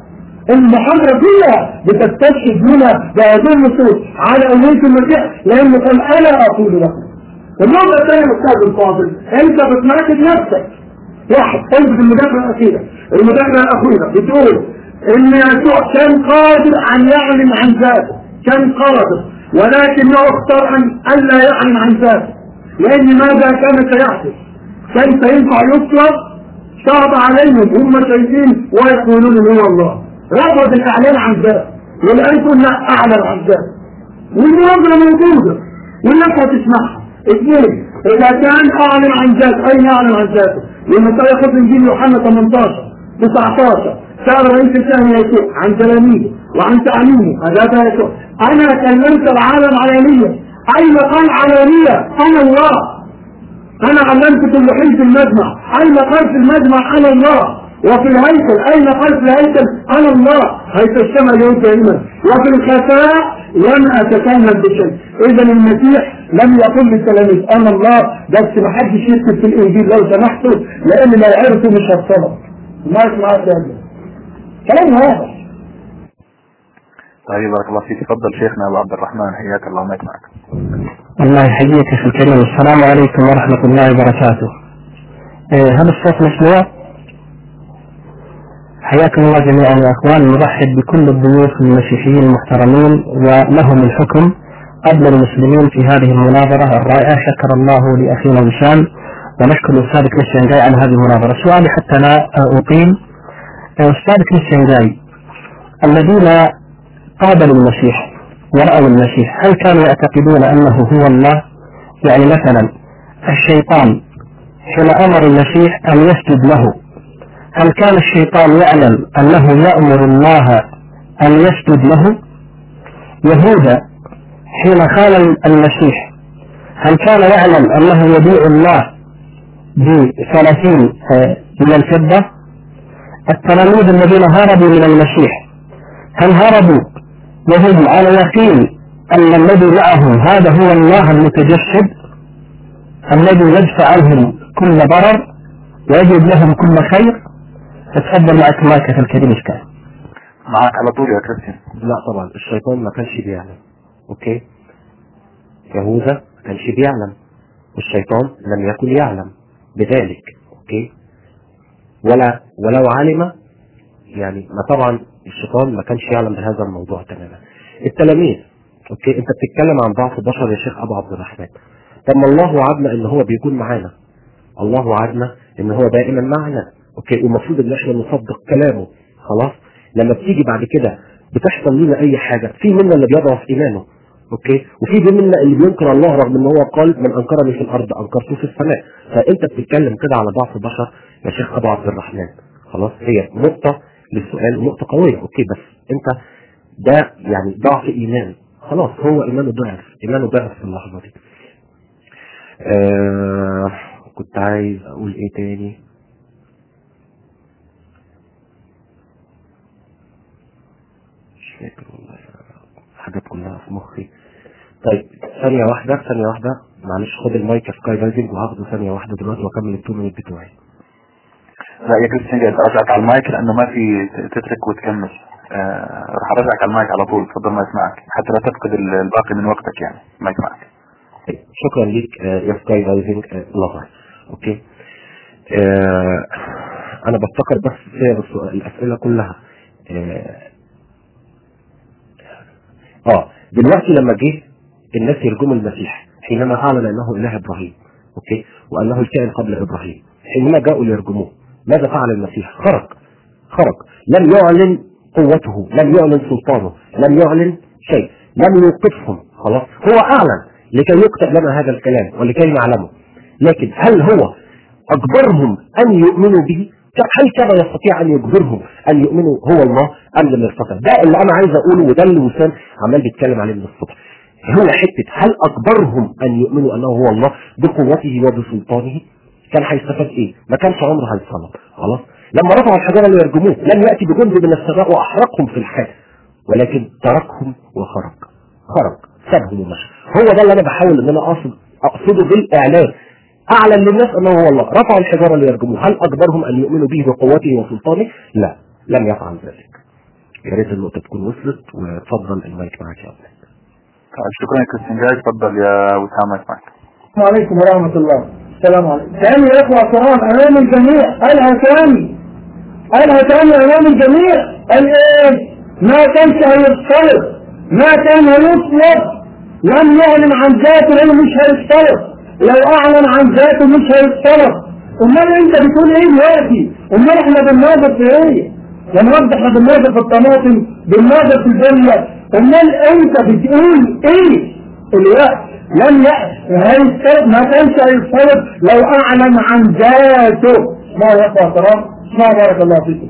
المحاضرة كلها بتستشهد هنا بهذه النصوص على أمنية المسيح لأنه قال أنا أقول لكم النقطة الثانية أستاذ الفاضل أنت بتناقض نفسك واحد انت في المدافعة الأخيرة المدافعة الأخيرة بتقول إن يسوع كان قادر أن يعلن عن ذاته كان قادر ولكنه اختار أن ألا يعلن عن ذاته لأن ماذا كان سيحدث كان سينفع يطلب صعب عليهم هم شايفين ويقولون ان هو الله رفض الاعلان عن ذاته والان كنا اعلن عن ذاته والمناظره موجوده والناس هتسمعها اثنين اذا كان اعلن عن ذاته اين اعلن عن ذاته لما ياخذ انجيل يوحنا 18 19 سأل رئيس الثاني يسوع عن تلاميذه وعن تعليمه هذا يسوع انا كلمت العالم علانيا اين قال علانيا انا الله انا علمت كل حين في المجمع اين قال في المجمع انا الله وفي الهيكل اين قال في الهيكل انا الله هيكل السماء يوم دائما وفي الخفاء لم اتكلم بشيء اذا المسيح لم يقل للتلاميذ انا الله بس ما حدش يكتب في الانجيل لو سمحتوا لان لو عرفوا مش هتصلب ما يسمع يا كلام واضح طيب بارك الله فيك تفضل شيخنا ابو عبد الرحمن حياك الله معك معك الله يحييك اخي الكريم السلام عليكم ورحمة الله وبركاته إيه، هل الصوت مسموع؟ حياكم الله جميعا يا اخوان نرحب بكل الضيوف المسيحيين المحترمين ولهم الحكم قبل المسلمين في هذه المناظرة الرائعة شكر الله لأخينا وسام ونشكر الأستاذ كريستيان جاي على هذه المناظرة سؤالي حتى لا أطيل أستاذ كريستيان جاي الذين قابلوا المسيح ورأوا المسيح هل كانوا يعتقدون أنه هو الله يعني مثلا الشيطان حين أمر المسيح أن يسجد له هل كان الشيطان يعلم أنه يأمر الله أن يسجد له يهوذا حين خان المسيح هل كان يعلم أنه يبيع الله بثلاثين من الفضة التلاميذ الذين هربوا من المسيح هل هربوا وهم على يقين أن الذي معهم هذا هو الله المتجسد الذي يدفع عنهم كل ضرر ويجد لهم كل خير فتفضل معك مايك في الكريم إشكال معك على طول يا كريستيان لا طبعا الشيطان ما كانش بيعلم اوكي يهوذا ما كانش بيعلم والشيطان لم يكن يعلم بذلك اوكي ولا ولو علم يعني ما طبعا الشيطان ما كانش يعلم بهذا الموضوع تماما التلاميذ اوكي انت بتتكلم عن ضعف بشر يا شيخ ابو عبد الرحمن طب ما الله وعدنا ان هو بيكون معانا الله وعدنا ان هو دائما معنا اوكي والمفروض ان احنا نصدق كلامه خلاص لما بتيجي بعد كده بتحصل لنا اي حاجه في منا اللي بيضعف ايمانه اوكي وفي منا اللي بينكر الله رغم ان هو قال من انكرني في الارض انكرته في السماء فانت بتتكلم كده على ضعف بشر يا شيخ ابو عبد الرحمن خلاص هي نقطه للسؤال ونقطه قويه اوكي بس انت ده يعني ضعف ايمان خلاص هو ايمانه ضعف ايمانه ضعف في اللحظه دي آه كنت عايز اقول ايه تاني مش فاكر والله حاجات كلها في مخي طيب ثانية واحدة ثانية واحدة معلش خد المايك سكاي دايفنج وهاخده ثانية واحدة دلوقتي واكمل التو مينيت بتوعي لا يا كريستيان جاي ارجعك على المايك لانه ما في تترك وتكمل آه راح ارجعك على المايك على طول تفضل ما يسمعك حتى لا تفقد الباقي من وقتك يعني ما يسمعك طيب، شكرا ليك آه، يا سكاي دايفنج لافر اوكي آه انا بفتكر بس سير السؤال الاسئله كلها اه آه، دلوقتي لما جه الناس يرجموا المسيح حينما اعلن انه اله ابراهيم اوكي وانه الكائن قبل ابراهيم حينما جاءوا ليرجموه ماذا فعل المسيح خرج خرج لم يعلن قوته لم يعلن سلطانه لم يعلن شيء لم يوقفهم خلاص هو اعلن لكي يكتب لنا هذا الكلام ولكي نعلمه لكن هل هو اجبرهم ان يؤمنوا به هل كان يستطيع ان يجبرهم ان يؤمنوا هو الله ام لم يستطع ده اللي انا عايز اقوله وده اللي وسام عمال بيتكلم عليه من الصبح هو حته هل اجبرهم ان يؤمنوا انه هو الله بقوته وبسلطانه كان هيستفاد ايه ما كانش عمره هيتصلب خلاص لما رفعوا الحجاره اللي يرجموه لم ياتي بجند من السماء واحرقهم في الحال ولكن تركهم وخرج خرج سابهم ومشى هو ده اللي انا بحاول ان انا اقصد اقصده بالاعلان اعلن للناس انه هو الله رفعوا الحجاره اللي يرجموه هل اجبرهم ان يؤمنوا به بقوته وسلطانه لا لم يفعل ذلك يا ريت النقطة تكون وصلت وتفضل المايك معاك يا أبناء طيب شكرا يا كريستيان جاي تفضل يا وسام معك السلام عليكم ورحمة الله السلام عليكم ثاني يا إخوة كرام أمام الجميع قالها ثاني قالها ثاني أمام الجميع قال إيه ما كانش هيتصرف ما كان هيطلب لم يعلن عن ذاته لأنه مش هيتصرف لو أعلن عن ذاته مش هيتصرف أمال أنت بتقول إيه دلوقتي أمال إحنا بنناظر في إيه لما احنا بنناظر في الطماطم بنناظر في الجنة أمال أنت بتقول إيه الوقت لم يأس ما كانش هيتصرف لو أعلن عن ذاته ما يا أخوة كرام ما بارك الله فيكم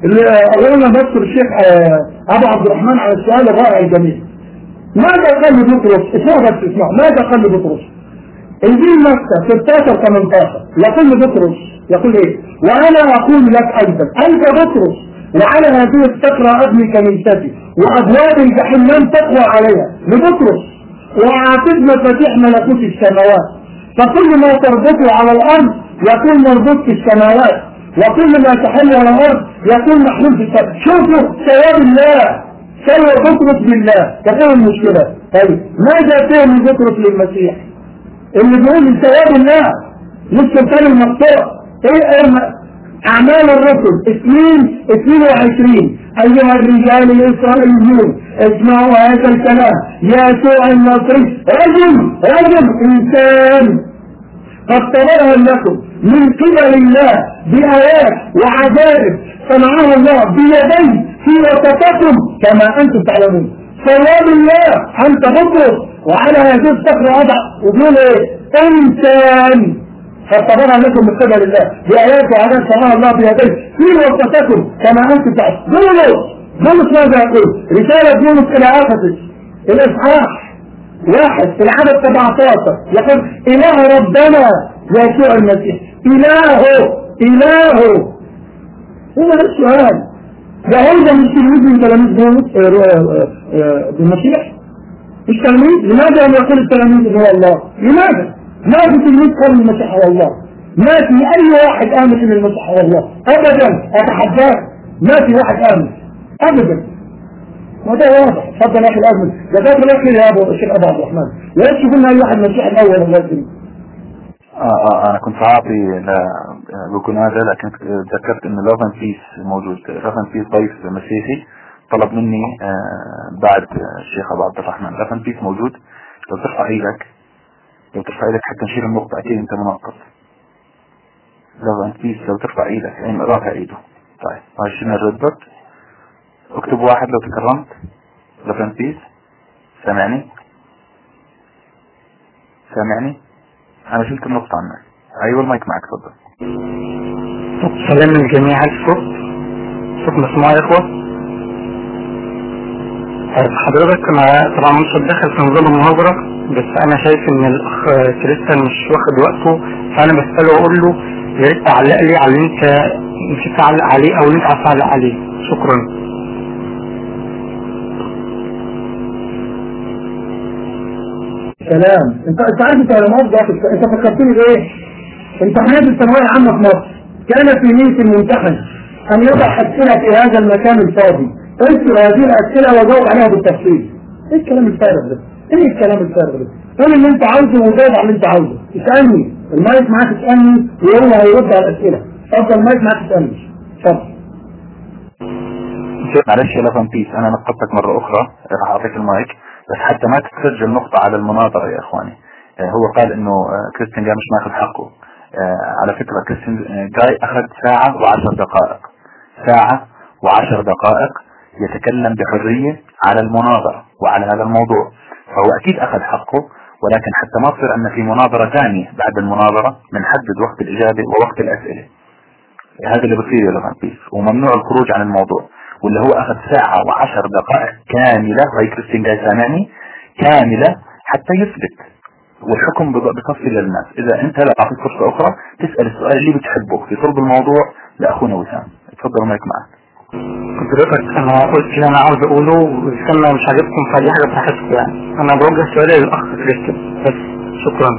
أولا بذكر الشيخ أبو عبد الرحمن على السؤال الرائع الجميل ماذا قال بطرس اسمعوا بس اسمعوا ماذا قال بطرس انجيل مكة 16 18 يقول بطرس يقول ايه وانا اقول لك ايضا انت بطرس وعلى هذه الصخرة ابني كنيستي وابواب الجحيم لن تقوى عليها لبطرس وعاتب مفاتيح ملكوت السماوات فكل ما تربطه على الارض يكون مربوط في السماوات وكل ما تحل على الارض يكون محلول في السماء شوفوا ثواب الله سوى بطرس بالله تفهم المشكلة طيب ماذا فهم بطرس للمسيح اللي بيقول ثواب الله لسه كان المقطوع ايه ايه اعمال الرسل اثنين اثنين وعشرين ايها الرجال الاسرائيليون اسمعوا هذا الكلام يسوع الناصري رجل رجل انسان قد تبرهن لكم من قبل الله بآيات وعجائب صنعها الله بيديه في وسطكم كما أنتم تعلمون ثواب الله أنت بطرس وعلى هذه الصخرة أضع وبيقول إيه إنسان قد تبرهن لكم من قبل الله بآيات وعجائب صنعها الله بيديه في وسطكم كما أنتم تعلمون بولس بولس ماذا يقول رسالة بولس إلى أفسس الإصحاح واحد في العدد 17 يقول إله ربنا يسوع المسيح إلهه إلهه هو ده السؤال يهوذا مش تلميذ من تلاميذ بالمسيح مش تلميذ لماذا لم يقول التلاميذ هو الله لماذا ما في تلميذ قال المسيح هو الله ما في أي واحد آمن إن المسيح هو الله أبدا أتحداك ما في واحد آمن أبدا وده واضح اتفضل يا اخي الازمه جزاك الله خير يا ابو الشيخ ابو عبد الرحمن يا ريت تقول لنا اي واحد مسيح الاول لازم آه آه انا كنت عاطي لبكون هذا لكن ذكرت ان لافن بيس موجود لافن بيس ضيف مسيحي طلب مني آه بعد الشيخ ابو عبد الرحمن لافن بيس موجود لو ترفع ايدك لو ترفع ايدك حتى نشيل النقطة اكيد انت منقص لافن بيس لو ترفع ايدك يعني رافع ايده طيب هاي شنو الريد اكتب واحد لو تكرمت لافن بيس سامعني سامعني انا شلت النقطة عنك ايوه المايك معك تفضل سلام الجميع الصوت صوت مسموع يا اخوة حضرتك انا طبعا مش هتدخل في نظام المناظرة بس انا شايف ان الاخ كريستيان مش واخد وقته فانا بسأله واقول له يا ريت تعلق لي على اللي انت مش تعلق عليه او اللي انت عايز تعلق عليه شكرا سلام انت انت عارف انت لما افضل انت فكرتني بايه امتحانات الثانويه العامه في مصر كان في نيه الممتحن ان يضع اسئله في هذا المكان الفاضي اذكر هذه الاسئله وجاوب عليها بالتفصيل ايه الكلام الفارغ ده ايه الكلام الفارغ ده قول اللي انت عاوزه وجاوب على اللي انت عاوزه اسالني المايك معاك اسالني وهو هيرد على الاسئله اتفضل المايك معاك اسالني اتفضل معلش يا لافن بيس انا نقطتك مرة اخرى راح اعطيك المايك بس حتى ما تسجل نقطة على المناظرة يا اخواني آه هو قال انه آه كريستيان جاي مش ماخذ حقه آه على فكرة كريستيان جاي اخذ ساعة وعشر دقائق ساعة وعشر دقائق يتكلم بحرية على المناظرة وعلى هذا الموضوع فهو اكيد اخذ حقه ولكن حتى ما تصير ان في مناظرة ثانية بعد المناظرة بنحدد وقت الاجابة ووقت الاسئلة هذا اللي بصير يا لغان بيس وممنوع الخروج عن الموضوع واللي هو اخذ ساعة وعشر دقائق كاملة وهي كريستين جاي سامعني كاملة حتى يثبت والحكم بتصل للناس اذا انت لا اعطيك فرصة اخرى تسأل السؤال اللي بتحبه في صلب الموضوع لاخونا وسام اتفضل مايك معك حضرتك انا قلت اللي انا عاوز اقوله واستنى مش عاجبكم فدي حاجه براحتكم يعني انا بوجه سؤالي للاخ كريستيان بس شكرا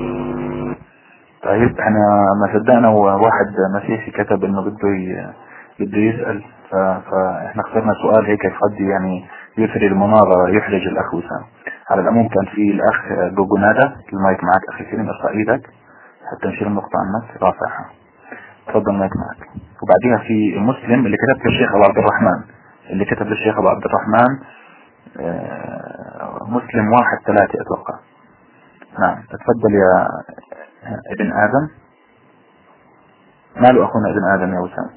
طيب احنا ما صدقنا واحد مسيحي كتب انه بده بده يسأل ف... فاحنا اخترنا سؤال هيك يفضي يعني يثري المناظرة يحرج الأخ وسام على العموم كان في الأخ جوجونادا المايك معك أخي كريم ارفع إيدك حتى نشيل النقطة عنك رافعها تفضل المايك معك وبعديها في مسلم اللي كتب الشيخ أبو عبد الرحمن اللي كتب للشيخ أبو عبد الرحمن آه، مسلم واحد ثلاثة أتوقع نعم تفضل يا ابن آدم ماله أخونا ابن آدم يا وسام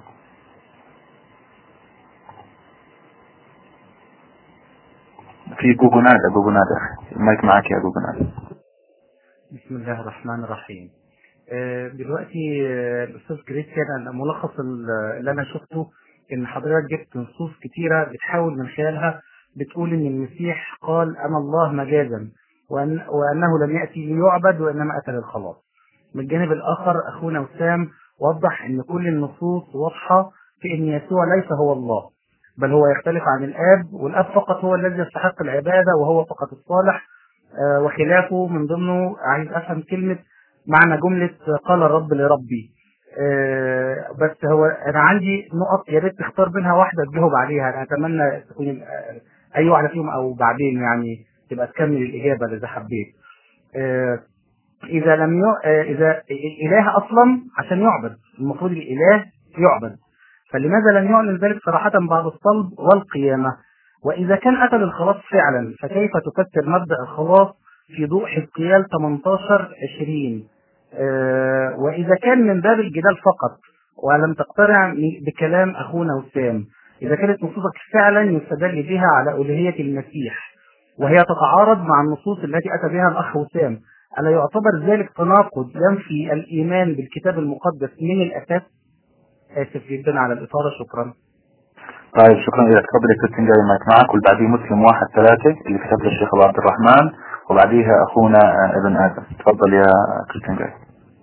في جوجونادا جوجونادا المايك معك يا جوجونادا بسم الله الرحمن الرحيم آه، دلوقتي آه، الاستاذ كريستيان أنا ملخص ال- اللي انا شفته ان حضرتك جبت نصوص كتيره بتحاول من خلالها بتقول ان المسيح قال انا الله مجازا وأن وانه لم ياتي ليعبد وانما اتى للخلاص من الجانب الاخر اخونا وسام وضح ان كل النصوص واضحه في ان يسوع ليس هو الله بل هو يختلف عن الاب والاب فقط هو الذي يستحق العباده وهو فقط الصالح آه، وخلافه من ضمنه عايز افهم كلمه معنى جمله قال الرب لربي آه، بس هو انا عندي نقط يا ريت تختار منها واحده تجاوب عليها انا اتمنى تكون آه، اي واحده فيهم او بعدين يعني تبقى تكمل الاجابه اذا حبيت آه، اذا لم ي... آه، اذا الاله اصلا عشان يعبد المفروض الاله يعبد فلماذا لم يعلن ذلك صراحه بعد الصلب والقيامه واذا كان اتى للخلاص فعلا فكيف تفسر مبدا الخلاص في ضوء حزقيال 18 20 آه، واذا كان من باب الجدال فقط ولم تقتنع بكلام اخونا وسام اذا كانت نصوصك فعلا يستدل بها على الوهيه المسيح وهي تتعارض مع النصوص التي اتى بها الاخ وسام الا يعتبر ذلك تناقض ينفي الايمان بالكتاب المقدس من الاساس اسف جدا على الاطاله شكرا طيب شكرا لك تفضل يا كريستين جاي معك معك والبعديه مسلم واحد ثلاثة اللي كتب له الشيخ أبو عبد الرحمن وبعديها أخونا آه، ابن آدم تفضل يا كريستين جاي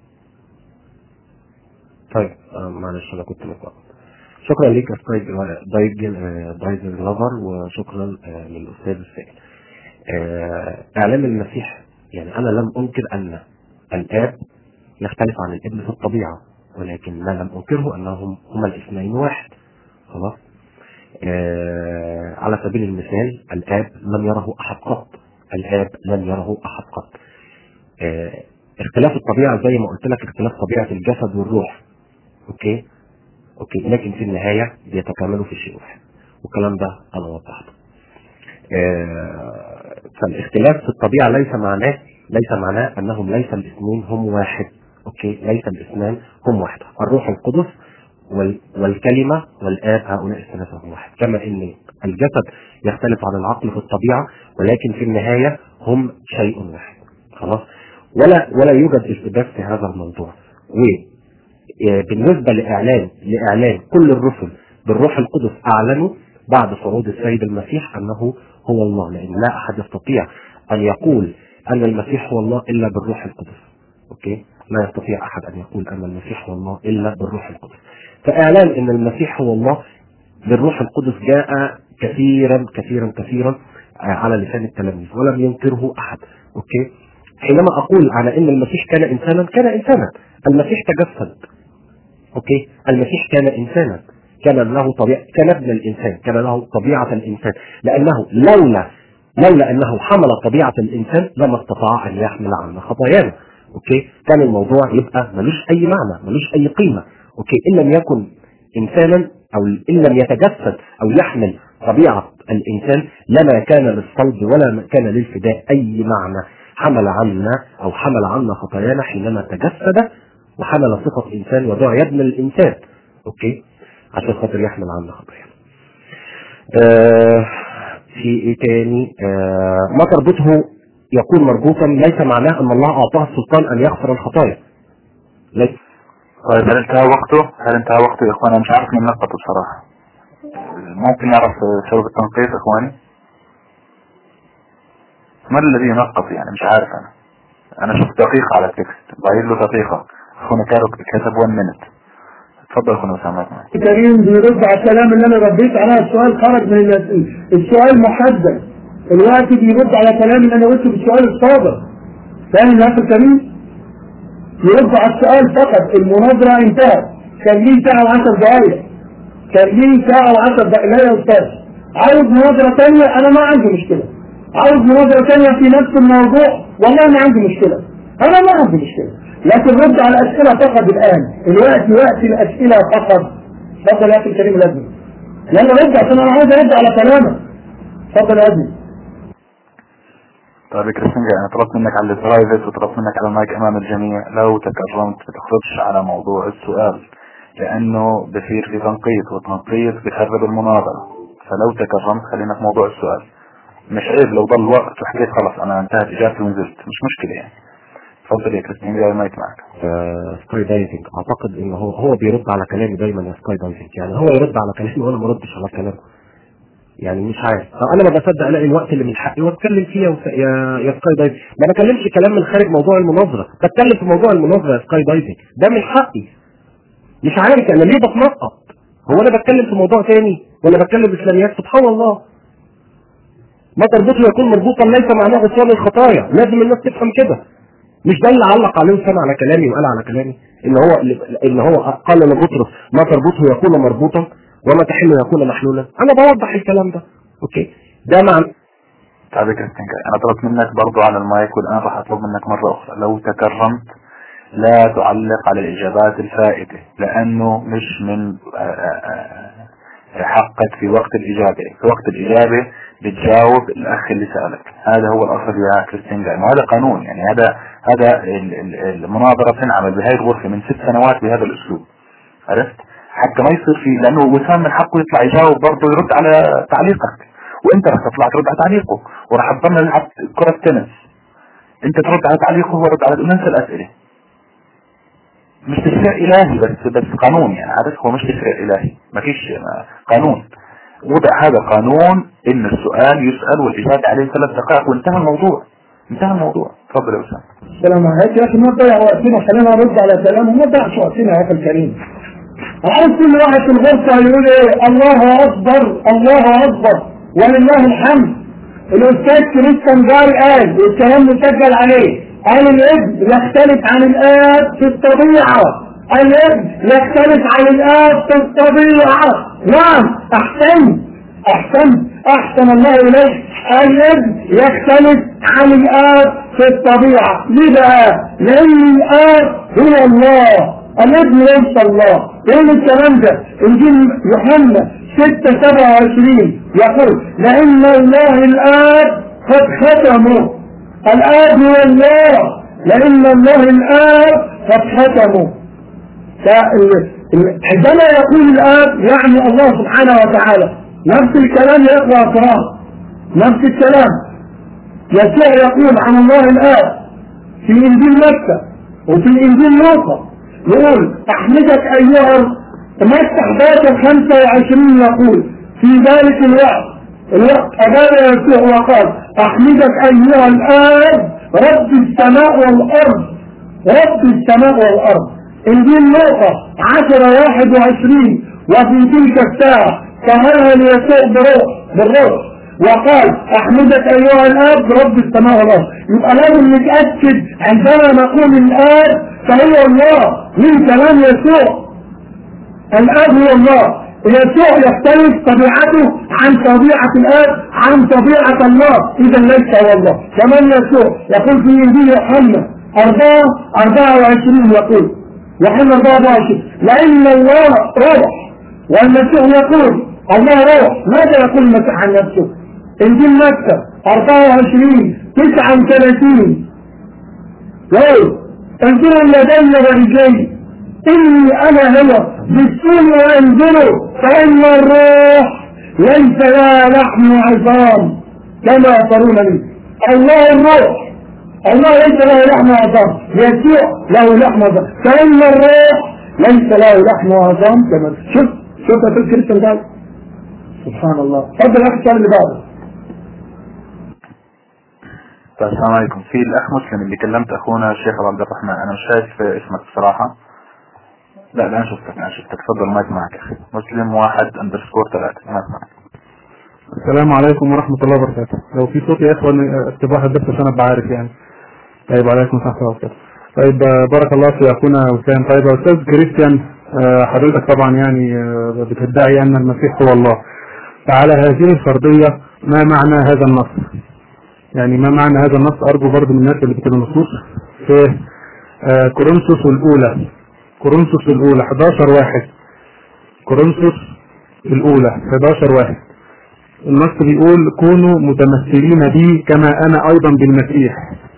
طيب آه، معلش انا كنت متلخبط شكرا ليك يا استاذ دايجن آه، دايجن لافر وشكرا آه، للاستاذ السائل آه، اعلام المسيح يعني انا لم انكر ان الاب يختلف عن الابن في الطبيعه ولكن ما لم انكره انهم هما الاثنين واحد خلاص آه، على سبيل المثال الاب لم يره احد قط الاب لم يره احد قط آه، اختلاف الطبيعه زي ما قلت لك اختلاف طبيعه الجسد والروح اوكي اوكي لكن في النهايه بيتكاملوا في شيء واحد والكلام ده انا وضحته آه، فالاختلاف في الطبيعه ليس معناه ليس معناه انهم ليس الاثنين هم واحد اوكي ليس الاثنان هم واحد الروح القدس وال- والكلمه والاب هؤلاء الثلاثه هم واحد كما ان الجسد يختلف عن العقل في الطبيعه ولكن في النهايه هم شيء واحد خلاص ولا ولا يوجد اشتباك في هذا الموضوع و آه، بالنسبة لإعلان لإعلان كل الرسل بالروح القدس أعلنوا بعد صعود السيد المسيح أنه هو الله لأن لا أحد يستطيع أن يقول أن المسيح هو الله إلا بالروح القدس أوكي لا يستطيع أحد أن يقول أن المسيح هو الله إلا بالروح القدس فإعلان أن المسيح هو الله بالروح القدس جاء كثيرا كثيرا كثيرا آه، على لسان التلاميذ ولم ينكره أحد أوكي حينما أقول على أن المسيح كان إنسانا كان إنسانا المسيح تجسد اوكي المسيح كان انسانا كان له طبيعه كان ابن الانسان كان له طبيعه الانسان لانه لولا لولا انه حمل طبيعه الانسان لما استطاع ان يحمل عنا خطايانا اوكي كان الموضوع يبقى ملوش اي معنى ملوش اي قيمه اوكي ان لم يكن انسانا او ان لم يتجسد او يحمل طبيعه الانسان لما كان للصلب ولا كان للفداء اي معنى حمل عنا او حمل عنا خطايانا حينما تجسد وحمل صفة إنسان ودعي ابن الإنسان أوكي عشان خاطر يحمل عنا خطايانا آه في إيه تاني آه ما تربطه يكون مربوطا ليس معناه أن الله أعطاه السلطان أن يغفر الخطايا ليس طيب هل انتهى وقته؟ هل انتهى وقته يا اخوان؟ انا مش عارف مين نقطه بصراحه. ممكن نعرف سبب التنقيط اخواني؟ من الذي ينقط يعني مش عارف انا. انا شفت دقيقه على التكست، ضايل له دقيقه. اخونا كارو كتب 1 مينت. اتفضل اخونا اسامه معك. كريم بيرد على الكلام اللي انا رديت عليه السؤال خرج من الأسئلة. السؤال محدد الوقت بيرد على كلام اللي انا قلته في السؤال السابق فاهم يا اخي كريم يرد على السؤال فقط المناظرة انتهت كان ليه ساعة وعشر دقايق 30 ساعة و10 دقائق لا يا أستاذ عاوز مناظرة ثانية أنا ما عندي مشكلة عاوز مناظرة ثانية في نفس الموضوع والله ما عندي مشكلة أنا ما عندي مشكلة لكن رد على الأسئلة فقط الآن الوقت وقت الأسئلة فقط اتفضل يا أخي الكريم الأزمي يلا رد عشان أنا عاوز أرد على كلامك اتفضل يا أزمي طيب يا كريستنجا انا طلبت منك على البرايفت وطلبت منك على المايك امام الجميع لو تكرمت ما تخرجش على موضوع السؤال لانه بصير في تنقيط والتنقيط بيخرب المناظرة فلو تكرمت خلينا في موضوع السؤال مش عيب لو ضل وقت وحكيت خلاص انا انتهت اجابتي ونزلت مش مشكلة يعني تفضل يا كريستنجا المايك معك سكاي دايفنج اعتقد ان هو هو بيرد على كلامي دايما يا سكاي دايفنج يعني هو يرد على كلامي وانا ما ردش على كلامه يعني مش عارف انا ما بصدق الاقي الوقت اللي من حقي واتكلم فيه يا يا يا سكاي دايفنج ما بكلمش كلام من خارج موضوع المناظره بتكلم في موضوع المناظره يا سكاي دايفنج ده من حقي مش عارف انا ليه بتنقط هو انا بتكلم في موضوع تاني ولا بتكلم اسلاميات سبحان الله ما تربطه يكون مربوطا ليس معناه غفران الخطايا لازم الناس تفهم كده مش ده اللي علق عليه وسمع على كلامي وقال على كلامي ان هو ان هو قال لبطرس ما تربطه يكون مربوطا وما تحل يكون محلولا انا بوضح الكلام ده اوكي ده معنى طيب يا كريستنجا انا طلبت منك برضو على المايك والان راح اطلب منك مرة اخرى لو تكرمت لا تعلق على الاجابات الفائتة لانه مش من حقك في وقت الاجابة في وقت الاجابة بتجاوب الاخ اللي سألك هذا هو الاصل يا كريستنجا وهذا قانون يعني هذا هذا المناظرة بتنعمل بهاي الغرفة من ست سنوات بهذا الاسلوب عرفت حتى ما يصير في لانه وسام من حقه يطلع يجاوب برضه يرد على تعليقك وانت رح تطلع ترد على تعليقه وراح تضل نلعب كرة تنس انت ترد على تعليقه وهو يرد على ننسى الاسئلة مش تشريع الهي بس بس قانون يعني عارف هو مش تشريع الهي ما فيش قانون وضع هذا قانون ان السؤال يسأل والاجابة عليه ثلاث دقائق وانتهى الموضوع انتهى الموضوع تفضل يا اسامه السلام عليكم يا اخي ما تضيع وقتنا خلينا نرد على كلامه ما تضيعش وقتنا يا اخي الكريم عارف كل واحد في الغرفة يقول ايه الله اكبر الله اكبر ولله الحمد الاستاذ كريستيان جاري قال والكلام مسجل عليه قال الابن يختلف عن الاب في الطبيعة الابن يختلف عن الاب في الطبيعة نعم احسن احسن احسن الله اليك الابن يختلف عن الاب في الطبيعة ليه بقى لان الاب هو الله الابن ليس الله ايه الكلام ده انجيل يوحنا 6 27 يقول لان الله الاب قد ختمه الاب هو الله لان الله الاب قد ختمه عندما يقول الاب يعني الله سبحانه وتعالى نفس الكلام يا اخوه الكرام نفس الكلام يسوع يقول عن الله الاب في انجيل مكه وفي انجيل لوقا يقول احمدك ايها مفتح باب 25 يقول في ذلك الوقت الوقت أجاب يسوع وقال احمدك ايها الاب رب السماء والارض رب السماء والارض انجيل لوقا 10 21 وفي تلك الساعة تهلل يسوع بروح بالروح وقال احمدك ايها الاب رب السماء والارض يبقى لازم نتاكد عندما نقول الاب فهو الله من كلام يسوع الاب هو الله يسوع يختلف طبيعته عن طبيعة الاب عن طبيعة الله اذا ليس هو الله كمان يسوع يقول في انجيل يوحنا 4 24 يقول يوحنا 24 لان الله روح والمسيح يقول الله روح ماذا يقول المسيح عن نفسه انجيل مكة 24 39 يقول انظروا اليدين ورجلي اني انا هو بالسن وانظروا فان الروح ليس لها لحم وعظام كما ترون لي الله الروح الله ليس له لحم وعظام يسوع له لحم وعظام فان الروح ليس له لحم وعظام كما شوف شوف يا كريستيان قال سبحان الله اتفضل اخي السؤال اللي بعده طيب السلام عليكم في الاخ مسلم اللي كلمت اخونا الشيخ ابو عبد الرحمن انا مش شايف اسمك بصراحه لا لا انا شفتك انا شفتك تفضل مايك معك اخي مسلم واحد اندرسكور ثلاثة مايك معك السلام عليكم ورحمة الله وبركاته لو في صوت يا اخوان استباح الدرس عشان ابقى عارف يعني طيب عليكم ورحمة الله وبركاته طيب بارك الله في اخونا وسام طيب يا استاذ كريستيان آه، حضرتك طبعا يعني آه، بتدعي أن المسيح هو الله فعلى هذه الفرضية ما معنى هذا النص يعني ما معنى هذا النص أرجو برضو من الناس اللي بتكتب النصوص في آه، كورنثوس الأولى كورنثوس الأولى 11 واحد كورنثوس الأولى 11 واحد النص بيقول كونوا متمثلين بي كما أنا أيضا بالمسيح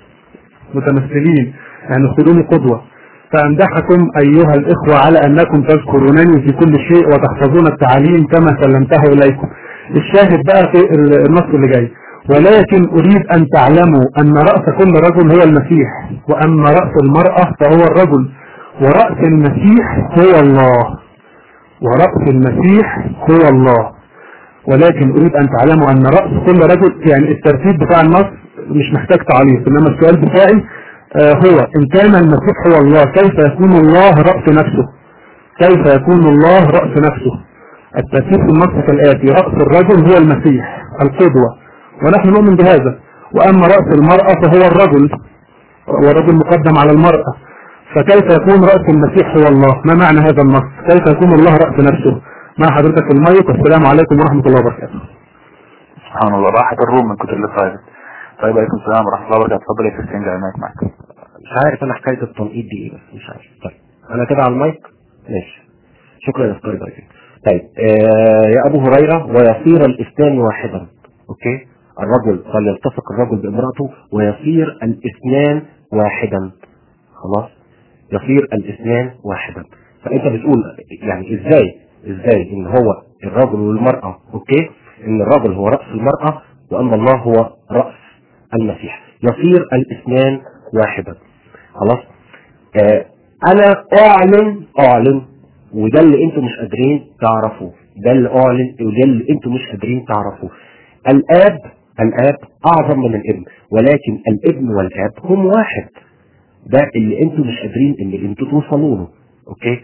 متمثلين يعني خذوني قدوة فأمدحكم أيها الإخوة على أنكم تذكرونني في كل شيء وتحفظون التعاليم كما سلمته إليكم الشاهد بقى في النص اللي جاي ولكن أريد أن تعلموا أن رأس كل رجل هو المسيح وأما رأس المرأة فهو الرجل ورأس المسيح هو الله ورأس المسيح هو الله ولكن أريد أن تعلموا أن رأس كل رجل يعني الترتيب بتاع النص مش محتاج تعليق إنما السؤال بتاعي آه هو إن كان المسيح هو الله كيف يكون الله رأس نفسه كيف يكون الله رأس نفسه الترتيب في النص كالآتي رأس الرجل هو المسيح القدوة ونحن نؤمن بهذا وأما رأس المرأة فهو الرجل والرجل مقدم على المرأة فكيف يكون رأس المسيح هو الله ما معنى هذا النص كيف يكون الله رأس نفسه مع حضرتك في المايك والسلام عليكم ورحمة الله وبركاته سبحان الله راحت الروم من كتر اللي صاير طيب عليكم السلام ورحمة الله وبركاته تفضل يا كريستيان جاي المايك معك مش عارف انا حكايه التنقيط دي ايه بس مش عارف طيب انا كده على المايك ماشي شكرا يا استاذ بايك طيب آه يا ابو هريره ويصير الاثنان واحدا اوكي الرجل فليلتصق الرجل بامراته ويصير الاثنان واحدا خلاص يصير الاثنان واحدا فانت بتقول يعني ازاي ازاي ان هو الرجل والمراه اوكي ان الرجل هو راس المراه واما الله هو راس المسيح يصير الاثنان واحدا خلاص آه انا اعلن اعلن وده اللي انتم مش قادرين تعرفوه ده اللي اعلن وده اللي انتم مش قادرين تعرفوه الاب الاب اعظم من الابن ولكن الابن والاب هم واحد ده اللي انتم مش قادرين ان انتوا توصلوا له اوكي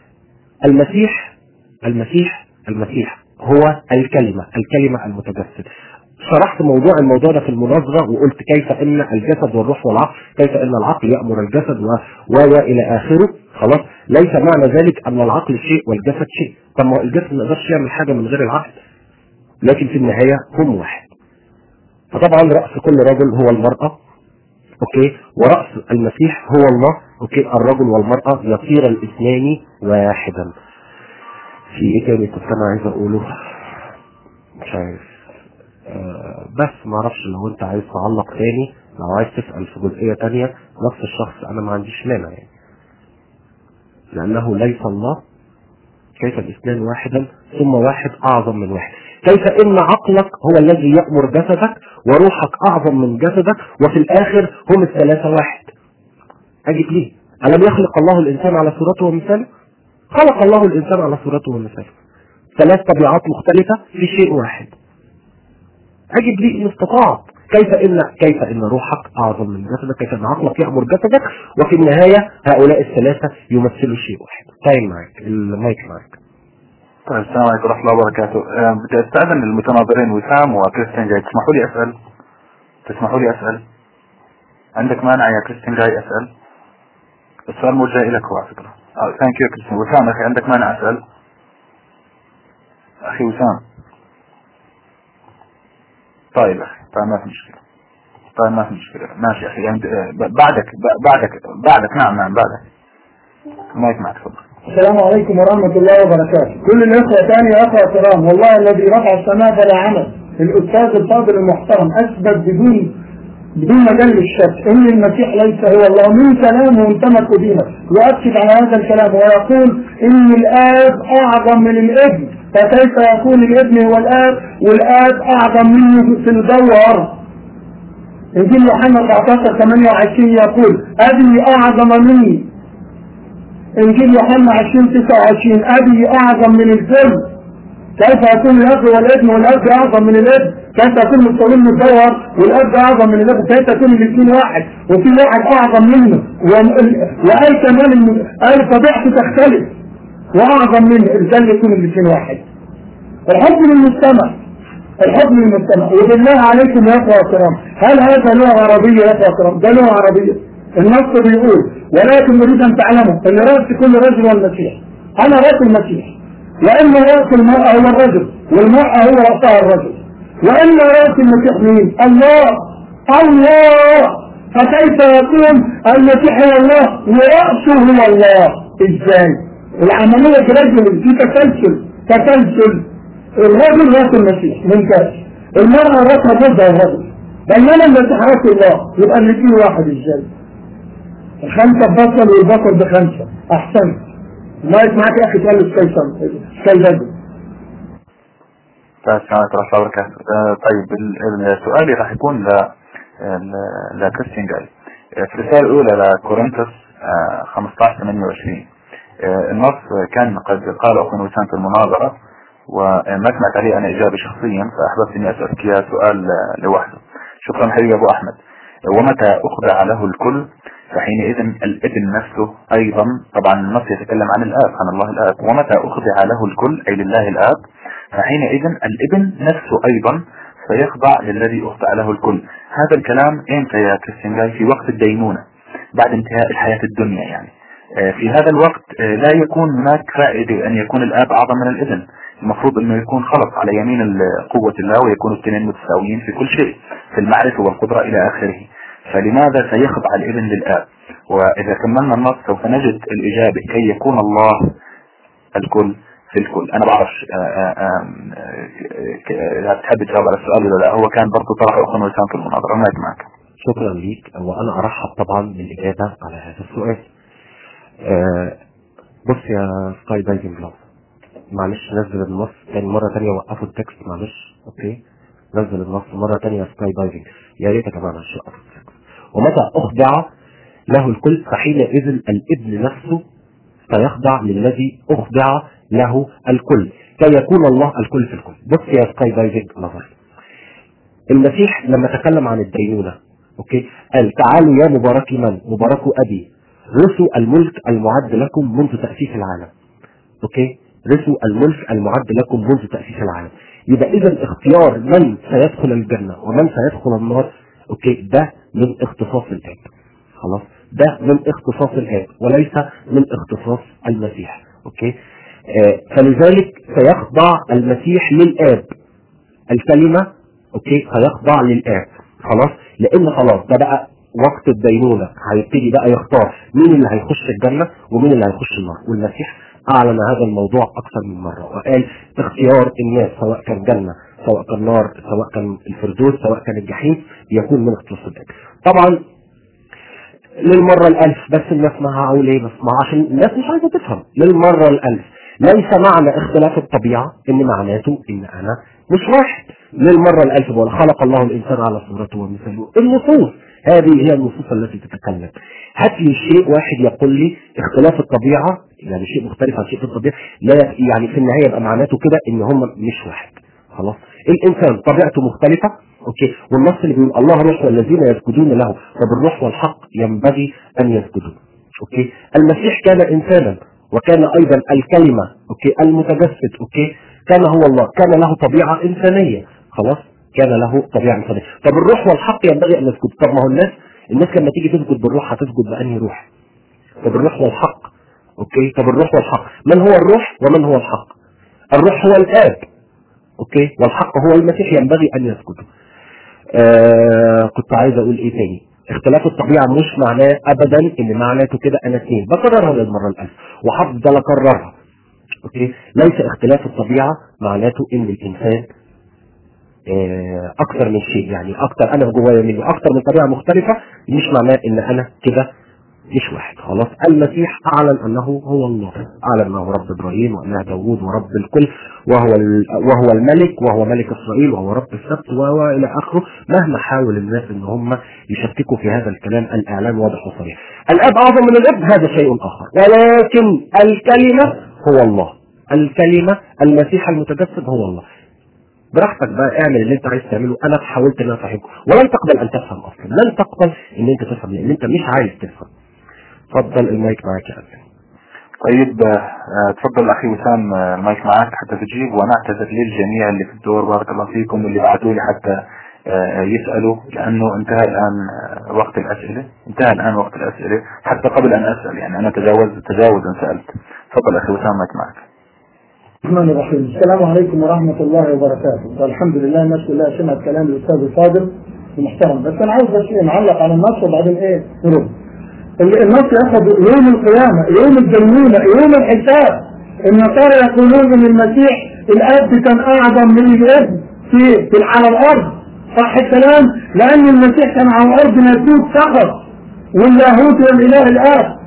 المسيح المسيح المسيح هو الكلمة الكلمة المتجسد شرحت موضوع الموضوع ده في المناظرة وقلت كيف ان الجسد والروح والعقل كيف ان العقل يأمر الجسد و و الى اخره خلاص ليس معنى ذلك ان العقل شيء والجسد شيء طب ما هو الجسد ما يقدرش يعمل حاجة من غير العقل لكن في النهاية هم واحد فطبعا رأس كل رجل هو المرأة اوكي ورأس المسيح هو الله اوكي الرجل والمرأة يصير الاثنان واحدا في ايه تاني كنت انا عايز اقوله مش عارف آه بس ما اعرفش لو انت عايز تعلق تاني لو عايز تسأل في جزئية تانية نفس الشخص انا ما عنديش مانع يعني لانه ليس الله كيف الاثنان واحدا ثم واحد اعظم من واحد كيف ان عقلك هو الذي يأمر جسدك وروحك اعظم من جسدك وفي الاخر هم الثلاثة واحد اجيب ليه الم يخلق الله الانسان على صورته ومثاله خلق الله الانسان على صورته ومثاله ثلاث طبيعات مختلفة في شيء واحد اجب لي ان استطعت كيف ان كيف ان روحك اعظم من جسدك كيف ان عقلك يامر جسدك وفي النهايه هؤلاء الثلاثه يمثلوا شيء واحد تايم معاك المايك معاك طيب السلام عليكم ورحمة الله وبركاته آه، بدي استأذن المتناظرين وسام وكريستيان جاي تسمحوا لي أسأل تسمحوا لي أسأل عندك مانع يا كريستيان جاي أسأل السؤال موجه إليك هو على فكرة ثانك يو كريستيان وسام أخي عندك مانع أسأل أخي وسام طيب أخي طيب ما في مشكلة طيب ما في مشكلة ماشي أخي يعني آه، بعدك بعدك بعدك نعم نعم بعدك مايك معك تفضل السلام عليكم ورحمة الله وبركاته كل الإخوة تاني أخوة كرام والله الذي رفع السماء فلا عمل الأستاذ الفاضل المحترم أثبت بدون بدون مجال للشك ان المسيح ليس هو الله من كلامه انتمك بها يؤكد على هذا الكلام ويقول ان الاب اعظم من الابن فكيف يكون الابن هو الاب والاب اعظم منه في الجوهر انجيل يوحنا 14 28 يقول ابي اعظم مني انجيل يوحنا 20 29 ابي اعظم من الكل كيف يكون الاب والابن والاب اعظم من الابن كيف يكون مستوين من الجوهر والاب اعظم من الاب كيف يكون الاثنين واحد وفي واحد اعظم منه واي كمان الم- اي طبيعته تختلف واعظم منه ازاي يكون الاثنين واحد الحب للمجتمع الحب للمجتمع وبالله عليكم يا اخوه الكرام هل هذا لغه عربيه يا اخوه الكرام ده لغه عربيه النص بيقول ولكن نريد ان تعلموا ان راس كل رجل والمسيح انا راس المسيح وان راس المرأة هو الرجل والمرأة هو رأسها الرجل وان راس المسيح مين الله الله فكيف يكون المسيح هو الله ورأسه هو الله ازاي العملية ترجم في تسلسل تسلسل الرجل راس المسيح ممتاز المرأة راسها جوزها الرجل بينما المسيح راس الله يبقى الاثنين واحد ازاي الخمسة ببصل والبصل بخمسة احسنت المايك معاك يا اخي تقول سكاي سكاي بدر السلام عليكم ورحمة الله وبركاته آه، طيب ال- السؤال راح يكون ل ل- لكريستيان جاي آه، في الرسالة الأولى لكورنثوس آه، 15 28 آه، النص كان قد قال أخونا وسام في المناظرة وما سمعت عليه أنا إجابة شخصيا فأحببت إني أسألك إياه سؤال آه، لوحده شكرا حبيبي أبو أحمد ومتى أخضع له الكل فحينئذ الابن نفسه أيضا طبعا النص يتكلم عن الآب عن الله الآب ومتى أخضع له الكل أي لله الآب فحينئذ الابن نفسه أيضا سيخضع للذي أخضع له الكل هذا الكلام إمتى يا كريستيان جاي في وقت الدينونة بعد انتهاء الحياة الدنيا يعني آه، في هذا الوقت آه، لا يكون هناك فائدة أن يكون الآب أعظم من الابن المفروض أنه يكون خلق على يمين ال- قوة الله ويكون الاثنين متساويين في كل شيء في المعرفة والقدرة إلى آخره فلماذا سيخضع الابن للآب وإذا كملنا النص سوف نجد الإجابة كي يكون الله الكل في الكل أنا بعرف هتحب تجاوب على السؤال ولا لا هو كان برضه طرح أخونا وسام في المناظرة أنا معك شكرا ليك وانا ارحب طبعا بالاجابه على هذا السؤال آه بص يا سكاي دايفنج لو معلش نزل النص تاني مره تانية وقفوا التكست معلش اوكي نزل النص مره تانية يا سكاي دايفنج يا ريت يا جماعه معلش وقفوا التكست ومتى اخضع له الكل فحينئذ الابن نفسه سيخضع للذي اخضع له الكل كي يكون الله الكل في الكل بص يا سكاي دايفنج نظر المسيح لما تكلم عن الدينونة اوكي قال تعالوا يا مبارك من مبارك ابي رثوا الملك المعد لكم منذ تأسيس العالم اوكي رثوا الملك المعد لكم منذ تأسيس العالم يبقى اذا اختيار من سيدخل الجنة ومن سيدخل النار اوكي ده من اختصاص الاب خلاص ده من اختصاص الاب وليس من اختصاص المسيح اوكي آه فلذلك سيخضع المسيح للاب الكلمة اوكي هيخضع للآب خلاص لان خلاص ده بقى وقت الدينونة هيبتدي بقى يختار مين اللي هيخش الجنة ومين اللي هيخش النار والمسيح اعلن هذا الموضوع اكثر من مرة وقال اختيار الناس سواء كان جنة سواء كان نار سواء كان الفردوس سواء كان الجحيم بيكون من اختصاص الآب طبعا للمرة الألف بس الناس ما هقول ايه بس ما عشان الناس مش عايزة تفهم للمرة الألف ليس معنى اختلاف الطبيعة ان معناته ان انا مش واحد للمرة الألف بقول خلق الله الإنسان على صورته ومثاله النصوص هذه هي النصوص التي تتكلم هات لي شيء واحد يقول لي اختلاف الطبيعة يعني شيء مختلف عن شيء في الطبيعة لا يعني في النهاية يبقى معناته كده ان هم مش واحد خلاص الإنسان طبيعته مختلفة اوكي والنص اللي بيقول الله روح والذين يسجدون له فبالروح والحق ينبغي ان يسجدوا اوكي المسيح كان انسانا وكان ايضا الكلمة اوكي المتجسد اوكي كان هو الله كان له طبيعة انسانية خلاص كان له طبيعة انسانية طب الروح والحق ينبغي ان يسجد طب ما هو الناس الناس لما تيجي تسجد بالروح هتسجد بأنهي روح طب الروح والحق اوكي طب الروح والحق من هو الروح ومن هو الحق الروح هو الآب اوكي والحق هو المسيح ينبغي ان يسجدوا آه كنت عايز اقول ايه تاني اختلاف الطبيعة مش معناه ابدا ان معناته كده انا اثنين بكررها للمرة الالف وهفضل اكررها اوكي ليس اختلاف الطبيعة معناته ان الانسان اه اكثر من شيء يعني اكثر انا جوايا مني اكثر من طبيعة مختلفة مش معناه ان انا كده مش واحد خلاص المسيح اعلن انه هو الله اعلن انه رب ابراهيم واله داوود ورب الكل وهو وهو الملك وهو ملك اسرائيل وهو رب السبت وهو الى اخره مهما حاول الناس ان هم يشككوا في هذا الكلام الاعلان واضح وصريح الاب اعظم من الاب هذا شيء اخر ولكن الكلمه هو الله الكلمه المسيح المتجسد هو الله براحتك بقى اعمل اللي انت عايز تعمله انا حاولت ان انا افهمكم ولن تقبل ان تفهم اصلا لن تقبل ان انت تفهم لان انت مش عايز تفهم اتفضل المايك معاك يا أبي. طيب آه، تفضل اخي وسام آه، المايك معك حتى تجيب وانا اعتذر للجميع اللي في الدور بارك الله فيكم واللي بعثوا لي حتى آه، يسالوا لانه انتهى الان آه، وقت الاسئله انتهى الان وقت الاسئله حتى قبل ان اسال يعني انا تجاوزت تجاوزا سالت تفضل اخي وسام معك معك الرحمن الرحيم السلام عليكم ورحمة الله وبركاته والحمد لله الناس كلها سمعت كلام الأستاذ الفاضل المحترم بس أنا عاوز بس إيه نعلق على النص وبعدين إيه نرد ال- النص ياخد يوم القيامة يوم الدينونة يوم الحساب النصارى يقولون إن المسيح الأب كان أعظم من الابن في في على الأرض صح الكلام لأن المسيح كان على الأرض ناسوت فقط واللاهوت والإله الآب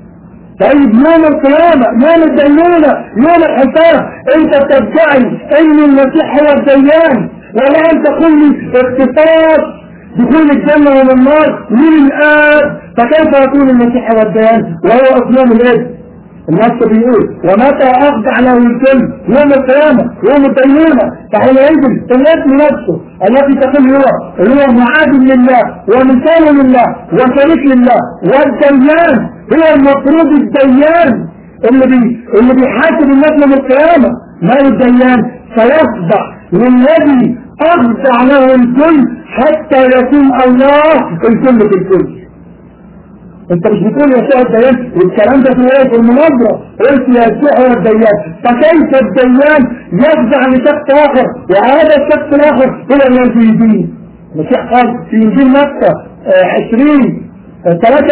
طيب يوم القيامة يوم الدينونة يوم الحساب انت بتدعي ان المسيح هو الديان والان تقول لي اختصاص دخول الجنة ومن النار من الآب فكيف يكون المسيح هو الديان وهو أصنام الإبن النص بيقول ومتى أخضع له الكل يوم القيامة يوم الدينونة فحينئذ الاسم نفسه الذي تقول هو هو معاد لله ومثال لله وشريك لله والديان هو المفروض الديان اللي بي اللي بيحاسب الناس يوم القيامة ما الديان فيخضع للذي أخضع له الكل حتى يكون الله الكل في الكل انت مش بتقول يسوع الديان والكلام ده في ايه في المناظره قلت يسوع هو الديان فكيف الديان يخضع لشخص اخر وهذا الشخص الاخر هو الذي يدين المسيح قال في انجيل متى آه، 20 آه،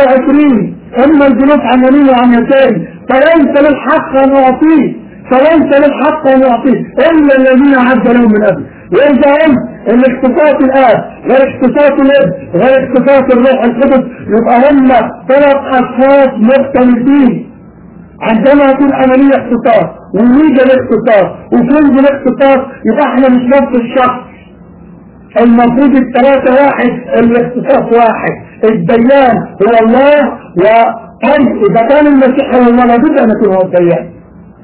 23 اما الجنود عن يمين وعن يساري فليس للحق ان اعطيه فليس للحق ان اعطيه الا الذين عد لهم من قبل واذا قلت ان اختصاص الاب غير اختصاص الاب غير اختصاص الروح القدس يبقى هم ثلاث اشخاص مختلفين عندما يكون عملية اختصاص ويوجد الاختصاص وكل الاختصاص يبقى احنا مش نفس الشخص المفروض الثلاثة واحد الاختصاص واحد الديان هو الله وطيب إذا كان المسيح هو الله لابد أن يكون هو الديان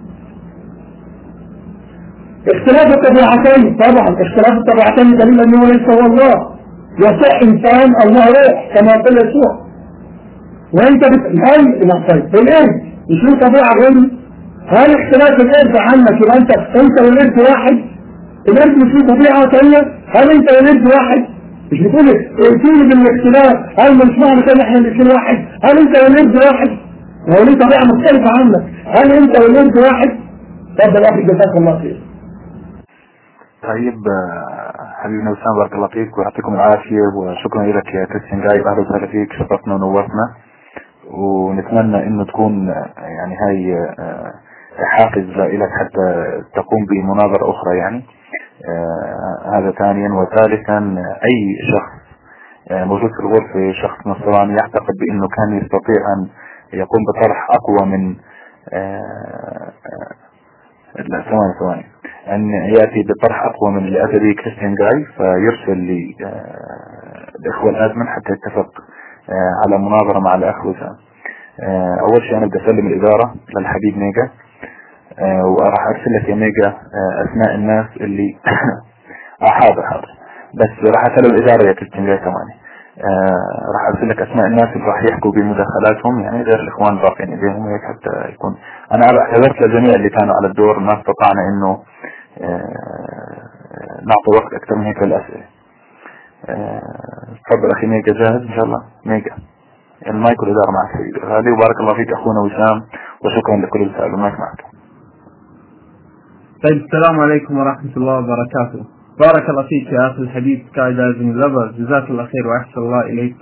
اختلاف الطبيعتين طبعا اختلاف الطبيعتين دليل أنه ليس هو الله يصح إنسان الله روح كما قال يسوع وانت بتقول لا طيب الارث مش له طبيعه غير هل اختلاف الارث عنك يبقى انت انت والارث واحد الارث مش له طبيعه ثانيه هل انت والارث واحد مش بتقول ائتوني بالاختلاف هل مش معنى كده احنا الاثنين واحد هل انت والارث واحد هو ليه طبيعه مختلفه عنك هل انت والارث واحد اتفضل يا اخي جزاك الله خير طيب آه، حبيبنا وسام بارك الله فيك ويعطيكم العافية وشكرا لك يا كريستيان جاي أهلا وسهلا فيك شرفتنا ونورتنا ونتمنى انه تكون آه، يعني هاي آه، حافز لك حتى تقوم بمناظرة أخرى يعني آه، هذا ثانيا وثالثا آه، أي شخص آه، موجود في الغرفة شخص نصراني يعتقد بأنه كان يستطيع أن يقوم بطرح أقوى من آه، آه، لا ثواني ثواني أن يأتي بطرح أقوى من اللي أتى به كريستيان جاي فيرسل لي آه، الإخوة الأزمن حتى يتفق آه، على مناظرة مع الأخ وسام آه، أول شيء أنا بدي أسلم الإدارة للحبيب ميجا آه، وراح أرسل لك يا ميجا آه، أسماء الناس اللي آه، حاضر حاضر بس راح أسلم الإدارة يا كريستيان جاي كمان آه، راح أرسل لك أسماء الناس اللي راح يحكوا بمداخلاتهم يعني غير الإخوان رافعين إيديهم هيك حتى يكون أنا اعتذرت لجميع اللي كانوا على الدور ما استطعنا إنه آه، نعطي وقت أكثر من هيك للأسئلة آه، تفضل أخي ميجا جاهز إن شاء الله ميجا المايك والإدارة معك سيدي هذه وبارك الله فيك أخونا وسام وشكرا لكل اللي سألوا المايك معك طيب السلام عليكم ورحمة الله وبركاته بارك الله فيك يا أخي الحبيب سكاي دايفنج لبر جزاك الله خير وأحسن الله إليك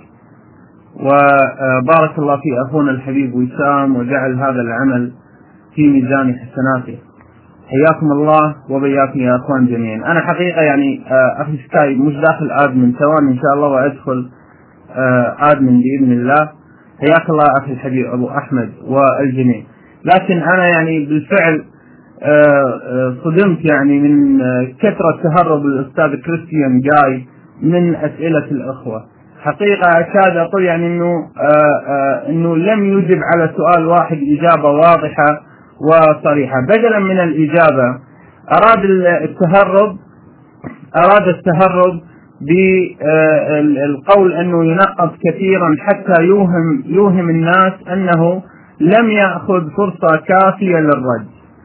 وبارك الله في أخونا الحبيب وسام وجعل هذا العمل في ميزان حسناته حياكم الله وبياكم يا اخوان جميعا انا حقيقه يعني آه، اخي سكاي مش داخل ادمن ثواني ان شاء الله وادخل آه، ادمن باذن الله حياك الله اخي الحبيب ابو احمد والجميع لكن انا يعني بالفعل آه، آه، صدمت يعني من آه، كثره تهرب الاستاذ كريستيان جاي من اسئله الاخوه حقيقه اكاد اقول يعني انه آه، آه، انه لم يجب على سؤال واحد اجابه واضحه وصريحة بدلا من الإجابة أراد التهرب أراد التهرب بالقول أنه ينقص كثيرا حتى يوهم يوهم الناس أنه لم يأخذ فرصة كافية للرد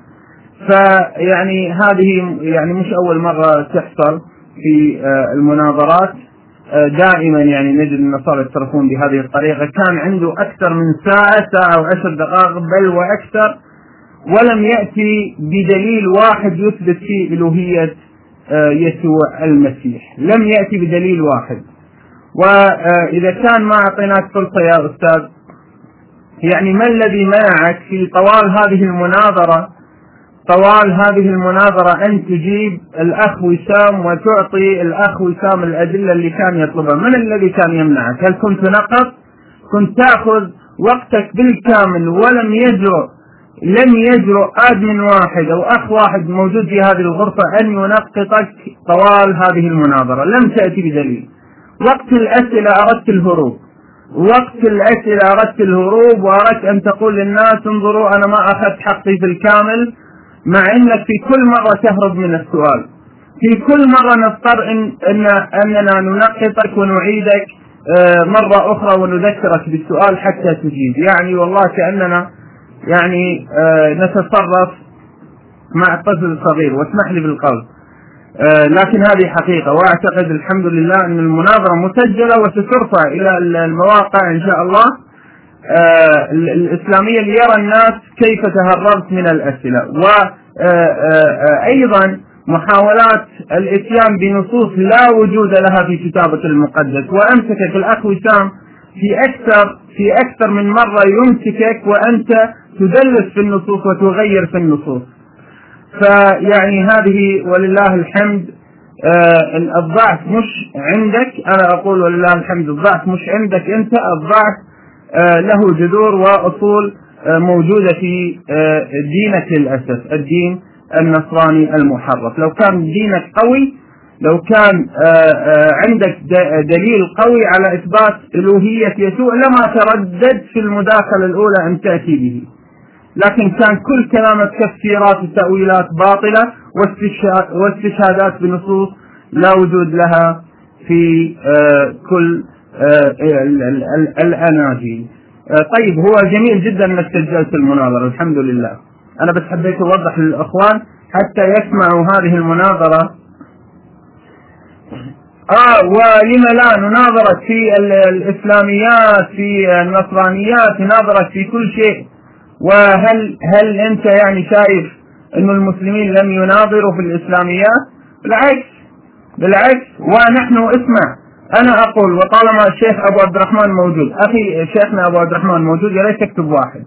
فيعني هذه يعني مش أول مرة تحصل في المناظرات دائما يعني نجد النصارى يتصرفون بهذه الطريقة كان عنده أكثر من ساعة ساعة وعشر دقائق بل وأكثر ولم يأتي بدليل واحد يثبت فيه ألوهية آه، يسوع المسيح لم يأتي بدليل واحد وإذا كان ما أعطيناك فرصة يا أستاذ يعني ما الذي منعك في طوال هذه المناظرة طوال هذه المناظرة أن تجيب الأخ وسام وتعطي الأخ وسام الأدلة اللي كان يطلبها من الذي كان يمنعك هل كنت نقص كنت تأخذ وقتك بالكامل ولم يجرؤ لم يجرؤ آدم واحد أو أخ واحد موجود في هذه الغرفة أن ينقطك طوال هذه المناظرة لم تأتي بدليل وقت الأسئلة أردت الهروب وقت الأسئلة أردت الهروب وأردت أن تقول للناس انظروا أنا ما أخذت حقي في الكامل مع أنك في كل مرة تهرب من السؤال في كل مرة نضطر إن, إن أننا ننقطك ونعيدك آه، مرة أخرى ونذكرك بالسؤال حتى تجيب يعني والله كأننا يعني آه، نتصرف مع الطفل الصغير واسمح لي بالقول آه، لكن هذه حقيقة وأعتقد الحمد لله أن المناظرة مسجلة وسترفع إلى المواقع إن شاء الله آه، الإسلامية ليرى الناس كيف تهربت من الأسئلة وأيضا محاولات الاتيان بنصوص لا وجود لها في كتابك المقدس وأمسكك الأخ وسام في أكثر في أكثر من مرة يمسكك وأنت تدلس في النصوص وتغير في النصوص فيعني هذه ولله الحمد آه الضعف مش عندك أنا أقول ولله الحمد الضعف مش عندك أنت الضعف آه له جذور وأصول آه موجودة في آه دينك للأسف الدين النصراني المحرف لو كان دينك قوي لو كان آه، آه، عندك دليل قوي على إثبات ألوهية يسوع لما تردد في المداخلة الأولى أن تأتي به لكن كان كل كلامك تفسيرات وتأويلات باطلة واستشهادات بنصوص لا وجود لها في آه، كل الأناجيل طيب هو جميل جدا انك سجلت المناظرة الحمد لله انا بس حبيت اوضح للاخوان حتى يسمعوا هذه المناظرة اه ولما لا نناظرك في الاسلاميات في النصرانيات نناظرك في كل شيء وهل هل انت يعني شايف انه المسلمين لم يناظروا في الاسلاميات بالعكس بالعكس ونحن اسمع انا اقول وطالما الشيخ ابو عبد الرحمن موجود اخي شيخنا ابو عبد الرحمن موجود يا ريت تكتب واحد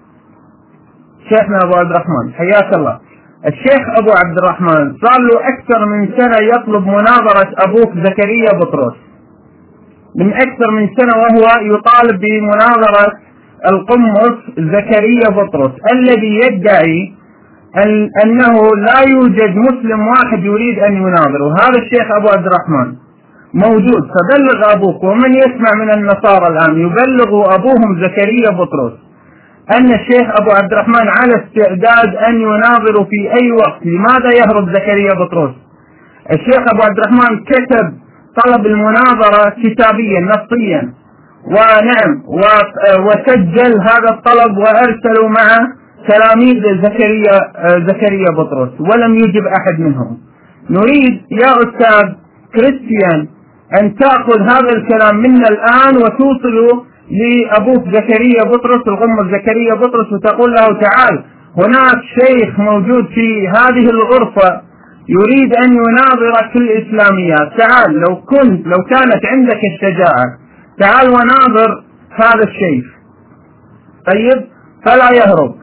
شيخنا ابو عبد الرحمن حياك الله الشيخ ابو عبد الرحمن صار له اكثر من سنه يطلب مناظره ابوك زكريا بطرس من اكثر من سنه وهو يطالب بمناظره القمص زكريا بطرس الذي يدعي أن أنه لا يوجد مسلم واحد يريد أن يناظره هذا الشيخ أبو عبد الرحمن موجود فبلغ أبوك ومن يسمع من النصارى الآن يبلغ أبوهم زكريا بطرس أن الشيخ أبو عبد الرحمن على استعداد أن يناظر في أي وقت لماذا يهرب زكريا بطرس الشيخ أبو عبد الرحمن كتب طلب المناظرة كتابيا نصيا ونعم وسجل هذا الطلب وأرسلوا مع تلاميذ زكريا زكريا بطرس ولم يجب أحد منهم نريد يا أستاذ كريستيان أن تأخذ هذا الكلام منا الآن وتوصله لأبوك زكريا بطرس الغمة زكريا بطرس وتقول له تعال هناك شيخ موجود في هذه الغرفة يريد أن يناظرك في الإسلاميات تعال لو كنت لو كانت عندك الشجاعة تعال وناظر هذا الشيخ طيب فلا يهرب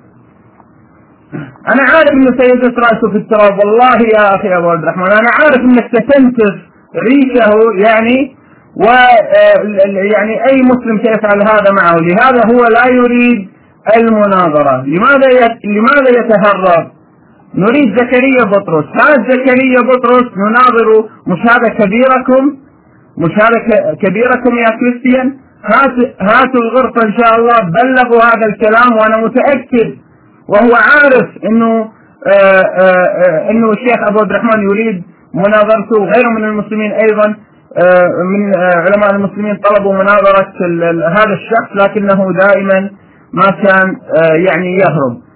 أنا عارف أنه سيدس رأسه في التراب والله يا أخي أبو عبد الرحمن أنا عارف أنك ستنتف ريشه يعني و يعني أي مسلم سيفعل هذا معه لهذا هو لا يريد المناظرة لماذا لماذا يتهرب نريد زكريا بطرس هذا زكريا بطرس نناظر مش هذا كبيركم مش هذا كبيركم يا كريستيان هات هاتوا الغرفة إن شاء الله بلغوا هذا الكلام وأنا متأكد وهو عارف إنه آآ آآ إنه الشيخ أبو عبد الرحمن يريد مناظرته وغيره من المسلمين أيضا من علماء المسلمين طلبوا مناظرة هذا الشخص لكنه دائما ما كان يعني يهرب